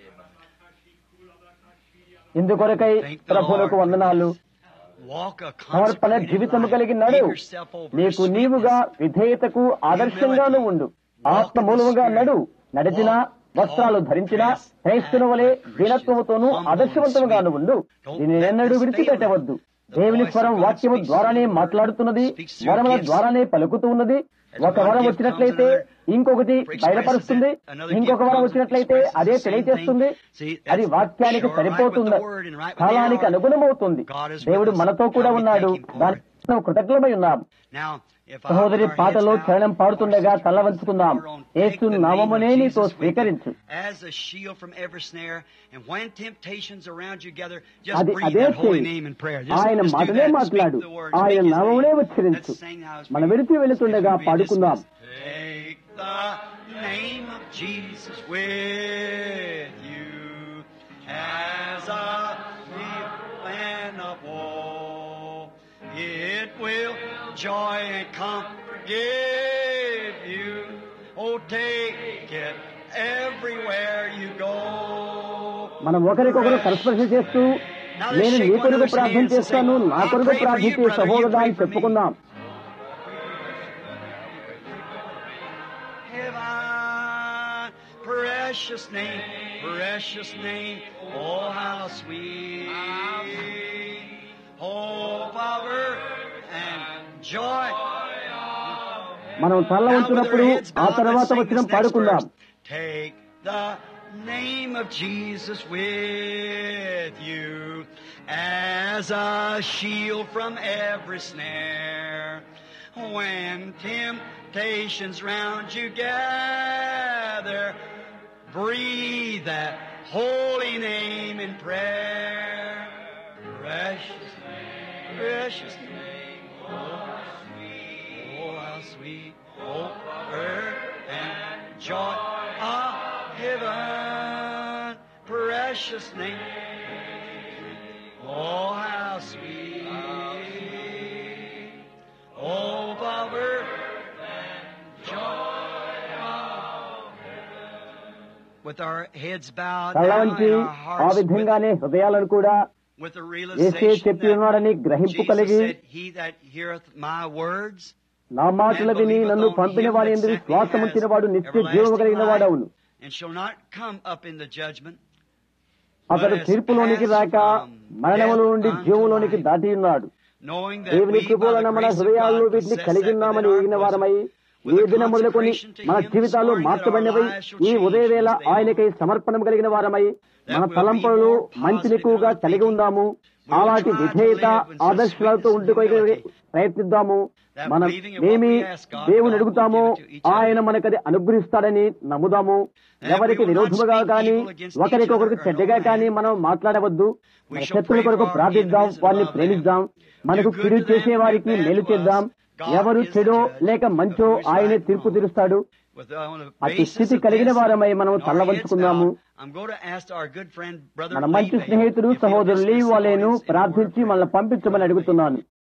S1: ఇందుకొరకై ప్రభులకు వందనాలు
S2: Walk a
S1: సమర్పణ
S2: consecrated
S1: జీవితము
S2: life.
S1: కలిగి
S2: Give
S1: నడు
S2: yourself over to
S1: నీకు నీవుగా విధేయతకు ఆదర్శంగాను ఉండు ఆత్మ మూలముగా నడు నడిచిన వస్త్రాలు ధరించిన క్రైస్తుల వలె దీనత్వముతోనూ ఆదర్శవంతముగాను ఉండు దీనిని ఎన్నడూ విడిచిపెట్టవద్దు దేవుని స్వరం వాక్యము ద్వారానే మాట్లాడుతున్నది వరముల ద్వారానే పలుకుతూ ఉన్నది ఒక వరం వచ్చినట్లయితే ఇంకొకటి బయలుపరుస్తుంది ఇంకొక వరం వచ్చినట్లయితే అదే తెలియజేస్తుంది అది వాక్యానికి సరిపోతుంది కాలానికి అనుగుణమవుతుంది దేవుడు మనతో కూడా ఉన్నాడు దానికి మనం కృతజ్ఞమై ఉన్నాం
S2: Now, if I
S1: సహోదరి
S2: our
S1: పాటలో
S2: heads
S1: చరణం
S2: bowed,
S1: పాడుతుండగా తల వంచుకుందాం
S2: Take
S1: Yesu
S2: the name
S1: నామమునే
S2: of
S1: నీతో
S2: Jesus with you
S1: స్వీకరించు
S2: As a shield from every snare, and when temptations around you gather, just
S1: అది
S2: breathe
S1: అదే
S2: that holy
S1: చేయి
S2: name in prayer. Just,
S1: ఆయన
S2: just do
S1: మాటనే
S2: that.
S1: మాట్లాడు
S2: Speak the words.
S1: ఆయన
S2: Speak his
S1: నామమునే
S2: name.
S1: ఉచ్చరించు
S2: Let's sing now as
S1: మన
S2: we-
S1: విడిచి వెళుతుండగా
S2: as we be
S1: పాడుకుందాం
S2: dismissed. Take the name of Jesus with you as a plan of woe. It will joy and comfort give you. Oh, take it everywhere you go.
S1: మనం ఒకరికొకరు కరస్పర్శ చేస్తూ నేను నీ కొరకు ప్రార్థన చేస్తాను నా కొరకు ప్రార్థించే సహోదరా అని చెప్పుకుందాం
S2: Heaven, precious name, precious name, oh how sweet. Oh, power and joy.
S1: మనం తల్ల
S2: Now with
S1: ఉంచినప్పుడు
S2: our heads
S1: ఆ
S2: bowed,
S1: తర్వాత
S2: let's sing
S1: వచ్చిన
S2: this next
S1: పాడుకుందాం
S2: verse. Take the name of Jesus with you as a shield from every snare. When temptations round you gather, breathe that holy name in prayer. Precious name, precious name, oh how sweet, oh how sweet, oh earth and joy of heaven, precious name, oh how sweet, oh power and joy of heaven. With our heads bowed
S1: తల
S2: down
S1: వంచి
S2: and our
S1: ఆ
S2: hearts with,
S1: విధంగానే హృదయాలను కూడా
S2: with the
S1: ఏసే
S2: realization
S1: చెప్పి
S2: that
S1: ఉన్నాడని గ్రహింపు
S2: Jesus
S1: కలిగి
S2: said, He that heareth my words
S1: నా మాటలు విని నన్ను పంపిన వారి ఎందుకు విశ్వాసం ఉంచినవాడు నిత్య జీవము కలిగిన వాడవును
S2: and shall not come up in the judgment.
S1: అతడు తీర్పులోనికి రాక మరణముల నుండి జీవంలోనికి దాటి ఉన్నాడు
S2: Knowing that
S1: దేవుని
S2: we, by
S1: కృప
S2: the
S1: వలన మన
S2: grace of
S1: హృదయాల్లో
S2: God,
S1: వీటిని
S2: possess
S1: కలిగి
S2: that
S1: ఉన్నామని
S2: within
S1: ఎరిగిన
S2: our
S1: వారమై
S2: bosom,
S1: ఏ
S2: with a
S1: దిన మొదలుకొని
S2: consecration to
S1: మన
S2: Him this
S1: జీవితాలు
S2: morning that our
S1: మార్చబడినవై
S2: lives shall
S1: ఈ
S2: change
S1: ఉదయవేళ
S2: from this day
S1: ఆయనకై సమర్పణం కలిగిన వారమై మన తలంపులు మంచిని ఎక్కువగా కలిగి ఉందాము అలాంటి విధేయత ఆదర్శాలతో ఉండుకోగలిగే ప్రయత్నిద్దాము మనం ఏమి దేవుని అడుగుతామో ఆయన మనకది అనుగ్రహిస్తాడని నమ్ముదాము ఎవరికి విరోధముగా కానీ ఒకరికొకరికి చెడ్డగా కానీ మనం మాట్లాడవద్దు మన శత్రుల కొరకు ప్రార్థిద్దాం వారిని ప్రేమిద్దాం మనకు కిడు చేసే వారికి మేలు చేద్దాం ఎవరు చెడో లేక మంచో ఆయనే తీర్పు తీరుస్తాడు
S2: with, uh, on the
S1: అతి
S2: basis
S1: స్థితి
S2: of
S1: కలిగిన
S2: this,
S1: వారమై మనం
S2: our heads
S1: తల్లవంచుకుందాము
S2: bowed, I'm going to ask our good friend, brother
S1: మన మంచి
S2: Lee Vale,
S1: స్నేహితుడు
S2: if he'll
S1: సహోదరులు
S2: dismiss
S1: లీవ్
S2: the
S1: వాలేను
S2: audience in a word of
S1: ప్రార్థించి
S2: prayer.
S1: మనల్ని పంపించమని అడుగుతున్నాను